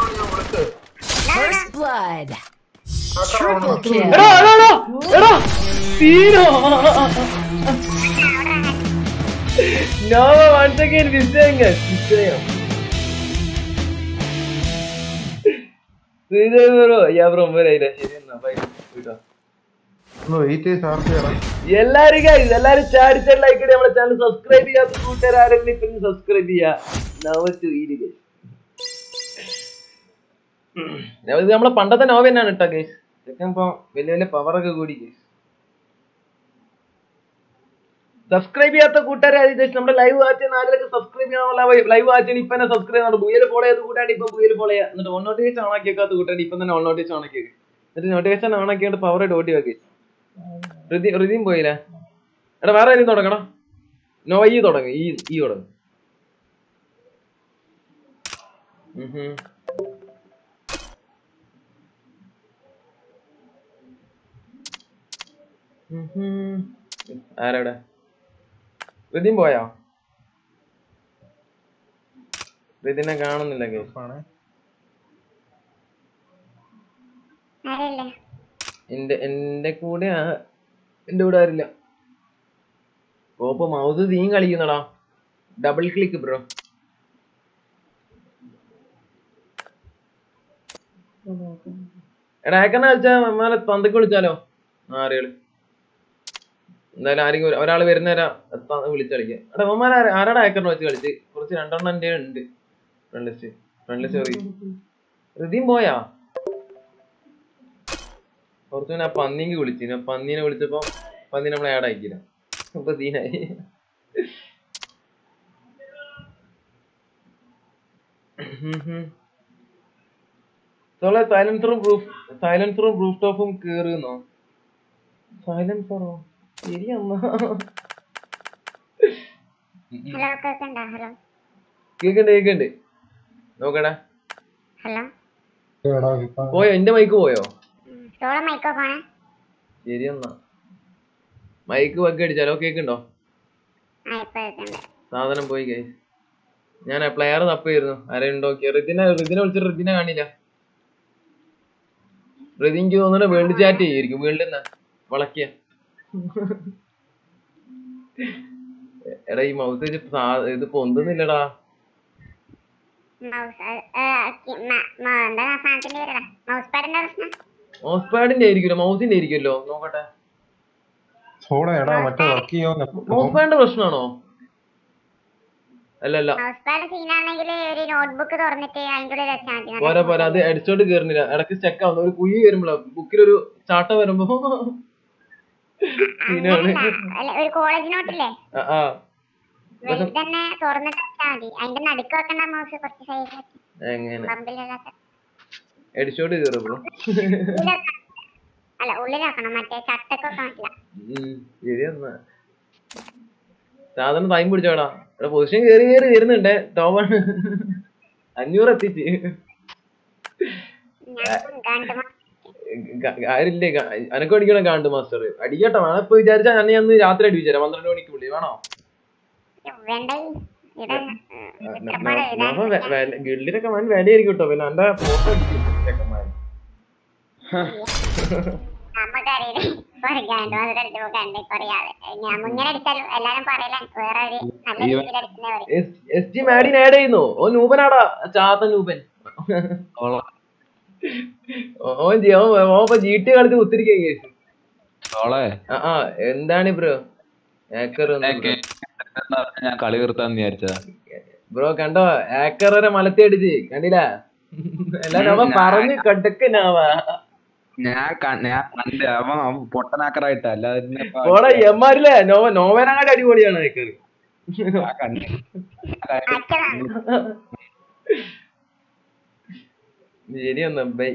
Speaker 5: First blood. Triple kill.
Speaker 2: എടാ എടാ എടാ എടാ സീനോ നോവ വൺസ് അഗൈൻ വിഷയം വിഷയം ശ്രീദേവ് ബ്രോ യാ ബ്രോ ഒമ്പതായിരം ശരി എന്നാ ബൈ വിട്ടോ
Speaker 4: ഒന്ന് വെയിറ്റ് ചെയ്ത് ചാർജ് ചെയ്യണം
Speaker 2: എല്ലാരും guys, എല്ലാരും ചാടിച്ച ലൈക്ക് ഇടി നമ്മുടെ ചാനൽ സബ്സ്ക്രൈബ് ചെയ്യാത്ത കൂട്ടുകാരെങ്കിലും ഇപ്പൊ സബ്സ്ക്രൈബ് ചെയ്യാ നവത്ത് വീട് ഇത് നമ്മളെ പണ്ടത്തെ നോവ തന്നെയാണ് കേട്ടോ ഗൈസ് ചെക്കൻ ഇപ്പൊ വലിയ വലിയ പവറൊക്കെ കൂടി ഗൈസ് സബ്സ്ക്രൈബ് ചെയ്യാത്ത കൂട്ടുകാരെ അത് ജസ്റ്റ് നമ്മുടെ ലൈവ് വാച്ച് നാലിലൊക്കെ സബ്സ്ക്രൈബ് ചെയ്യാനുള്ള ലൈവ് വാച്ചിന് ഇപ്പൊ തന്നെ സബ്സ്ക്രൈബ് ചെയ്യുന്നുണ്ട് ബുയൽ ഫോളോ ചെയ്ത് കൂട്ടാണ്ട് ഇപ്പൊ ബുയൽ ഫോളോ ചെയ്യാം എന്നിട്ട് ഓൺ നോട്ടിഫിക്കേഷൻ ഓൺ ആക്കിയേക്കാത്ത കൂട്ടാണ്ട് ഇപ്പൊ തന്നെ ഓൺ നോട്ടിഫിക്കേഷൻ ഓൺ ആക്കിയത് എന്നിട്ട് നോട്ടിഫിക്കേഷൻ ഓൺ ആക്കിയിട്ട് പവർ ഡോട്ടി വെക്കി ഋതി ഋതിയും പോയില്ലേ എടാ വേറെ ആരും തുടങ്ങണം നോ ഈ തുടങ്ങ് ഈ ഈ തുടങ്ങ് ഉം ഹും. ഉം ഹും. ആരെവിടെ ഋതിയും പോയോ ഋതിനെ കാണുന്നില്ല കേസ്
Speaker 4: ആണ്
Speaker 1: ആരല്ലേ
Speaker 2: എന്റെ എന്റെ കൂടെ ആ എന്റെ കൂടെ ആരില്ല ഓപ്പോ മൗസ് തീ കളിക്കുന്നടാ ഡബിൾ ക്ലിക്ക് ബ്രോ എടാ ഏക്കനെ വെച്ചാ അമ്മാരെ തന്തക്ക് വിളിച്ചാലോ ആരെകള് എന്തായാലും ആരെങ്കിലും ഒരു- ഒരാള് വരുന്നേരാ വിളിച്ച് കളിക്കാം എടാ അമ്മമാരെ ആരാടാ ഏക്കറിനെ വെച്ച് കളിച്ച് കുറച്ച് രണ്ടെണ്ണം എന്റെ ഉണ്ട് friend list friend list sorry ഋതിയും പോയാ കുറച്ച് മുന്നേ ആ പന്നിക്ക് വിളിച്ചു ആ പന്നീനെ വിളിച്ചപ്പോ പന്നി നമ്മളെ ആഡ് ആക്കിയില്ല അപ്പൊ സീനായി സോളെ സൈലൻസറും പ്രൂഫ് സൈലൻസറും പ്രൂഫ് ടോപ്പും കേറുന്നോ സൈലൻസറോ ശരിയമ്മ
Speaker 1: ഹലോ കേൾക്കണ്ട ഹലോ
Speaker 2: കേക്കണ്ട് കേക്കണ്ട് നോക്കടാ
Speaker 1: ഹലോ
Speaker 4: എടാ, ഇപ്പൊ
Speaker 2: പോയോ എന്റെ മൈക്ക് പോയോ
Speaker 1: സോള മൈക്കോ ഫോണേ
Speaker 2: ശരിയെന്നാ മൈക്ക് വക്ക് അടിച്ചാലോ കേക്കുണ്ടോ
Speaker 1: ആ ഇപ്പൊ കേൾക്കണ്ട്
Speaker 2: സാധനം പോയി കൈ ഞാൻ പ്ലെയർ തപ്പായിരുന്നു ആരെയുണ്ടോ റിതിനെ റിതിനെ വിളിച്ചിട്ട് റിതിനെ കാണില്ല റിതി എനിക്ക് തോന്നുന്നു വേൾഡ് ചാറ്റ് ചെയ്യായിരിക്കും വേൾഡ് എന്നാ വളക്കിയ എടാ ഈ മൗസ് ഇത് പൊന്തുന്നില്ലടാ
Speaker 1: മൗസ് എന്താ ആ സാധനത്തിന്റെ പേരടാ മൗസ് പാഡിന്റെ പ്രശ്നം
Speaker 2: മൗസ് പാഡിന്റെ ആയിരിക്കുമല്ലോ മൗസിന്റെ ആയിരിക്കുമല്ലോ നോക്കട്ടെ
Speaker 4: സോള എടാ മറ്റേ വർക്ക് ചെയ്യാവുന്ന
Speaker 2: മൗസ് പാഡിന്റെ പ്രശ്നമാണോ അല്ല അല്ല
Speaker 1: മൗസ് പാഡ് സീനാണെങ്കിൽ ഒരു നോട്ട്ബുക്ക് തുറന്നിട്ട് അതിന്റെ ഉള്ളിൽ വെച്ചാൽ മതി നല്ല
Speaker 2: പോരാ പോരാ അത് അടിച്ചോണ്ട് കേറുന്നില്ല ഇടയ്ക്ക് സ്റ്റക്ക് ആവുന്നു ഒരു കുഴി വരുമ്പോഴാ ബുക്കിലൊരു ചാട്ട വരുമ്പോ സീനാണ്
Speaker 1: അങ്ങനെയല്ല. അല്ല, ഒരു കോളേജ് നോട്ടില്ലേ
Speaker 2: ആ ആ
Speaker 1: വെറുതെ തന്നെ തുറന്നിട്ട് വെച്ചാൽ മതി അതിന്റെ നടുക്ക് വെക്കണ്ട മൗസ് കുറച്ച് സൈഡിൽ
Speaker 2: എങ്ങനെ
Speaker 1: പമ്പിലില്ലാത്ത
Speaker 2: അടിച്ചോണ്ട് കേറും ബ്രോ
Speaker 1: ഉള്ളിലാക്കണം. അല്ല ഉള്ളിലാക്കണം മറ്റേ ചട്ടക്കൊക്കെ പറ്റില്ല
Speaker 2: ശരിയെന്നാ സാധനം ടൈം പിടിച്ചോടാ ഇവിടെ പൊസിഷൻ കേറി കേറി വരുന്നുണ്ടേ ടോമാണ് അഞ്ഞൂറ് എത്തിച്ച്
Speaker 1: ഞാൻ കണ്ടു
Speaker 2: ആരില്ലേ അനക്കും അടിക്കണം കാണ്ട് മാസ്റ്റർ അടിക്കട്ടെ വേണം ഇപ്പൊ വിചാരിച്ചാ ഞാൻ അന്ന് രാത്രി അടിപ്പിച്ചേരാം പന്ത്രണ്ട് മണിക്ക് വിളി വേണോ
Speaker 1: വേണ്ട ഇവിടെ ഇഷ്ടംപോലെ എഴുതാൻ
Speaker 2: ഗിൽഡിലൊക്കെ വൻ വിലയായിരിക്കും കേട്ടോ പിന്നെ എന്റെ ഫോട്ടോ അടിക്കും ചെക്കന്മാര്
Speaker 1: നമുക്കറിയില്ല ഒരു ഗാണ്ട് വന്നിട്ട് അടിച്ചപ്പോ കണ്ട് കൊറിയാതെ ഞാൻ മുങ്ങനെ അടിച്ചാലും എല്ലാരും പറയില്ല എനിക്ക് വേറെ ഒരു നല്ല രീതിയിൽ അടിക്കുന്നേ പറയും
Speaker 2: എസ് ജി മാഡിൻ ആഡ് ചെയ്യുന്നു ഓ നൂപനാടാ ചാത്ത നൂപൻ ഓൻ ജി- ഓൻ ഓൻ ഇപ്പൊ ജി ടി കളിച്ച് കുത്തിരിക്കുക കേസ്
Speaker 8: ഓളെ
Speaker 2: ആ ആ എന്താണ് ബ്രോ ഏക്കർ
Speaker 8: ഞാൻ കളി നിർത്താന്ന് വിചാരിച്ചതാ
Speaker 2: ബ്രോ കണ്ടോ ഏക്കർ വരെ മലത്തി അടിച്ച് കണ്ടില്ല എല്ലാരും അവൻ പറഞ്ഞ് കടുക്കനാവാ
Speaker 8: ഞാൻ ക- ഞാൻ കണ്ട് അവൻ അവൻ പൊട്ടനാക്കറായിട്ടാ അല്ലാതെ ഇതിനെ ഇപ്പൊ
Speaker 2: ഓടെ എമ്മാരില്ലേ നോവ നോവേനാങ്ങാട് അടിപൊളിയാണ് ഏക്കർ
Speaker 8: ഞാൻ കണ്ട്
Speaker 1: അച്ഛനാണ്
Speaker 2: ശരിയൊന്നും ബൈ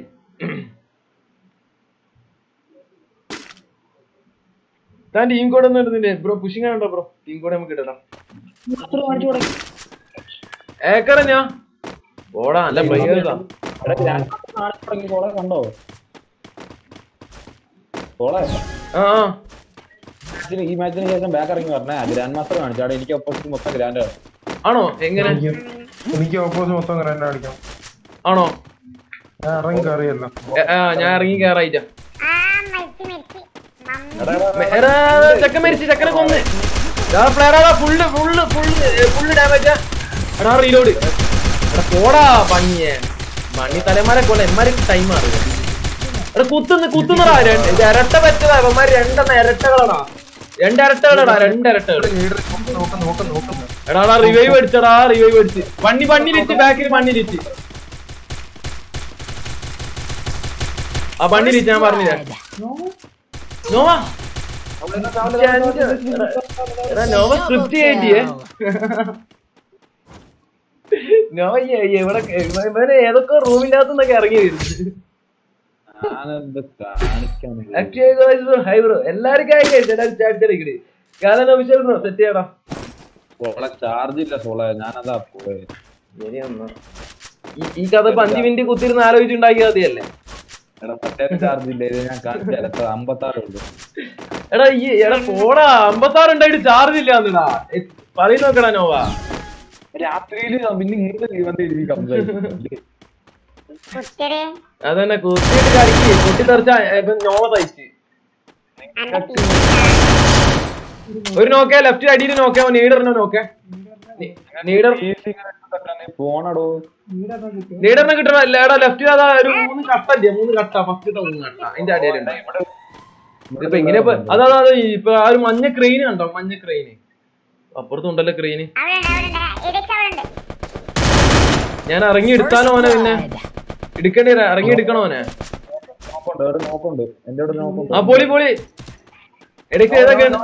Speaker 2: താൻ ടീം കോഡ് ഒന്നും ഇടുന്നില്ലേ ബ്രോ പുഷിങ് ആണോ ബ്രോ ടീം കോഡ് നമുക്ക് ഇടണം ഏക്കറഞ്ഞാ ഓടാ നല്ല പ്ലെയേഴ്സാ
Speaker 7: തുടങ്ങി കോളെ കണ്ടോ കോളെ
Speaker 2: ആ ആ
Speaker 7: ഇതിന് ഈ മാച്ചിന് ശേഷം ബാക്ക് ഇറങ്ങി പറഞ്ഞേ ഗ്രാൻഡ് മാസ്റ്റർ കാണിച്ചു അവിടെ എനിക്ക് ഓപ്പോസിറ്റ് മൊത്തം ഗ്രാൻഡ്
Speaker 2: ആണോ എങ്ങനെ
Speaker 4: എനിക്ക് എനിക്ക് ഓപ്പോസിറ്റ് മൊത്തം ഗ്രൈൻഡ് അടിക്കണം
Speaker 2: ആണോ
Speaker 4: ഞാൻ ഇറങ്ങി കയറിയല്ലോ
Speaker 2: എ- ആ ഞാൻ ഇറങ്ങി കയറായിട്ടാ
Speaker 1: ആ മരിച്ച് മരിച്ച് മമ്മി
Speaker 2: എടാ ചെക്കൻ മരിച്ചു ചെക്കനെ കൊന്ന് പ്ലെയറാ full full full full damage എടാ റീലോഡ് എടാ പോടാ പണിയെ മണി തലമാരെ കൊള്ള എമ്മാര് ടൈം അറിയാം എടാ കുത്തുന്ന് കുത്തുന്നടാ രണ്ട് ഇത് ഇരട്ട പറ്റതാ ഇവന്മാര് രണ്ടെണ്ണ ഇരട്ടകളാടാ രണ്ട് ഇരട്ടകളാടാ രണ്ട് ഇരട്ടകൾ
Speaker 6: നോക്കുന്നു നോക്കുന്നു നോക്കുന്നു
Speaker 2: എടാ റിവൈവ് അടിച്ചടാ റിവൈവ് അടിച്ച് വണ്ടി വണ്ണിലിച്ച് ബാക്കിൽ വണ്ണിലിച്ച് ആ വണ്ണിലിച്ച് ഞാൻ പറഞ്ഞില്ല നോവാ എടാ നോവ സ്ക്രിപ്റ്റ് ചെയ്യേ നോവ എവിടെ ഇവന് ഏതൊക്കെ റൂമിനകത്തുനിന്നൊക്കെ ഇറങ്ങി വരുന്നത്
Speaker 8: ഞാനെന്ത് കാണിക്കാന്ന്
Speaker 2: അക്ഷയ ഹൈ ബ്രോ എല്ലാവർക്കും ആയി കഴിച്ചു എല്ലാവരും ചാടിച്ചടിക്കടി കാലം ഒഫീഷ്യൽ ബ്രോ സെറ്റ് ചെയ്യടാ
Speaker 8: സോളെ ചാർജ് ഇല്ല സോളെ ഞാനതാ പോയത്
Speaker 2: ഇനി ഒന്ന് ഈ- ഈ കഥ ഇപ്പൊ അഞ്ചു മിനിറ്റ് കുത്തിരുന്ന് ആലോചിച്ചുണ്ടാക്കിയ കഥയല്ലേ
Speaker 8: എടാ മറ്റേ ചാർജ് ഇല്ല ഇത് ഞാൻ കാണിച്ചാൽ എത്ര അമ്പത്താറേ ഉള്ളൂ
Speaker 2: എടാ ഈ എടാ പോടാ അമ്പത്താറ് ഉണ്ടായിട്ട് ചാർജ് ഇല്ല എന്നിടാ പറയുന്ന നോക്കടാ നോവ
Speaker 8: രാത്രിയില് പിന്നെ ഇങ്ങോട്ട് വന്നിരിക്കും സംസാരിക്കും
Speaker 1: കുത്തിരി
Speaker 2: അതന്നെ കുത്തിയിട്ട് കളിക്ക് കുത്തി തെറിച്ച ഇപ്പൊ നോവ തയ്ച്ച്
Speaker 1: അന്റെ പി
Speaker 2: ഒരു നോക്കേ ലെഫ്റ്റ് അടിയിൽ നോക്കേ നീഡറിനെ നോക്കേ നീഡർ
Speaker 8: പോണടോ
Speaker 2: നീഡറിനെ കിട്ടണ എടാ ലെഫ്റ്റ് അതാ ഒരു മൂന്ന് കട്ടല്ലേ മൂന്ന് കട്ട ഫസ്റ്റ് മൂന്ന് കട്ട അതിന്റെ അടിയിലുണ്ട് ഇതിപ്പോ ഇങ്ങനെ ഇപ്പൊ അതാ അതാ അതാ ഇപ്പൊ ആ ഒരു മഞ്ഞ ക്രെയിൻ കണ്ടോ മഞ്ഞ ക്രെയിന് അപ്പുറത്തുണ്ടല്ലോ ക്രെയിന്
Speaker 1: അവിടെ ഉണ്ട് അവിടെ ഉണ്ട് ഇടയ്ക്ക് അവിടെ ഉണ്ട്
Speaker 2: ഞാൻ ഇറങ്ങി എടുത്താലോ അവനെ പിന്നെ എടുക്കേണ്ടി വരാ ഇറങ്ങി എടുക്കണോ അവനെ
Speaker 8: നോക്കുണ്ട് അവിടെ നോക്കുണ്ട് എന്റെ അവിടെ നോക്കുണ്ട്
Speaker 2: ആ പൊളി പൊളി ഇടയ്ക്ക് ഏതൊക്കെയാണ്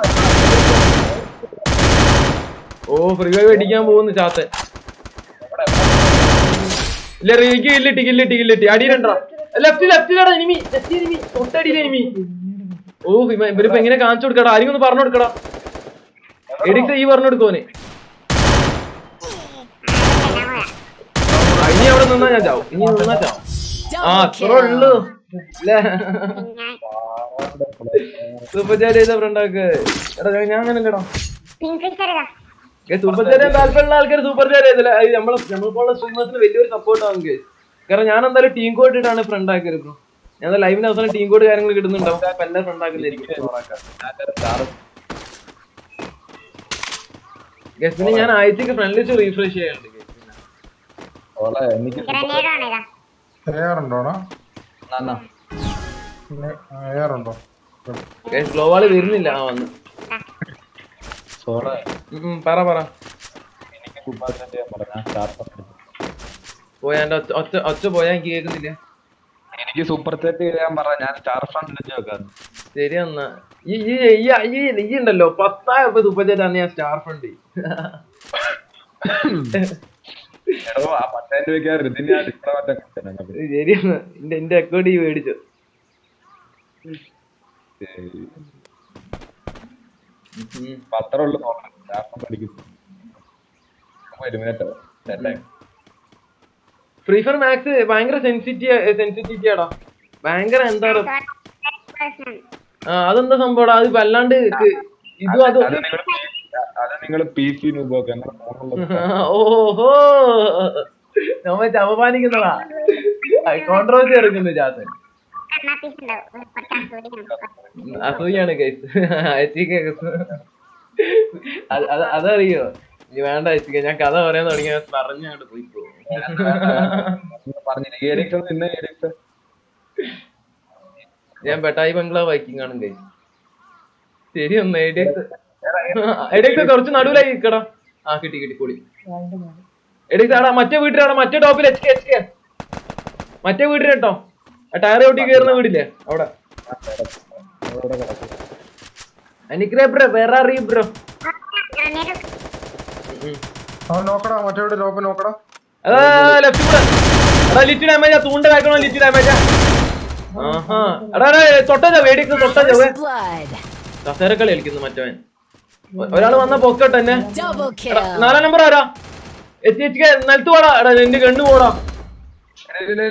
Speaker 2: ഓ ഫ്രീ വൈവ് അടിക്കാൻ പോകുന്നു ചാത്തൻ ഇല്ല റീക്ക് കില്ലിട്ടി കില്ലിട്ടി കില്ലിട്ടി അടിയിലുണ്ടോ ലെഫ്റ്റ് ലെഫ്റ്റിലാടാ എനിമി ലെഫ്റ്റ് എനിമി തൊട്ടടിയിൽ എനിമി ഓ ഇവ- ഇവരിപ്പോ എങ്ങനെ കാണിച്ചു കൊടുക്കടാ ആരെങ്കിലും ഒന്ന് പറഞ്ഞു കൊടുക്കടാ എഡിക്സ് ഈ പറഞ്ഞു കൊടുക്കോന് ഇനി അവിടെ നിന്നാ ഞാൻ ചാവും ഇനി നിന്നാ ചാവും ആ അത്ര ഉള്ളു ല്ലേ
Speaker 1: ഞാൻ
Speaker 2: സൂപ്പർ ചാറ്റ് ചെയ്ത ഫ്രണ്ടാക്ക് എടാ ഞാൻ- ഞാൻ അങ്ങനെ ഇല്ലടാ
Speaker 1: പിങ്ക് ഫിഷർ ഇതാ
Speaker 2: സൂപ്പർ ചാറ്റ് ചെയ്യാൻ താല്പര്യമുള്ള ആൾക്കാർ സൂപ്പർ ചാറ്റ് ചെയ്തില്ല അത് നമ്മളെ നമ്മളിപ്പോൾ സ്ട്രീമേഴ്സിന് വലിയൊരു സപ്പോർട്ട് ആവും guys. കാരണം ഞാൻ എന്തായാലും ടീം കോഡ് ഇട്ടാണ് ഫ്രണ്ട് ആക്കിയത് ബ്രോ ഞാൻ ലൈവിന് അവസാനം ടീം കോഡ് കാര്യങ്ങൾ കിട്ടുന്നുണ്ടാവും അപ്പൊ എല്ലാം ഫ്രണ്ട് ആക്കുന്നതായിരിക്കും Guys, പിന്നെ ഞാൻ ആഴ്ചക്ക് ഫ്രണ്ട് ലിസ്റ്റ് റീഫ്രഷ് ചെയ്യാറുണ്ട് guys.
Speaker 8: സോളെ എനിക്ക്
Speaker 1: ഗ്രനേഡ് ആണ് ഇതാ
Speaker 4: എയർ ഉണ്ടോടാ
Speaker 8: നന്നാ
Speaker 4: എയർ ഉണ്ടോ
Speaker 2: Guys, ഗ്ലോ വാള് വരുന്നില്ല ആ വന്ന്
Speaker 8: സോളെ
Speaker 2: ഉം, ഉം, പറ പറ
Speaker 8: എനിക്ക് കുപ്പാസിനെ ചെയ്യാൻ പറഞ്ഞ സ്റ്റാർട്ട്
Speaker 2: പോയാ എന്റെ ഒച്ച ഒച്ച ഒച്ച പോയാ എനിക്ക് കേൾക്കുന്നില്ല
Speaker 8: എനിക്ക് സൂപ്പർ സെറ്റ് ചെയ്യാൻ പറഞ്ഞ ഞാൻ സ്റ്റാർ ഫണ്ട് വെച്ച് വെക്കാൻ
Speaker 2: ശരി എന്നാ ഈ ഈ ഈ ഈ ഈ ഉണ്ടല്ലോ പത്തായിരം രൂപ സൂപ്പർ ചാറ്റ് ആണ് ഞാൻ സ്റ്റാർ ഫണ്ട്
Speaker 8: എടോ ആ പത്തായിരം രൂപയ്ക്ക് ഇതിന് ഞാൻ ഡിസ്പ്ലേ മറ്റേ കിട്ടുന്നുണ്ട്
Speaker 2: ശരി എന്നാ എന്റെ എന്റെ അക്കൗണ്ട് ഈ മേടിച്ചു ഉം.
Speaker 8: പത്രം ഉള്ളു സ്റ്റാർ ഫണ്ട് അടിക്കും ഒരു മിനിറ്റ്
Speaker 2: ഫ്രീ ഫയർ മാക്സ് ഭയങ്കര സെൻസിറ്റി സെൻസിറ്റിവിറ്റി ആടാ ഭയങ്കര എന്താ പറയാ
Speaker 1: പ്രശ്നം
Speaker 2: ആ, അതെന്താ സംഭവം അത് വല്ലാണ്ട് ക്ക് ഇതും അതും
Speaker 8: അത് നിങ്ങൾ അത് നിങ്ങൾ പി സി നോക്കുക എന്നാൽ ഫോണുള്ള
Speaker 2: ഓഹോ നമ്മ ചമപാനിക്കുന്നതാ കോൺട്രവേഴ്സി ഇറക്കുന്നു ചാത്തൻ
Speaker 1: കണ്ണാപ്പീസ് ഉണ്ടാവും കുറച്ച് അസൂയാണ്
Speaker 2: അസൂയാണ് കേസ് അയച്ചിക്ക് അതറിയോ നീ വേണ്ട അയച്ചിക്ക ഞാൻ കഥ പറയാൻ തുടങ്ങിയ പറഞ്ഞാണ്ട് പോയി പോകും
Speaker 8: പറഞ്ഞില്ല ഏഡിക്സ് നിന്നെ ഏഡിക്സ്
Speaker 2: ഞാൻ ബെട്ടായി ബംഗ്ലാവ് വൈക്കിംഗ് ആണ് കഴിച്ചു ശരി ഒന്ന് എഡിക്സ് എഡിക്സ് കുറച്ച് നടുവിലായി നിൽക്കടാ ആ കിട്ടി കിട്ടി പൊളി എഡിക്സ് ആടാ മറ്റേ വീട്ടിലാടാ മറ്റേ ടോപ്പിൽ എച്ച് കെ എച്ച് കെ മറ്റേ വീട്ടിൽ കേട്ടോ ആ ടയർ ഒട്ടി കയറുന്ന വീടില്ലേ അവിടെ എനിക്കേ ബ്രോ വേറെ അറിയും ബ്രോ
Speaker 1: ഗ്രനേഡ്
Speaker 4: അവൻ നോക്കടാ മറ്റേ വീട് ലോപ്പ് നോക്കടാ
Speaker 2: അതാ ലെഫ്റ്റ് കൂടെ എടാ ലിറ്റ് ഡാമേജ് തൂണ്ട കാക്കണോ ലിറ്റ് ഡാമേജ് ആഹാ എടാ എടാ തൊട്ടോ വേടിക്കുന്ന തൊട്ടോ
Speaker 5: First blood.
Speaker 2: കസേരക്കളി കളിക്കുന്നു മറ്റവൻ ഒ- ഒരാള് വന്ന പൊക്കട്ടെ എന്നെ
Speaker 5: Double
Speaker 2: എടാ,
Speaker 5: kill.
Speaker 2: നാലാം നമ്പർ ആരാ എത്തി എത്തി നിലത്ത് പോടാ എടാ എന്റെ കണ്ണു പോടാ എടാ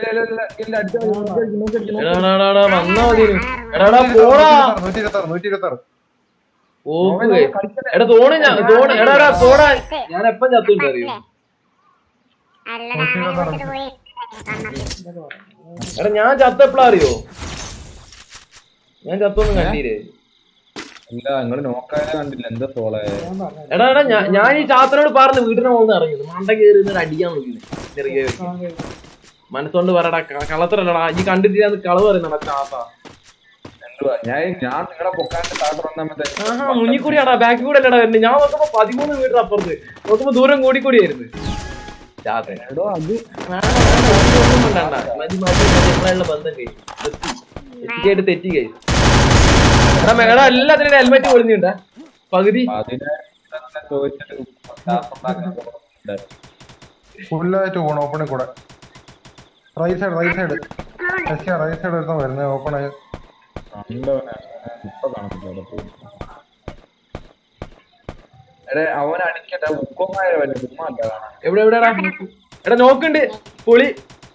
Speaker 2: എടാ, എടാ, എടാ, വന്നാ മതി ഇനി. എടാ എടാ പോടാ
Speaker 4: നൂറ്റി ഇരുപത്തി ആറ് നൂറ്റി ഇരുപത്തി ആറ്
Speaker 2: ഓക്കേ എടാ തോണി ഞാൻ തോണി എടാ എടാ പോടാ ഞാൻ എപ്പം ചത്തുണ്ട് അറിയോ
Speaker 1: അല്ലടാ അങ്ങോട്ട് പോയി കണ്ണാപ്പീസ്
Speaker 2: എടാ ഞാൻ ചത്ത എപ്പോഴാ അറിയോ ഞാൻ ചത്തൊന്നും കണ്ടീരേ
Speaker 8: ഇല്ല നിങ്ങള് നോക്കാതെ കണ്ടില്ല എന്താ സോളെ
Speaker 2: എടാ എടാ ഞാൻ ഞാൻ ഈ ചാത്തനോട് പറഞ്ഞു വീടിന്റെ മുകളിൽ ഇറങ്ങിയത് മണ്ട കയറി നിന്ന് അടിക്കാൻ നോക്കിയത് ചെറിയ മനസ്സുകൊണ്ട് പറയടാ ക- കള്ളത്തരല്ലടാ ഈ കണ്ടിട്ട് കളവ് പറയുന്നടാ ചാത്ത
Speaker 8: എന്തുവാ ഞാൻ ഞാൻ നിങ്ങളെ പൊക്കാണ്ട് താഴെ വന്നാൽ മറ്റേ
Speaker 2: ആഹാ മുന്നിൽ കൂടിയാടാ ബാക്കിൽ കൂടെ അല്ലടാ വരുന്നത് ഞാൻ നോക്കുമ്പോ പതിമൂന്ന് മീറ്റർ അപ്പുറത്ത് നോക്കുമ്പോ ദൂരം കൂടി കൂടിയായിരുന്നു ചാത്തൻ
Speaker 8: എടോ അത്
Speaker 2: ഒന്നും വേണ്ട മതി മതി നമ്മളെ ബന്ധം കഴിയും എത്തിക്കായിട്ട് തെറ്റി കഴിയും എടാ മേടാ എല്ലാത്തിനും ഹെൽമെറ്റ് പൊളിഞ്ഞുണ്ടാ പകുതി
Speaker 8: അതിനെ തന്നെ ചോദിച്ചിട്ട് ശാസ്ത്രം ഉണ്ടാക്കാൻ ഉണ്ട്.
Speaker 4: ഫുള്ളായിട്ട് പോകണം ഓപ്പണിൽ കൂടെ right side right side yes right side എടുത്താൽ വരുന്നത് ഓപ്പൺ ആയി
Speaker 8: കണ്ടവനെ ഇപ്പൊ കാണുന്നില്ല അവിടെ പോയി. എടേ അവൻ അടിക്കട്ടെ ഉപ്പമായ വല്ല ചുമ്മാ അല്ല കാണാൻ
Speaker 2: എവിടെ എവിടെടാ എടാ നോക്കുണ്ട് പൊളി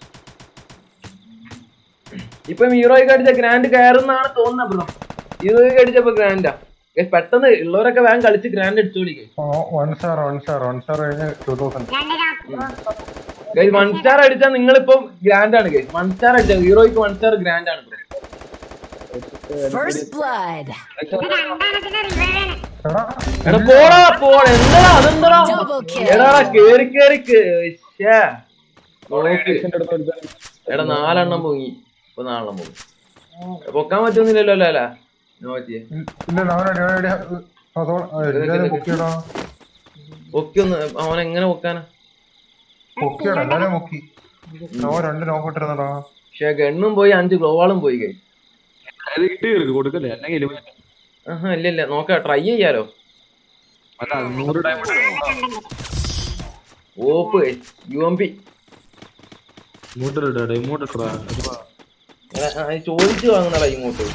Speaker 2: ഇപ്പൊ ഹീറോയ്ക്ക് അടിച്ച ഗ്രാൻഡ് കയറുന്നാണ് തോന്നുന്നത് ബ്രോ ഹീറോയ്ക്ക് അടിച്ചപ്പോ ഗ്രാൻഡാ Guys, പെട്ടെന്ന് ഉള്ളവരൊക്കെ വേഗം കളിച്ച് ഗ്രാൻഡ് അടിച്ചോളിക്കേ
Speaker 4: one star one star one star കഴിഞ്ഞ് two thousand
Speaker 2: guys one star അടിച്ചാൽ നിങ്ങളിപ്പം ഗ്രാൻഡ് ആണ് ഗൈസ് വൺ സ്റ്റാർ അടിച്ചാൽ ഹീറോയ്ക്ക് വൺ സ്റ്റാർ ഗ്രാൻഡ് ആണ് ബ്രോ
Speaker 5: First blood.
Speaker 1: രണ്ടെണ്ണത്തിന് റിവൈവ് ആണ്
Speaker 4: എടാ
Speaker 2: എടാ പോടാ പോടാ എന്താടാ അതെന്താടാ
Speaker 5: Double kill.
Speaker 2: എടാ കേറി കേറി കേ- ശ്ശേ. നോക്ക്.
Speaker 8: ഇതിന്റെ അടുത്ത് ഒരുത്തൻ
Speaker 2: എടാ നാലെണ്ണം പൊങ്ങി ഇപ്പൊ നാലെണ്ണം പൊങ്ങി പൊക്കാൻ പറ്റുന്നില്ലല്ലോ അല്ലേ അല്ലേ നോക്കിയേ
Speaker 4: ഇല്ല അവനടി അവനടി എല്ലാരും മുക്കിയടാ
Speaker 2: പൊക്കി ഒന്ന് അവൻ എങ്ങനെ പൊക്കാനാ
Speaker 4: മുക്കിയടാ എല്ലാരും മുക്കി നോ രണ്ട് നോക്ക് ഇട്ടിരുന്നടാ
Speaker 2: പക്ഷെ ഗണ്ണും പോയി അഞ്ച് ഗ്ലോവാളും പോയി കൈ
Speaker 8: അത് ഇട്ട് കയറി കൊടുക്കല്ലേ അല്ലെങ്കിൽ എലിമിനേറ്റ്
Speaker 2: ആഹാ ഇല്ല ഇല്ല നോക്കാം ട്രൈ ചെയ്യാലോ
Speaker 8: അല്ല നൂറ് diamond
Speaker 2: op U M P
Speaker 8: ഇങ്ങോട്ടിടാ ഇങ്ങോട്ടിടാ
Speaker 2: ചോദിച്ചു വാങ്ങുന്നടാ ഇങ്ങോട്ട്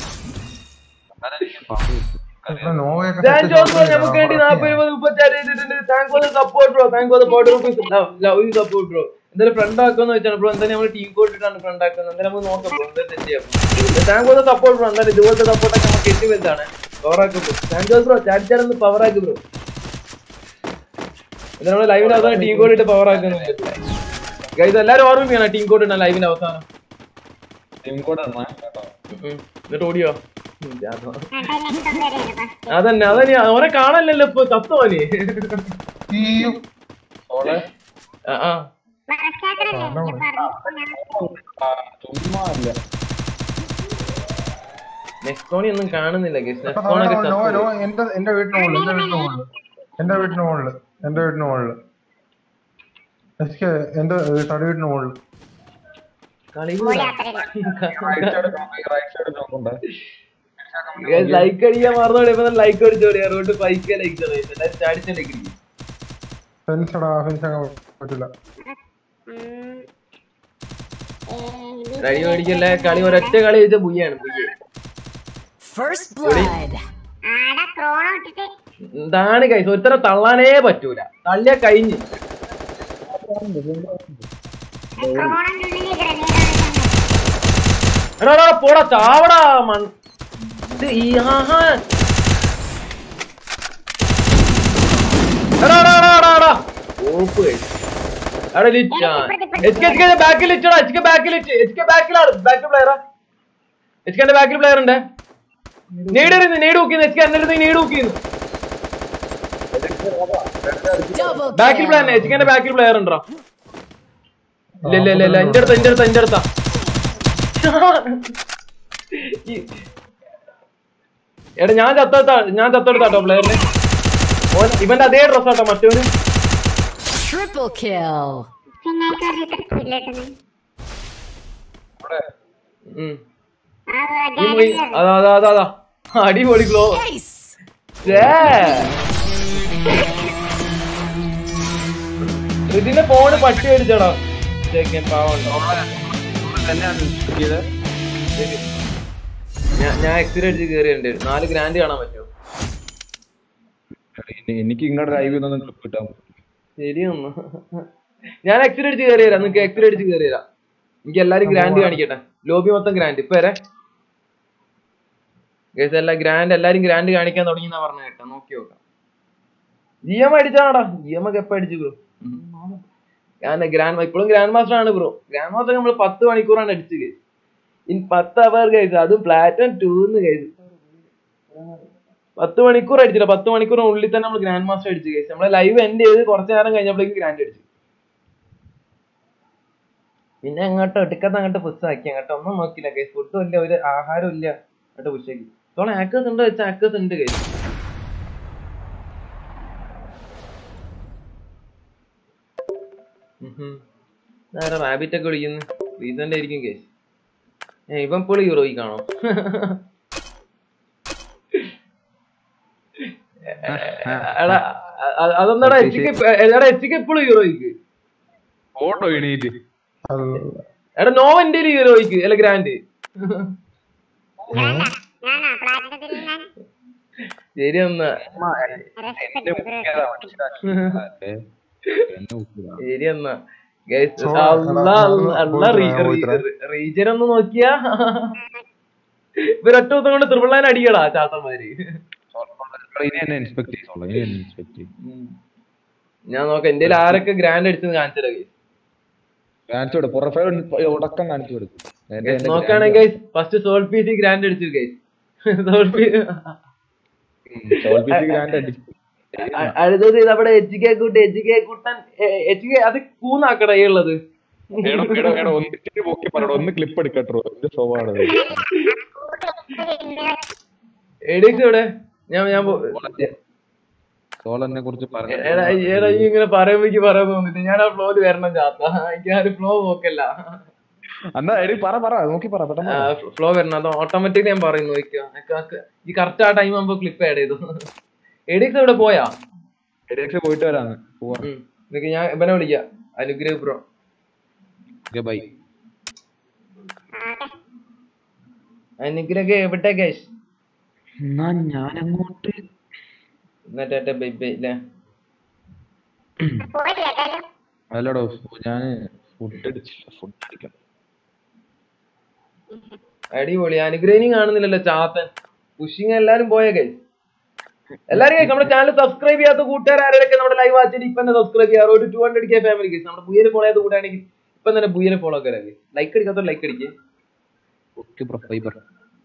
Speaker 4: നോവയൊക്കെ
Speaker 2: ഞാൻ ചോദിച്ചു നമുക്ക് വേണ്ടി നാൽപ്പത് ഇരുപത് മുപ്പത്താറ് ചെയ്തിട്ടുണ്ട് thank for support bro thank for forty rupees love you support bro എന്തായാലും ഫ്രണ്ട് ആക്കുമെന്ന് വെച്ചാൽ ബ്രോ എന്തായാലും നമ്മൾ ടീം കോഡ് ഇട്ടാണ് ഫ്രണ്ട് ആക്കുന്നത് എന്തായാലും നമുക്ക് നോക്കാം ബ്രോ എന്തായാലും സെറ്റ് ചെയ്യാം താങ്ക് ഫോർ സപ്പോർട്ട് ബ്രോ എന്തായാലും ഇതുപോലത്തെ സപ്പോർട്ടൊക്കെ നമുക്ക് എത്തി വലുതാണ് പവർ ആക്കും ബ്രോ താങ്ക് ബ്രോ ചാടിച്ചാലൊന്ന് പവർ ആക്കും ബ്രോ എന്തായാലും നമ്മൾ ലൈവിന് അവസാനം ടീം കോഡ് ഇട്ട് പവർ ആക്കുന്നുണ്ട് ഗൈസ് എല്ലാവരും ഓർമ്മിക്കണം ടീം കോഡ് ഇടാൻ ലൈവിന് അവസാനം
Speaker 8: ടീം കോഡ് ആണ് കേട്ടോ
Speaker 2: ഉം. എന്നിട്ട് ഓടിയോ ഉം, ജാതോ.
Speaker 1: നെക്സ്റ്റ് വരെയാണ് ഫസ്റ്റ്
Speaker 2: അതന്നെ അതന്നെ അവനെ കാണാനല്ലോ ഇപ്പൊ ചത്തോനെ
Speaker 4: ഈയോ
Speaker 8: സോളെ
Speaker 2: ആ ആ
Speaker 1: മറക്കാത്തതല്ലേ ഞാൻ പറഞ്ഞു
Speaker 8: ആ, ചുമ്മാ അല്ല
Speaker 2: നെക്സ്റ്റോണി ഒന്നും കാണുന്നില്ല ഗസ്
Speaker 4: അപ്പൊ
Speaker 2: നെക്സ്റ്റോണൊക്കെ
Speaker 4: നോ നോ
Speaker 2: ചത്തു
Speaker 4: നോ എന്റെ എന്റെ വീട്ടിന് മുകളിൽ എന്റെ വീട്ടിന് മുകളിൽ എന്റെ വീട്ടിന് മുകളിൽ എന്റെ വീട്ടിന് മുകളിൽ എസ് കെ എന്റെ തടി വീട്ടിന് മുകളിൽ
Speaker 2: കളി
Speaker 1: യാത്രയില്ല
Speaker 8: റൈറ്റ് സൈഡ് നോക്ക് റൈറ്റ് സൈഡ് നോക്കണ്ടേ
Speaker 2: ലൈക്ക് അടിക്കാൻ മറന്നോടെ ഇപ്പൊ ലൈക്ക് അടിച്ചോടി അതുകൊണ്ട് പൈക്ക ലൈക്ക് എല്ലാരും ചാടിച്ചോണ്ടേക്ക്
Speaker 4: ഫെൻസ് എടാ ഫെൻസ് ആക്കാൻ പറ്റില്ല
Speaker 2: റെഡി മേടിക്കല്ലേ കളി ഒരൊറ്റ കളി വെച്ച ബുയ്യാണ് ബുയ്യ
Speaker 5: First blood.
Speaker 1: ആടെ ക്രോണോ ഇട്ടിട്ട്
Speaker 2: എന്താണ് കൈസ് ഒരുത്തര തള്ളാനേ പറ്റൂല തള്ളിയ കഴിഞ്ഞ്
Speaker 1: ക്രോണോന്റെ ഉള്ളിൽ ഗ്രനേഡ്
Speaker 2: എടാ എടാ, പോടാ ചാവടാ മൺ ഇത് ഈ ആഹാ എടാ എടാ എടാ എടാ എടാ ഓപ്പ് guys. എടാ ലിറ്റ് എച്ച് കെ ബാക്കിൽ ലിറ്റടാ എച്ച് കെ ബാക്കിൽ ലിറ്റ് എച്ച് കെ ബാക്കിലാണ് ബാക്കിൽ പ്ലെയറാ എച്ച് കെന്റെ ബാക്കിൽ പ്ലെയർ ഉണ്ട് നീടെറിയുന്നു നീട് നോക്കിയിരുന്നു എച്ച് കെ എന്നെ നീട് നോക്കിയിരുന്നു
Speaker 5: Double
Speaker 2: ബാക്കിൽ പ്ലെയർ
Speaker 5: kill.
Speaker 2: എച്ച് കെന്റെ ബാക്കിൽ പ്ലെയർ ഉണ്ടോ ഇല്ല ഇല്ല ഇല്ല ഇല്ല എന്റെ അടുത്ത എന്റെ അടുത്ത എന്റെ അടുത്താ ഈ- എടാ ഞാൻ ചത്തെടുത്ത ഞാൻ ചത്തെടുത്താട്ടോ പ്ലെയറിന് ഓൻ ഇവന്റെ അതേ ഡ്രസ് ആട്ടോ മറ്റവന്
Speaker 5: Triple kill.
Speaker 1: പിന്നെ ഇത്ര കില്ലിട്ടുന്നു
Speaker 2: ഉം.
Speaker 1: ആ
Speaker 2: ഈ മൊയ്- അതാ അതാ അതാ അതാ അടിപൊളി ഗ്ലോ
Speaker 5: Ace.
Speaker 2: ഇതിന്റെ ഫോണ് പട്ടി അടിച്ചടാ ചെക്കൻ പാവണ്ടോ
Speaker 8: തന്നെയാണ് ചെയ്തത്
Speaker 2: ഞാൻ ഞാൻ എക്സിറ്റ് അടിച്ച് കയറിയുണ്ട് നാല് ഗ്രാൻഡ് കാണാൻ പറ്റുമോ
Speaker 8: എനി- എനിക്ക് ഇങ്ങോട്ട് ലൈവ് ഒന്നും ക്ലിപ്പ് കിട്ടാൻ
Speaker 2: ശരിയൊന്നു ഞാൻ എക്സിറ്റ് അടിച്ച് കയറി തരാം നിങ്ങക്ക് എക്സിറ്റ് അടിച്ച് കയറി തരാം എനിക്ക് എല്ലാരും ഗ്രാൻഡ് കാണിക്കട്ടെ ലോബി മൊത്തം ഗ്രാൻഡ് ഇപ്പൊ വരെ ഗൈസ് എല്ലാ ഗ്രാൻഡ് എല്ലാരും ഗ്രാൻഡ് കാണിക്കാൻ തുടങ്ങി എന്നാ പറഞ്ഞ കേട്ടോ നോക്കി നോക്കാം ജി എം അടിച്ചാടാ ജി എം ഒക്കെ എപ്പ അടിച്ചു ബ്രോ ഞാൻ ഗ്രാൻഡ് ഇപ്പോഴും ഗ്രാൻഡ് മാസ്റ്റർ ആണ് ബ്രോ ഗ്രാൻഡ് മാസ്റ്റർ നമ്മൾ പത്ത് മണിക്കൂറാണ് അടിച്ചു ഗൈസ് ഇൻ പത്ത് അവർ ഗൈസ് അതും പ്ലാറ്റം ടൂന്ന് ഗൈസ് പത്ത് മണിക്കൂർ അടിച്ചില്ല പത്ത് മണിക്കൂറിനുള്ളിൽ തന്നെ നമ്മൾ ഗ്രാൻഡ് മാസ്റ്റർ അടിച്ചു കേസ് നമ്മളെ ലൈവ് എൻഡ് ചെയ്ത് കുറച്ച് നേരം കഴിഞ്ഞപ്പോഴേക്കും ഗ്രാൻഡ് അടിച്ചു പിന്നെ അങ്ങോട്ട് ഒടുക്കത്ത് അങ്ങോട്ട് പുസ്തകമാക്കി അങ്ങോട്ട് ഒന്നും നോക്കില്ല കേസ് ഫുഡും ഇല്ല ഒരു ആഹാരം ഇല്ല അങ്ങോട്ട് പുഷാക്കി തോളെ ആക്കേഴ്സ് ഉണ്ടോ വെച്ചാൽ ആക്കേഴ്സ് ഉണ്ട് കേസ് ആരാ റാബിറ്റ് ഒക്കെ വിളിക്കുന്നു റീസെന്റ് ആയിരിക്കും കേസ് ഏ ഇവൻ ഇപ്പോൾ ഹീറോയി കാണോ എടാ അ- അതെന്താടാ എച്ചിക്ക് എടാ എച്ചിക്ക് എപ്പോഴും ഹീറോയിക്ക്
Speaker 8: ഫോട്ടോ എണീറ്റ്
Speaker 2: എടാ നോവ എന്റെ ഹീറോയിക്ക് അല്ല ഗ്രാൻഡ്
Speaker 1: ഞാനാ ഞാനാ പ്ലാറ്റിനത്തിൽ ഞാൻ
Speaker 2: ശരി എന്നാ
Speaker 8: എന്നെ മുക്കിയതാ മനസ്സിലാക്കി എന്നെ മുക്കിയതാ
Speaker 2: ശരി എന്നാ Guys,
Speaker 4: സോ,
Speaker 2: അള്ളാ,
Speaker 4: എടാ,
Speaker 2: അള്ളാ, അള്ളാ,
Speaker 4: പോയിട്ട്
Speaker 2: റീ-
Speaker 4: വരാം, പോയിട്ട് വരാം.
Speaker 2: റീ- റീജൻ ഒന്ന് നോക്കിയാ ഇവരൊറ്റ ദിവസം കൊണ്ട് ത്രിപിൾ അടിക്കടാ ചാത്തന്മാര്
Speaker 8: ഇനി എന്നെ ഇൻസ്പെക്ട് ചെയ്തോളാം ഇനി എന്നെ ഇൻസ്പെക്ട് ചെയ്യും
Speaker 2: ഉം. ഞാൻ നോക്കാം എന്റെ ആരൊക്കെ ഗ്രാൻഡ് അടിച്ചെന്ന് കാണിച്ചതാ guys.
Speaker 8: കാണിച്ചു കൊടുക്കും പ്രൊഫൈൽ ഉടക്കം കാണിച്ചു കൊടുക്കും എന്റെ-
Speaker 2: Guys,
Speaker 8: എന്റെ
Speaker 2: നോക്കുകയാണെങ്കിൽ first Soul P C grand അടിച്ചു guys Soul P
Speaker 8: Soul P C grand അടിച്ചു
Speaker 2: അടുത്തത് നമ്മുടെ എച്ച് കെ കൂട്ട് എച്ച് കെ കൂട്ടൻ എച്ച് കെ അത് കൂന്നാക്കട ഈ ഉള്ളത്
Speaker 8: എടോ, എടോ, എടോ, ഒന്ന് ഇത്തിരി പൊക്കി പറയടോ, ഒന്ന് ക്ലിപ്പ് എടുക്കട്ടോ എന്റെ സ്വഭാവമാണ്
Speaker 2: എഡിക്സ് ഇവിടെ ഞാൻ ഞാൻ പോ-
Speaker 8: സോളനെ കുറിച്ച് പറഞ്ഞു
Speaker 2: എടാ എടാ ഈ ഇങ്ങനെ പറയുമ്പോ എനിക്ക് പറയാൻ തോന്നിട്ട് ഞാൻ ആ ഫ്ലോയിൽ വരണം ചാത്ത എനിക്ക് ആ ഒരു ഫ്ലോ നോക്കല്ല
Speaker 8: എന്നാ എടി പറ പറ നോക്കി പറ പെട്ടെന്ന് പറ.
Speaker 2: ഫ്ലോ വരണം അത് ഓട്ടോമാറ്റിക് ഞാൻ പറയുന്നു നോക്കിയോ ഈ കറക്റ്റ് ആ ടൈം ആകുമ്പോ ക്ലിപ്പ് ആഡ് ചെയ്തു എഡിക്സ് ഇവിടെ പോയാ
Speaker 8: എഡിക്സ് പോയിട്ട് വരാന്ന് പോവാ
Speaker 2: ഉം. നിനക്ക് ഞാൻ ഇവനെ വിളിക്കാം അനുഗ്രഹ ബ്രോ
Speaker 8: ബൈ
Speaker 2: അനുഗ്രഹ എവിടെ കേഷ്
Speaker 8: എന്നാ ഞാൻ അങ്ങോട്ട്
Speaker 2: എന്നിട്ട് ബൈ ബൈ അല്ലേ
Speaker 1: പോയി കേട്ടാലോ
Speaker 8: അല്ലടോ ഞാന് ഫുഡ് അടിച്ചില്ല ഫുഡ് അടിക്കണം
Speaker 2: അടിപൊളി അനുഗ്രഹിനും കാണുന്നില്ലല്ലോ ചാത്തൻ പുഷിങ് എല്ലാരും പോയ കേസ് എല്ലാരും guys, നമ്മുടെ ചാനൽ സബ്സ്ക്രൈബ് ചെയ്യാത്ത കൂട്ടുകാർ ആരൊക്കെ നമ്മുടെ ലൈവ് വാച്ചിട്ട് ഇപ്പൊ തന്നെ സബ്സ്ക്രൈബ് ചെയ്യാറ് ഒരു two hundred K family guys നമ്മുടെ ബുയല് ഫോളോ ചെയ്ത് കൂട്ടാണെങ്കിൽ ഇപ്പൊ തന്നെ ബുയല് ഫോളോ ഒക്കെ ലൈക്ക് അടിക്കാത്ത ലൈക്ക് അടിക്കേ
Speaker 8: ഓക്കെ ബ്രോ ബൈ ബ്രോ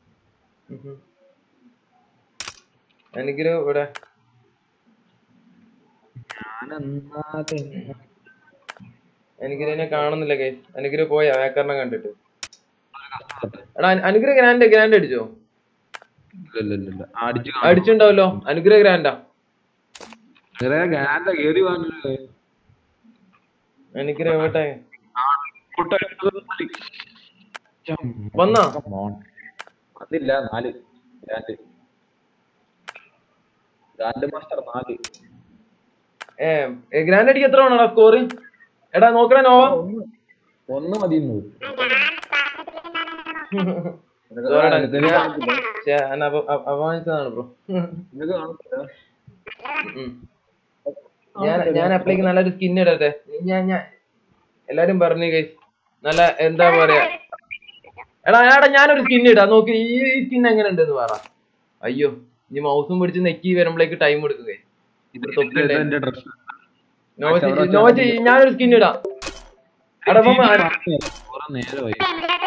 Speaker 2: അനുഗ്രഹം ഇവിടെ
Speaker 8: ഞാൻ എന്നാ
Speaker 2: അനുഗ്രഹിനെ കാണുന്നില്ല കേസ് അനുഗ്രഹം പോയാ വേക്കറിനെ കണ്ടിട്ട് എടാ അനു- അനുഗ്രഹ ഗ്രാൻഡ് ഗ്രാൻഡ് അടിച്ചോ
Speaker 8: ഇല്ല ഇല്ല ഇല്ല അടിച്ചു
Speaker 2: അടിച്ചിണ്ടാവല്ലോ അനുഗ്രഹ ഗ്രാൻഡാ
Speaker 8: ഗാന്ത കേറി വന്നില്ലേ
Speaker 2: അനുഗ്രഹം എവിടെ വന്നോ?
Speaker 8: അതില്ല നാല് ഗ്രാൻഡ് ഗ്രാൻഡ് മാസ്റ്റർ നാല്
Speaker 2: ഏ ഗ്രാൻഡ് അടിക്ക് എത്ര വേണോടാ സ്കോർ എടാ നോക്കണേ നോവ
Speaker 8: ഒന്ന് മതി
Speaker 2: സോറിടാ, ശ്ശെ, എന്നെ അപ- അപ- അപമാനിച്ചതാണ് ബ്രോ ഞാൻ ഞാൻ അപ്പളേക്ക് നല്ലൊരു സ്കിൻ ഇടട്ടെ ഞാൻ ഞാൻ എല്ലാരും പറഞ്ഞു ഗൈസ് നല്ല എന്താ പറയാ എടാ എടാ ഞാനൊരു സ്കിൻ ഇടാം നോക്ക് ഈ സ്കിൻ എങ്ങനെ ഉണ്ടെന്ന് പറ അയ്യോ ഇനി മൗസും പിടിച്ച് നെക്കി വരുമ്പോഴേക്ക് ടൈം എടുക്കുക ഇത് തൊപ്പിണ്ടേ
Speaker 8: എന്റെ ഡ്രസ്
Speaker 2: നോവച്ച് നോവച്ച് ഞാനൊരു സ്കിൻ ഇടാം എടാ ഇപ്പം ആ-
Speaker 8: കുറെ നേരമായി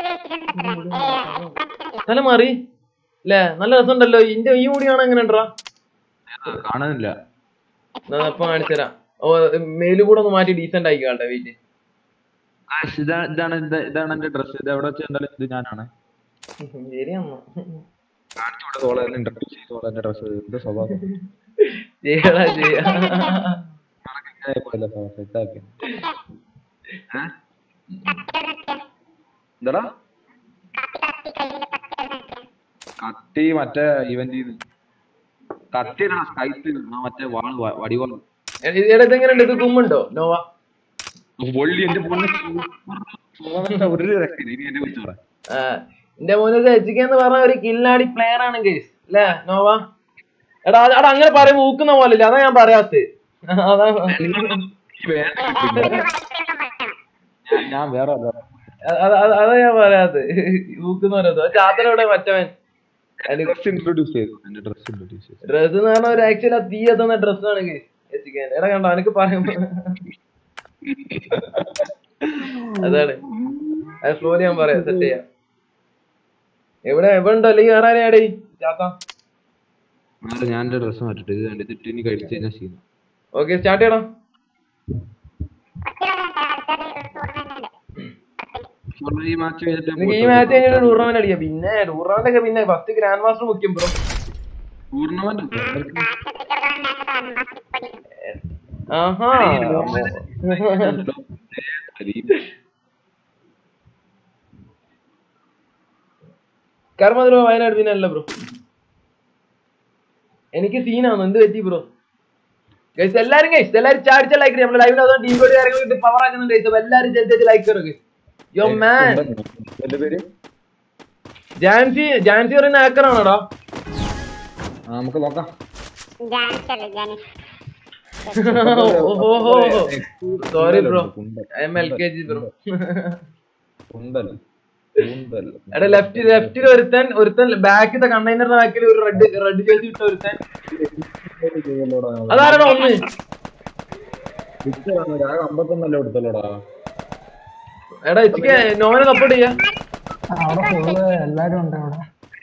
Speaker 2: സ്ഥലം മാറി അല്ലേ നല്ല രസമുണ്ടല്ലോ ഇന്റെ ഈ മുടി കാണാൻ എങ്ങനെ ഉണ്ടാ
Speaker 8: കാണാനില്ല
Speaker 2: അപ്പൊ കാണിച്ചുതരാം ഓ മേലും കൂടെ ഒന്ന് മാറ്റി ഡീസെന്റ് ആക്കി കാണട്ടെ വെയിറ്റ്
Speaker 8: Guys, ഇതാ ഇതാണ് ഇത് ഇതാണ് എന്റെ ഡ്രസ് ഇത് എവിടെ വെച്ച് കണ്ടാലും ഇത് ഞാനാണ്
Speaker 2: ശരിയാന്നോ
Speaker 8: കാണിച്ചു കൊടുത്ത സോള എന്നെ ഇൻട്രൊഡ്യൂസ് ചെയ്തോളാം എന്റെ ഡ്രസ് എന്റെ സ്വഭാവം
Speaker 2: ചെയ്യടാ ചെയ്യാ
Speaker 8: സെറ്റാക്കി എന്താടാ കത്തി മറ്റേ ഇവന്റ് കത്തി സ്കൈത്ത് ആ മറ്റേ വാള് വ- വടിവാള്
Speaker 2: എടാ ഇതെങ്ങനെയുണ്ട് ഇത് കുമ്മുണ്ടോ നോവ
Speaker 8: പൊള്ളി എന്റെ പൊണ്ണി ഒരു രക്ഷയില്ല. ഇനി എന്നെ വിളിച്ചു പറ
Speaker 2: ആ, എന്റെ മോനെ എച്ചിക്ക എന്ന് പറഞ്ഞ ഒരു കില്ലാടി പ്ലെയർ ആണ് ഗേസ് അല്ലേ നോവ എടാ അത് എടാ അങ്ങനെ പറയുമ്പോ ഊക്കുന്ന പോലെ അതാ ഞാൻ പറയാത്ത അതാ
Speaker 8: എനിക്ക് വേണ്ട കിട്ടില്ല. ഞാൻ- ഞാൻ വേറെ വേറെ.
Speaker 2: അ- അ- അതാ ഞാൻ പറയാത്ത ഊക്കുന്ന പോലെ ചാത്തനോടെ മറ്റവൻ
Speaker 8: ഡ്രസ് ഇൻട്രൊഡ്യൂസ് ചെയ്തു എന്റെ ഡ്രസ് ഇൻട്രൊഡ്യൂസ് ചെയ്തു
Speaker 2: ഡ്രസ് എന്ന് പറഞ്ഞ ഒരു ആക്ച്വലി തീ എത്തുന്ന ഡ്രസ്സാണ് ഗേസ് എച്ചിക്കാൻ എടാ കണ്ടോ എനിക്ക് പറയുമ്പോ അതാണ് അത് ഫ്ലോയിൽ ഞാൻ പറയാം സെറ്റ് ചെയ്യാം എവിടെ എവിടെ ഉണ്ടോ അല്ലെങ്കിൽ വേറെ ആരെയാടേ ചാത്ത
Speaker 8: ആരെ ഞാൻ എന്റെ ഡ്രസ് മാറ്റിട്ട് ഇത് കണ്ടിട്ട് ഇട്ട് ഇനി കഴിച്ചു കഴിഞ്ഞാൽ ക്ഷീണം
Speaker 2: ഓക്കെ സ്റ്റാർട്ട് ചെയ്യണം
Speaker 8: അപ്പോൾ ഈ മാച്ച് കഴിഞ്ഞിട്ട്
Speaker 2: നിനക്ക് ഈ മാച്ച് കഴിഞ്ഞിട്ട് ടൂർണമെന്റ് അടിക്കാം പിന്നെ ടൂർണമെന്റ് ഒക്കെ പിന്നെ ഫസ്റ്റ് ഗ്രാൻഡ് മാസ്റ്റർ മുഖ്യം ബ്രോ
Speaker 8: ടൂർണമെന്റ്
Speaker 2: ആഹാ കർമ്മദ്രോ വയനാട് പിന്നെ അല്ല ബ്രോ എനിക്ക് സീനാണ് എന്ത് പറ്റി ബ്രോ ഗൈസ് എല്ലാരും ഗൈസ് എല്ലാരും ചാടിച്ച ലൈക്ക് നമ്മുടെ ലൈവിൽ അതുകൊണ്ട് ടീം ബോഡി കാര്യങ്ങൾ പവർ ആക്കുന്നുണ്ട് ഗൈസ് അപ്പൊ എല്ലാരും ജൽദി ലൈക്ക് കയറുക യോ മാൻ
Speaker 6: എന്റെ പേര്
Speaker 2: ജാൻസി ജാൻസി പറയുന്ന ആക്കറാണോടാ
Speaker 6: ആ നമുക്ക് നോക്കാം
Speaker 1: ജാനിച്ചല്ലേ ജാനിച്ച്
Speaker 2: sorry bro I M L K G bro
Speaker 6: ഉണ്ടല്ലോ ഉണ്ടല്ലോ
Speaker 2: എടാ ലെഫ്റ്റ് ലെഫ്റ്റിൽ ഒരുത്തൻ ഒരുത്തൻ ബാക്കിത്തെ കണ്ടെയ്നറിന്റെ ബാക്കിൽ ഒരു റെഡ് റെഡ് ജേഴ്സി ഇട്ട ഒരുത്തൻ അതാരാടാ ഒന്ന്
Speaker 6: രാഗം അമ്പത്തൊന്നല്ലേ കൊടുത്തല്ലോടാ
Speaker 2: എടാ ഇച്ചിക്ക് നോവനെ സപ്പോർട്ട് ചെയ്യാ
Speaker 7: അവിടെ ഫുള്ള് എല്ലാരും ഉണ്ട് അവിടെ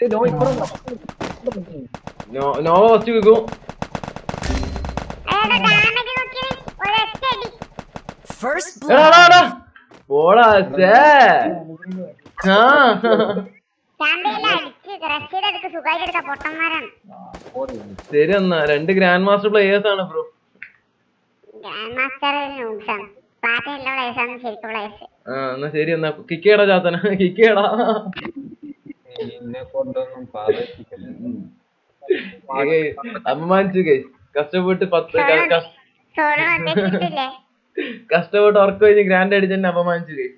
Speaker 2: നോ- നോവ ഫസ്റ്റ് വിൽക്കും
Speaker 1: അയാളുടെ ഡാമേജ് നോക്കിയത് ഒരൊറ്റ അടി
Speaker 5: First
Speaker 2: എടാ എടാ,
Speaker 5: blood.
Speaker 2: എടാ പോടാ സേ ആ
Speaker 1: ചാമ്പ്യല്ല അടിച്ച് ക്രഷ് ചെയ്തെടുത്ത് സുഖമായിട്ട് എടുത്ത പൊട്ടന്മാരാണ്
Speaker 2: ശരി എന്നാ രണ്ട് ഗ്രാൻഡ് മാസ്റ്റർ പ്ലേയേഴ്സ് ആണ് ബ്രോ
Speaker 1: ഗ്രാൻഡ് മാസ്റ്റർ നൂബ്സാണ് പാറ്റ എല്ലാ പ്ലേയേഴ്സാണ് ശരിക്കും പ്ലേയേഴ്സ്
Speaker 2: ആ എന്നാ ശരി എന്നാ കിക്കേടാ ചാത്തന കിക്കേടാ
Speaker 6: എന്നെ കൊണ്ടൊന്നും പറയിപ്പിക്കല്ലേ
Speaker 2: അപമാനിച്ചു ഗൈസ് കഷ്ടപ്പെട്ട് പത്ത് ക- ക-
Speaker 1: സോളോ ഉദ്ദേശിച്ചിട്ടില്ലേ
Speaker 2: കഷ്ടപ്പെട്ട് ഉറക്കം കഴിഞ്ഞ് ഗ്രാൻഡ് അടിച്ച് തന്നെ അപമാനിച്ചു ഗൈസ്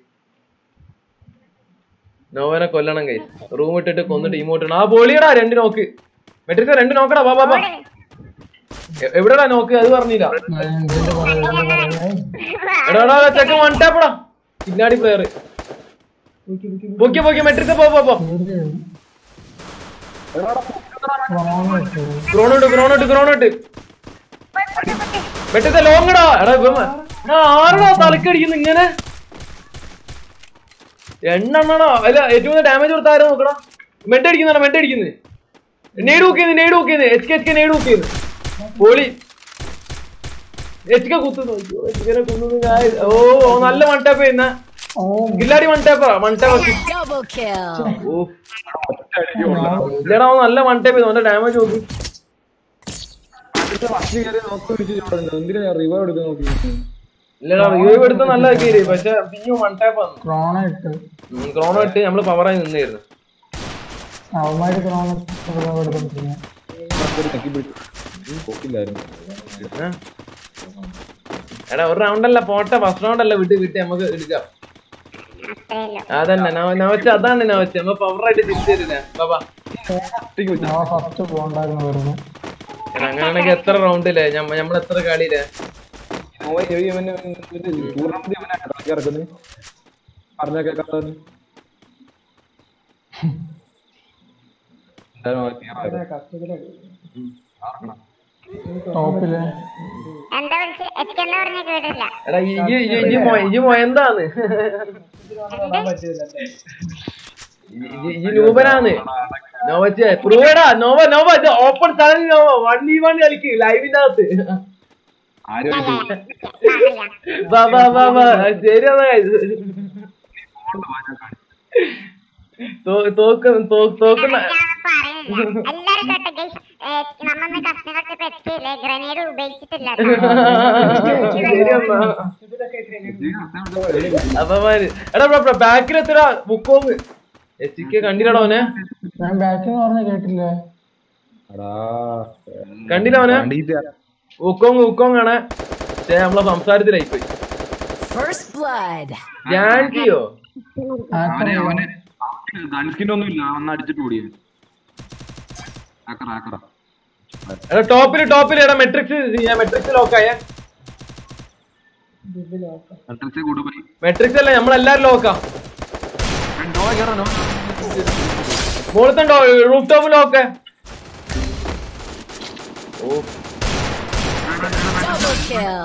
Speaker 2: നോവനെ കൊല്ലണം ഗൈസ് റൂം ഇട്ടിട്ട് കൊന്നിട്ട് ഇമോട്ട് ആ പൊളിയടാ രണ്ട് നോക്ക് മെട്രിക്സ് രണ്ട് നോക്കടാ ബാ ബാ ബാ എ- എവിടെടാ നോക്ക് അത് പറഞ്ഞില്ല
Speaker 7: ഇതിന്റെ പുറകെ ഇതിന്റെ പുറകെ
Speaker 2: എടാ എടാ എടാ, ചെക്കൻ വൺ ടാപ്പടാ പിന്നാടി പ്ലെയർ പൊക്കി പൊക്കി മെട്രിക്സ് പോ പോ പോ
Speaker 7: ഫോൺ വെച്ചു
Speaker 2: ഗ്രോണോട്ട് ഗ്രോണോട്ട് ഗ്രോണോട്ട് മെട്രിക്സ് ലോങ്ങടാ എടാ ഇവൻ എടാ ആരടാ തലക്കടിക്കുന്നു ഇങ്ങനെ എണ്ണെണ്ണടാ അല്ല ഏറ്റവും കൂടുതൽ ഡാമേജ് കൊടുത്ത ആരും നോക്കടാ മെഡ് അടിക്കുന്നാണ് മെഡ് അടിക്കുന്നത് നെയ്ഡ് നോക്കിയത് നെയ്ഡ് നോക്കിയത് എച്ച് കെ എച്ച് കെ നെയ്ഡ് നോക്കിയത് പോളി എച്ച് കെ കുത്തുന്നു അയ്യോ, എച്ച് കെനെ കുത്തുന്നു guys. ഓ ഓ, നല്ല വൺ ടാപ്പ് ചെയ്യുന്ന
Speaker 7: ഓ
Speaker 2: കില്ലാടി വൺ ടാപ്പാ വൺ ടാപ്പ്
Speaker 5: Double kill.
Speaker 2: ഓ ഇല്ലടാ അവൻ നല്ല വൺ ടാപ്പ് ചെയ്തു അവന്റെ ഡാമേജ് നോക്കി
Speaker 6: എന്തിനാ ഞാൻ റിവൈവ് എടുത്ത് നോക്കി
Speaker 2: ഇല്ലടാ റിവൈവ് എടുത്ത നല്ല കയറി പക്ഷെ പിന്നെയും വൺ ടാപ്പ് ആണ്
Speaker 7: ക്രോണ ഇട്ട്
Speaker 2: ക്രോണോ ഇട്ട് നമ്മള് പവറായി നിന്നായിരുന്നു
Speaker 7: അവന്മാര് ക്രോണ എടുത്തോണ്ടിരിക്കുന്നു
Speaker 6: പോക്കില്ലായിരുന്നു
Speaker 2: ഏ? എടാ ഒരു റൗണ്ട് അല്ല പോട്ടെ ഫസ്റ്റ് റൗണ്ട് അല്ല വിട്ട് വിട്ട് നമുക്ക് എടുക്കാം
Speaker 1: അത്രയല്ലോ
Speaker 2: അതന്നെ നവച്ച അതാണ് നവച്ച നമ്മ പവറായിട്ട് തിരിച്ചു തരില്ല ബാബാ
Speaker 7: ഞാൻ ഫസ്റ്റ് പോണ്ടായിരുന്നു വെറുതെ
Speaker 2: എടാ അങ്ങനെയാണെങ്കിൽ എത്ര റൗണ്ടില്ലേ നമ്മൾ എത്ര കളിയില്ലേ
Speaker 6: ടൂർണമെന്റ് ഇറക്കുന്നത് പറഞ്ഞ കേൾക്കാത്തവന്
Speaker 7: ടോപ്പില്
Speaker 1: എന്താ വിളിച്ച് എച്ച് എന്താ പറഞ്ഞ കേട്ടില്ല
Speaker 2: എടാ ഈ ഈ ഈ- ഈ മൊ- ഈ മൊ എന്താന്ന് ഈ- ഈ നൂപനാന്ന് നോവച്ചേ പ്രൂവടാ നോവ നോവ ഇത് ഓപ്പൺ സ്ഥലം നോവ വൺ വി വൺ കളിക്ക് ലൈവിന്റെ അകത്ത്
Speaker 6: ആരും
Speaker 2: വാ വാ വാ വാ ശരിയാണ് തോക്കുന്ന തോക്കുന്ന
Speaker 1: പറയുന്നില്ല എല്ലാരും കേട്ടെ ഗൈസ് നമ്മന്ന് കസ്റ്റമർക്ക് പെറ്റില്ലേ ഗ്രനേഡ് ഉപയോഗിച്ചിട്ടില്ല
Speaker 2: ശരിയെന്നാ അപ്പമാര് എടാ ബാക്കിൽ എത്ര ബുക്കോങ് എച്ചിക്ക് കണ്ടില്ലടാ അവനെ
Speaker 7: ഞാൻ ബാറ്റിംഗ് പറഞ്ഞ കേട്ടില്ലേ
Speaker 2: കണ്ടില്ല അവനെ ഉക്കോങ് ഉക്കോങ് ആണ് പക്ഷേ നമ്മളെ സംസാരത്തിലായി പോയി
Speaker 5: First blood.
Speaker 2: ജാൻസിയോ
Speaker 8: അവനെ അവന് ഗൺസ്കിൻ ഒന്നും ഇല്ല അവൻ അടിച്ചിട്ട് ഓടിയത് ആക്കറ ആക്കറ
Speaker 2: എടാ ടോപ്പില് ടോപ്പില് എടാ മെട്രിക്സ് മെട്രിക്സ് ലോക്കായ
Speaker 8: അഡ്രസ്സേ കൊണ്ടുപോയി
Speaker 2: മെട്രിക്സ് അല്ല നമ്മളെല്ലാരും ലോക്കാ മുകളത്തുണ്ടോ റൂഫ് ടോപ്പ് ലോക്ക് ഓ
Speaker 5: Double kill.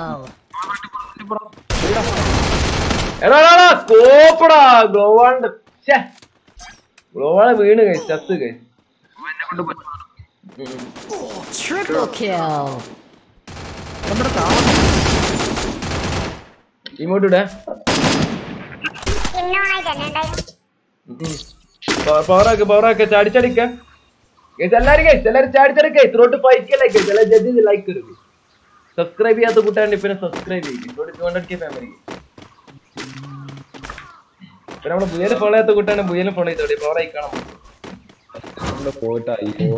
Speaker 2: എടാ എടാ, എടാ കോപ്പടാ ഗ്ലോവാണ്ട് ഗ്ലോവാള് വീണ് കൈ ചത്ത് കൈ
Speaker 8: എന്നെ കൊണ്ട് പറ്റും
Speaker 5: Triple kill.
Speaker 2: ഇങ്ങോട്ട് ഇടേ
Speaker 1: ഇന്നോണായിട്ട് തന്നെ ഉണ്ടായി
Speaker 2: പവറാക്ക് പവറാക്ക് ചാടിച്ചടിക്ക ഗൈസ് എല്ലാരും ഗൈസ് എല്ലാരും ചാടിച്ചടിക്ക ത്രോട്ട് പൈക്കല്ലേ ഗൈസ് എല്ലാ ജഡ്ജി ലൈക്ക് എടുക്കും സബ്സ്ക്രൈബ് ചെയ്യാത്ത കൂട്ടാണ്ട് പിന്നെ സബ്സ്ക്രൈബ് ചെയ്യും ത്രോട്ട് ടു ഹൺഡ്രഡ് കെ ഫാമിലി പിന്നെ നമ്മളെ ബുയല് ഫോളോ ചെയ്യാത്ത കൂട്ടാണ്ട് ബുയലും ഫോളോ ചെയ്തോടെ പവർ ആയിക്കണം
Speaker 8: നമ്മള് പോയിട്ട് അയ്യോ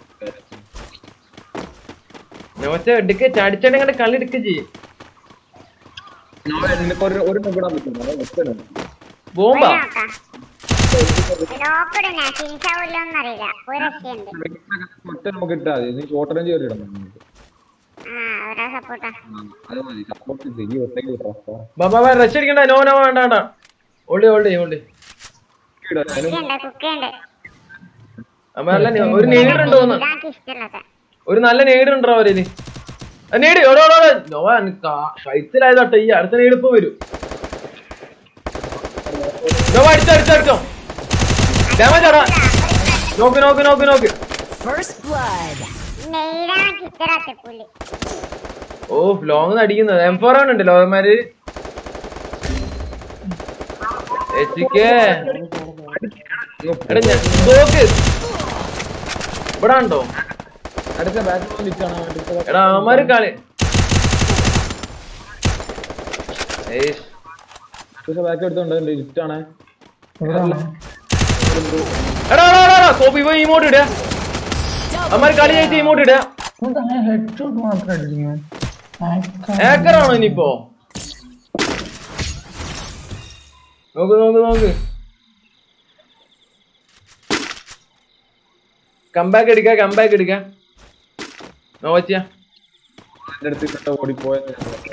Speaker 2: നോച്ച എടുക്ക ചാടിച്ചാടി അങ്ങോട്ട് കളി എടുക്ക ചെയ്യും
Speaker 8: നിനക്ക് ഒരു ഒരു നോക്കിടാൻ പറ്റുമോ ഒറ്റ
Speaker 2: ബോംബാ
Speaker 1: നോക്കിടും ഞാൻ ഫിനിഷാവില്ലോന്ന് അറിയില്ല ഒരു രക്ഷയുണ്ട്
Speaker 8: ഒറ്റ നോക്കിട്ടാ മതി നീ ഷോർട്ട് റേഞ്ച് കയറി ഇടണം
Speaker 1: ആ അവരാ സപ്പോർട്ടാ
Speaker 8: അത് മതി സപ്പോർട്ട് ചെയ്ത് ഈ ഒറ്റയ്ക്ക് വിട്ടോ
Speaker 2: ബാബാ റെസ്റ്റ് അടിക്കണ്ട നോ നോ വേണ്ട വേണ്ട ഓൾഡി ഓൾഡി ഓൾഡി
Speaker 1: കുക്കുണ്ട് കുക്കുണ്ട്
Speaker 2: അപ്പൊ നല്ല നെ- ഒരു നേട് ഉണ്ടോ എന്ന്
Speaker 1: ഇതാക്ക് ഇഷ്ടമല്ലാത്ത
Speaker 2: ഒരു നല്ല നേട് ഉണ്ടോ അവരില് ആ, നേട് എവിടെ നോവാ കഴിച്ചിലായതോട്ടെ ഈ അടുത്ത നേട് ഇപ്പൊ വരും നോവാ അടിച്ചോ അടിച്ചോ അടിച്ചോ ഡാമേജ് ആടാ നോക്ക് നോക്ക് നോക്ക് നോക്ക്
Speaker 5: First blood.
Speaker 1: നെയ്താണ് ഇഷ്ടമല്ലാത്ത പുള്ളി
Speaker 2: ഓ ലോങ് അടിക്കുന്നത് എം ഫോർ ആണ് ഉണ്ട് ലോകന്മാര് എച്ചിക്കേ എടാ ഞാൻ നോക്ക് ഇവിടെ ഉണ്ടോ
Speaker 8: അടുത്ത ബാറ്റ് ലിറ്റാണ്
Speaker 2: എടാ അവന്മാര് കളി ഏയ്
Speaker 8: അടുത്ത ബാക്ക് എടുത്തോണ്ട് ലിറ്റാണ്
Speaker 4: എവിടെയാണ്
Speaker 2: എടാ എടാ എടാ, എടാ സോപ്പ് ഇവ ഇമോട്ട് ഇടുക അവന്മാര് കളി ജയിച്ച് ഇമോട്ട് ഇടുക
Speaker 4: ഹെഡ് ഷോട്ട് മാത്രം അടിക്കുന്നു
Speaker 2: ഹാക്കറാണോ ഇനിയിപ്പോ നോക്ക് നോക്ക് നോക്ക് കമ്പാക്ക് എടുക്ക കമ്പാക്ക് എടുക്ക നോച്ചിയ
Speaker 8: എന്റെ അടുത്ത് ഇട്ടിട്ട് ഓടിപ്പോയത്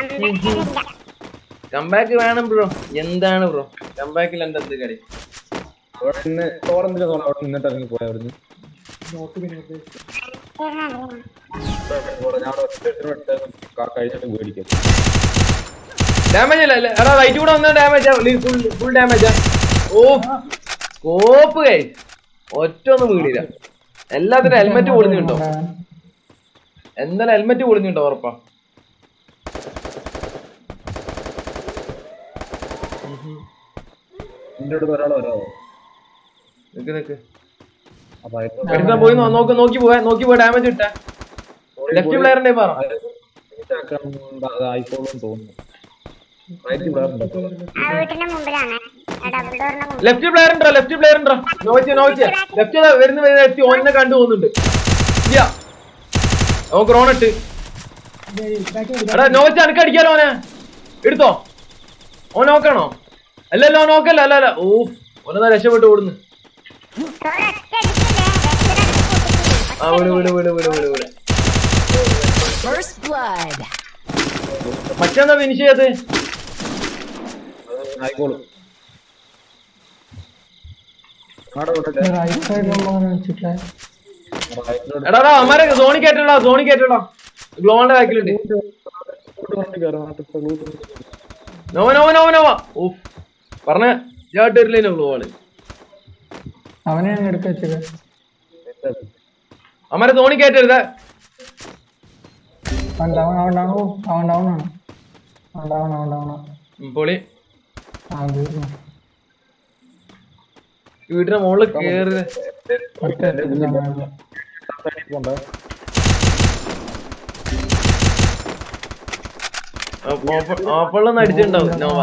Speaker 2: കമ്പാക്ക് വേണം ബ്രോ എന്താണ് ബ്രോ കമ്പാക്കിൽ എന്റെ എന്ത് കളി
Speaker 8: അവിടെ നിന്ന് തോറന്നില്ല തോന്നുന്നു അവിടെ നിന്നിട്ട് ഇറങ്ങി പോയ അവിടുന്ന് ഞാൻ അവിടെ ഒറ്റ എടുത്ത് കഴിഞ്ഞിട്ട് മേടിക്കാം
Speaker 2: ഡാമേജ് ഇല്ല ഇല്ല. എടാ റൈറ്റ് കൂടെ വന്ന ഡാമേജ് ഫുൾ ഫുൾ ഡാമേജാ ഓ കോപ്പ് കൈ ഒറ്റ ഒന്നും വീടില്ല എല്ലാത്തിനും ഹെൽമെറ്റ് പൊളിഞ്ഞുണ്ടോ എന്തായാലും ഹെൽമെറ്റ് പൊളിഞ്ഞുണ്ടോ ഉറപ്പാ
Speaker 8: എന്റെ അടുത്ത് ഒരാൾ വരാമോ
Speaker 2: നിക്ക് നിക്ക്
Speaker 8: അപ്പൊ
Speaker 2: എടുക്കാൻ പോയി നോ- നോക്ക് നോക്കി പോവാ നോക്കി പോവാ ഡാമേജ് ഇട്ടാ ലെഫ്റ്റ് പ്ലെയറിന്റെ പറ
Speaker 8: ആയിക്കോളും തോന്നുന്നു റൈറ്റ് പ്ലെയർ ഉണ്ടോ
Speaker 1: ആ വീട്ടിന്റെ മുമ്പിലാണ് ആ ഡബിൾ ഡോറിന്റെ മുമ്പിൽ
Speaker 2: ലെഫ്റ്റ് പ്ലെയർ ഉണ്ടോ ലെഫ്റ്റ് പ്ലെയർ ഉണ്ടോ നോക്കിയ നോക്കിയ ലെഫ്റ്റ് വരുന്ന വരുന്ന എത്തി ഓനെ കണ്ടു പോകുന്നുണ്ട് ഇല്ല ഓ ഗ്രോണിട്ട് എടാ നോച്ച് അനക്ക് അടിക്കാലോ ഓനെ എടുത്തോ ഓൻ നോക്കണോ അല്ലല്ലോ ഓൻ നോക്കല്ല അല്ല അല്ല ഓ ഓനെന്നാ രക്ഷപ്പെട്ട് ഓടുന്നു
Speaker 1: ഒരൊറ്റ അടിക്കില്ലേ രക്ഷപ്പെടാൻ
Speaker 2: ആ വിട് വിട് വിട് വിട് വിട് വിട്
Speaker 5: First blood.
Speaker 2: മറ്റെന്താ ഫിനിഷ് ചെയ്ത്
Speaker 8: ആയിക്കോളും ആടെ വിടല്ലേ
Speaker 4: റൈറ്റ് സൈഡിലുള്ളവനെ വെച്ചിട്ട്
Speaker 8: റൈറ്റിലോട്ട്
Speaker 2: എടാ എടാ അമ്മാരെ സോണി കയറ്റടാ സോണി കയറ്റടാ ഗ്ലോണിന്റെ ബാക്കിലുണ്ട്
Speaker 8: വണ്ടി കയറാം
Speaker 2: നോവ നോവ നോവ നോവ ഓ പറഞ്ഞ ചേട്ടില്ലേ ഗ്ലോള്
Speaker 4: അവനെ അങ്ങ് എടുത്ത് വെച്ചത്
Speaker 2: അമ്മാരെ സോണി കയറ്റരുത്
Speaker 4: അവൻ ഡൗൺ അവൻ ഡൗൺ ഓ, അവൻ ഡൗൺ ആണ് അവൻ ഡൗൺ അവൻ ഡൗൺ
Speaker 2: ഉം, പൊളി
Speaker 4: ആ തീർന്നു
Speaker 2: ഈ വീടിന്റെ മുകളിൽ കേറി
Speaker 4: ഒറ്റ എടുത്തിട്ടാണ്
Speaker 8: പോണ്ട
Speaker 2: ഓപ്പണിലൊന്നും അടിച്ചിട്ടുണ്ടാവും നോവ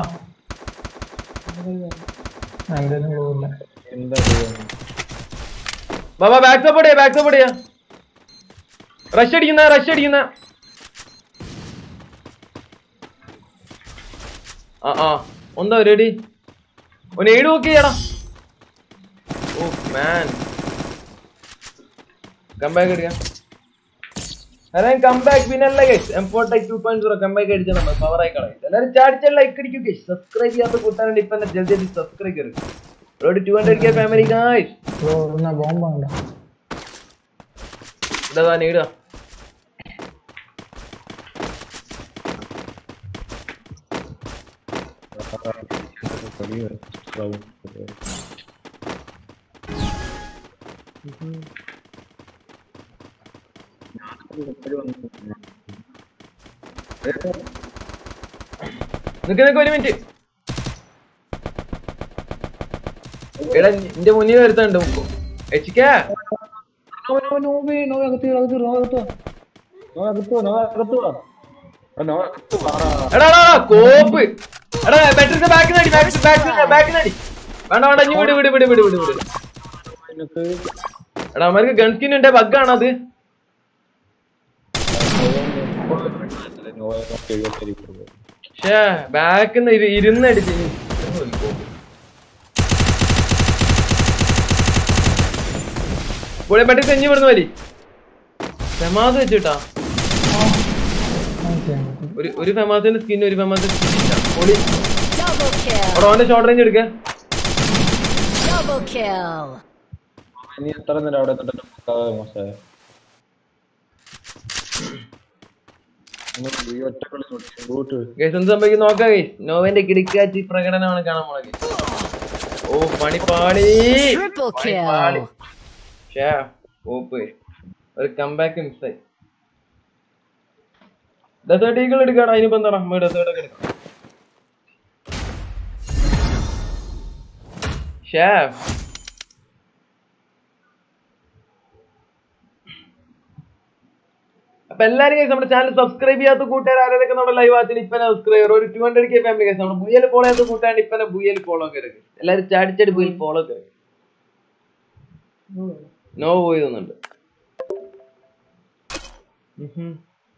Speaker 4: എന്തേലും പോകില്ല
Speaker 8: എന്താ ചെയ്യുന്നത്
Speaker 2: ബാബാ ബാക്ക് സപ്പോർട്ട് ചെയ്യാ ബാക്ക് സപ്പോർട്ട് ചെയ്യാ റഷ് അടിക്കുന്ന റഷ് അടിക്കുന്ന ആ ആ എന്താ റെഡി ഒന്ന് ഏട് നോക്കി ചെയ്യടാ ഓ മാൻ കമ്പാക്ക് അടിക്കാം അതെ കമ്പാക്ക് പിന്നല്ല ഗൈസ് എം ഫോർ ടൈക്ക് ടു പോയിന്റ് സീറോ കമ്പാക്ക് അടിച്ചാൽ നമ്മൾ പവർ ആയി കളയും എല്ലാവരും ചാടിച്ചാൽ ലൈക്ക് അടിക്കും ഗൈസ് സബ്സ്ക്രൈബ് ചെയ്യാത്ത കൂട്ടാനുണ്ട് ഇപ്പൊ തന്നെ ജൽദി ജൽദി സബ്സ്ക്രൈബ് കയറി two hundred K family guys
Speaker 4: bro എന്നാ ബോംബ് ഉണ്ടോ
Speaker 2: ഇതാ നേടുക നിക്ക് നിക്ക് ഒരു മിനിറ്റ് എടാ നിന്റെ മുന്നിൽ വരുത്തുണ്ട് എച്ചിക്കാ
Speaker 7: നോവേ നോവേ അകത്ത് അകത്ത് അകത്ത് നോവേ അകത്ത് നോവേ അകത്ത് വാ നോവേ അകത്ത് വാടാ
Speaker 2: എടാ എടാ, എടാ, കോപ്പ് എടാ ബാറ്ററി ബാക്ക് നടി ബാക്ക് ബാക്ക് ബാക്ക് നടി വേണ്ട വേണ്ട ഇനി വിട് വിട് വിട് വിട് വിട് വിട്
Speaker 7: നിനക്ക്
Speaker 2: എടാ അവർക്ക് ഗൺ സ്കിൻ ഉണ്ട് ബഗ്ഗാണ് അത്
Speaker 7: നോവേ നോക്കി എഴുപത്തി കൊടുക്കും
Speaker 2: ഷേ ബാക്ക് ഇരുന്നടിച്ച് പുള്ളി പെട്ടി തെഞ്ഞു വിടുന്ന മതി ഫെമാസ് വെച്ചിട്ടാ ഒരു ഒരു ഫെമാസിന്റെ സ്കിൻ ഒരു ഫെമാസിന്റെ സ്കിൻ ഇല്ല പൊളി
Speaker 5: Double kill.
Speaker 2: അവിടെ അവന്റെ ഷോർട്ട് റേഞ്ച് എടുക്ക
Speaker 5: Double kill.
Speaker 7: നീ എത്ര നേരം അവിടെ തൊട്ടിട്ട് മോശമായ ഈ ഒറ്റ കളി നോക്കി ബൂട്ട്
Speaker 2: ഗൈസ് എന്ത് സംഭവിക്കും നോക്കാം ഗൈസ് നോവന്റെ കിടക്കാച്ചി പ്രകടനമാണ് കാണാൻ പോണത് guys. ഓ പണി പാടി
Speaker 5: Triple
Speaker 2: പണി പാടി.
Speaker 5: kill.
Speaker 2: ഷേ ഓപ്പ് ഒരു കംബാക്ക് മിസ്സായി ഡെസേർട്ട് ഈഗിൾ എടുക്കാടാ അതിനിപ്പോ എന്താടാ നമ്മൾ ഡെസേർട്ട് ഒക്കെ എടുക്കാം ഷേ അപ്പൊ എല്ലാരും guys നമ്മുടെ ചാനൽ സബ്സ്ക്രൈബ് ചെയ്യാത്ത കൂട്ടുകാർ ആരൊക്കെ നമ്മുടെ ലൈവ് ആത്തിൽ ഇപ്പൊ സബ്സ്ക്രൈബർ ഒരു two hundred K family guys നമ്മുടെ ബുയൽ ഫോളോ ചെയ്യാത്ത കൂട്ടാണ്ട് ഇപ്പൊ ബുയൽ ഫോളോ ഒക്കെ എടുക്കും എല്ലാരും ചാടിച്ചാടി ബുയൽ ഫോളോ ഒക്കെ എടുക്കും നോ പോയി തോന്നുന്നുണ്ട് ഉഹും.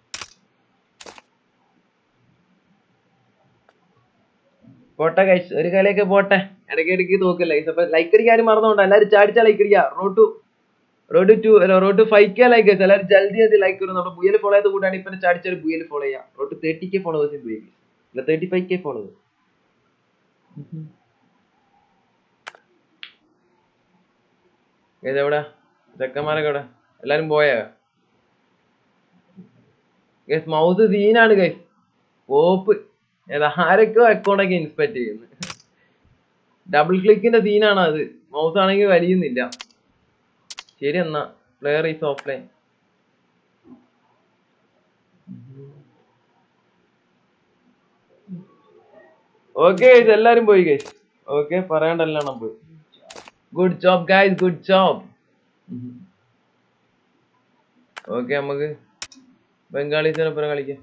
Speaker 2: പോട്ടെ ഗൈസ് ഒരു കളിയൊക്കെ പോട്ടെ ഇടയ്ക്ക് ഇടയ്ക്ക് തോക്കില്ല ഗൈസ് അപ്പൊ ലൈക്ക് അടിക്കാനും മറന്നുകൊണ്ട് എല്ലാവരും ചാടിച്ചാ ലൈക്ക് അടിക്കുക road to road to road to five K like എല്ലാവരും ജൽദി ജൽദി ലൈക്ക് വരും നമ്മുടെ ബുയൽ ഫോളോ ചെയ്ത് കൂട്ടാണ് ഇപ്പൊ ചാടിച്ചാൽ ബുയൽ ഫോളോ ചെയ്യാം റോഡ് തേർട്ടി കെ ഫോളോവേഴ്സ് പോയി ഇല്ല തേർട്ടി ഫൈവ് കെ ഫോളോവേഴ്സ് എവിടെ ചെക്കന്മാരൊക്കെ എവിടെ എല്ലാരും പോയാ ഗൈസ് മൗസ് സീനാണ് ഗൈസ് പോപ്പ് ഏത് ആരൊക്കെയോ അക്കൗണ്ടൊക്കെ ഇൻസ്പെക്ട് ചെയ്യുന്നത് ഡബിൾ ക്ലിക്കിന്റെ സീനാണ് അത് മൗസ് ആണെങ്കിൽ വലിയുന്നില്ല ശരി എന്നാ പ്ലെയർ ഈസ് ഓഫ്ലൈൻ ഓക്കെ എല്ലാരും പോയി ഗൈസ് ഓക്കെ പറയണ്ടല്ലോണം പോയി good job guys good job okay നമുക്ക് ബംഗാളീസിനൊപ്പം കളിക്കാം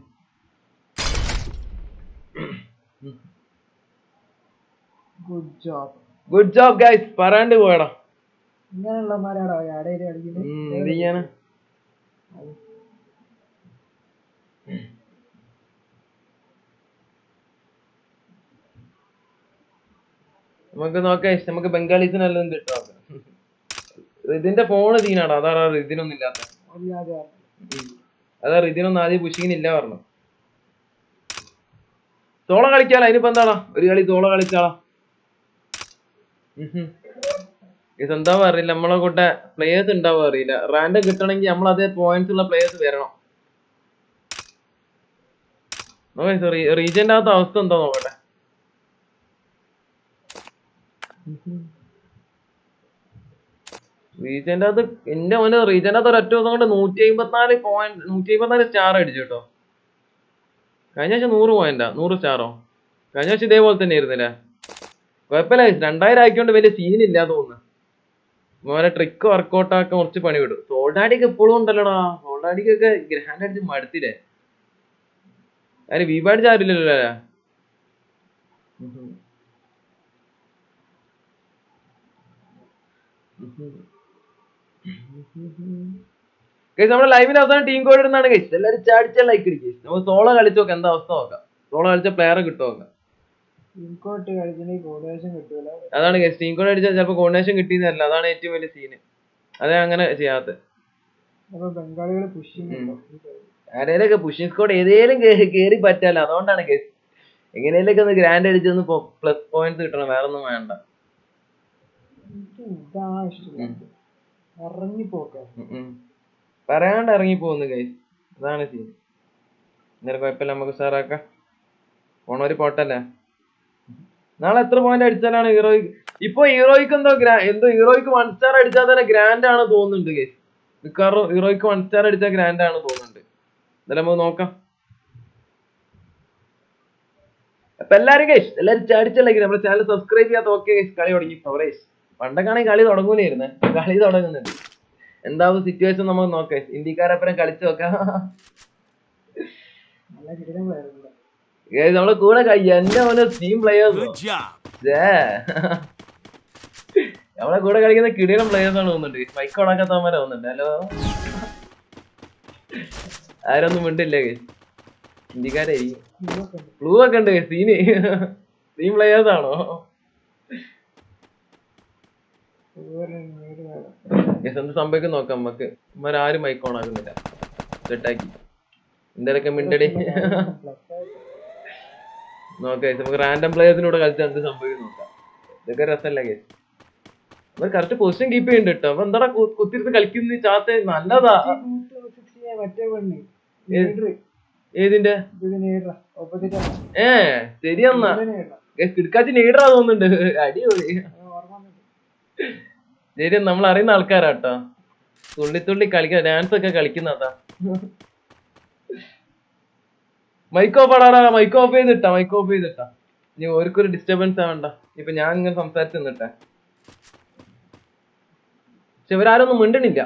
Speaker 3: good job
Speaker 2: good job guys പറയാണ്ട് പോയടാ
Speaker 3: ഇങ്ങനെയുള്ളമാരാടോ ഇടയിൽ കളിക്കുന്നത്
Speaker 2: ഉം, എന്ത് ചെയ്യാനാ നമുക്ക് നോക്കാം നമുക്ക് ബംഗാളീസിന് എല്ലാം കിട്ടും നോക്കാം. ഇതിന്റെ ഫോണ് സീനാണ് അതാണ് ഇതിനൊന്നും ഇല്ലാത്ത അതാ ഇതിനൊന്നും ആദ്യം പുഷിങ്ങിനില്ല പറഞ്ഞു സോള കളിക്കാലോ അതിനിപ്പോ എന്താടാ ഒരു കളി സോള കളിച്ചാളാ ഇതെന്താവും അറിയില്ല നമ്മളെ കൂട്ടെ പ്ലേയേഴ്സ് ഉണ്ടാവും അറിയില്ല റാൻഡം കിട്ടണമെങ്കിൽ നമ്മൾ അതേ പോയിന്റ്സ് ഉള്ള പ്ലേയേഴ്സ് വരണം റീജന്റെ അകത്ത് അവസ്ഥ എന്താ നോക്കട്ടെ റീജന്റെ അകത്ത് എന്റെ മോനെ റീജന്റെ അകത്ത് ഒരൊറ്റ ദിവസം കൊണ്ട് നൂറ്റി അമ്പത്തിനാല് പോയിന്റ് നൂറ്റി അമ്പത്തിനാല് സ്റ്റാർ അടിച്ചു കേട്ടോ കഴിഞ്ഞ ആഴ്ച നൂറ് പോയിന്റാ നൂറ് സ്റ്റാറോ കഴിഞ്ഞ ആഴ്ച ഇതേപോലെ തന്നെ ആയിരുന്നില്ലേ കുഴപ്പമില്ല guys. രണ്ടായിരം ആക്കിയോണ്ട് വലിയ സീൻ ഇല്ല തോന്നുന്നു മോനെ ട്രിക്ക് വർക്കൗട്ട് ആക്കാൻ കുറച്ച് പണി വിടും സോൾഡാഡിക്ക് ഇപ്പോഴും ഉണ്ടല്ലോടാ സോൾഡാഡിക്കൊക്കെ ഗ്രാൻഡ് അടിച്ച് മടുത്തില്ലേ ആര് വിപാടിച്ച് ആരില്ലല്ലോ അല്ലേ ഗൈസ് നമ്മുടെ ലൈവിന്റെ അവസാനം ടീം കോഡ് ഇടുന്നതാണ് ഗൈസ് എല്ലാവരും ചാടിച്ചാൽ ലൈക്ക് അടിക്കും നമ്മൾ സോളോ കളിച്ച് നോക്കാം എന്താ അവസ്ഥ നോക്കാം സോളോ കളിച്ച പ്ലെയറെ കിട്ടും നോക്കാം
Speaker 3: ഇൻകോട്ട് കളിച്ചിട്ടുണ്ടെങ്കിൽ കോർഡിനേഷൻ കിട്ടൂല
Speaker 2: അതാണ് ഗൈസ് ടീം കോഡ് അടിച്ചാൽ ചിലപ്പോൾ കോർഡിനേഷൻ കിട്ടിയെന്നല്ല അതാണ് ഏറ്റവും വലിയ സീന് അതെ അങ്ങനെ ചെയ്യാത്ത
Speaker 3: അപ്പൊ ബംഗാളികൾ പുഷിങ്
Speaker 2: ആരേലൊക്കെ പുഷിംഗ് സ്കോഡ് ഏതേലും കേറി പറ്റാലോ അതുകൊണ്ടാണ് ഗൈസ് എങ്ങനെയൊക്കെ ഒന്ന് ഗ്രാൻഡ് അടിച്ചൊന്ന് പ്ലസ് പോയിന്റ്സ് കിട്ടണം വേറെ ഒന്നും വേണ്ട
Speaker 3: ഇതാണ് ഇഷ്ടം ഇറങ്ങി പോക്ക
Speaker 2: ഉം ഉം. പറയാണ്ട് ഇറങ്ങി പോകുന്നു ഗൈസ് അതാണ് സീൻ എന്നാലും കുഴപ്പമില്ല നമുക്ക് ഉഷാറാക്കാം പോണവര് പോട്ടല്ലേ നാളെ എത്ര പോയിന്റ് അടിച്ചാലാണ് ഹീറോയ്ക്ക് ഇപ്പൊ ഹീറോയ്ക്ക് എന്തോ ഗ്രാ എന്തോ ഹീറോയ്ക്ക് വൺ സ്റ്റാർ അടിച്ചാൽ തന്നെ ഗ്രാൻഡ് ആണ് തോന്നുന്നുണ്ട് ഗൈസ് മിക്കവാറും ഹീറോയ്ക്ക് വൺ സ്റ്റാർ അടിച്ച ഗ്രാൻഡ് ആണ് തോന്നുന്നുണ്ട് എന്തായാലും നമുക്ക് നോക്കാം അപ്പൊ എല്ലാരും ഗൈസ് എല്ലാരും ചാടിച്ചല്ലെങ്കിൽ നമ്മുടെ ചാനൽ സബ്സ്ക്രൈബ് ചെയ്യാത്ത ഓക്കെ ഗൈസ് കളി തുടങ്ങി പവറേസ് പണ്ടൊക്കെയാണെങ്കിൽ കളി തുടങ്ങൂലായിരുന്നേ കളി തുടങ്ങുന്നുണ്ട് എന്താവും സിറ്റുവേഷൻ നമുക്ക് നോക്കാം ഇന്ത്യക്കാരപ്പുറം കളിച്ചു നോക്കാം ഗൈസ് നമ്മളെ കൂടെ കളി എന്റെ മോനെ ടീം പ്ലേയേഴ്സ് നമ്മളെ കൂടെ കളിക്കുന്ന കിടിലം പ്ലേയേഴ്സ് ആണ് തോന്നുന്നുണ്ട് മൈക്ക് ഉണക്കാത്തവന്മാരെ തോന്നുന്നുണ്ട് ഹലോ ആരൊന്നും മിണ്ടില്ല ഗൈസ് ഇന്ത്യക്കാരായിരിക്കും ബ്ലൂ ഒക്കെ ഉണ്ട് സീന് ടീം പ്ലേയേഴ്സ് ആണോ Guys, എന്ത് സംഭവിക്കും നോക്കാം നമുക്ക് ഇവരാരും മൈക്ക് ഓൺ ആക്കുന്നില്ല സെറ്റാക്കി എന്തേലൊക്കെ മിണ്ടടി നോക്കാം guys. നമുക്ക് റാൻഡം പ്ലേയേഴ്സിനൂടെ കളിച്ചാൽ എന്ത് സംഭവിക്കും നോക്കാം ഇതൊക്കെ രസമല്ല കേസ് അവർ കറക്റ്റ് പൊസിഷൻ കീപ്പ് ചെയ്യുന്നുണ്ട് കേട്ടോ അപ്പൊ എന്താടാ കു- കുത്തിരുന്ന് കളിക്കുന്ന ചാത്ത നല്ലതാ ഏ- ഏതിന്റെ ഏ ശരിയെന്നാ കിടക്കാച്ചി നീടാ തോന്നുന്നുണ്ട് അടിപൊളി ശരി നമ്മൾ അറിയുന്ന ആൾക്കാരാട്ടോ തുള്ളി തുള്ളി കളിക്കാൻ ഡാൻസ് ഒക്കെ കളിക്കുന്നതാ മൈക്ക് ഓഫ് ആടാ മൈക്ക് ഓഫ് ചെയ്തിട്ടാ മൈക്ക് ഓഫ് ചെയ്തിട്ടാ ഇനി ഓർക്കൊരു ഡിസ്റ്റർബൻസ് ആവണ്ട ഇപ്പൊ ഞാൻ ഇങ്ങനെ സംസാരിച്ച് നിന്നിട്ടെ പക്ഷെ ഇവരാരൊന്നും മിണ്ടണില്ല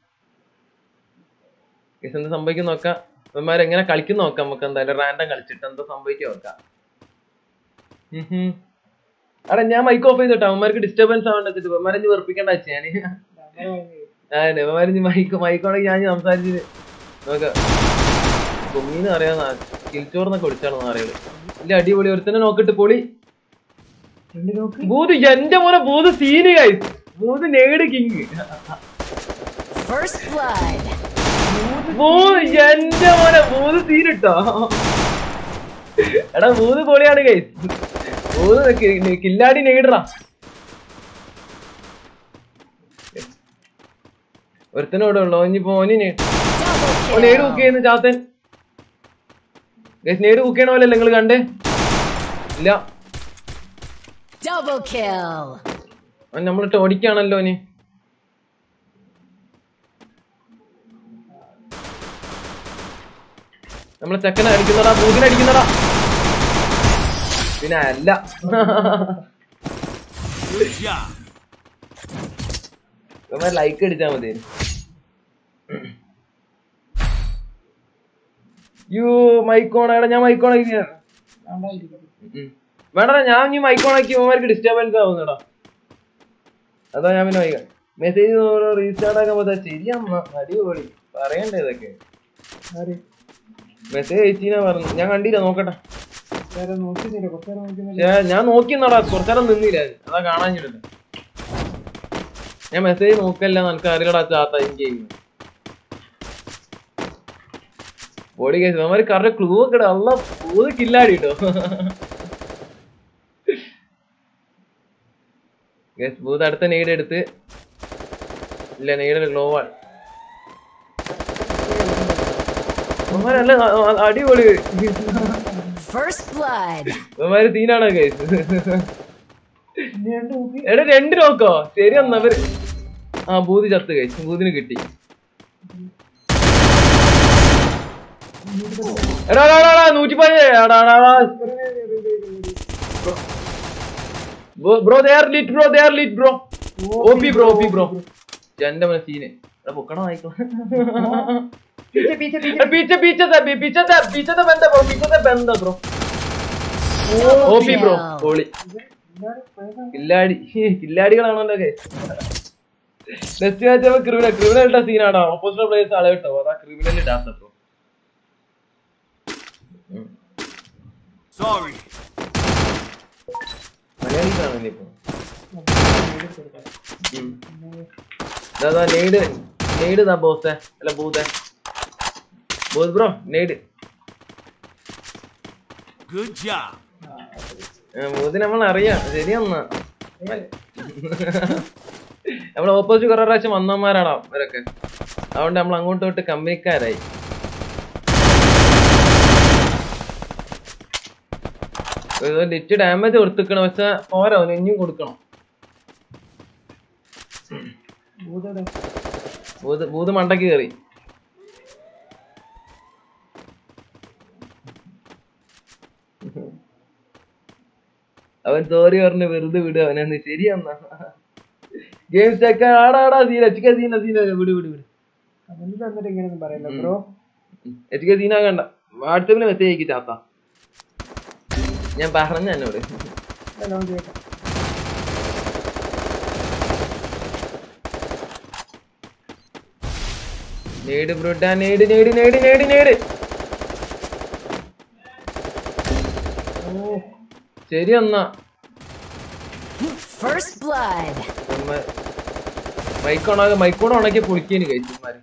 Speaker 2: ഗയ്സ്, എന്ത് സംഭവിക്കും നോക്കാം ഇവന്മാർ എങ്ങനെ കളിക്കും നോക്കാം നമുക്ക് എന്തായാലും റാൻഡം കളിച്ചിട്ട് എന്താ സംഭവിക്കും നോക്കാം ഉം ഹും. എടാ ഞാൻ മൈക്ക് ഓഫ് ചെയ്തിട്ടാ അവന്മാർക്ക് ഡിസ്റ്റർബൻസ് ആവണ്ട വെച്ചിട്ട് ഇവന്മാരെ ഇനി വെറുപ്പിക്കണ്ട വെച്ചാ ഞാൻ അതെ ഇവന്മാര് മൈക്ക് മൈക്കോണെങ്കിൽ ഞാൻ സംസാരിച്ചിട്ട് നോക്കാം കുമ്മീന്ന് അറിയാവുന്ന കിൽച്ചോർന്നൊക്കെ വിളിച്ചാണെന്ന് അറിയുള്ളൂ ഇല്ല അടിപൊളി ഒരുത്തന്നെ നോക്കിട്ട് പൊളി ബൂത് എന്റെ പോലെ ബൂത് സീന് കായി ബൂത് നേട് കിങ്
Speaker 5: First blood.
Speaker 2: ബൂത് എന്റെ മോനെ ബൂത് സീനിട്ടോ എടാ ബൂത് പൊളിയാണ് കൈ ബൂത് കി- കില്ലാടി നേടറാ ഒരുത്തനോടെ ഉള്ളു ഇനിയിപ്പോ ഓനി നേ- ഓ
Speaker 5: Double
Speaker 2: നേട് കുക്ക്
Speaker 5: kill.
Speaker 2: ചെയ്യുന്ന ചാത്തൻ ഗൈസ് നേട് കുക്ക് ചെയ്യണ പോലെ നിങ്ങൾ കണ്ടേ ഇല്ല
Speaker 5: Double kill.
Speaker 2: അവൻ നമ്മളിട്ട് ഓടിക്കാണല്ലോ ഇനി നമ്മളെ ചെക്കനെ അടിക്കുന്നടാ പൂതിനെ അടിക്കുന്നടാ പിന്നെ അല്ല ലൈക്ക് അടിച്ചാ മതി യു മൈക്കോണേടാ ഞാൻ മൈക്കോണാക്കി വേണ്ടടാ ഞാൻ ഇനി മൈക്കോണാക്കി ഇവന്മാർക്ക് ഡിസ്റ്റർബൻസ് ആവുന്നടാ അതാ ഞാൻ പിന്നെ വൈകാം മെസ്സേജ് റീസ്റ്റാർട്ട് ആക്കാൻ പറ്റാ ശരിയാ അടിപൊളി പറയണ്ടേ ഇതൊക്കെ മെസ്സേജ് അയച്ചീനാ പറഞ്ഞു ഞാൻ കണ്ടില്ല നോക്കട്ടെ ശ്ശേ, ഞാൻ നോക്കിന്നടാ കുറച്ചേരം നിന്നില്ല അതാ കാണാഞ്ഞിട്ടില്ല ഞാൻ മെസ്സേജ് നോക്കല്ല നിനക്ക് അറിയില്ലടാ ചാത്ത എനിക്ക് ബോഡി കേസ് അവന്മാര് കറക്റ്റ് ക്ലൂ ഒക്കെ ഇടാ. അല്ല പൂത് കില്ലാടി കേട്ടോ ഗസ് ഭൂത് അടുത്ത നെയ്ഡ് എടുത്ത് ഇല്ല നെയ്ഡ് ഗ്ലോ വാൾ അവന്മാരല്ല അ- അ- അടിപൊളി
Speaker 5: First blood.
Speaker 2: അവന്മാര് തീനാണോ കേസ് എടാ രണ്ട് നോക്കോ ശരി എന്നാ അവര് ആ ഭൂതി ചത്ത് കഴിച്ചു ഭൂതിന് കിട്ടി എടാ എടാ, എടാ, എടാ, നൂറ്റി പതിനേഴ് ബ്രോ ദേ ആർ ലിറ്റ് ബ്രോ ദേ R lit bro OP bro OP bro എന്റെ മോനെ സീന് എടാ പൊക്കണം വായിക്കോ പീച്ച പീച്ച പീച്ച പീച്ച ബന്ധ ബ്രോ പീച്ച ബന്ധ ബ്രോ ഓപി ബ്രോ പൊളി കില്ലാടി കില്ലാടികളാണല്ലോ ടെസ്റ്റ് മാച്ച് ക്രിമിനൽ ക്രിമിനൽ ഇട്ട സീനാണോ ഓപ്പോസിറ്റ് പ്ലേയേഴ്സ് ആളെ കേട്ടോ അതാ ക്രിമിനൽ ഇടാത്ത ബ്രോ മലയാളീസാണല്ലേ ഇപ്പൊ ഉം. ദാ നെയ്ഡ് നെയ്ഡ് ദാ ബോസേ അല്ല ബൂതേ ബോസ് ബ്രോ നെയ്ഡ് ബൂത്ത് നമ്മൾ അറിയാം ശരിയെന്നാ നമ്മൾ ഓപ്പോസിറ്റ് കുറെ പ്രാവശ്യം വന്നവന്മാരാണോ ഇവരൊക്കെ അതുകൊണ്ട് നമ്മൾ അങ്ങോട്ട് തൊട്ട് കമ്പനിക്കാരായി ലിറ്റ് ഡാമേജ് കൊടുത്തിക്കണം പക്ഷെ പോരാ അവന് ഇനിയും കൊടുക്കണം ഭൂത് ഭൂത് മണ്ടക്ക് കയറി അവൻ സോറി പറഞ്ഞ് വെറുതെ വിട് അവനെന്ന് ശരിയെന്നാ ഗെയിം ചെക്ക ആടാടാ സീന എച്ച് സീന സീന വിട് വിട് വിട്
Speaker 3: അവന് തന്നിട്ട് ഇങ്ങനെയൊന്നും പറയല്ല ബ്രോ
Speaker 2: എച്ച് സീന കണ്ട വാട്സപ്പിൽ മെസ്സേജ് അയക്കി ചാത്ത ഞാൻ പറഞ്ഞ എന്നോട്
Speaker 3: ലോൺ ചെയ്യട്ടെ
Speaker 2: നേട് ബ്രോട്ടാ നേട് നേട് നേട് നേട് നേട് ഓ ശരി എന്നാ
Speaker 5: First blood.
Speaker 2: മൈക്ക് ഉണക്കി മൈക്കോടെ ഉണക്കി പൊളിക്കേന് കഴിച്ചുമാര്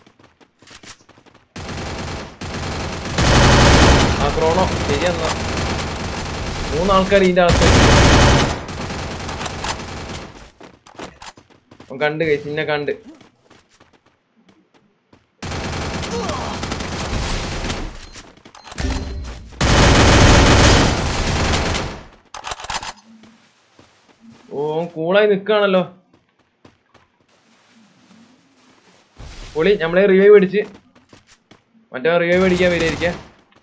Speaker 2: ആ ക്രോണോ ശരി എന്നാ മൂന്നാൾക്കാർ ഇതിന്റെ അകത്ത് അവൻ കണ്ട് കഴിച്ചു ഇന്നെ കണ്ട് ഓ അവൻ കൂളായി നിക്കാണല്ലോ പൊളി നമ്മളെ റിവൈവ് അടിച്ച് മറ്റേ റിവൈവ് അടിക്കാൻ വരിക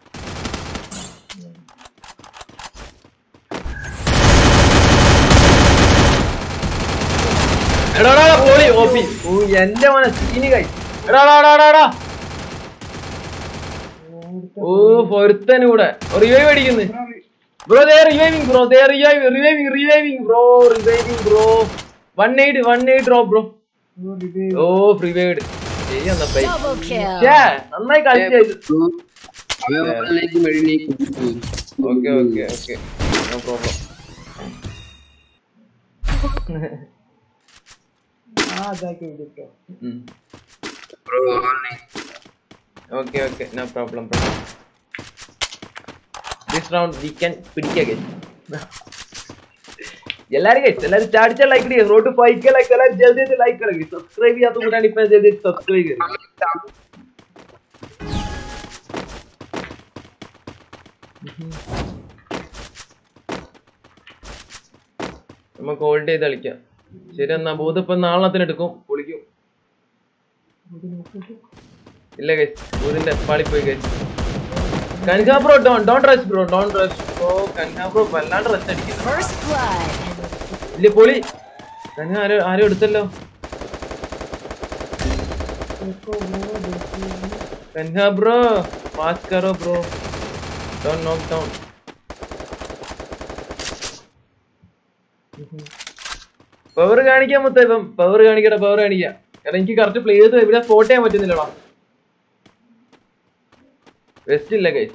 Speaker 2: എടാ എടാ, എടാ, പൊളി ഓപ്പി ഓ എന്റെ മോനെ സീനി കൈ എടാ എടാ, എടാ, എടാ, എടാ. ഓ പൊരുത്തന് കൂടെ റിവൈവ് അടിക്കുന്നു ബ്രോ ദേ റിവൈവിംഗ് ബ്രോ ദേ revive reviving reviving bro reviving bro one eight one eight drop bro ഓ ഫ്രീവേഡ് ശരി എന്നാ ബൈ
Speaker 5: Double kill.
Speaker 2: ഛേ, നന്നായി കളിച്ചു
Speaker 9: അവനിലേക്ക് മെഴിനീക്ക്
Speaker 2: okay okay okay no problem
Speaker 3: ആ അതാക്കി വിളിക്കോ
Speaker 2: okay okay no problem this round we can പിടിക്കുക guys. എല്ലാരും guys, എല്ലാരും ചാടിച്ച ലൈക്ക് ചെയ്യുക റോഡ് ഫൈവ് ലൈക്ക് എല്ലാരും ജൽദി ലൈക്ക് കളി സബ്സ്ക്രൈബ് ചെയ്യാത്ത കൂട്ടാണ് ഇപ്പൊ ജൽദി സബ്സ്ക്രൈബ് ചെയ്ത് നമുക്ക് ഹോൾഡ് ചെയ്ത് കളിക്കാം ശരി എന്നാ ബോധം ഇപ്പൊ നാളത്തിന് എടുക്കും പൊളിക്കും ഇല്ല ഗൈസ് ബൂതിന്റെ പാളി പോയി guys Kanha bro don't don't rush bro don't rush bro Kanha bro വല്ലാണ്ട് റഷ് അടിക്കുന്നു
Speaker 5: First blood.
Speaker 2: ഇല്ല പൊളി കൻഹ ആരോ ആരോ എടുത്തല്ലോ കൻഹ ബ്രോ പാസ് കറോ ബ്രോ ഡോൺ നോക്ക് ഡൗൺ പവർ കാണിക്കാൻ മൊത്തം ഇപ്പം പവർ കാണിക്കട്ടെ പവർ കാണിക്കാം കാരണം എനിക്ക് കറക്റ്റ് പ്ലേസ് ഇവിടെ സ്പോട്ട് ചെയ്യാൻ പറ്റുന്നില്ലടാ വെസ്റ്റ് ഇല്ല കൈ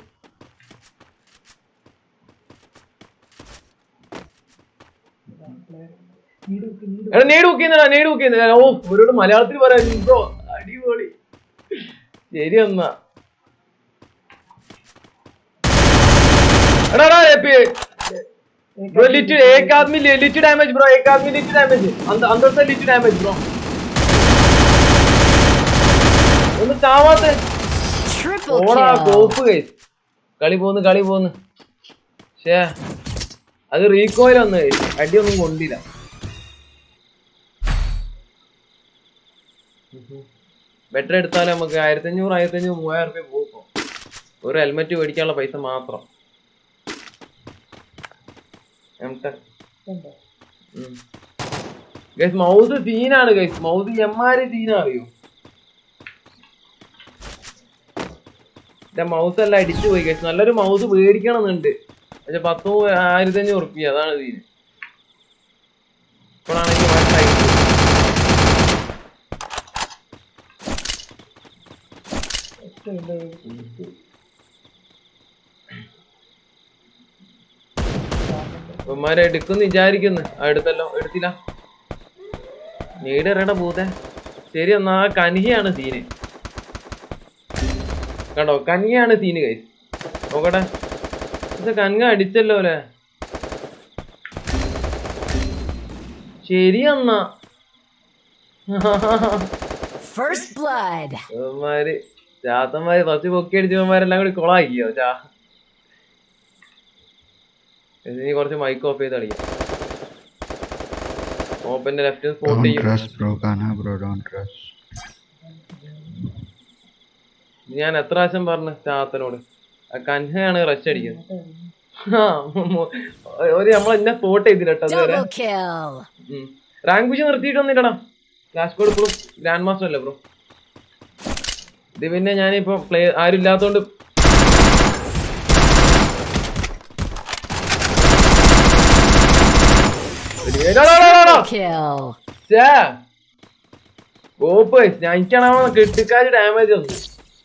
Speaker 2: എടാ നേട് ബുക്ക് ചെയ്യുന്നടാ നേട് ബുക്ക് ചെയ്യുന്നില്ല ഓ ഇവരോട് മലയാളത്തിൽ പറയാൻ ബ്രോ അടിപൊളി ശരി എന്നാ എടാ എടാ എപ്പി ब्रो लिट एक आदमी लिट डैमेज ब्रो एक आदमी लिट डैमेज अंदर अंदर से लिट डैमेज ब्रो ഒന്ന് ചാവാത്ത
Speaker 5: Triple
Speaker 2: ഓടാ
Speaker 5: kill.
Speaker 2: കോപ്പ് കൈസ് കളി പോന്ന് കളി പോന്ന് ഷേ അത് റീകോയിൽ വന്ന് കഴിച്ചു അടിയൊന്നും കൊണ്ടില്ല ബെറ്റർ എടുത്താൽ നമുക്ക് ആയിരത്തി അഞ്ഞൂറ് ആയിരത്തി അഞ്ഞൂറ് മൂവായിരം റുപ്യ പോകും ഒരു ഹെൽമെറ്റ് മേടിക്കാനുള്ള പൈസ മാത്രം ഗൈസ് മൗസ് സീനാണ് ഗൈസ് മൗസ് എമ്മാരി സീനാ അറിയോ എന്റെ മൗസ് എല്ലാം അടിച്ചു പോയി ഗൈസ് നല്ലൊരു മൗസ് മേടിക്കണമെന്നുണ്ട് പക്ഷെ പത്ത് മൂ- ആയിരത്തി അഞ്ഞൂറ് ഉറുപ്പിയ അതാണ് സീന് ഇപ്പോഴാണെങ്കിൽ മനസ്സിലായി ഇവന്മാരെ എടുക്കുന്നു വിചാരിക്കുന്നു ആ എടുത്തല്ലോ എടുത്തില്ല നീടറയുടെ ഭൂതേ ശരി എന്നാ ആ കനികയാണ് സീന് കണ്ടോ കനികയാണ് സീന് കൈ നോക്കട്ടെ ഇത് കൻക അടിച്ചല്ലോ അല്ലേ ശരി എന്നാ
Speaker 5: First blood.
Speaker 2: ഇവന്മാര് ചാത്തന്മാര് ഫസ്റ്റ് പൊക്കി അടിച്ചവന്മാരെല്ലാം കൂടി കൊളാക്കിയോ ചാ ഇനി കുറച്ച് മൈക്ക് ഓഫ് ചെയ്ത് കളിക്കാം ഓപ്പന്റെ ലെഫ്റ്റ് സ്പോട്ട്
Speaker 10: Don't
Speaker 2: ചെയ്യും
Speaker 10: rush, bro. Kana, bro. Don't rush.
Speaker 2: ഞാൻ എത്ര പ്രാവശ്യം പറഞ്ഞു ചാത്തനോട് ആ കൻഹയാണ് റഷ് അടിക്കുന്നത് ആ, മോ- ഒരു നമ്മൾ എന്നെ സ്പോട്ട് ചെയ്തില്ല കേട്ടോ അതുവരെ
Speaker 5: Double kill.
Speaker 2: റാങ്ക് പുഷ് നിർത്തിയിട്ടൊന്നുമില്ലടാ ക്ലാഷ് കോഡ് ഇപ്പോഴും ഗ്രാൻഡ് മാസ്റ്റർ അല്ലേ ബ്രോ ഇത് പിന്നെ ഞാനിപ്പോ പ്ലേ ആരും ഇല്ലാത്തോണ്ട് എടാ, എടാ, എടാ, എടാ.
Speaker 5: Kill.
Speaker 2: ഛേ. ഓപ്പ് ഞാൻ എനിക്കാണാവോ കെട്ടിക്കാര് ഡാമേജ് വന്നു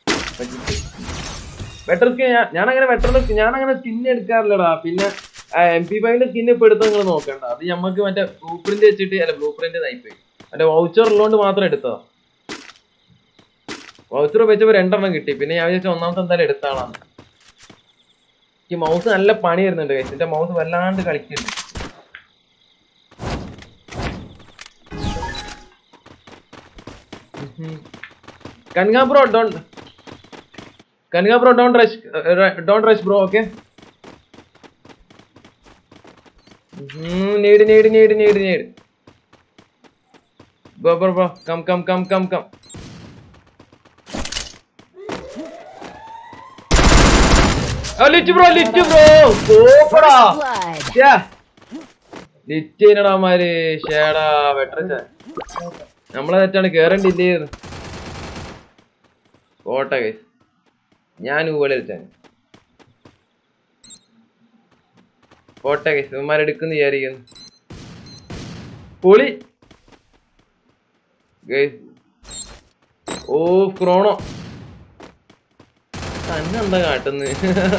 Speaker 2: വെട്ടർ സ്കിൻ ഞാൻ അങ്ങനെ വെട്ടറിന്റെ ഞാൻ അങ്ങനെ സ്കിൻ എടുക്കാറില്ലടാ പിന്നെ എം പി ഫൈവിന്റെ സ്കിൻ ഇപ്പൊ എടുത്ത് നിങ്ങൾ നോക്കണ്ട അത് ഞമ്മക്ക് മറ്റേ ബ്ലൂ പ്രിന്റ് വെച്ചിട്ട് അല്ല ബ്ലൂ പ്രിന്റ് നയിപ്പോയി മറ്റേ വൗച്ചർ ഉള്ളതുകൊണ്ട് മാത്രം എടുത്തതാ വൗച്ചർ വെച്ചപ്പോ രണ്ടെണ്ണം കിട്ടി പിന്നെ ഞാൻ വിചാരിച്ചു ഒന്നാമത്തെ എന്തായാലും എടുത്താളാണ് ഈ മൗസ് നല്ല പണി വരുന്നുണ്ട് guys. എന്റെ മൗസ് വല്ലാണ്ട് കളിക്കുന്നുണ്ട് Kanha bro don't Kanha bro don't rush don't rush bro okay need need need need need bro bro bro come come come come come lit bro lit bro സൂപ്പറാ
Speaker 5: Blood.
Speaker 2: ഛേ. ലിറ്റ് ചെയ്യണടാമാര് ഷേടാ വെട്ടച്ച നമ്മളെ തെറ്റാണ് കേറണ്ടില്ലേ പോട്ടെ കൈസ് ഞാൻ ഊവളി വെച്ചാണ് പോട്ടെ കൈസ് ഇവന്മാരെടുക്കുന്നു വിചാരിക്കുന്നു പൊളി ഗൈസ് ഓ ക്രോണോ തന്നെ എന്താ കാട്ടുന്നത്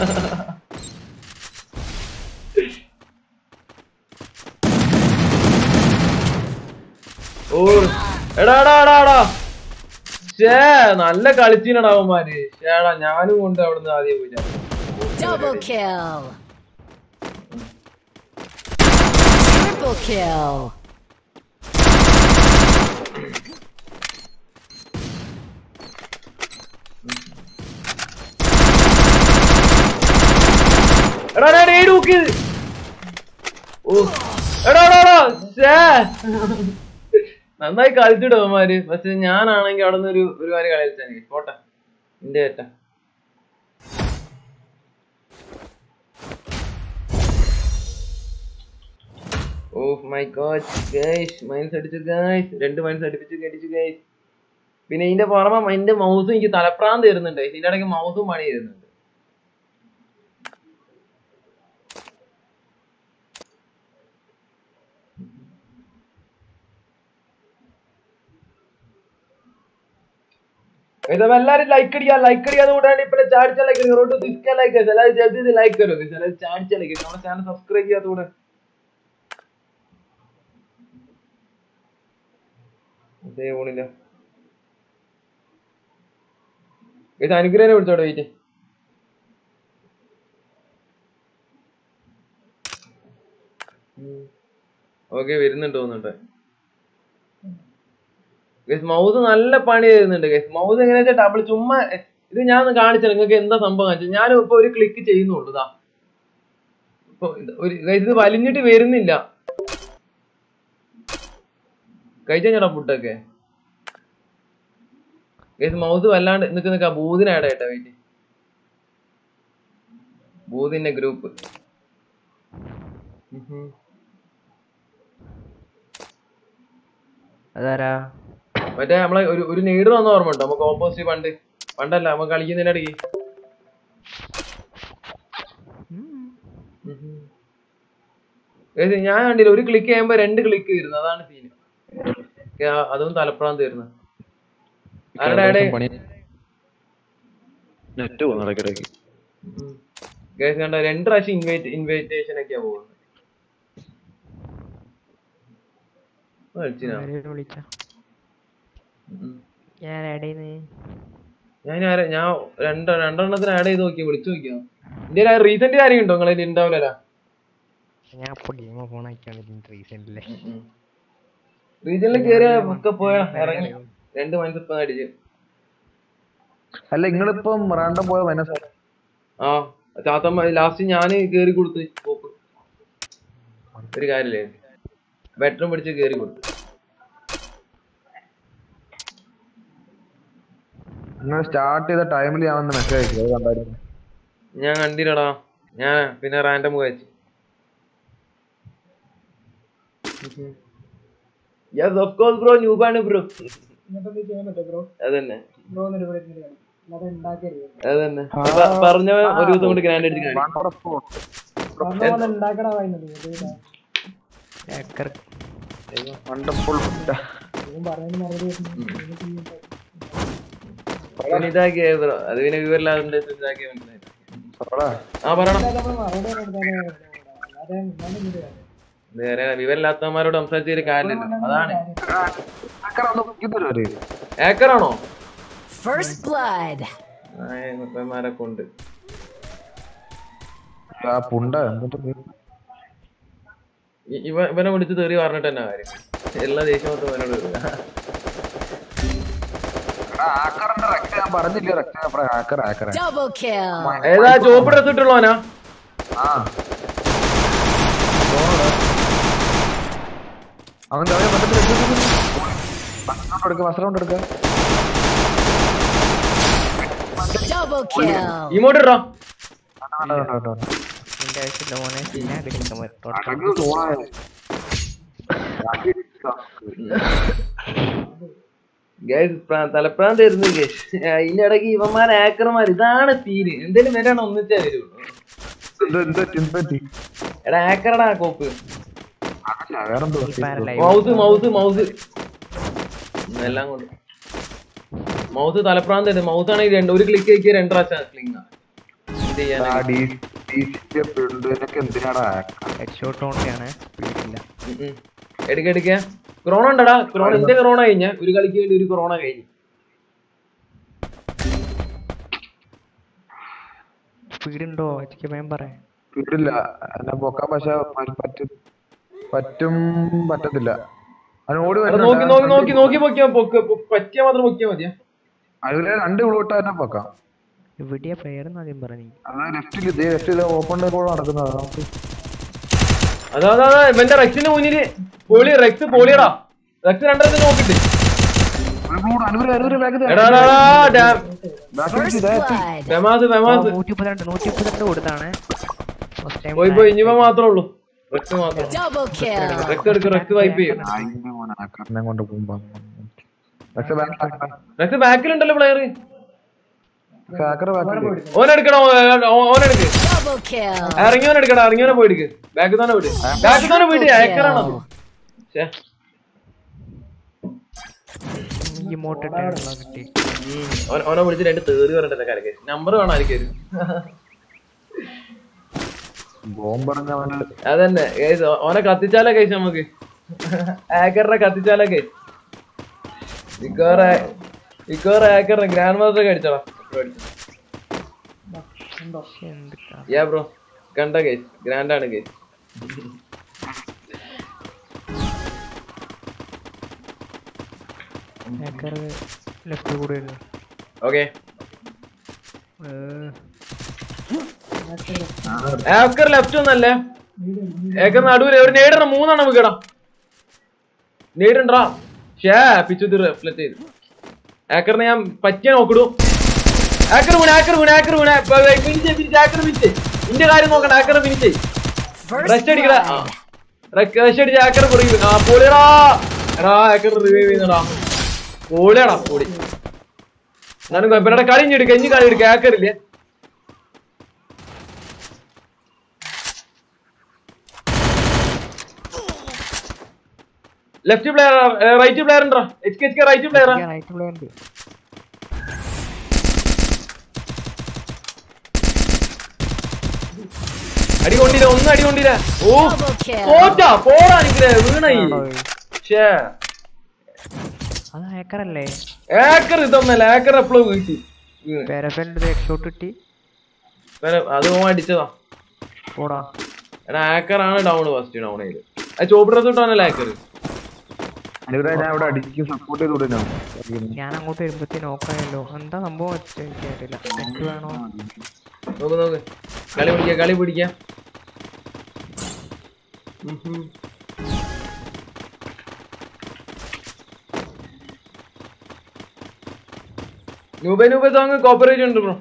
Speaker 2: ഓ എടാ എടാ എടാ എടാ ഷേ നല്ല കളിച്ചിനടാ അവന്മാര് ഷേടാ ഞാനും കൊണ്ട് അവിടുന്ന് ആദ്യം പോയി
Speaker 5: Double kill. Triple kill.
Speaker 2: എടാ എടാ റെയ്ഡ് നോക്ക് ഓ എടാ എടാ എടാ ഷേ നന്നായി കളിച്ചിടും അവന്മാര് പക്ഷെ ഞാനാണെങ്കിൽ അവിടെ നിന്ന് ഒരു ഒരു കാര്യം കളിച്ചാൽ പോട്ടെ എന്റെ ഏറ്റാ oh my god guys mines അടിച്ചു ഗൈസ് രണ്ട് മൈൻസ് അടുപ്പിച്ച് അടിച്ചു ഗൈസ് പിന്നെ ഇതിന്റെ പുറമെ എന്റെ മൗസും എനിക്ക് തലപ്രാന്ത് തരുന്നുണ്ട് ഇതിന്റെ ഇടയ്ക്ക് മൗസും പണി തരുന്നുണ്ട് ഇതപ്പോ എല്ലാരും ലൈക്ക് അടിക്കുക ലൈക്ക് അടിക്കാതെ കൂടാണ്ട് ഇപ്പൊ ചാടിച്ച ലൈക്ക് റോഡ് സിക്സ് ലൈക്ക് എല്ലാവരും ജൽദി ലൈക്ക് കरो എല്ലാവരും ചാടിച്ച ലൈക്ക് നമ്മുടെ ചാനൽ സബ്സ്ക്രൈബ് ചെയ്യാത്ത കൂടെ ഇതേ ഊണില്ല ഇത് അനുഗ്രഹനെ വിളിച്ചോട്ടെ വെയിറ്റ് ഓക്കെ വരുന്നുണ്ട് തോന്നുന്നുണ്ട് മൗസ് നല്ല പണി തരുന്നുണ്ട് ഗൈസ് മൗസ് എങ്ങനെയാ വെച്ചാൽ ഡബിൾ ചുമ്മാ എ, ഇത് ഞാൻ ഒന്ന് കാണിച്ചു നിങ്ങൾക്ക് എന്താ സംഭവം കാണിച്ചു ഞാൻ ഇപ്പൊ ഒരു ക്ലിക്ക് ചെയ്യുന്നുള്ളൂ ഇതാ ഇപ്പൊ ഇത് ഒരു guys, ഇത് വലിഞ്ഞിട്ട് വരുന്നില്ല കഴിച്ചാ ഫുഡൊക്കെ ഗൈസ് മൗസ് വല്ലാണ്ട് നിക്ക് നിക്ക ബൂതിന് ആഡ് ആയിട്ടാ വെയിറ്റ് ബൂതിന്റെ ഗ്രൂപ്പ്
Speaker 3: അതാരാ
Speaker 2: മറ്റേ നമ്മളെ ഒരു ഒരു നീഡ് വന്ന ഓർമ്മ ഉണ്ടോ നമുക്ക് ഓപ്പോസിറ്റ് പണ്ട് പണ്ടല്ല നമുക്ക് കളിക്കുന്നതിന്റെ ഇടയ്ക്ക് ഏത് ഞാൻ കണ്ടില്ല ഒരു ക്ലിക്ക് ചെയ്യുമ്പോ രണ്ട് ക്ലിക്ക് വരുന്നു അതാണ് സീന് അതും തലപ്രാന്ത് വരുന്നത് ആരുടെ ആടെ
Speaker 8: നെറ്റ് പോകുന്നു ഇടയ്ക്കിടയ്ക്ക്
Speaker 2: ഗൈസ് കണ്ട രണ്ട് പ്രാവശ്യം ഇൻവൈറ്റ് ഇൻവൈറ്റേഷൻ ഒക്കെയാ പോകുന്നത് കളിച്ചിനാ
Speaker 3: ആരെയും വിളിച്ച ഞാൻ ഇടയിന്ന്
Speaker 2: ഞാൻ ആരെ ഞാൻ രണ്ട് രണ്ടെണ്ണത്തിന് ആഡ് ചെയ്ത് നോക്കി വിളിച്ചു നോക്കിയോ എന്റെ റീസെന്റ് കാര്യം ഉണ്ടോ നിങ്ങളെ ഉണ്ടാവില്ല
Speaker 3: ഞാൻ ഇപ്പൊ ഗെയിം ഫോൺ ആക്കിയാണ് റീസെന്റിലെ
Speaker 2: റീജിയനിൽ കേറിയ ഒക്കെ പോയ ഇറങ്ങി രണ്ട് മനുഷ്യപ്പ അടിച്ച്
Speaker 6: അല്ല നിങ്ങളിപ്പം റാണ്ടം പോയ മനസ്സ്
Speaker 2: ആ ചാത്തമ്മ ലാസ്റ്റ് ഞാൻ കേറി കൊടുത്തു പോപ്പ് ഒരു കാര്യല്ലേ ബെറ്ററും പിടിച്ച് കേറി കൊടുത്തു
Speaker 6: നിങ്ങൾ സ്റ്റാർട്ട് ചെയ്ത ടൈമിൽ ഞാൻ വന്ന് മെസ്സേജ് അയച്ചു അത് കണ്ടായിരുന്നു
Speaker 2: ഞാൻ കണ്ടില്ലടാ ഞാൻ പിന്നെ റാൻഡം വെച്ച് യെസ് ഓഫ് കോഴ്സ് ബ്രോ ന്യൂബാണ് ബ്രോ അതന്നെ അതന്നെ പ- പറഞ്ഞ ഒരു ദിവസം കൊണ്ട് ഗ്രാൻഡ് അടിച്ച് കാണിക്കും
Speaker 3: hacker.
Speaker 6: വണ്ടർഫുൾ
Speaker 2: പിന്നെ ഇതാക്കിയ ബ്രോ അത് പിന്നെ വിവരമില്ലാതെ ഇതാക്കിയ മനസ്സിലായി ആ പറയണം വേറെ വിവരമില്ലാത്തവന്മാരോട് സംസാരിച്ചൊരു കാര്യമില്ലല്ലോ അതാണ് ഏക്കറാണോ
Speaker 5: First blood.
Speaker 2: മുപ്പന്മാരെ കൊണ്ട്
Speaker 6: ആ പുണ്ട എന്നിട്ട് പോയി.
Speaker 2: ഇ- ഇവ ഇവനെ വിളിച്ച് തെറി പറഞ്ഞിട്ട് തന്നെ കാര്യം എല്ലാ ദേഷ്യം മൊത്തം ഇവനോട് വരിക.
Speaker 6: എടാ, hacker-ന്റെ rect ഞാൻ പറഞ്ഞില്ലേ rect നമ്മുടെ hacker, hacker.
Speaker 5: Double kill.
Speaker 2: ഏതാ ചോപ്പ് ഡ്രസ് ഇട്ടുള്ളവനാ
Speaker 6: ആ. തോന്നുന്നു. അവന്റെ അവനെ മൊത്തത്തിൽ എടുത്ത് എടുത്ത് എടുത്ത്. വസ്ത്രം എടുക്ക വസ്ത്രം കൊണ്ട് എടുക്ക
Speaker 5: Double kill.
Speaker 2: ഇങ്ങോട്ട് ഇട്ടോ
Speaker 3: നിന്റെ ആവശ്യമില്ല മോനെ പിന്നെ കിടക്കാൻ
Speaker 2: ഗൈസ് തലപ്രാന്ത് തരുന്നു ഗൈസ് ഇതിന്റെ ഇടയ്ക്ക് ഇവന്മാർ ആക്കർമാർ ഇതാണ് സീന് എന്തേലും വരാണ് ഒന്നിച്ചാ വരുള്ളൂ എടാ ആക്കറടാ കോപ്പ്
Speaker 6: വേറെന്തോ
Speaker 2: മൗസ് മൗസ് മൗസ് എല്ലാം കൊണ്ട് മൗസ് തലപ്രാന്ത് തരും മൗസ് ആണെങ്കിൽ രണ്ട് ഒരു ക്ലിക്ക് ആക്കിയ രണ്ട് പ്രാവശ്യം ക്ലിങ് എന്ത് ചെയ്യാനാ
Speaker 6: നിനക്ക് എന്തിനാടാ
Speaker 3: ഹെഡ് ഷോട്ട് ഓൺലിയാണ് സ്പീഡില്ല
Speaker 2: എടുക്ക എടുക്ക കൊറോണ ഉണ്ടടാ കൊറോണ എന്റെ കൊറോണ കഴിഞ്ഞ ഒരു കളിക്ക് വേണ്ടി ഒരു കൊറോണ കഴിഞ്ഞു
Speaker 3: സ്പീഡ് ഉണ്ടോ എനിക്ക് വേഗം പറയാം
Speaker 6: വീട്ടില്ല എന്നെ പൊക്കാൻ പക്ഷെ പറ്റും പറ്റും പറ്റത്തില്ല അവൻ ഓടി
Speaker 2: എടാ, നോക്കി നോക്കി നോക്കി നോക്കി പൊക്കിയാ പൊക്ക പൊ- പറ്റിയാ മാത്രം പൊക്കിയാ മതിയാ
Speaker 6: അതിലെ രണ്ട് വിളോട്ട് തന്നെ പൊക്കാം
Speaker 3: എവിടെയാ പ്ലെയർ എന്ന് ആദ്യം പറഞ്ഞു
Speaker 6: അത് ലെഫ്റ്റിൽ ഇതേ ലെഫ്റ്റിൽ ഓപ്പൺ കൂടെ നടക്കുന്നത് നമുക്ക്
Speaker 2: അതാ അതാ അതാ, ഇവന്റെ റെക്സിന്റെ മുന്നില് പൊളി റെക്സ് പൊളിയടാ റെക്സ് രണ്ടെണ്ണത്തിന് നോക്കിട്ട്
Speaker 6: അനുവര് അനുവര് ബാഗ്
Speaker 2: എടാ എടാ, എടാ, ഡാം.
Speaker 5: First blood.
Speaker 2: ഫെമാസ് ഫെമാസ്
Speaker 3: നൂറ്റി മുപ്പത്തിരണ്ട് നൂറ്റി മുപ്പത്തിരണ്ട് കൊടുത്താണ് ഫസ്റ്റ് ടൈം
Speaker 2: പോയി പോയി ഇനിവ മാത്രമേ ഉള്ളൂ റെക്സ് മാത്രം
Speaker 5: Double kill.
Speaker 2: റെക്സ് എടുക്കും റെക്സ് വൈപ്പ് ചെയ്യും
Speaker 6: കണ്ണെ കൊണ്ട് പോകുമ്പോ പക്ഷെ
Speaker 2: റെക്സ് ബാക്കിലുണ്ടല്ലോ പ്ലെയർ
Speaker 6: ഹാക്കർ ബാക്കിൽ
Speaker 2: ഓനെടുക്കണോ ഓനെടുക്ക്
Speaker 5: Double kill.
Speaker 2: ഇറങ്ങിയോനെ എടുക്കടാ ഇറങ്ങിയോനെ പോയി എടുക്ക് ബാക്ക് തന്നെ വിട് ബാക്ക് തന്നെ വിട് ഏക്കറാണത് ഛേ
Speaker 3: ഇമോട്ട് ഇട്ടാണല്ലോ കിട്ടി
Speaker 2: ഉം. ഓന- ഓനെ വിളിച്ച് രണ്ട് തേറി പറഞ്ഞിട്ടല്ലേ കരക്ക് നമ്പർ വേണമായിരിക്കും
Speaker 6: ബോംബറിഞ്ഞ അവന്
Speaker 2: അതന്നെ guys, ഓ- ഓനെ കത്തിച്ചാലോ കഴിച്ചു നമുക്ക് ആക്കറിനെ കത്തിച്ചാലോ കഴിച്ചു ഇക്കോറെ ഇക്കോറെ ആക്കറിനെ ഗ്രാൻഡ് മാസ്റ്റർ കടിച്ചോളാം
Speaker 3: എന്ത്
Speaker 2: യാ ബ്രോ കണ്ട കേസ് ഗ്രാൻഡ് ആണ് കേസ്
Speaker 3: ഹാക്കർ ലെഫ്റ്റ് കൂടെ വരുന്നു
Speaker 2: ഓക്കെ
Speaker 3: ഏഹ്,
Speaker 2: ആക്കർ ലെഫ്റ്റ് ഒന്നല്ലേ ഏക്കർ നടുവില് ഒരു നേടണ മൂന്നെണ്ണം നമുക്കിടാം നേടണ്ടാ ഷേ പിച്ചു റിഫ്ലക്ട് ചെയ്ത് ആക്കറിനെ ഞാൻ പറ്റിയ നോക്കിടൂ ആക്കർ വീണ് ആക്കർ വീണ് ആക്കർ വീണ് ഫിനിഷ് ഫിനിഷ് ആക്കർ ഫിനിഷ് ഇന്റെ കാര്യം നോക്കണ്ട ആക്കർ ഫിനിഷ്
Speaker 5: First
Speaker 2: റെസ്റ്റ് അടിക്കടാ
Speaker 5: blood.
Speaker 2: റെസ്റ്റ് അടിച്ച് ആക്കർ പുറകെ ആ പൊളിയടാ എടാ ആക്കർ റിവൈവ് ചെയ്യുന്നടാ പൊളിയാടാ പൊളി എന്നാലും കുഴപ്പമില്ലടാ കളി ഇഞ്ഞി എടുക്ക ഇഞ്ഞി കളി എടുക്ക ആക്കറില്ലേ ലെഫ്റ്റ് പ്ലെയർ റൈറ്റ് പ്ലെയർ ഉണ്ടോ എച്ച് കെ റൈറ്റ് പ്ലെയർ
Speaker 3: ഞാൻ റൈറ്റ് പ്ലെയർ ഉണ്ട്
Speaker 2: അടി കൊണ്ടില്ല ഒന്നും അടി കൊണ്ടില്ല ഓ
Speaker 5: Double kill.
Speaker 2: തോറ്റാ പോടാ എനിക്കില്ലേ വീണായി ഷേ
Speaker 3: അത് ഹാക്കർ അല്ലേ
Speaker 2: ഏക്കർ ഇതൊന്നല്ല ഏക്കർ എപ്പോഴും വീഴ്ത്തി വീണ്
Speaker 3: പാരഫലിന്റെ ഹെഡ് ഷോട്ട് കിട്ടി
Speaker 2: വേറെ അത് ഓൻ അടിച്ചതാ
Speaker 3: പോടാ
Speaker 2: എടാ ആക്കർ ആണ് ഡൗൺ ഫസ്റ്റ് ഡൗൺ ചെയ്ത് ആ ചോപ്പ് ഡ്രസ് ഇട്ടാണല്ലോ ആക്കർ
Speaker 6: അനുവരെ ഞാൻ ഇവിടെ അടിക്ക് സപ്പോർട്ട് ചെയ്ത് വിടുന്നു
Speaker 3: ഞാൻ അങ്ങോട്ട് വരുമ്പത്തേന് നോക്കായല്ലോ എന്താ സംഭവം വെച്ചാ എനിക്കറിയില്ല നെറ്റ് വേണോ
Speaker 2: നോക്ക് നോക്ക് കളി പിടിക്ക കളി പിടിക്ക നൂബെ നൂബെ സോങ് കോപ്പറേറ്റ് ഉണ്ട് ബ്രോ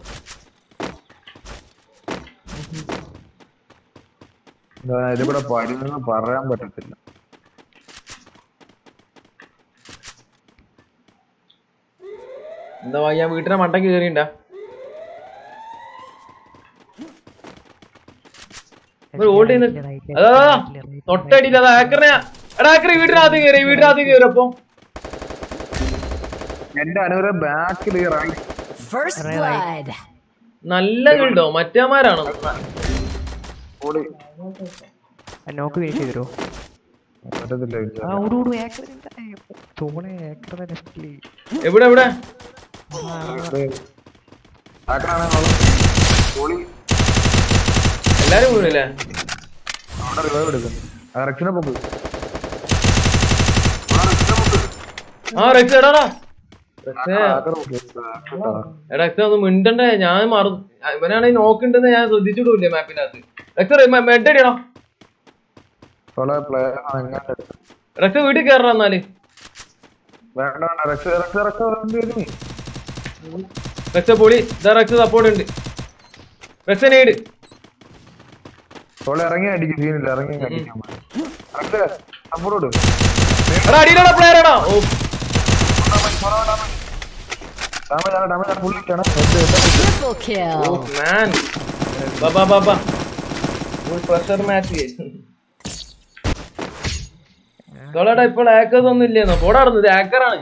Speaker 6: ഇതിവിടെ വരുന്നെന്ന് പറയാൻ പറ്റത്തില്ല
Speaker 2: എന്താ ഞാൻ വീട്ടിലെ മണ്ടക്ക് കയറിണ്ടാ ഹോൾഡ് ചെയ്യുന്ന അതാ തൊട്ടടിയില്ല അത് ആക്കറിനെ എടാ ആക്കറി വീട്ടിനകത്ത് കയറി വീട്ടിനകത്ത് കയറി അപ്പൊ
Speaker 6: എന്റെ അനുവരെ ബാക്കിൽ റൈറ്റ്
Speaker 5: First blood.
Speaker 2: നല്ല കണ്ടോ മറ്റേമാരാണോ
Speaker 3: നോക്ക് ഫിനിഷ് ചെയ്തോ
Speaker 6: പറ്റത്തില്ല
Speaker 3: ആ ഓടു ഓടു ഏക്കർ തോണെ ഏക്കർ ലെഫ്റ്റില്
Speaker 2: എവിടെ എവിടെ എല്ലാരും വീണില്ലേ
Speaker 6: അവിടെ റിവൈവ് എടുക്കുന്നു ആ റെക്സിനെ പൊക്ക്
Speaker 2: ആ റെക്സ് എടാടാ റെക്സേ
Speaker 6: ആക്കറ പൊക്ക്. കേട്ടോ.
Speaker 2: എടാ റെക്സ് ഒന്ന് മിണ്ടണ്ടേ ഞാൻ മറന്നു ഇവനാണെങ്കിൽ നോക്കണ്ടെന്ന് ഞാൻ ശ്രദ്ധിച്ചിട്ടില്ല മാപ്പിനകത്ത് റെക്സ് മെഡ് അടിയണോ
Speaker 6: പല പ്ലെയർ എങ്ങനെ
Speaker 2: റെക്സ് വീട്ടിൽ കയറണം എന്നാല്
Speaker 6: വേണ്ട വേണ്ട റെക്സ് റെക്സ് റെക്സ് എന്ത് വരും
Speaker 2: റെക്സ് പൊളി ഇതാ റെക്സ് സപ്പോർട്ട് ഉണ്ട് റെക്സ് നേട്
Speaker 6: ഓളെ ഇറങ്ങി അടിക്കും സീനില്ല ഇറങ്ങി അടിക്കാൻ റെക്സ് സപ്പോർട്ട്
Speaker 2: എടാ അടിയിലുള്ള പ്ലെയർ ആണോ ഓ
Speaker 6: ഡാമേജ് ആണ് ഡാമേജ് ആണ് പുള്ളിക്കാണ്
Speaker 5: Triple
Speaker 2: ഓ
Speaker 5: kill.
Speaker 2: മാൻ ബാബാ ബാബാ ഫുൾ പ്രഷർ മാച്ച് തോളടാ ഇപ്പോൾ ഹാക്കേഴ്സ് ഒന്നും ഇല്ലേന്നോ പോടാ നടന്നു ഇത് ഹാക്കറാണ്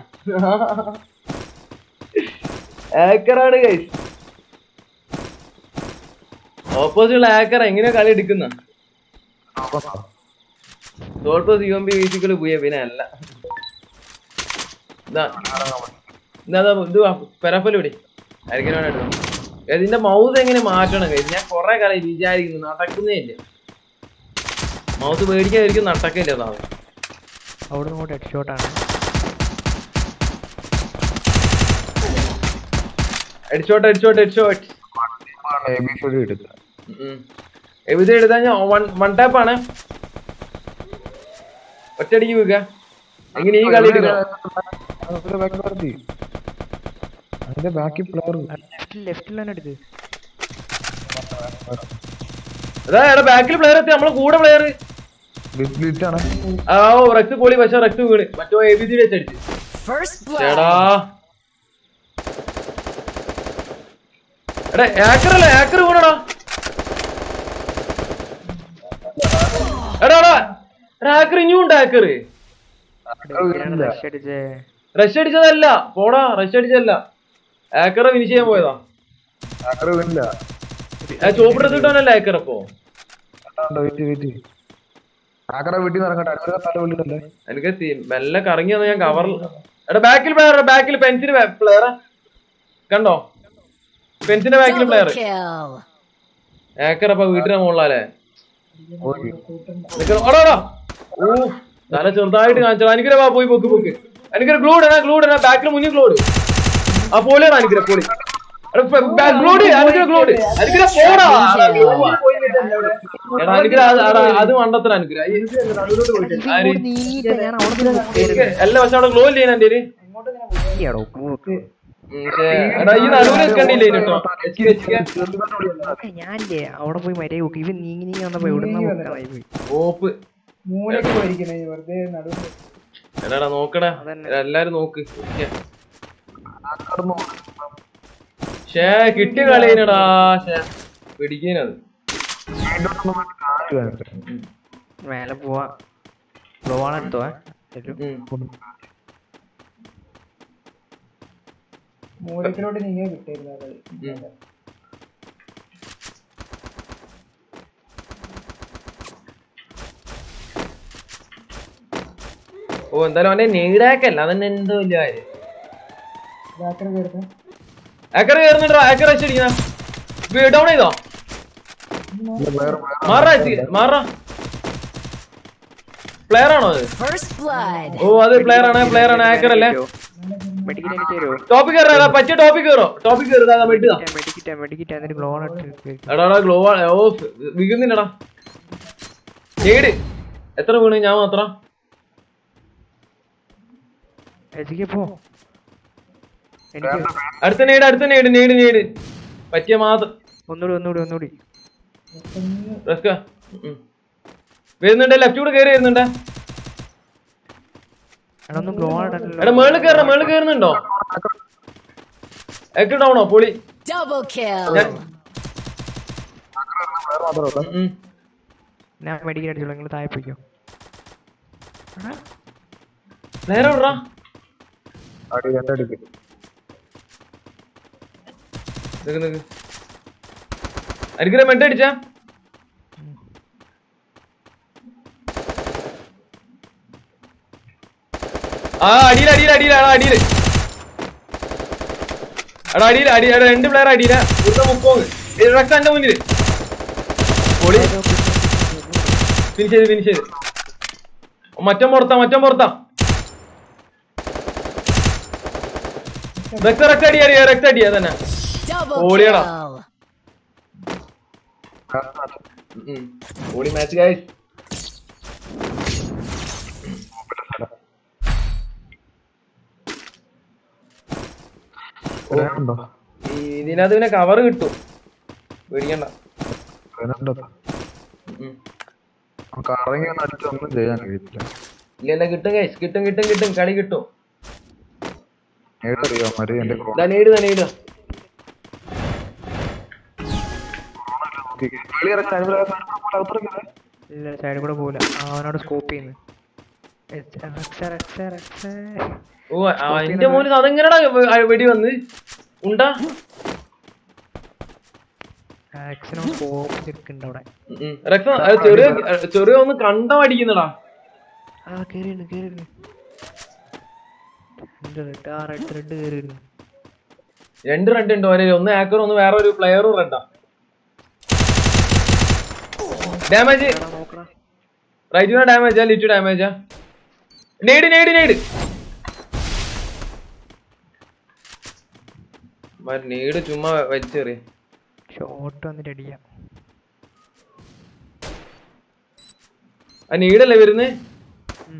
Speaker 2: ഹാക്കറാണ് ഗൈസ് ഓപ്പോസിറ്റുള്ള ഹാക്കർ എങ്ങനെയാ കളി എടുക്കുന്ന തോൾപ്പോ സി എം ബി വീസിക്കള് പോയ പിന്നെ അല്ല ഇതാ ഇതാ ഇതാ, ഇത് പെരപ്പല് ഇവിടെ ആയിരിക്കും എടുക്കണം ഇതിന്റെ മൗസ് എങ്ങനെ മാറ്റണം guys? ഞാൻ കൊറേ കാലം വിചാരിക്കുന്നു നടക്കുന്നേ ഇല്ല മൗസ് മേടിക്കാതിരിക്കും നടക്കില്ല സാധനം
Speaker 3: അവിടെ നിന്ന് ഹെഡ് ഷോട്ടാണ്
Speaker 2: headshot headshot headshot
Speaker 6: A B C എടുത്ത
Speaker 2: ഇത് എടുത്താ ഞാൻ വൺ വൺ ടാപ്പ് ആണ് ഒറ്റയടിക്ക് വീക്ക എങ്ങനെ ഈ കളി എടുക്കണം
Speaker 6: അതിന്റെ ബാക്കി പ്ലെയർ
Speaker 3: ലെഫ്റ്റിൽ ലെഫ്റ്റിൽ തന്നെ എടുത്ത്
Speaker 2: അതാ എടാ ബാക്കിൽ പ്ലെയർ എത്തി നമ്മളെ കൂടെ പ്ലെയർ
Speaker 6: ഗ്ലിറ്റ് ആണ്
Speaker 2: ആ ഓ റെക്സ് പോളി പക്ഷെ റെക്സ് വീണ് മറ്റോ എ ബി സി വെച്ചടിച്ച്
Speaker 5: First
Speaker 2: എടാ
Speaker 5: blood.
Speaker 2: എടാ ഹാക്കർ അല്ലേ ഹാക്കർ വീണടാ എടാ എടാ ഹാക്കർ ഇനിയും ഉണ്ട് ഹാക്കർ
Speaker 3: റഷ് അടിച്ചേ
Speaker 2: റഷ് അടിച്ചതല്ല പോടാ റഷ് അടിച്ചതല്ല ഹാക്കറെ ഫിനിഷ് ചെയ്യാൻ പോയതാ
Speaker 6: ആക്കറ വീണില്ല
Speaker 2: ചോപ്പിട്ട് കിട്ടാനല്ല ഹാക്കർ അപ്പോ
Speaker 6: വെയിറ്റ് വെയിറ്റ് ആക്കറ വീട്ടിൽ നിന്ന് ഇറങ്ങട്ടെ അനുവരെ തല വീട്ടിലല്ലേ
Speaker 2: എനിക്ക് സി- മെല്ലെ കറങ്ങി വന്ന് ഞാൻ കവറിൽ എടാ ബാക്കിൽ പ്ലെയർ ബാക്കിൽ പെൻസിന് പ്ലെയർ കണ്ടോ പെൻസിന്റെ ബാക്കിൽ പ്ലെയർ
Speaker 5: Double kill.
Speaker 2: ഹാക്കർ അപ്പൊ വീട്ടിലെ മുകളിലല്ലേ
Speaker 6: ഓക്കെ
Speaker 2: ഓടാ ഓ തല ചെറുതായിട്ട് കാണിച്ചോ അനുഗ്രഹ വാ പോയി പൊക്ക് പൊക്ക് അനുഗ്രഹ ഗ്ലൂഡ് എന്നാ ഗ്ലൂഡ് എന്നാ ബാക്കിൽ മുന്നിൽ ഗ്ലൂഡ് ആ പോലെയാണ് അനുഗ്രഹ പോളി ഗ്ലൂഡ് അനുഗ്രഹ ഗ്ലൂഡ് അനുഗ്രഹ പോടാ എടാ അനുഗ്രഹ അത് അടാ, അത് മണ്ടത്ര അനുഗ്രഹ ഈ- ആര്?
Speaker 3: ഞാൻ അവിടെ നിന്ന്
Speaker 2: എനിക്ക് എല്ലാ പക്ഷെ അവിടെ ഗ്ലോ ഇല്ലേ എന്റെ കയ്യില്?
Speaker 3: കേറിയാടോ
Speaker 2: ഉം, പക്ഷേ, എടാ ഈ നടുവിൽ നിൽക്കണ്ടില്ലേ കേട്ടോ
Speaker 3: ഞാനില്ലേ അവിടെ പോയി മര്യാദ നോക്കി ഇവൻ നീങ്ങി നീങ്ങി വന്നപ്പോ എവിടുന്ന പോയി
Speaker 2: ഓപ്പ്
Speaker 10: മൂലക്ക് പോയിരിക്കണേ വെറുതെ നടുവ്
Speaker 2: എടാടാ നോക്കടാ
Speaker 3: അതന്നെ.
Speaker 2: എല്ലാരും നോക്ക് ഷേ കിട്ടിയ കളിയനടാ ഷേ പിടിക്കാനത്
Speaker 3: മേലെ പോവാ ഗ്ലോവാണ് എടുത്തോ
Speaker 10: മൂലക്കിലോട്ട് നീങ്ങി കിട്ടിയിരുന്നു അത്
Speaker 2: ഓ എന്തായാലും അവന്റെ നീടാക്കല്ല അതന്നെ എന്തോ വലിയ കാര്യം
Speaker 10: ബാക്കറി കയറുന്നു
Speaker 2: ആക്കർ കയറുന്നുണ്ടോ ആക്കർ അടിച്ചിരിക്കുന്ന ഡൗൺ ചെയ്തോ മാറാ മാറാ പ്ലെയർ ആണോ അത്
Speaker 5: First blood.
Speaker 2: ഓ അത് പ്ലെയർ ആണ് പ്ലെയർ ആണ് ആക്കർ അല്ലേ
Speaker 3: മെഡിക്കറ്റ് എനിക്ക് തരുമോ
Speaker 2: ടോപ്പിക് കയറാ പറ്റിയ ടോപ്പിക് കയറോ ടോപ്പിക് കയറുതാ മെഡിതാ
Speaker 3: മെഡിക്കറ്റ് മെഡിക്കറ്റ് എന്നിട്ട് ഗ്ലോൺ എടുത്ത്
Speaker 2: എടാടാ ഗ്ലോ ഓ വികുന്നില്ലടാ ഏട് എത്ര വീണ് ഞാൻ മാത്രം
Speaker 3: എജിക്ക് പോ എനിക്ക്
Speaker 2: അടുത്ത നേട് അടുത്ത നേട് നേട് നേട് പറ്റിയ മാത്രം
Speaker 3: ഒന്നുകൂടി ഒന്നുകൂടി ഒന്നുകൂടി
Speaker 2: റസ്ക ഉം. വരുന്നുണ്ട് ലെഫ്റ്റ് കൂടെ കയറി വരുന്നുണ്ട്
Speaker 3: എടാ ഒന്ന് ബ്ലോ ആടല്ലോ
Speaker 2: എടാ മേളിൽ കയറണം മേളിൽ കയറുന്നുണ്ടോ എക്ക് ഡൗണോ പൊളി
Speaker 5: Double kill.
Speaker 2: ഞാൻ- ഉം, ഉം.
Speaker 3: ഞാൻ മെഡിക്കൽ അടിച്ചോളൂ നിങ്ങൾ താഴെ പോയിക്കോ
Speaker 2: നേരെ വിടറാ
Speaker 6: അടി രണ്ട് അടിക്ക്
Speaker 2: നിക്ക് നിക്ക് അരിക്കര മെഡ് അടിച്ചാ ആ അടിയിൽ അടിയിൽ അടിയിൽ ആ അടിയിൽ എടാ അടിയിൽ അടി എടാ രണ്ട് പ്ലെയർ അടിയില ഒരു മുക്കോന്ന് റക്സ് എന്റെ മുന്നിൽ പൊളി ഫിനിഷ് ചെയ്ത് ഫിനിഷ് ചെയ്ത് മറ്റം പുറത്താ മറ്റം പുറത്താ റക്സ് റക്സ് അടിയാ അടിയാ റക്സ് അടിയാ തന്നെ
Speaker 5: Double
Speaker 2: ഓടിയടാ.
Speaker 5: kill.
Speaker 2: ഓടി മാച്ച് ഗൈസ്
Speaker 6: ഉണ്ടോ
Speaker 2: ഇതിനകത്ത് പിന്നെ കവർ കിട്ടും പേടിക്കണ്ട
Speaker 6: ഉണ്ടോ
Speaker 2: ഉം.
Speaker 6: നമുക്ക് ഇറങ്ങി ഒന്ന് അടിച്ച് ഒന്നും ചെയ്യാൻ കഴിയത്തില്ല
Speaker 2: ഇല്ല ഇല്ല കിട്ടും ഗൈസ് കിട്ടും കിട്ടും കിട്ടും കളി കിട്ടും
Speaker 6: ഏതറിയോ മരി എന്റെ
Speaker 2: ഇതാ നേട് തന്നെ നേടുക
Speaker 3: ഇല്ല സൈഡിൽ കൂടെ പോവില്ല അവനോട് സ്കോപ്പ് ചെയ്യുന്നു റക്സ റക്സ റക്സ
Speaker 2: ഓ ആ, എന്റെ മോന് അതെങ്ങനെടാ വ- വെടി വന്ന് ഉണ്ടാ
Speaker 3: റക്സിനോ സ്കോപ്പ് ചെക്കുണ്ട് അവിടെ
Speaker 2: ഉം, ഉം. റക്സ അത് ചെറിയ ചെറിയ ഒന്ന് കണ്ടം അടിക്കുന്നടാ
Speaker 3: ആ കേറിയിരുന്നു കേറിയിരുന്നു രണ്ട് റെഡ് ആ റെഡ് റെഡ് കേറിയിരുന്നു
Speaker 2: രണ്ട് റെഡ് ഉണ്ട് ഒരേ ഒന്ന് ആക്കർ ഒന്ന് വേറെ ഒരു പ്ലെയറും റെഡാ ഡാമേജ്
Speaker 3: നോക്കടാ
Speaker 2: റൈറ്റ് ഡാമേജാ ലിറ്റ് ഡാമേജാ നേട് നേട് നേട് മറ്റേ നേട് ചുമ്മാ വലിച്ചെറിയ
Speaker 3: ഷോട്ട് വന്നിട്ട് അടിക്കാം
Speaker 2: ആ നീടല്ലേ വരുന്നത്
Speaker 3: ഉം.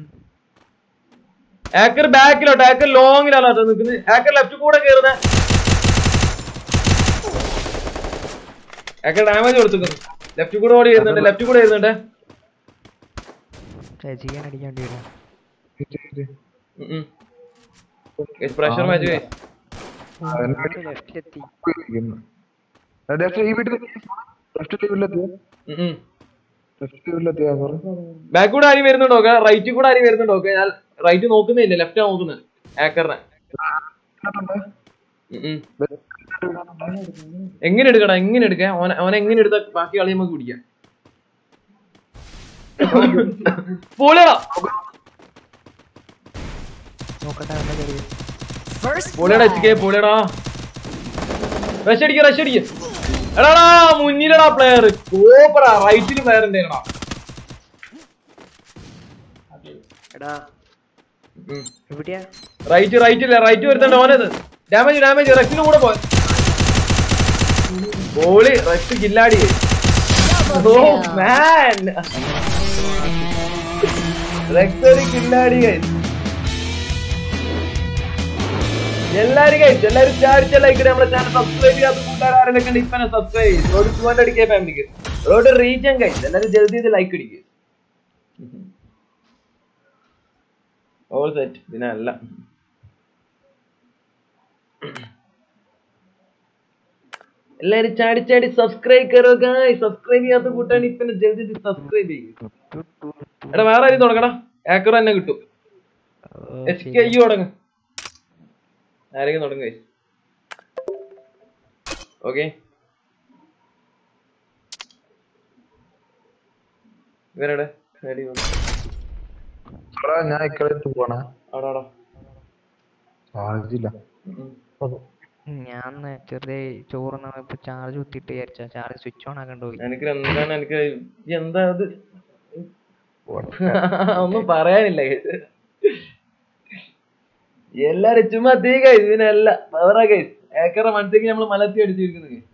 Speaker 2: ആക്കർ ബാക്കിലോട്ട് ആക്കർ ലോങ്ങിലാണോ നിൽക്കുന്നത് ആക്കർ ലെഫ്റ്റ് കൂടെ കയറുന്ന ആക്കർ ഡാമേജ് കൊടുത്തിരിക്കുന്നു ലെഫ്റ്റ് കൂടെ ഓടി വരുന്നുണ്ട് ലെഫ്റ്റ് കൂടെ വരുന്നുണ്ട്
Speaker 3: ചെയ്യാൻ അടിക്കേണ്ടി വരും
Speaker 2: പ്രഷർ മാച്ച്
Speaker 3: ലെഫ്റ്റിലെത്തി
Speaker 6: ഈ വീട്ടിൽ ലെഫ്റ്റ് ടീമിലെത്തിയ ലെഫ്റ്റ് ടീമിലെത്തിയ സോറി
Speaker 2: ബാക്ക് കൂടെ ആരും വരുന്നുണ്ടോ റൈറ്റ് കൂടെ ആരും വരുന്നുണ്ടോ ഞാൻ റൈറ്റ് നോക്കുന്നില്ല ലെഫ്റ്റാ നോക്കുന്നത് ആക്കറിനെ എങ്ങനെ എടുക്കടാ എങ്ങനെ എടുക്കാം ഓനെ ഓനെ എങ്ങനെ എടുത്താ ബാക്കി കളി നമുക്ക് പിടിക്കാം പൊളിയടാ
Speaker 3: നോക്കട്ടെ അവന്റെ കയറി
Speaker 5: First
Speaker 2: പൊളിയടാ എച്ച് കെ
Speaker 5: blood.
Speaker 2: പൊളിയടാ റഷ് അടിക്ക റഷ് അടിക്ക എടാടാ മുന്നിലടാ പ്ലെയർ കോപ്പറാ റൈറ്റിൽ പ്ലെയർ ഉണ്ടേടാ
Speaker 3: എടാ എവിടെയാ
Speaker 2: റൈറ്റ് റൈറ്റ് ഇല്ല റൈറ്റ് വരുന്നുണ്ട് ഓനത് ഡാമേജ് ഡാമേജ് റെക്സിന് കൂടെ പോ ബോളി റെക്സ് കില്ലാടി
Speaker 5: Double
Speaker 2: ഓ
Speaker 5: kill.
Speaker 2: മാൻ റെക്സ് ഒരു കില്ലാടി guys. എല്ലാരും കഴിച്ചു എല്ലാരും ചാടിച്ച ലൈക്ക് നമ്മുടെ ചാനൽ സബ്സ്ക്രൈബ് ചെയ്യാത്ത കൂട്ടുകാരൊക്കെ ഉണ്ട് ഇപ്പൊ സബ്സ്ക്രൈബ് ചെയ്യും റോഡ് ടു ഹൺഡ്രഡ് കെ ഫാമിലിക്ക് റോഡ് റീച്ച് കഴിച്ചു എല്ലാരും ജൽദി ഇത് ലൈക്ക് അടിക്കുക ഓൾ സെറ്റ് പിന്നെ അല്ല എല്ലാരും ചാടി ചാടി സബ്സ്ക്രൈബ് കറോ ഗായ് സബ്സ്ക്രൈബ് ചെയ്യാത്ത കൂട്ടാണ് ഇപ്പൊ ജൽദി ഇത് സബ്സ്ക്രൈബ് ചെയ്യും എടാ വേറെ ആരും തുടങ്ങടാ ഏക്കർ തന്നെ കിട്ടും എച്ച് കെ യു തുടങ്ങ് ആരെങ്കിലും തുടങ്ങ ഓക്കെ ഇവരുടെ റെഡി
Speaker 6: എടാ, ഞാൻ ഇക്കളത്ത് പോണേ
Speaker 2: അവിടെ അവിടെ
Speaker 6: സാധിച്ചില്ല
Speaker 3: ഞാൻ ചെറുതെ ചോറുന്ന ഇപ്പൊ ചാർജ് കുത്തിയിട്ട് വിചാരിച്ച ചാർജ് സ്വിച്ച് ഓൺ ആക്കണ്ട പോയി
Speaker 2: എനിക്ക് എന്താണ് എനിക്ക് ഈ എന്താ അത് ഒന്നും പറയാനില്ല guys. എല്ലാരും ചുമ്മാ തീ കൈസ് ഇതിനല്ല പവറാ കൈസ് ഏക്കറ മനസ്സിലേക്ക് നമ്മള് മലത്തി അടിച്ചിരിക്കുന്നത് guys.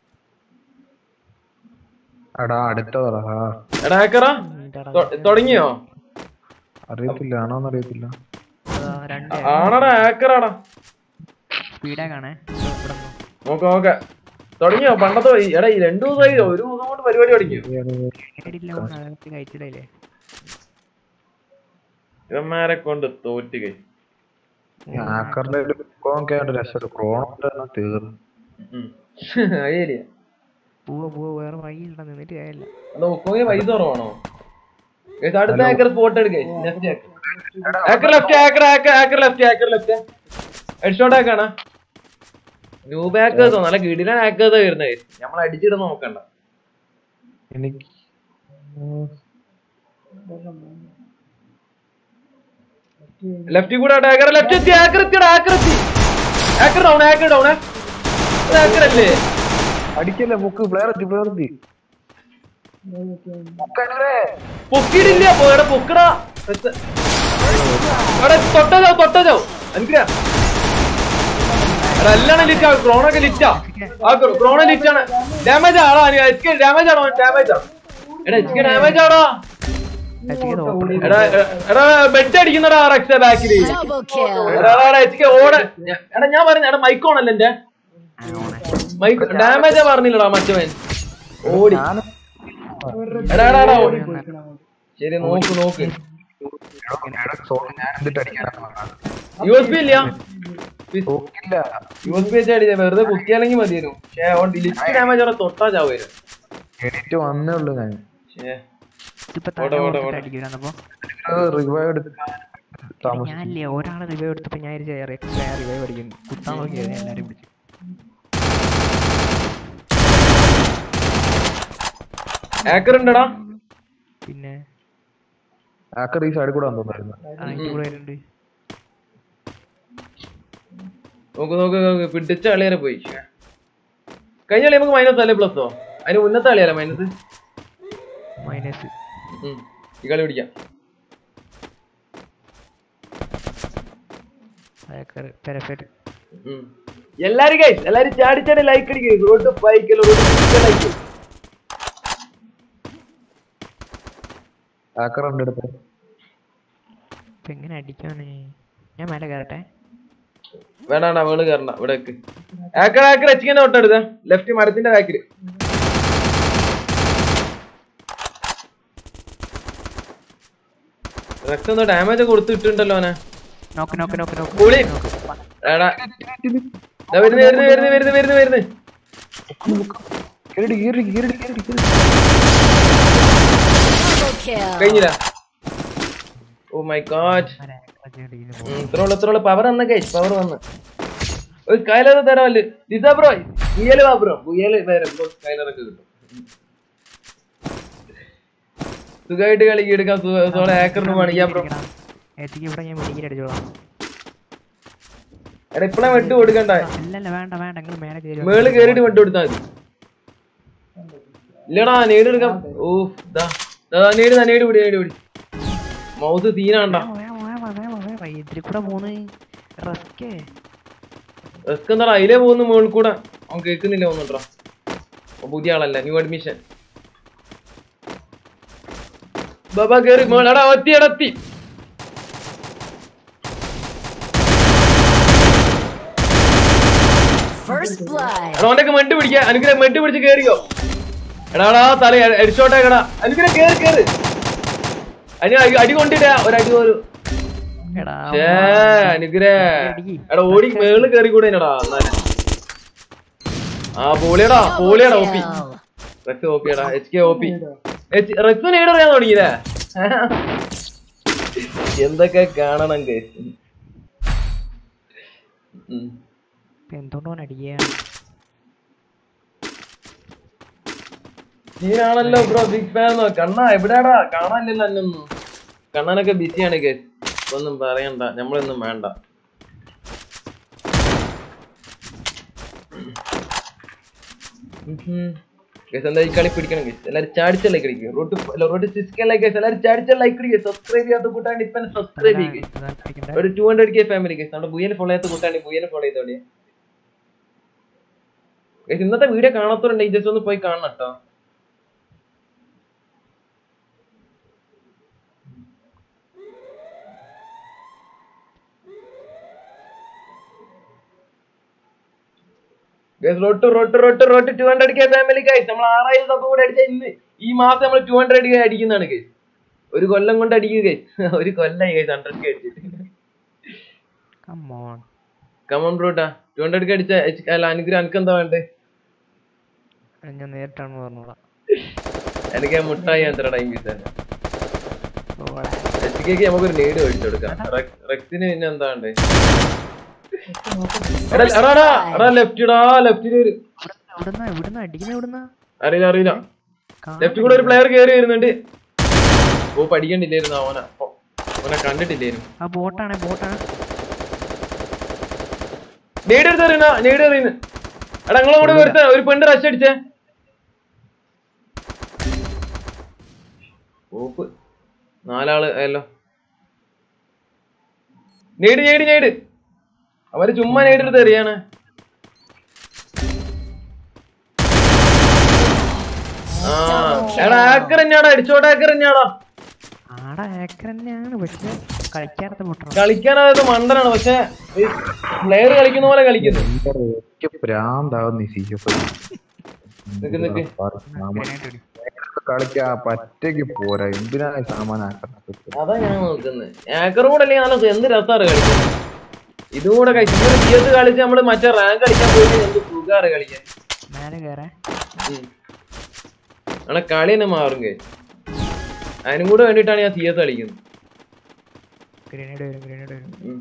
Speaker 6: എടാ അടുത്തതാ
Speaker 2: എടാ ഏക്കറ തൊ- തുടങ്ങിയോ
Speaker 6: അറിയത്തില്ല ആണോന്ന് അറിയത്തില്ല
Speaker 3: അതാ രണ്ട്
Speaker 2: ആണടാ ഏക്കറാടാ
Speaker 3: സ്പീഡാക്കാണേ ഇവിടെ നിന്ന്.
Speaker 2: നോക്കാം നോക്കാം തുടങ്ങിയോ പണ്ടത്തെ വഴി. എടാ ഈ രണ്ടു ദിവസമായി ഒരു ദിവസം കൊണ്ട് പരിപാടി തുടങ്ങിയോ
Speaker 3: പേടില്ല പോണ അതൊക്കെ കഴിച്ചിടയില്ലേ
Speaker 2: ഇവന്മാരെ കൊണ്ട് തോറ്റ് കൈ
Speaker 6: ആക്കറിന്റെ ഒക്കെ ആയിട്ട് രക്ഷപ്പെട്ടു ക്രോണോന്റെ എണ്ണം തീർന്നു
Speaker 2: അയ്യരിയ
Speaker 3: പോവാ പോവാ വേറെ വഴിയില്ല നിന്നിട്ട് കാര്യമില്ല
Speaker 2: എന്നാ ഉക്കോങ്ങിന് പൈസ കുറവാണോ Guys, അടുത്ത ഏക്കർ സ്പോട്ട് എടുക്കേ left hacker left hacker hacker hacker left hacker left headshot ആക്കാണ് ന്യൂബ് ആക്കേഴ്സോ നല്ല കിടിലൻ ആക്കേഴ്സാ വരുന്നത് നമ്മൾ അടിച്ചിട്ട് നോക്കണ്ട
Speaker 6: എനിക്ക്
Speaker 2: ലെഫ്റ്റ് കൂടെ ഏക്കർ ലെഫ്റ്റ് എത്തി ഏക്കർ എത്തിയടാ ഏക്കർ എത്തി hacker down hacker down hacker അല്ലേ
Speaker 6: അടിക്കല്ലേ മുക്ക് പ്ലെയർ എത്തി പ്ലെയർ എത്തി
Speaker 2: പൊക്കിയിട്ടില്ല പോയടാ പൊക്കടാ എടാ തൊട്ടതോ തൊട്ടതോ എനിക്കറിയാം എടാ എല്ലാം ലിറ്റാ ക്രോണൊക്കെ ലിറ്റാ ആ ക്രോണ ലിറ്റാണ് ഡാമേജ് ആണോ എച്ച് ഡാമേജ് ആണോ ഡാമേജ് ആണ് എടാ എച്ച് ഡാമേജ് ആണോ എടാ എ- എടാ ബെഡ് അടിക്കുന്നടാ റക്സ ബാക്കില്
Speaker 5: Double kill.
Speaker 2: എടാ എടാ എച്ച് ഓട എടാ ഞാൻ പറഞ്ഞ എടാ മൈക്ക് ഓണല്ലേ എന്റെ മൈക്ക് ഡാമേജാ പറഞ്ഞില്ലടാ മറ്റവൻ ഓടി എടാ എടാ എടാ ഓടി. ശരി നോക്ക് നോക്ക്
Speaker 6: ഞാൻ എന്നിട്ട് അടിക്കാനാണ്
Speaker 2: യു എസ് പി ഇല്ല
Speaker 6: നോക്കില്ല
Speaker 2: യു എസ് പി വെച്ച് അടിച്ച വെറുതെ കുത്തിയാലെങ്കിൽ മതിയായിരുന്നു പക്ഷേ അവൻ ഡിലിറ്റ് ഡാമേജ് അവിടെ തൊട്ടാ ചാവുമായിരുന്നു
Speaker 6: എണീറ്റ് വന്നേ ഉള്ളൂ ഞാൻ
Speaker 2: ശ്ശേ.
Speaker 3: ഇപ്പൊ
Speaker 2: ഓടെ,
Speaker 3: തന്നെ
Speaker 2: ഓടെ,
Speaker 3: ഓർത്തിട്ട്
Speaker 2: ഓടെ.
Speaker 3: അടിക്കൂലെന്നപ്പോ
Speaker 6: റിവൈവ് എടുക്കാൻ താമസിച്ചു
Speaker 3: ഞാനില്ലേ ഒരാളെ റിവൈവ് എടുത്തപ്പോ ഞാൻ റിവൈവ് അടിക്കുന്നു കുത്താൻ നോക്കിയത് എല്ലാരും പിടിച്ചു
Speaker 2: ഹാക്കർ ഉണ്ടടാ
Speaker 3: പിന്നെ
Speaker 6: ആക്കർ ഈ സൈഡിൽ കൂടെ വന്നോണ്ടായിരുന്നു
Speaker 3: അതിന്റെ കൂടെ വരുന്നുണ്ട്
Speaker 2: നോക്ക് നോക്ക് നോക്ക് പിടിച്ച കളിയാരെ പോയി ശ്ശേ. കഴിഞ്ഞ കളി നമുക്ക് മൈനസ് അല്ലേ പ്ലസോ അതിന് മുന്നത്തെ കളിയല്ലേ മൈനസ്
Speaker 3: മൈനസ്
Speaker 2: ഈ കളി പിടിക്കാം
Speaker 3: അതൊക്കെ പെരഫെക്റ്റ്
Speaker 2: ഉം. എല്ലാരും ഗൈസ് എല്ലാരും ചാടി ചാടി ലൈക്ക് അടിക്കും റോഡ് ബൈക്കിൽ റോഡ് ലൈക്ക്
Speaker 6: ആക്കർ ഉണ്ട് അടുത്ത്
Speaker 3: ഇപ്പൊ എങ്ങനെ അടിക്കാണ് ഞാൻ മേലെ കയറട്ടെ
Speaker 2: വേണ്ട വേണ്ട വേള് കയറണ്ട ഇവിടെ ആക്കർ ആക്കർ എച്ചിങ്ങനെ തൊട്ടെടുത്ത ലെഫ്റ്റ് മരത്തിന്റെ ബാക്കില് റെക്സ് എന്തോ ഡാമേജ് ഒക്കെ കൊടുത്തിട്ടുണ്ടല്ലോ അവനെ
Speaker 3: നോക്ക് നോക്ക് നോക്ക് നോക്ക്
Speaker 2: പുളി എടാ ദാ വരുന്നു വരുന്നു വരുന്നു വരുന്നു വരുന്നു വരുന്നു
Speaker 6: കേറി കേറി കേറി കേറി കേറി
Speaker 5: Double kill.
Speaker 2: കഴിഞ്ഞില്ല ഓ മൈ ഗോഡ് ഇത്ര ഉള്ളു ഇത്ര ഉള്ളു പവർ വന്ന കഴിച്ച് പവർ വന്ന് ഒരു സ്കൈലർ തരാമല്ലേ ലിസ ബ്രോ ബുയല് വാ ബ്രോ ബുയല് വരും ബ്രോ സ്കൈലർ ഒക്കെ കിട്ടും സുഖമായിട്ട് കളി എടുക്കാം സോളെ ഏക്കറിന് പണിയാ ബ്രോ
Speaker 3: എത്തിക്ക് ഇവിടെ ഞാൻ വെടിയിൽ അടിച്ചോളാം
Speaker 2: എടാ ഇപ്പളെ വെട്ട് കൊടുക്കണ്ട
Speaker 3: അല്ലല്ല വേണ്ട വേണ്ട നിങ്ങൾ മേലെ കയറി
Speaker 2: മേള് കേറിയിട്ട് വെട്ട് കൊടുത്താൽ മതി ഇല്ലടാ നേട് എടുക്കാം ഓ ദാ ദാ നേട് ദാ നേട് പിടി നേട് പിടി മൗസ് സീനാണ്ടാ
Speaker 3: ഇതിൽ കൂടെ പോന്ന് റസ്കേ
Speaker 2: റിസ്ക് എന്താടാ അതിലേ പോകുന്നു മുകളിൽ കൂടെ അവൻ കേൾക്കുന്നില്ല തോന്നുന്നുണ്ടോ അവൻ പുതിയ ആളല്ല ന്യൂ അഡ്മിഷൻ ബാബാ കേറി മോളടാ ഒത്തി എടത്തി
Speaker 5: First blood.
Speaker 2: എടാ അവന്റെ മെഡ് പിടിക്ക അനുഗ്രഹം മെഡ് പിടിച്ച് കേറിയോ എടാടാ തല അടിച്ചോട്ടേക്കടാ അനുഗ്രഹം കേറി കേറി അനി അടി- അടി കൊണ്ടിട്ടാ ഒരടി ഒരു
Speaker 3: എടാ
Speaker 2: ഛേ അനുഗ്രഹ എടാ ഓടി മേളിൽ കേറി കൂടെ എന്നാ എന്നാല് ആ പോളിയടാ പോളിയടാ ഓപ്പി
Speaker 5: Kill.
Speaker 2: റെക്സ് ഓപ്പിയടാ എച്ച് കെ ഓപ്പി റെക്സ് നേട് അറിയാൻ തുടങ്ങിയില്ലേ എന്തൊക്കെ കാണണം guys. ഉം.
Speaker 3: ഇപ്പൊ എന്തുകൊണ്ടോ അടിക്കുക
Speaker 2: സീനാണല്ലോ ബ്രോ ബിഗ് ഫാൻ കണ്ണ എവിടെയാടാ കാണാനില്ലല്ലോ അന്നൊന്നും കണ്ണനൊക്കെ ബിസിയാണ് കേസ് ഒന്നും പറയണ്ട നമ്മളൊന്നും വേണ്ട ഗൈസ് എന്താ ഈ കളി പിടിക്കണം ഗൈസ് എല്ലാരും ചാടിച്ച ലൈക്ക് അടിക്കുക റോട്ട് റോട്ട് സിസ്കല്ലേ ഗൈസ് എല്ലാരും ചാടിച്ച ലൈക്ക് അടിക്കുക സബ്സ്ക്രൈബ് ചെയ്യാത്ത കൂട്ടാണ്ട് ഇപ്പൊ സബ്സ്ക്രൈബ് ചെയ്യുക ഒരു two hundred K family guys നമ്മുടെ ബുയനെ ഫോളോ ചെയ്യാത്ത കൂട്ടാണ്ട് ബുയനെ ഫോളോ ചെയ്തോളിയെ ഗൈസ് ഇന്നത്തെ വീഡിയോ കാണാത്തവരുണ്ടെങ്കിൽ ജസ്റ്റ് ഒന്ന് പോയി കാണണം കേട്ടോ Guys, റൊട്ട് റൊട്ട് റൊട്ട് റൊട്ട് two hundred K family guys നമ്മൾ ആറായിരം തപ്പം കൂടെ അടിച്ച ഇന്ന് ഈ മാസം നമ്മൾ ടു ഹൺഡ്രഡ് കെ അടിക്കുന്നതാണ് ഗൈസ് ഒരു കൊല്ലം കൊണ്ട് അടിക്കുക ഗൈസ് ഒരു കൊല്ലായി ഗൈസ് ഹൺഡ്രഡ് കെ അടിച്ചിട്ട്
Speaker 3: കമ്മോൺ
Speaker 2: കമോൺ ബ്രോട്ടാ ടു ഹൺഡ്രഡ് കെ അടിച്ച എച്ച്- അല്ല അനുഗ്രഹം എനിക്ക് എന്താ വേണ്ടേ
Speaker 3: ഞാൻ നേരിട്ടാണ് പറഞ്ഞോളാം
Speaker 2: എനിക്ക് ആ മുട്ടായി എത്ര ടൈം പീസ്
Speaker 3: ഓളെ.
Speaker 2: എച്ച് കെക്ക് നമുക്കൊരു നേട് മേടിച്ചു കൊടുക്കാം റെക്- റെക്സിന് പിന്നെ എന്താ വേണ്ടേ എടാ എടാ എടാ, എടാ ലെഫ്റ്റിടാ ലെഫ്റ്റിൽ ഒരു
Speaker 3: ഇവിടുന്ന ഇവിടുന്ന അടിക്കുന്ന ഇവിടുന്ന
Speaker 2: അറിയില്ല അറിയില്ല ലെഫ്റ്റ് കൂടെ ഒരു പ്ലെയർ കയറി വരുന്നുണ്ട് ഓ പഠിക്കണ്ടില്ലായിരുന്നു അവനെ ഓ, അവനെ കണ്ടിട്ടില്ലായിരുന്നു
Speaker 3: ആ ബോട്ടാണ് ബോട്ടാണ്
Speaker 2: നേടി എടുത്തറിയുന്ന നേടി അറിയുന്നു എടാ നിങ്ങളെ കൂടെ ഒരുത്ത ഒരു പെണ്ണ് റഷ് അടിച്ചേ ഓപ്പ് നാലാള് അല്ലോ നേടി നേടി നേട് അവര് ചുമ്മാ നേടിയെടുത്ത് എറിയാണ് ആ എടാ ആക്കർ തന്നെയാടാ അടിച്ചോട്ടെ ആക്കർ തന്നെയാടാ
Speaker 3: ആടെ ആക്കർ തന്നെയാണ് പക്ഷെ കളിക്കാത്ത ബോട്ടാണ്
Speaker 2: കളിക്കാനായത് മണ്ടനാണ് പക്ഷെ പ്ലെയർ കളിക്കുന്ന പോലെ കളിക്കുന്നു
Speaker 6: എനിക്ക് ഭ്രാന്താവുന്നു ഈ സി എഫ്
Speaker 2: നിക്ക് നിക്ക്.
Speaker 6: കളിക്കാ പറ്റയ്ക്ക് പോരാ എന്തിനാ സാമാനാക്കുന്നത്
Speaker 2: അതാ ഞാൻ നോക്കുന്നത് ആക്കറും കൂടെ അല്ലെങ്കിൽ നല്ല എന്ത് രസമാണ് കളിക്കാൻ ഇതും കൂടെ കഴിച്ചു ഇങ്ങനെ പി എസ് കളിച്ച് നമ്മള് മറ്റേ റാങ്ക് കളിക്കാൻ പോയി എന്ത് സുഖാറ് കളിക്കാൻ
Speaker 3: മേലെ കയറാൻ
Speaker 2: ആണെ കളി തന്നെ മാറും കേ അതിനും കൂടെ വേണ്ടിയിട്ടാണ് ഞാൻ സി എസ് കളിക്കുന്നത്
Speaker 3: ഗ്രനേഡ് വരും ഗ്രനേഡ് വരും
Speaker 2: ഉം.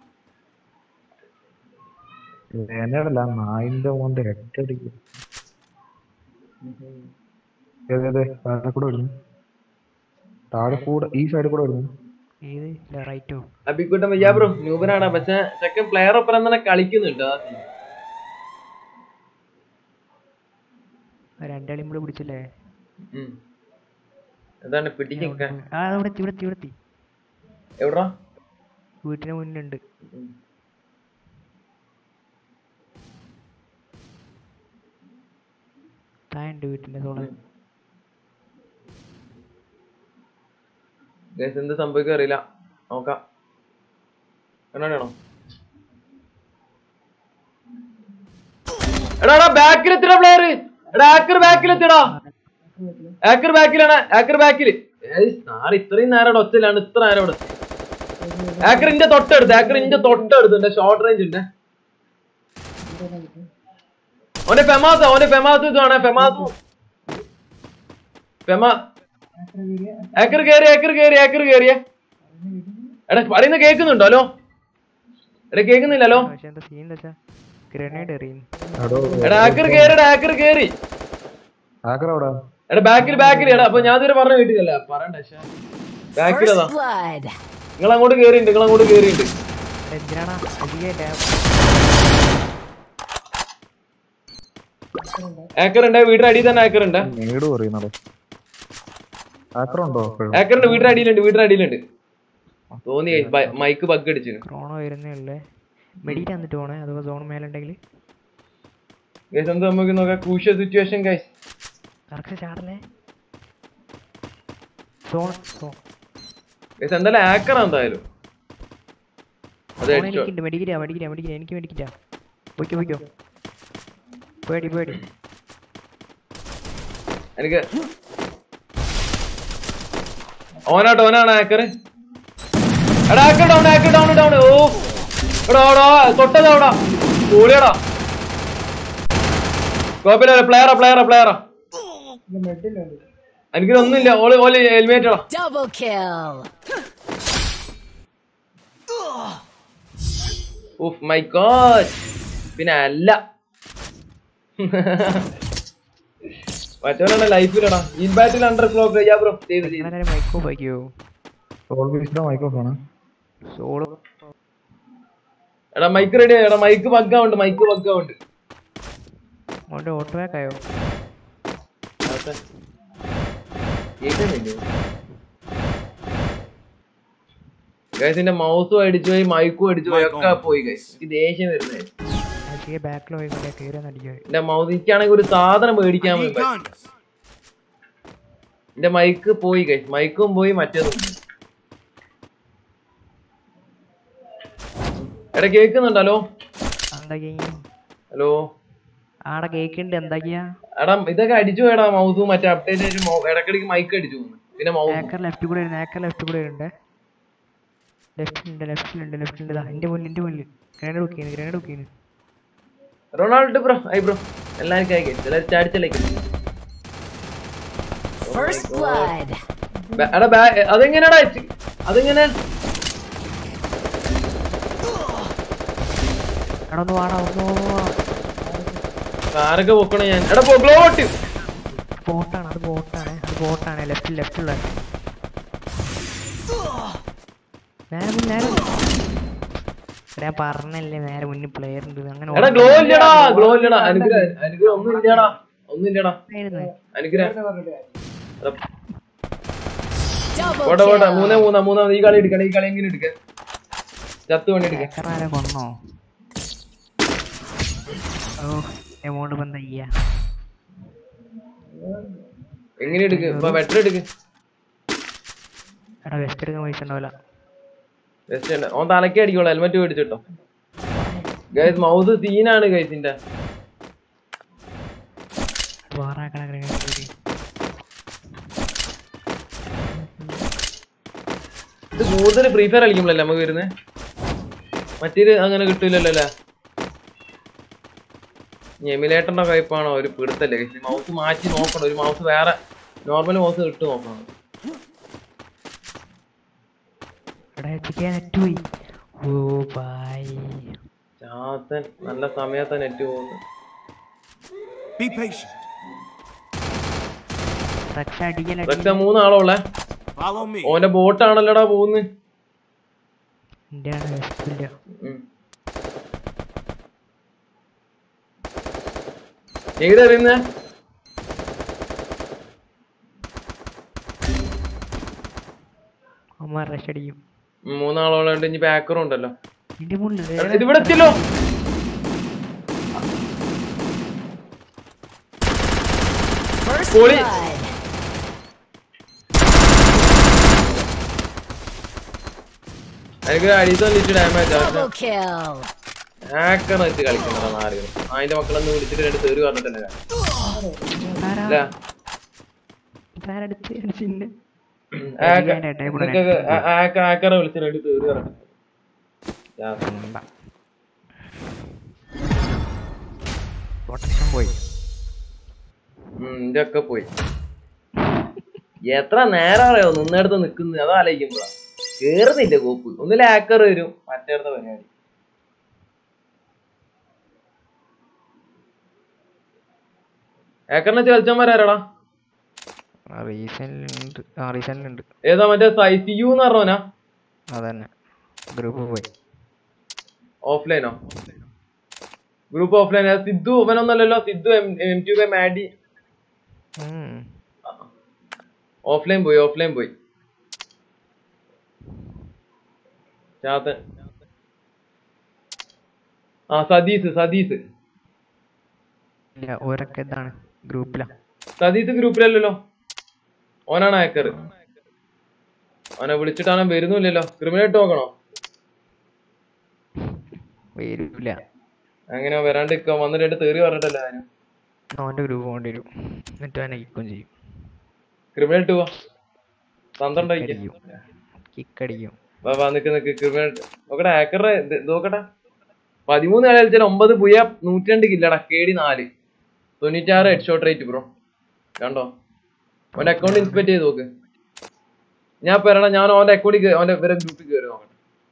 Speaker 6: എന്നടല്ല നായിന്റെ കൊണ്ട് ഹെഡടിക്കും ഏത് ഏത് താഴെ കൂടെ വരുന്നു താഴെ കൂടെ ഈ സൈഡിൽ കൂടെ വരുന്നു
Speaker 3: ഏത് ഇല്ല റൈറ്റോ
Speaker 2: അബിക്കുട്ടൻ വയ്യാ ബ്രോ ന്യൂബനാണ് പക്ഷെ സെക്കൻഡ് പ്ലെയർ ഒപ്പം തന്നെ കളിക്കുന്നുണ്ട് ആ team.
Speaker 3: രണ്ടാളിയും കൂടെ പിടിച്ചില്ലേ
Speaker 2: ഉം. എന്താണ് പിടിക്ക
Speaker 3: ആ ഇവിടെ ഇവിടെ ഇവിടെ
Speaker 2: എവിടാ
Speaker 3: വീട്ടിന് മുന്നുണ്ട് തായുണ്ട് വീട്ടിന്റെ സോള്
Speaker 2: ഗൈസ് എന്ത് സംഭവിക്കുക അറിയില്ല നോക്കാം കണ്ണാടിയാണോ എടാ എടാ ബാക്കിൽ എത്തിടാ പ്ലെയർ എടാ ആക്കർ ബാക്കിൽ എത്തിടാ ആക്കർ ബാക്കിലാണ് ആക്കർ ബാക്കിൽ സാറ് ഇത്രയും നേരം അവിടെ ഒച്ചയിലാണ് ഇത്ര നേരം അവിടെ ആക്കർ ഇന്റെ തൊട്ടടുത്ത് ആക്കർ ഇന്റെ തൊട്ടടുത്ത് എന്റെ ഷോർട്ട് റേഞ്ച് ഉണ്ട് ഓന്റെ ഫെമാസ് ഓന്റെ ഫെമാസ് ഇതാണ് ഫെമാസ് ഫെമാ ഏക്കർ കേറി ഏക്കർ കേറി ഏക്കർ കേറിയ എടാ പറയുന്ന കേക്കുന്നുണ്ടോ ഹലോ എടാ കേക്കുന്നില്ലല്ലോ
Speaker 3: പക്ഷെ എന്താ സീൻ എന്താ വെച്ചാ ഗ്രനേഡ് എറിയുന്നു
Speaker 2: എടാ ആക്കർ കേറിടാ ആക്കർ കേറി
Speaker 6: ആക്കറവിടെ
Speaker 2: എടാ ബാക്കിൽ ബാക്കിൽ എടാ അപ്പൊ ഞാൻ ഇതുവരെ പറഞ്ഞ കേട്ടില്ല പറയണ്ട ബാക്കിൽ അതാ
Speaker 5: First blood.
Speaker 2: നിങ്ങൾ അങ്ങോട്ട് കേറിണ്ട് നിങ്ങൾ അങ്ങോട്ട് കേറിണ്ട്
Speaker 3: എന്തിനാണ് അധികമായിട്ട്
Speaker 2: ഏക്കർ ഉണ്ട് വീടിന്റെ അടിയിൽ തന്നെ ഏക്കർ ഉണ്ട്
Speaker 6: നേട് പറയുന്നത് ആക്കറുണ്ടോ
Speaker 2: ഏക്കറിന്റെ വീടിന്റെ അടിയിലുണ്ട് വീടിന്റെ അടിയിലുണ്ട് തോന്നി മൈക്ക് ബഗ് അടിച്ചു
Speaker 3: ക്രോണോ വരുന്നേ ഉള്ളേ മെഡിറ്റ് വന്നിട്ട് പോണേ അഥവാ സോൺ മേലുണ്ടെങ്കിൽ
Speaker 2: ഗൈസ് എന്ത് നമുക്ക് നോക്കാം ക്രൂഷ്യൽ സിറ്റുവേഷൻ ഗൈസ്
Speaker 3: കറക്റ്റ് ചാടല്ലേ സോൺ സോൺ
Speaker 2: ഗൈസ് എന്തായാലും ആക്കറാ എന്തായാലും അത്
Speaker 3: സോൺ
Speaker 2: അടിച്ചോ
Speaker 3: എനിക്കുണ്ട് മെഡിക്കിറ്റാ മെഡിക്കിറ്റാ മെഡിക്കിറ്റാ എനിക്ക് മെഡിക്കിറ്റാ പോയിക്കോ പോയിക്കോ പേടി പേടി
Speaker 2: എനിക്ക് ഓനാട്ടോ ഓനാണ് ആക്കർ എടാ hacker down hacker down down ഓ എടാ എടാ തൊട്ടതാ എടാ ഓടിയടാ കുഴപ്പമില്ല പ്ലെയറാ പ്ലെയറാ പ്ലെയറാ എനിക്കൊന്നുമില്ല ഓള് ഓല് ഹെൽമേറ്റ് ഇടാ
Speaker 5: Double kill.
Speaker 2: ഉഫ് മൈ ഗോഡ് പിന്നെ അല്ല മറ്റവനാണ് ലൈഫിലടാ ഇൻബാറ്റിൽ അണ്ടർ ക്ലോക്ക് ചെയ്യാ ബ്രോ ചെയ്ത് ചെയ്ത്
Speaker 3: അങ്ങനെ മൈക്കോ പോയിക്കോ
Speaker 6: സോൾവിസിന്റെ മൈക്രോഫോണ്
Speaker 3: സോള്
Speaker 2: എടാ മൈക്ക് റെഡി എടാ മൈക്ക് ബഗ്ഗാവുണ്ട് മൈക്ക് ബഗ്ഗാവുണ്ട്
Speaker 3: അവന്റെ ഓട്ടോ ബാക്ക് ആയോ
Speaker 2: ഗൈസിന്റെ മൗസും അടിച്ചു പോയി മൈക്കും അടിച്ചു പോയി ഒക്കെ പോയി ഗൈസ് എനിക്ക് ദേഷ്യം വരുന്നേ
Speaker 3: അധിക ബാക്കിൽ പോയിക്കൊണ്ടേ കയറി അടിക്കുക
Speaker 2: എന്റെ മൗസ് എനിക്കാണെങ്കിൽ ഒരു സാധനം മേടിക്കാൻ പോയി എന്റെ മൈക്ക് പോയി ഗൈസ് മൈക്കും പോയി മറ്റേതും പോയി. എടാ കേക്കുന്നുണ്ടല്ലോ
Speaker 3: എന്താ ഗെയിം
Speaker 2: ഹലോ
Speaker 3: ആടെ കേക്കുണ്ട് എന്താക്കിയാ
Speaker 2: എടാ ഇതൊക്കെ അടിച്ചു പോയടാ മൗസും മറ്റേ അപ്ഡേറ്റ് ആയിട്ട് മൗ- ഇടയ്ക്കിടയ്ക്ക് മൈക്ക് അടിച്ചു പോകുന്നു പിന്നെ മൗസ്
Speaker 3: ഏക്കർ ലെഫ്റ്റ് കൂടെ വരുന്നു ഏക്കർ ലെഫ്റ്റ് കൂടെ വരുന്നുണ്ട് ലെഫ്റ്റിലുണ്ട് ലെഫ്റ്റിലുണ്ട് ലെഫ്റ്റിലുണ്ട് ഇതാ എന്റെ മുന്നിൽ എന്റെ മുന്നിൽ grenade book grenade book
Speaker 2: Ronaldo bro ഐ ബ്രോ എല്ലാവർക്കും അയക്കും എല്ലാവരും ചാടിച്ചല്ലേക്കും
Speaker 5: First blood.
Speaker 2: എടാ ബാ- അതെങ്ങനെയാടാ ചി- അതെങ്ങനെ
Speaker 3: എടാ ഒന്ന് വാടാ ഒന്ന് വാ
Speaker 2: കാറൊക്കെ പൊക്കണ ഞാൻ എടാ ഗ്ലോ പൊട്ടി
Speaker 3: ബോട്ടാണ് അത് ബോട്ടാണ് അത് ബോട്ടാണ് ലെഫ്റ്റ് ലെഫ്റ്റുള്ള നേരെ മുന്നിൽ നേരെ മുന്നിൽ. എടാ, ഞാൻ പറഞ്ഞല്ലേ നേരെ മുന്നിൽ പ്ലെയർ ഉണ്ട് അങ്ങനെ
Speaker 2: എടാ ഗ്ലോ ഇല്ലടാ ഗ്ലോ ഇല്ലടാ അനുഗ്രഹ അനുഗ്രഹം ഒന്നും ഇല്ലടാ ഒന്നും ഇല്ലടാ
Speaker 3: ഓർമ്മയായിരുന്നു.
Speaker 2: അനുഗ്രഹം
Speaker 10: പറഞ്ഞിട്ട് കാര്യം.
Speaker 2: എടാ,
Speaker 5: Double
Speaker 2: പോട്ടെ പോട്ടെ മൂന്നേ
Speaker 5: kill.
Speaker 2: മൂന്നാ മൂന്നാ ഈ കളി എടുക്കണം ഈ കളി എങ്ങനെ എടുക്ക ചത്തു പണി എടുക്ക
Speaker 3: ഏക്കർ ആരെ കൊന്നോ ഓ എമൗണ്ട് ഇപ്പൊ എന്താ ചെയ്യാ
Speaker 2: എങ്ങനെ എടുക്ക് ഇപ്പൊ ബെറ്റർ എടുക്ക്
Speaker 3: എടാ വെസ്റ്റ് എടുക്കാൻ പൈസ ഉണ്ടാവില്ല
Speaker 2: ബെസ്റ്റ് ഉണ്ട് ഓൻ തലക്ക് അടിക്കോളൂ ഹെൽമെറ്റ് മേടിച്ചിട്ടോ ഗൈസ് മൗസ് സീനാണ് ഗൈസിന്റെ
Speaker 3: വാറാക്കണ
Speaker 2: ഇത് കൂടുതൽ ഫ്രീ ഫയർ കളിക്കുമ്പോഴല്ലേ നമുക്ക് വരുന്നത് മറ്റേത് അങ്ങനെ കിട്ടൂലല്ലോ അല്ലേ എമിലേറ്ററിന്റെ കയ്പാണോ ഒരു പിടുത്തല്ലേ മൗസ് മാറ്റി നോക്കണം ഒരു മൗസ് വേറെ നോർമൽ മൗസ് ഇട്ട് നോക്കണം
Speaker 3: എടാ എത്തിക്കാൻ നെറ്റ് പോയി ഓ ബൈ
Speaker 2: ചാത്തൻ നല്ല സമയത്ത് നെറ്റ് പോകുന്നു
Speaker 11: Be patient.
Speaker 3: റക്ഷ അടിക്കല
Speaker 2: ഇതൊക്കെ മൂന്നാളോളെ
Speaker 11: Follow me.
Speaker 2: ഓന്റെ ബോട്ടാണല്ലോടാ പോകുന്നത്
Speaker 3: എന്റെ ആണ് വെസ്റ്റ് ഇല്ല
Speaker 2: എവിടെ അറിയുന്നേ
Speaker 3: അമ്മ റഷ് അടിക്കും
Speaker 2: മൂന്നാളോളുണ്ട് ഇനി ബാക്കറും ഉണ്ടല്ലോ
Speaker 3: എന്റെ മുന്നിൽ
Speaker 2: എടാ, ഇത് ഇവിടെ എത്തിയല്ലോ
Speaker 5: First
Speaker 2: Holy-
Speaker 5: blood.
Speaker 2: എനിക്ക് അടിയിൽ തന്നിട്ട് ഡാമേജ്
Speaker 5: Double kill.
Speaker 2: ഹാക്കർ വെച്ച് കളിക്കുന്നതാ നാലുകൾ അതിന്റെ മക്കളൊന്ന് വിളിച്ചിട്ട് രണ്ട് തെറി പറഞ്ഞിട്ടല്ലേ അല്ല
Speaker 3: ആരടുത്ത് ചിന്ന
Speaker 2: ഹാക്കറെ വിളിച്ച് രണ്ട് തെറി പറഞ്ഞിട്ട്
Speaker 3: പ്രൊട്ടക്ഷൻ പോയി
Speaker 2: ഇന്റെ ഒക്കെ പോയി എത്ര നേരം അറിയോ നിന്നിടത്ത് നിക്കുന്നത് അത് ആലോചിക്കുമ്പോഴാ കേറുന്നില്ല കോപ്പ് ഒന്നിൽ ഹാക്കർ വരും മറ്റേടത്തെ പരിപാടി ഹാക്കറിനെ വെച്ച് കളിച്ചവന്മാരാരാടാ
Speaker 3: റീസെന്റ് ആ റീസെന്റ്
Speaker 2: ഏതാ മറ്റേ സൈറ്റ് യു എന്ന് പറഞ്ഞോനാ
Speaker 3: അതന്നെ ഗ്രൂപ്പ് പോയി
Speaker 2: ഓഫ്ലൈനോ ഗ്രൂപ്പ് ഓഫ്ലൈൻ സിദ്ധു അവനൊന്നല്ലല്ലോ സിദ്ധു എം ടു ബൈ മാഡി
Speaker 3: ഉം.
Speaker 2: ഓഫ്ലൈൻ പോയി ഓഫ്ലൈൻ പോയി ചാത്തൻ ആ സതീസ് സതീസ്
Speaker 3: ഇല്ല ഓരൊക്കെ ഇതാണ് ഗ്രൂപ്പിലാ
Speaker 2: സതീസ് ഗ്രൂപ്പിലല്ലല്ലോ ഓനാണ് ഹാക്കർ അവനെ വിളിച്ചിട്ടാണ് വരുന്നില്ലല്ലോ ക്രിമിനേറ്റ് നോക്കണോ
Speaker 3: വരൂല
Speaker 2: അങ്ങനെ വരാണ്ട് നിൽക്കാൻ വന്നിട്ട് രണ്ട് തെറി പറഞ്ഞിട്ടല്ലേ ഞാന്
Speaker 3: അവന്റെ ഗ്രൂപ്പ് പോകേണ്ടി വരും എന്നിട്ട് അവനെ കിക്കും ചെയ്യും
Speaker 2: ക്രിമിനേറ്റ് പോവാ പന്ത്രണ്ടായിക്കാം
Speaker 3: കിക്കടിക്കും
Speaker 2: വാ വാ നിക്ക് നിക്ക് ക്രിമിനേറ്റ് നോക്കട്ടെ ഹാക്കറെ നോക്കട്ടെ പതിമൂന്ന് കളി കളിച്ചാൽ ഒമ്പത് പുയ നൂറ്റി രണ്ട് കില്ലടാ കെ ഡി നാല് തൊണ്ണൂറ്റാറ് ഹെഡ് ഷോട്ട് റേറ്റ് ബ്രോ കണ്ടോ അവന്റെ അക്കൗണ്ട് ഇൻസ്പെക്ട് ചെയ്ത് നോക്ക് ഞാൻ പറയണ ഞാൻ അവന്റെ അക്കൗണ്ടിൽ അവന്റെ ഇവരെ ഗ്രൂപ്പിൽ കയറി നോക്കട്ടെ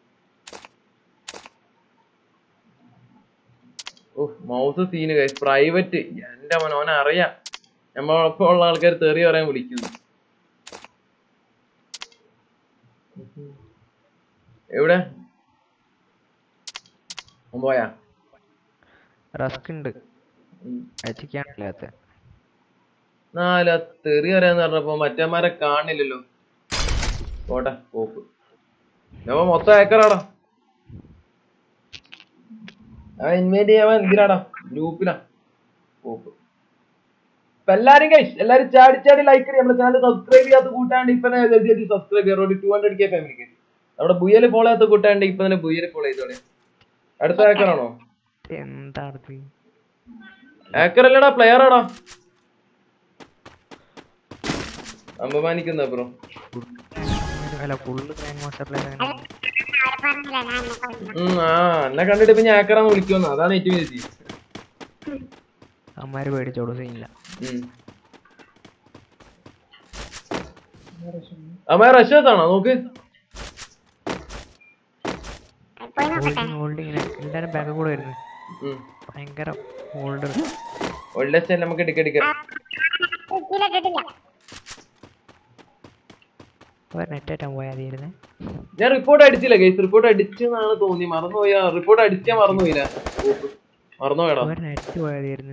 Speaker 2: ഓ മൗസ് സീന് പ്രൈവറ്റ് എന്റെ മോൻ അവനെ അറിയാം നമ്മളൊപ്പം ഉള്ള ആൾക്കാർ തെറി പറയാൻ വിളിക്കുന്നു എവിടെ ഓൻ പോയാ
Speaker 3: റസ്ക് ഉണ്ട് അയച്ചിക്കാണില്ലാത്ത
Speaker 2: നാല തെറി അറിയാന്ന് പറഞ്ഞപ്പോ മറ്റന്മാരെ കാണില്ലല്ലോ പോട്ടെ പോപ്പ് ഞമ്മ മൊത്തം ഏക്കറാടാ അവൻ ഇൻവൈറ്റ് ചെയ്യാൻ എന്തിനാടാ ഗ്രൂപ്പിലാ പോപ്പ് അപ്പൊ എല്ലാരും കഴിച്ച് എല്ലാരും ചാടി ചാടി ലൈക്ക് ചെയ്യും നമ്മുടെ ചാനൽ സബ്സ്ക്രൈബ് ചെയ്യാത്ത കൂട്ടാണ്ട് ഇപ്പൊ തന്നെ ജൽദി ജൽദി സബ്സ്ക്രൈബ് ചെയ്യാം ഒരു ടു ഹൺഡ്രഡ് കെ ഫാമിലിക്ക് നമ്മുടെ ബുയല് ഫോളോ ചെയ്യാത്ത കൂട്ടാണ്ട് ഇപ്പൊ തന്നെ ബുയല് ഫോളോ ചെയ്തോളെ അടുത്ത ഏക്കറാണോ
Speaker 3: എന്താണ്
Speaker 2: ഹാക്കർ അല്ലടാ പ്ലെയർ ആടാ അപമാനിക്കുന്ന ബ്രോ
Speaker 3: അല്ല ഫുള്ള് ഗ്രാൻഡ് മാസ്റ്ററിലേക്ക് അങ്ങനെ
Speaker 1: അവര് പറഞ്ഞില്ല ഞാൻ എന്നെ കൊല്ലും.
Speaker 2: ഉം, ആ എന്നെ കണ്ടിട്ട് ഇപ്പൊ ഞാൻ ഹാക്കറാന്ന് വിളിക്കുമെന്ന് അതാണ് ഏറ്റവും വലിയ
Speaker 3: അമ്മമാര് പേടിച്ചോളൂ സീനില്ല
Speaker 2: അമ്മ റഷാത്താണോ നോക്ക്
Speaker 1: പോയി നോക്കട്ടെ
Speaker 3: ഹോൾഡിങ് ഹോൾഡിങ് എല്ലാരും ബാക്ക് കൂടെ വരുന്നു
Speaker 2: ഉം.
Speaker 3: ഭയങ്കര ഹോൾഡർ
Speaker 2: ഒള്ള സ്റ്റൈൽ നമുക്ക് എടുക്ക എടുക്ക
Speaker 1: ഇട്ടിട്ടില്ല
Speaker 3: അവർ നെറ്റ് ആയിട്ടാ പോയാ തീരുന്നേ
Speaker 2: ഞാൻ റിപ്പോർട്ട് അടിച്ചില്ല കേസ് റിപ്പോർട്ട് അടിച്ചെന്നാണ് തോന്നി മറന്നുപോയാ റിപ്പോർട്ട് അടിച്ചാ മറന്നുപോയില്ല മറന്നുപോയടാ
Speaker 3: അവർ നെറ്റ് പോയാ തീരുന്നു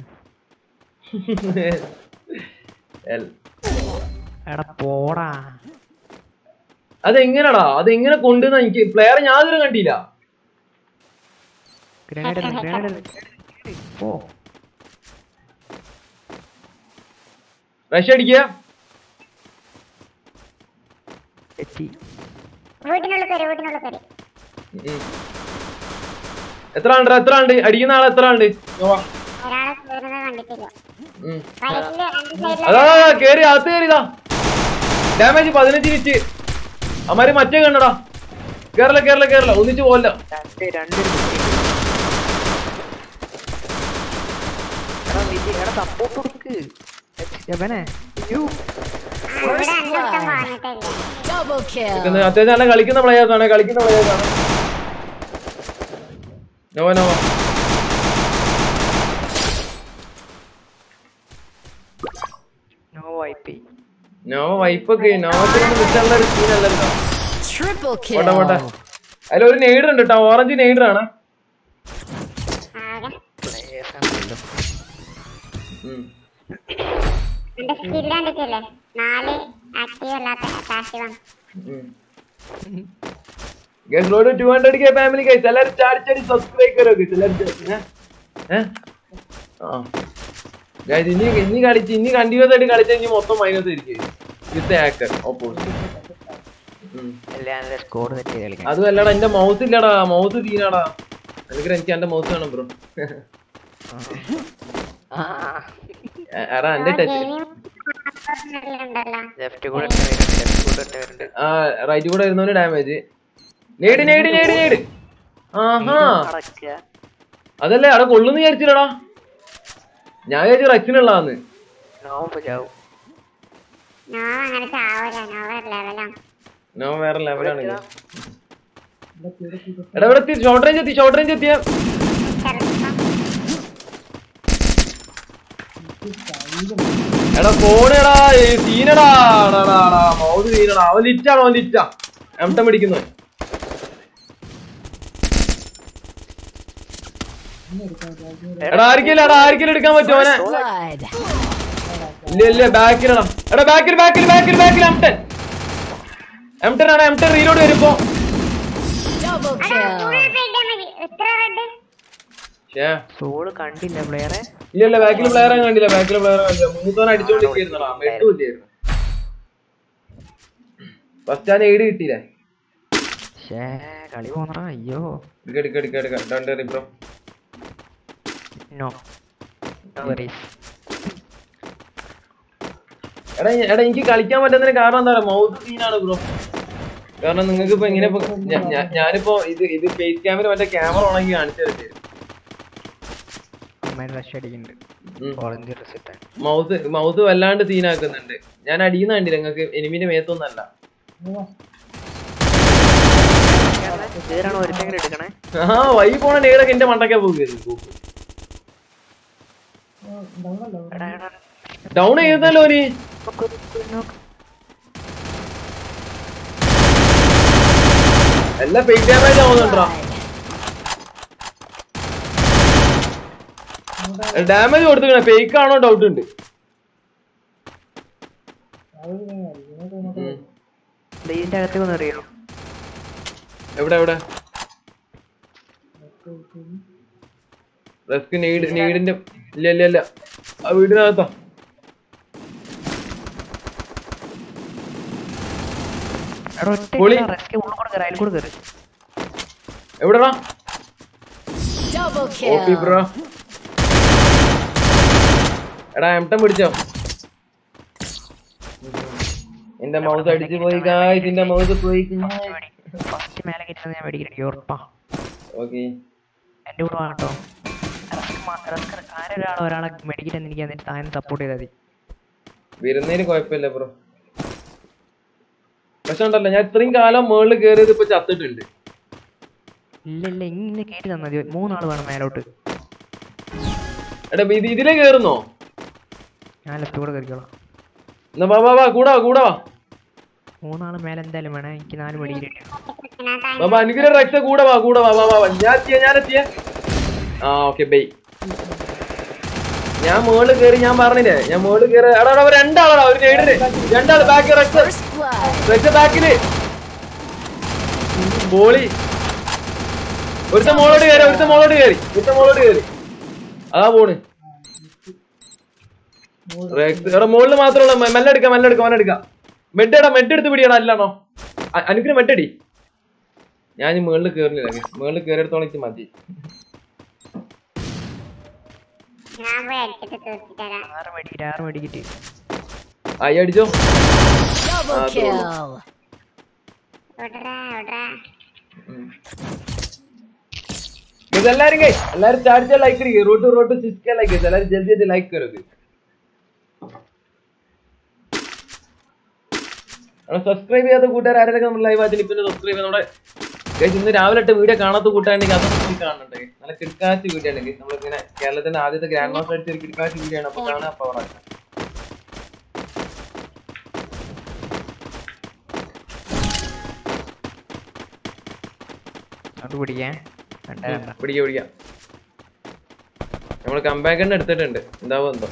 Speaker 2: എൽ-
Speaker 3: എടാ പോടാ
Speaker 2: അതെങ്ങനെടാ അതെങ്ങനെ കൊണ്ടുവന്ന എനിക്ക് പ്ലെയർ ഞാൻ ഇതുവരെ കണ്ടില്ല
Speaker 3: ഗ്രനേഡ് ഗ്രനേഡ് പോ
Speaker 2: റഷ് അടിക്കുക
Speaker 3: എത്തി
Speaker 1: വീട്ടിനുള്ളിൽ കയറി വീട്ടിനുള്ളിൽ കയറി
Speaker 2: ഉം. എത്ര ആണ്ട് എത്ര ആണ്ട് അടിക്കുന്ന ആളെ എത്ര ആണ്ട് നോവാ.
Speaker 1: ഒരാളെ കയറുന്നത് കണ്ടിട്ടില്ല
Speaker 2: ഉം.
Speaker 1: വയറ്റില് രണ്ട് സൈഡിലും
Speaker 2: അതാ കേറി അകത്ത് കേറിതാ ഡാമേജ് പതിനഞ്ച് മിനിറ്റ് അമ്മാര് മറ്റേ കണ്ടടാ കേരള കേരള കേരള ഒന്നിച്ച് പോവല്ല
Speaker 3: രണ്ട് രണ്ട് എടാ വിജി എടാ സപ്പോർട്ട് കൊടുക്ക് എവനെ അയ്യോ
Speaker 1: ഇവിടെ അന്നൊട്ടും പറഞ്ഞിട്ടില്ല
Speaker 5: Double kill.
Speaker 2: ഇതൊന്ന് അത്യാവശ്യം നല്ല കളിക്കുന്ന പ്ലേയേഴ്സ് ആണ് കളിക്കുന്ന പ്ലേയേഴ്സ് ആണ് നോവ നോവ
Speaker 3: നോ വൈപ്പി
Speaker 2: നോവ വൈപ്പൊക്കെ നോവത്തിനൊന്നും വിട്ടുള്ള ഒരു സീനല്ലല്ലോ
Speaker 5: Triple
Speaker 2: പോട്ടെ പോട്ടെ
Speaker 5: kill.
Speaker 2: അതിലൊരു നെയ്ഡർ ഉണ്ട് കേട്ടോ ഓറഞ്ച് നെയ്ഡർ ആണ്
Speaker 1: ആകെ
Speaker 3: പ്ലേയേഴ്സ്
Speaker 2: ഉം.
Speaker 1: എന്റെ സ്കില്ല് കണ്ടിട്ടില്ലേ നാല് ആക്റ്റീവ് അല്ലാത്ത പാസീവ് ആണ്
Speaker 2: guys road to hundred K family guys എല്ലാവരും ചാടി ചാടി സബ്സ്ക്രൈബ് കരോ ഗൈസ് എല്ലാവരും ചാ- ഏ? ഏ? ആ ഗൈസ് ഇനി ഇനി കളിച്ച് ഇനി കണ്ടിന്യൂസ് ആയിട്ട് കളിച്ച ഇനി മൊത്തം മൈനസ് ആയിരിക്കും വിത്ത് ഹാക്കർ ഓപ്പോസിറ്റ്
Speaker 3: എല്ലാവരും സ്കോർ സെറ്റ് ചെയ്ത് കളിക്കണം
Speaker 2: അതും അല്ലടാ എന്റെ മൗസ് ഇല്ലടാ മൗസ് തീനാടാ അല്ലെങ്കിൽ എനിക്ക് എന്റെ മൗസ് വേണം ബ്രോ
Speaker 3: ആ
Speaker 2: എടാ എന്റെ ടച്ച്
Speaker 1: ഉണ്ടല്ലോ
Speaker 3: ലെഫ്റ്റ് കൂടെ ഇട്ട് വരുന്നുണ്ട് ലെഫ്റ്റ് കൂടെ ഇട്ട് വരുന്നുണ്ട്
Speaker 2: ആ റൈറ്റ് കൂടെ വരുന്നവന് ഡാമേജ് നേടി നേടി നേടി നേടി ആഹാ
Speaker 3: അടക്കുക
Speaker 2: അതല്ലേ അവിടെ കൊള്ളുന്ന് വിചാരിച്ചില്ലടാ ഞാൻ വിചാരിച്ചു റച്ചിനുള്ളതാന്ന്
Speaker 3: നോമ്പ് ചാവും
Speaker 1: നോവ അങ്ങനെ ചാവൂല നോവ ലെവലാണ്
Speaker 2: നോ വേറെ ലെവലാണ് ഇത്. എടാ ഇവിടെ എത്തി ഷോർട്ട് റേഞ്ച് എത്തി ഷോർട്ട് റേഞ്ച് എത്തിയ എടാ ഫോണെടാ സീനടാ മൗത് സീനടാ അവൻ ലിറ്റാണ് അവൻ ലിറ്റാ എംട്ടം പിടിക്കുന്നു എടാ ആർക്കില്ല എടാ ആർക്കില്ല എടുക്കാൻ പറ്റുമോ അവനെ
Speaker 5: Blood.
Speaker 2: ഇല്ല ഇല്ല ബാക്കിലടാ എടാ ബാക്കിൽ ബാക്കിൽ ബാക്കിൽ ബാക്കിൽ എംട്ടൻ എംട്ടൻ ആണ് എംട്ടൻ റീലോഡ് വരുമ്പോ
Speaker 5: Double kill.
Speaker 1: എത്ര റെഡ്
Speaker 2: ഷേ
Speaker 3: സോള് കണ്ടില്ല പ്ലെയറെ
Speaker 2: ഇല്ല ഇല്ല ബാക്കിൽ പ്ലെയർ കണ്ടില്ല ബാക്കിൽ പ്ലെയർ കണ്ടില്ല മൂത്തോൻ അടിച്ചോണ്ടിരിക്കുന്നടാ വെട്ടുമില്ലായിരുന്നു ഫസ്റ്റ് ആ എയ്ഡ് കിട്ടിയില്ലേ
Speaker 3: ഷേ കളി പോന്നടാ അയ്യോ
Speaker 2: എടുക്ക എടുക്ക എടുക്ക എടുക്ക രണ്ട് റിബ്രോ
Speaker 3: നോ നോ വറീസ്
Speaker 2: എടാ ഞ- എടാ എനിക്ക് കളിക്കാൻ പറ്റുന്നതിന് കാരണം എന്താ പറയാ മൗത്ത് സീനാണ് ബ്രോ കാരണം നിങ്ങൾക്ക് ഇപ്പൊ ഇങ്ങനെ ഇപ്പൊ ഞാ- ഞാ- ഞാനിപ്പോ ഇത് ഇത് ഫേസ് ക്യാമിന് മറ്റേ ക്യാമറ ഉണങ്ങി കാണിച്ചു തരട്ടെ
Speaker 3: അമ്മ റഷ് അടിക്കുന്നുണ്ട്
Speaker 2: ഉം.
Speaker 3: ഓറഞ്ച് ഡ്രസ് ഇട്ടാൻ
Speaker 2: മൗത്ത് മൗത്ത് വല്ലാണ്ട് സീനാക്കുന്നുണ്ട് ഞാൻ അടിയുന്ന കണ്ടില്ല നിങ്ങൾക്ക് എനിമിന്റെ മേത്തൊന്നല്ല
Speaker 3: കേറാണ് ഒരുത്തെങ്കിലും എടുക്കണേ
Speaker 2: ആ വൈ പോണ നേരൊക്കെ എന്റെ മണ്ടയ്ക്കാ പോകുന്നത്
Speaker 3: എടാ എടാ
Speaker 2: ഡൗൺ ചെയ്യുന്നല്ലോ നീ
Speaker 3: നോക്ക് നോക്ക് നോക്ക്
Speaker 2: എല്ലാം ഫേക്ക് ഡാമേജ് ആവുന്നുണ്ടാ ഡാമേജ് കൊടുത്തിക്കണേ ഫേക്ക് ആണോ ഡൗട്ട് ഉണ്ട് ഉം.
Speaker 3: ദേ ഇതിന്റെ അകത്തേക്ക് ഒന്ന് അറിയോ
Speaker 2: എവിടെ എവിടെ റെസ്ക് നീഡ് നീഡിന്റെ ഇല്ല ഇല്ല ഇല്ല ആ വീടിനകത്താ
Speaker 3: എടാ ഒറ്റ
Speaker 2: പൊളി.
Speaker 3: റെസ്കി ഉള്ളിൽ കൂടെ കയറി അതിൽ കൂടെ കയറി
Speaker 2: എവിടെടാ
Speaker 5: Double
Speaker 2: ഓപ്പി
Speaker 5: kill.
Speaker 2: ബ്രോ എടാ എംട്ടം പിടിച്ചോ എന്റെ മൗസ് അടിച്ചു പോയി ഗായ്സ് എന്റെ മൗസ് പോയി
Speaker 3: ഫസ്റ്റ് മേലെ കയറ്റുന്നത് ഞാൻ മേടിക്കണേ ഉറപ്പാ
Speaker 2: ഓക്കെ
Speaker 3: എന്റെ കൂടെ വാട്ടോ ആരൊരാൾ ഒരാളെ മെഡിക്കറ്റ് എനിക്ക് എന്നിട്ട് താൻ സപ്പോർട്ട് ചെയ്താൽ മതി
Speaker 2: വരുന്നതിന് കുഴപ്പമില്ല ബ്രോ പക്ഷെ ഉണ്ടല്ലോ ഞാൻ ഇത്രയും കാലം മുകളിൽ കയറിയത് ഇപ്പൊ ചത്തിട്ടുണ്ട്
Speaker 3: ഇല്ല ഇല്ല ഇങ്ങനെ കയറ്റി തന്നാൽ മതി മൂന്നാൾ വേണം മേലോട്ട്
Speaker 2: എടാ ഇത് ഇതിലേ കേറുന്നോ
Speaker 3: ഞാൻ ലെഫ്റ്റ് കൂടെ കയറിക്കോളാം
Speaker 2: എന്നാ വാ വാ വാ കൂടാ വാ, കൂടാ വാ
Speaker 3: മൂന്നാൾ മേലെ എന്തായാലും വേണം എനിക്ക് നാല് മെഡിക്കറ്റ്
Speaker 2: ബാബാ അനുഗ്രഹ റക്സ കൂടെ വാ കൂടെ വാ വാ വാ വാ. ഞാൻ എത്തിയ ഞാൻ എത്തിയ ആ ഓക്കെ ബൈ ഞാൻ മുകളിൽ കയറി ഞാൻ പറഞ്ഞില്ലേ ഞാൻ മുകളിൽ കയറി എടാ എടാ ഒരു രണ്ടാളാ ഒരു നേടിന് രണ്ടാള് ബാക്ക് റക്സ റക്സ ബാക്കില് ബോളി ഒരുത്ത മോളോട് കയറി ഒരുത്ത മോളോട് കയറി ഒരുത്ത മോളോട് കയറി അതാ പോണ് റെക്സ് എടാ മുകളിൽ മാത്രമുള്ള മെല്ലെ എടുക്കാം മെല്ലെ എടുക്കാം മെല്ലെ എടുക്കാം മെഡ് എടാ മെഡ് എടുത്ത് പിടിയടാ അല്ലാണോ അ- അനുഗ്രഹം മെഡടി ഞാൻ ഇനി മുകളിൽ കയറുന്നില്ല മുകളിൽ കയറിയെടുത്തോളം എനിക്ക് മതി
Speaker 1: ഞാൻ പോയി അടിച്ചിട്ട് തീർത്തിട്ട് വരാം
Speaker 3: ആറ് മെഡിക്കറ്റ് ആറ് മെഡിക്കറ്റ്
Speaker 2: ആയി അടിച്ചോ
Speaker 5: Double
Speaker 2: Ah,
Speaker 5: kill.
Speaker 1: വിടറാ വിടറാ
Speaker 2: ഇത് എല്ലാരും കൈ എല്ലാരും ചാടിച്ച ലൈക്ക് കरी रोटू रोटू सिस्के लगे എല്ലാരും जल्दी जल्दी लाइक करो സബ്സ്ക്രൈബ് ചെയ്യാത്ത കൂട്ടുകാർ ആരെയൊക്കെ നമ്മൾ ലൈവ് ആയിട്ട് ഇപ്പൊ സബ്സ്ക്രൈബ് നമ്മുടെ guys, ഇന്ന് രാവിലെ ഇട്ട് വീഡിയോ കാണാത്ത കൂട്ടുകാരുണ്ടെങ്കിൽ അതൊന്നും പോയി കാണുന്നുണ്ട് guys. നല്ല കിടക്കാച്ച് വീഡിയോ ആണ് guys. നമ്മളിങ്ങനെ കേരളത്തിന്റെ ആദ്യത്തെ ഗ്രാൻഡ് മാസ്റ്റർ അടിച്ച ഒരു കിടക്കാച്ച് വീഡിയോ ആണ് അപ്പൊ കാണാൻ പവർ ആക്കാം
Speaker 3: അത് പിടിക്കാൻ വേണ്ട വേണ്ട
Speaker 2: പിടിക്കാം പിടിക്കാം നമ്മള് കമ്പാക്ക് തന്നെ എടുത്തിട്ടുണ്ട് എന്താവോ എന്തോ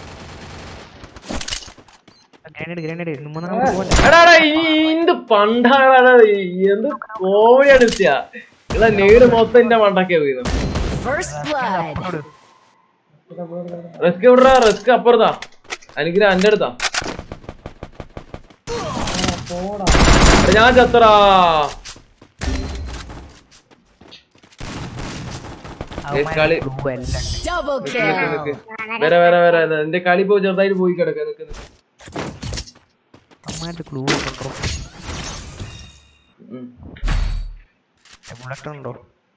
Speaker 3: ഗ്രനേഡ് ഗ്രനേഡ് മൂന്നാമത് പോകണ്ട
Speaker 2: എടാ എടാ, ഈ എന്ത് പണ്ടാടാ എന്ത് കോഴിയാണ് ഇത്തിയാ ഇവിടെ നേര് മൊത്തം എന്റെ മണ്ടൊക്കെ വീഴുന്നു
Speaker 5: First blood.
Speaker 2: റിസ്ക് എവിടാ റിസ്ക് അപ്പുറത്താ അനുഗ്രഹം എന്റെ അടുത്താ എടാ, ഞാൻ ചത്തറാ കളി
Speaker 3: ബ്ലൂ എല്ലാം
Speaker 5: Double
Speaker 2: നിക്ക്, നിക്ക്,
Speaker 5: kill.
Speaker 2: നിക്ക്. വരെ വരെ വരെ എന്റെ കളി പോ ചെറുതായിട്ട് പോയി കിടക്ക നിക്ക് നിക്ക്.
Speaker 3: അമ്മായിട്ട് ക്ലൂ ഉണ്ടോ
Speaker 2: ഉം.
Speaker 3: ബുള്ളറ്റ് ഉണ്ടോ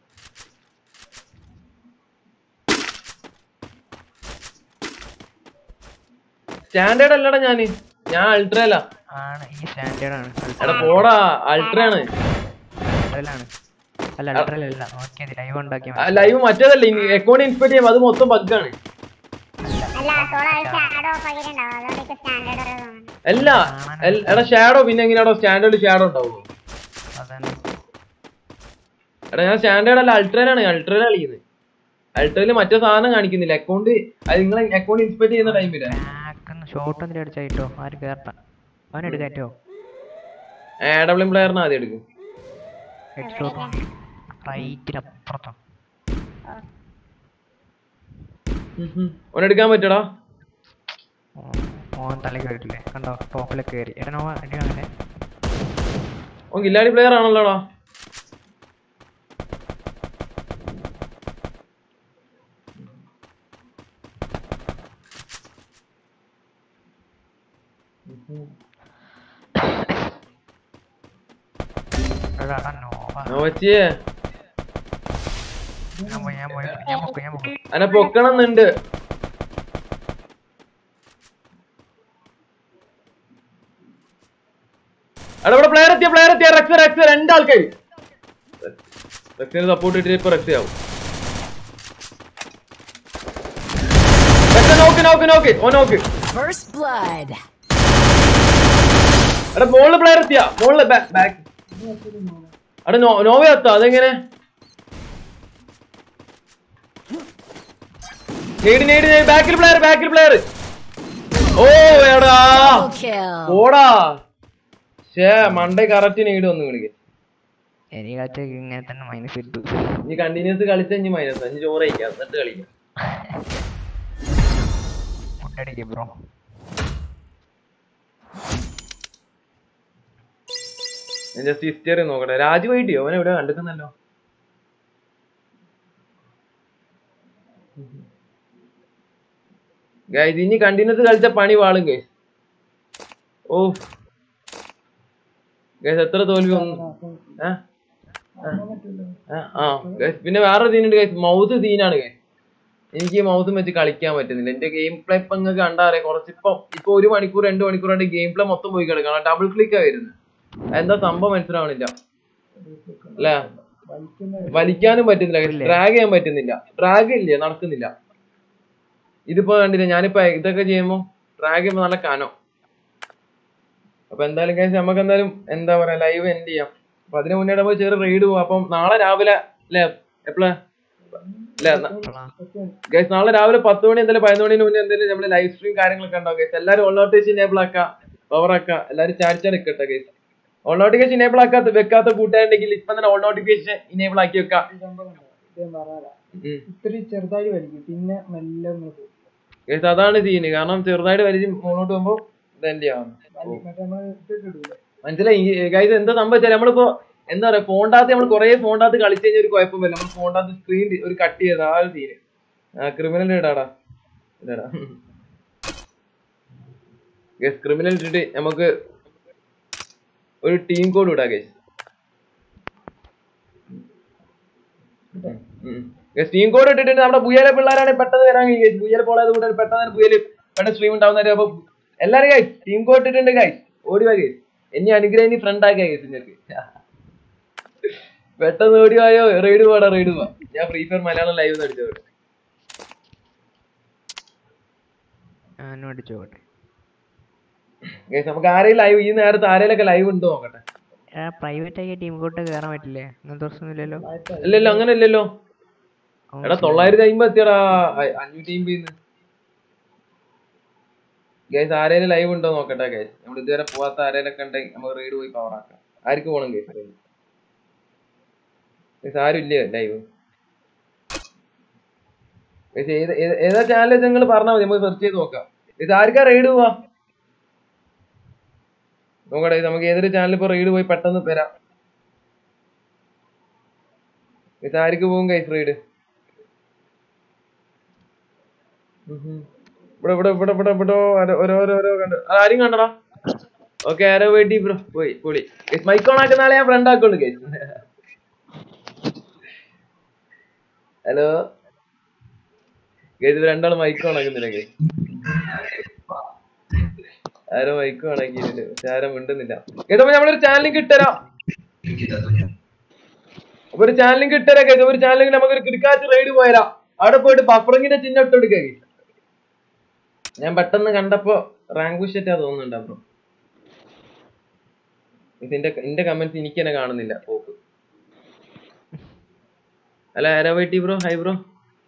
Speaker 2: സ്റ്റാൻഡേർഡ് അല്ലടാ ഞാന് ഞാൻ അൾട്ര അല്ല
Speaker 3: ആണ് ഈ സ്റ്റാൻഡേർഡ് ആണ്
Speaker 2: എടാ പോടാ അൾട്ര ആണ്
Speaker 3: അൾട്രയിലാണ് അല്ല അൾട്രയിലല്ല നോക്കിയാൽ ലൈവ് ഉണ്ടാക്കിയാൽ മതി
Speaker 2: ലൈവ് മറ്റേതല്ല അക്കൗണ്ട് ഇൻസ്പെക്ട് ചെയ്യുമ്പോൾ അത് മൊത്തം ബഗ്ഗാണ്
Speaker 1: അല്ല സോള ഷാഡോ ഓഫ് ആക്കിയിട്ടുണ്ടാവും അതുകൊണ്ട് ഇപ്പൊ സ്റ്റാൻഡേർഡ് തോന്നുന്നു
Speaker 2: അല്ല എൽ- എടാ ഷാഡോ പിന്നെ എങ്ങനെയാണോ സ്റ്റാൻഡേർഡ് ഷാഡോ ഉണ്ടാവുള്ളൂ
Speaker 3: അതാണ്
Speaker 2: എടാ ഞാൻ സ്റ്റാൻഡേർഡ് അല്ല അൾട്രയിലാണ് അൾട്രയിൽ കളിക്കുന്നത് അൾട്രയിൽ മറ്റേ സാധനം കാണിക്കുന്നില്ല അക്കൗണ്ട് അത് നിങ്ങൾ അക്കൗണ്ട് ഇൻസ്പെക്ട് ചെയ്യുന്ന ടൈമില്ല
Speaker 3: ബാക്ക് ഷോട്ട് എന്തിനും അടിച്ചായിട്ടോ ആരും കേറട്ട അവൻ എടുക്കാറ്റോ
Speaker 2: എ ഡബ്ല്യു പ്ലെയറിന് ആദ്യം എടുക്കും
Speaker 3: ഹെഡ് ഷോട്ട് റൈറ്റിന് അപ്പുറത്തോ
Speaker 2: ഓനെടുക്കാൻ പറ്റടാ
Speaker 3: ഓൻ തല കയറിയിട്ടില്ലേ കണ്ടോ ടോപ്പിലൊക്കെ കയറി എടാ നോവ അടി അങ്ങനെ
Speaker 2: ഓൻ കില്ലാടി പ്ലെയർ ആണല്ലോടാ
Speaker 3: എടാ എടാ നോവ
Speaker 2: നോവച്ചിയെ
Speaker 3: ഞാൻ പോയി ഞാൻ പോയി ഞാൻ പൊക്കും ഞാൻ പൊക്കും
Speaker 2: അനെ പൊക്കണം എന്നുണ്ട് എടാ ഇവിടെ പ്ലെയർ എത്തിയ പ്ലെയർ എത്തിയ റെക്സ് റെക്സ് രണ്ടാൾക്കാർ റെക്സിന് സപ്പോർട്ട് ഇട്ടിട്ട് ഇപ്പൊ റെക്സ് ആവും റെക്സ് നോക്ക് നോക്ക് നോക്ക് ഓ നോക്ക്
Speaker 5: First blood.
Speaker 2: എടാ മോളില് പ്ലെയർ എത്തിയ മോളില് ബാക്ക് എടാ നോ നോവ എത്താ അതെങ്ങനെ നേടി നേടി നേടി ബാക്കിൽ പ്ലെയർ ബാക്കിൽ പ്ലെയർ ഓ എടാ
Speaker 5: Double kill.
Speaker 2: ഓടാ ഷേ മണ്ടേ കറക്റ്റ് നീട് വന്നു വിളിക്ക്
Speaker 3: എനിക്ക് കളിച്ച ഇങ്ങനെ തന്നെ മൈനസ് ഇട്ടു
Speaker 2: ഇനി കണ്ടിന്യൂസ് കളിച്ച ഇനി മൈനസ് അഞ്ച് ചോറ് കഴിക്കാം എന്നിട്ട് കളിക്കാം
Speaker 3: ഫുഡ് അടിക്കും ബ്രോ
Speaker 2: ഞാൻ ജസ്റ്റ് ഹിസ്റ്ററി നോക്കട്ടെ രാജു വൈറ്റിയോ അവനെ എവിടെ കണ്ടിക്കുന്നല്ലോ ഗൈസ് ഇനി കണ്ടിന്യൂസ് കളിച്ച പണി വാളും ഗൈസ് ഓ ഗൈസ് എത്ര തോൽവി ഒന്ന് ആ? ആ, ആ ഗൈസ് പിന്നെ വേറെ സീനുണ്ട് ഗൈസ് മൗത്ത് സീനാണ് ഗൈസ് എനിക്ക് ഈ മൗത്തും വെച്ച് കളിക്കാൻ പറ്റുന്നില്ല എന്റെ ഗെയിം പ്ലേ ഇപ്പൊ നിങ്ങൾക്ക് കണ്ടാ അറിയാം കുറച്ച് ഇപ്പൊ ഇപ്പൊ ഒരു മണിക്കൂർ രണ്ട് മണിക്കൂർ കൊണ്ട് ഗെയിം പ്ലേ മൊത്തം പോയി കിടക്കണം ഡബിൾ ക്ലിക്കാ വരുന്നത് എന്താ സംഭവം മനസ്സിലാവണില്ല അല്ലേ വലിക്കാനും പറ്റുന്നില്ല ഡ്രാഗ് ചെയ്യാൻ പറ്റുന്നില്ല ഡ്രാഗ് ഇല്ല നടക്കുന്നില്ല ഇതിപ്പോ കണ്ടില്ല ഞാനിപ്പോ ഇതൊക്കെ ചെയ്യുമ്പോ ഡ്രാഗ് ചെയ്യുമ്പോ നല്ല കനം അപ്പൊ എന്തായാലും കഴിച്ച് നമുക്ക് എന്തായാലും എന്താ പറയാ ലൈവ് എൻഡ് ചെയ്യാം അപ്പൊ അതിന് മുന്നേ നമുക്ക് ചെറിയ റെയ്ഡ് പോവാം അപ്പം നാളെ രാവിലെ അല്ലേ എപ്പോഴാ അല്ലേ ഗൈസ് നാളെ രാവിലെ പത്ത് മണി എന്തായാലും പതിനൊന്ന് മണിന് മുന്നേ എന്തായാലും നമ്മുടെ ലൈവ് സ്ട്രീം കാര്യങ്ങളൊക്കെ ഉണ്ടാവും ഗൈസ് എല്ലാവരും ഓൾ നോട്ടിഫിക്കേഷൻ ഇനേബിൾ ആക്കാം പവർ ആക്കാം എല്ലാവരും ചാടിച്ചാൽ നിൽക്കട്ടെ ഗൈസ് ഓൾ നോട്ടിഫിക്കേഷൻ ഇനേബിൾ ആക്കാത്ത വെക്കാത്ത കൂട്ടുകാരുണ്ടെങ്കിൽ ഇപ്പൊ തന്നെ ഓൾ നോട്ടിഫിക്കേഷൻ ഇനേബിൾ ആക്കി വെക്കാം
Speaker 10: ഇദ്ദേഹം പറഞ്ഞതാ.
Speaker 2: ഉം.
Speaker 10: ഇത്തിരി ചെറുതായി വലിക്കും പിന്നെ മെല്ലെ അങ്ങ് പോകും
Speaker 2: ഗൈസ് അതാണ് സീന് കാരണം ചെറുതായിട്ട് വലിച്ച് മുന്നോട്ട് പോകുമ്പോ ഇതെന്റെ ആവും
Speaker 10: വലി- മറ്റേ നമ്മള് ഇതൊക്കെ ഇടൂലെ
Speaker 2: മനസ്സിലായി ഗൈസ് എന്താ സംഭവിച്ചാൽ നമ്മളിപ്പോ എന്താ പറയാ ഫോണിനകത്ത് നമ്മൾ കുറെ ഫോണിനകത്ത് കളിച്ചു കഴിഞ്ഞാൽ ഒരു കുഴപ്പം വരും നമ്മൾ ഫോണിനകത്ത് സ്ക്രീൻ ഒരു കട്ട് ചെയ്ത് ആ ഒരു സീന് ആ ക്രിമിനൽ ഇടാടാ ഇടാടാ ഗസ് ക്രിമിനൽ ഇട്ടിട്ട് നമുക്ക് ഒരു ടീം കോഡ് ഇടാം ഗൈസ് ടീം കോഡ് ഇട്ടിട്ട് നമ്മുടെ പുയലെ പിള്ളേരാണെങ്കിൽ പെട്ടെന്ന് വരാൻ കഴിയും പുയൽ പോളത് കൂടെ പെട്ടെന്ന് പുയല് പെട്ടെന്ന് സ്ട്രീം ഉണ്ടാവുന്ന അപ്പൊ എല്ലാരും ഗൈസ് ടീം കോഡ് ഇട്ടിട്ടുണ്ട് ഗൈസ് ഓടി വാ ഗൈസ് എന്നെ അനുഗ്രഹിനി ഫ്രണ്ട് ആക്കിയ ഗൈസ് നിങ്ങൾക്ക് പെട്ടെന്ന് ഓടി വായോ റെയ്ഡ് പോടാ റെയ്ഡ് പോവാ ഞാൻ ഫ്രീ ഫയർ മലയാളം ലൈവ് അടിച്ചോ
Speaker 3: ഞാനും അടിച്ചോട്ടെ
Speaker 2: ഗൈസ് നമുക്ക് ആരെയും ലൈവ് ഈ നേരത്തെ ആരെയൊക്കെ ലൈവ് ഉണ്ടോ നോക്കട്ടെ
Speaker 3: പ്രൈവറ്റ് ആയി ടീം കോട്ട് കയറാൻ പറ്റില്ലേ അങ്ങനത്തെ പ്രശ്നമൊന്നുമില്ലല്ലോ
Speaker 2: ഇല്ലല്ലോ അങ്ങനെ ഇല്ലല്ലോ എടാ തൊള്ളായിരത്തി അമ്പത് എത്തിയടാ അ- അഞ്ഞൂറ്റി അമ്പതിന്ന് ഗൈസ് ആരേലും ലൈവ് ഉണ്ടോ നോക്കട്ടെ ഗൈസ് നമ്മൾ ഇതുവരെ പോവാത്ത ആരേലൊക്കെ ഉണ്ടെങ്കിൽ നമുക്ക് റൈഡ് പോയി പവർ ആക്കാം ആർക്ക് പോണം ഗൈസ് ഗൈസ് ആരും ഇല്ലേ ലൈവ് ഗൈസ് ഏത് ഏത്- ഏതാ ചാനൽ നിങ്ങൾ പറഞ്ഞാൽ മതി നമുക്ക് സെർച്ച് ചെയ്ത് നോക്കാം ഇത് ആർക്കാ റൈഡ് പോവാ നോക്കട്ടെ നമുക്ക് ഏതൊരു ചാനൽ ഇപ്പൊ റൈഡ് പോയി പെട്ടെന്ന് വരാം ഇത് ആർക്ക് പോകും ഗൈസ് റൈഡ് ഇവിടെ ഇവിടെ ഇവിടെ ഇവിടെ ഇവിടെ ഓരോ- ഓരോരോ ഓരോ കണ്ട് ആ, ആരും കണ്ടടാ ഓക്കെ ആരോ വേണ്ടി ബ്രോ പോയി പൊളി മൈക്ക് ഓൺ ആക്കുന്ന ആളെ ഞാൻ ഫ്രണ്ട് ആക്കുള്ളൂ ഗൈസ് ഹലോ ഗൈസ് രണ്ടാളും മൈക്ക് ഓൺ ആക്കുന്നില്ല ഗൈസ് ആരോ മൈക്ക് ഓൺ ആക്കിയിട്ടുണ്ട് പക്ഷെ ആരും മിണ്ടുന്നില്ല ഗൈസ് അപ്പൊ നമ്മളൊരു ചാനൽ ലിങ്ക് ഇട്ടുതരാം അപ്പൊ ഒരു ചാനൽ ലിങ്ക് ഇട്ടുതരാം ഗൈസ് ഒരു ചാനൽ ലിങ്ക് നമുക്കൊരു കിടക്കാച്ച് റൈഡ് പോയരാം അവിടെ പോയിട്ട് ബഫറിങ്ങിന്റെ ചിഹ്നം ഇട്ട് കൊടുക്കുക ഗൈസ് ഞാൻ പെട്ടെന്ന് കണ്ടപ്പോ റാങ്ക് പുഷറ്റാ തോന്നുന്നുണ്ട് ബ്രോ ഇതിന്റെ എന്റെ കമന്റ്സ് എനിക്ക് തന്നെ കാണുന്നില്ല പോക്ക് അല്ല ആരാ വെട്ടി ബ്രോ ഹൈ ബ്രോ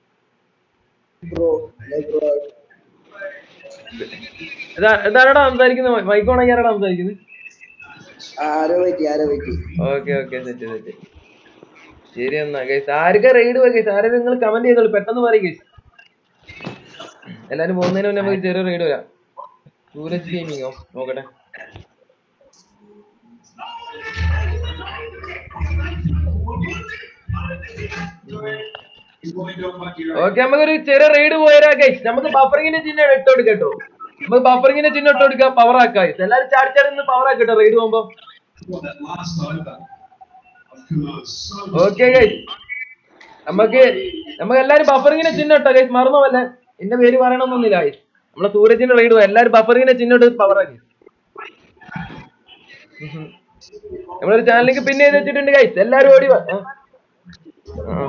Speaker 2: ഇതാരടാ സംസാരിക്കുന്നത് മൈക്കോണെങ്കിൽ ആരാടാ സംസാരിക്കുന്നത്
Speaker 12: ആരോ പറ്റി ആരോ പറ്റി
Speaker 2: ഓക്കെ ഓക്കെ സെറ്റ് സെറ്റ് ശരി എന്നാ ഗൈസ് ആർക്കാ റൈഡ് പോയി ഗൈസ് ആരും നിങ്ങൾ കമന്റ് ചെയ്തോളൂ പെട്ടെന്ന് പറയും ഗൈസ് എല്ലാരും പോകുന്നതിന് മുന്നേ നമുക്ക് ചെറിയ റൈഡ് വരാം സൂരജ് ഗെയിമിങ്ങോ നോക്കട്ടെ ഓക്കെ നമുക്കൊരു ചെറിയ റൈഡ് പോയരാ ഗൈസ് നമുക്ക് ബഫറിങ്ങിന്റെ ചിഹ്നം ഇട്ട് കൊടുക്കാം കേട്ടോ നമുക്ക് ബഫറിങ്ങിന്റെ ചിഹ്നം ഇട്ട് കൊടുക്കാം പവർ ആക്കാം guys. എല്ലാരും ചാടി ചാടി നിന്ന് പവർ ആക്കട്ടോ റൈഡ് പോകുമ്പോ ഓക്കെ ഗൈസ് നമുക്ക് നമുക്ക് എല്ലാരും ബഫറിങ്ങിനെ ചിഹ്നം ഇട്ടോ ഗൈസ് മറന്നു പോലെ എന്റെ പേര് പറയണമെന്നൊന്നുമില്ല ഗൈസ് നമ്മളെ സൂരജിന്റെ റൈഡ് പോയി എല്ലാരും ബഫറിങ്ങിനെ ചിഹ്നം ഇട്ട് പവർ ആക്കി നമ്മളൊരു ചാനലിലേക്ക് പിന്നെ ചെയ്ത് വെച്ചിട്ടുണ്ട് ഗൈസ് എല്ലാരും ഓടി വാ ആ. ആ.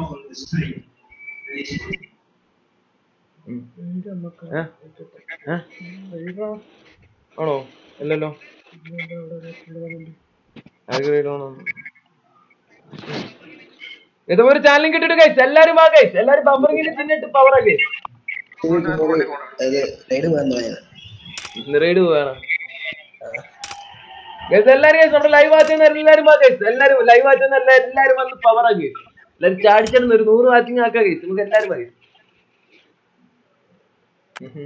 Speaker 2: ഉം. ഏ? ഏ? ആണോ അല്ലല്ലോ ആർക്ക് റൈഡ് വേണം ഇത് ഒരു ചാനലും കിട്ടിട്ട് ഗൈസ് എല്ലാരും വാ ഗൈസ് എല്ലാരും ബഫറിങ്ങിന് ചിഹ്നിട്ട് പവർ ആക്കി
Speaker 12: റൈഡ് വന്നു
Speaker 2: ഇന്ന് റൈഡ് പോവാണ് ഗൈസ് എല്ലാരും ഗൈസ് നമ്മുടെ ലൈവ് വാച്ച് ചെയ്യുന്ന എല്ലാരും വാ ഗൈസ് എല്ലാരും ലൈവ് വാച്ച് ചെയ്യുന്ന എല്ലാ- എല്ലാരും വന്ന് പവർ ആക്കി എല്ലാരും ചാടിച്ചിടുന്ന ഒരു നൂറ് വാച്ചിങ് ആക്കാം ഗൈസ് നമുക്ക് എല്ലാരും വാ guys. ഉഹും.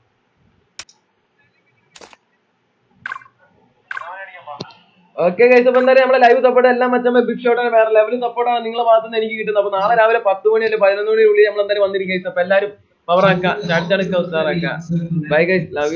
Speaker 2: ഓക്കെ ഗൈസ് അപ്പൊ എന്തായാലും നമ്മുടെ ലൈവ് സപ്പോർട്ട് എല്ലാം മച്ചാൻ ബിഗ് ഷോട്ടാണ് വേറെ ലെവൽ സപ്പോർട്ടാണ് നിങ്ങളെ ഭാഗത്തുനിന്ന് എനിക്ക് കിട്ടുന്നത് അപ്പൊ നാളെ രാവിലെ പത്ത് മണി അല്ലെങ്കിൽ പതിനൊന്ന് മണി ഉള്ളിൽ നമ്മൾ എന്തായാലും വന്നിരിക്കും ഗൈസ് അപ്പൊ എല്ലാവരും പവർ ആക്കാം ചാടിച്ചടക്ക ഉസാറാക്കാം ബൈ ഗൈസ് ലവ്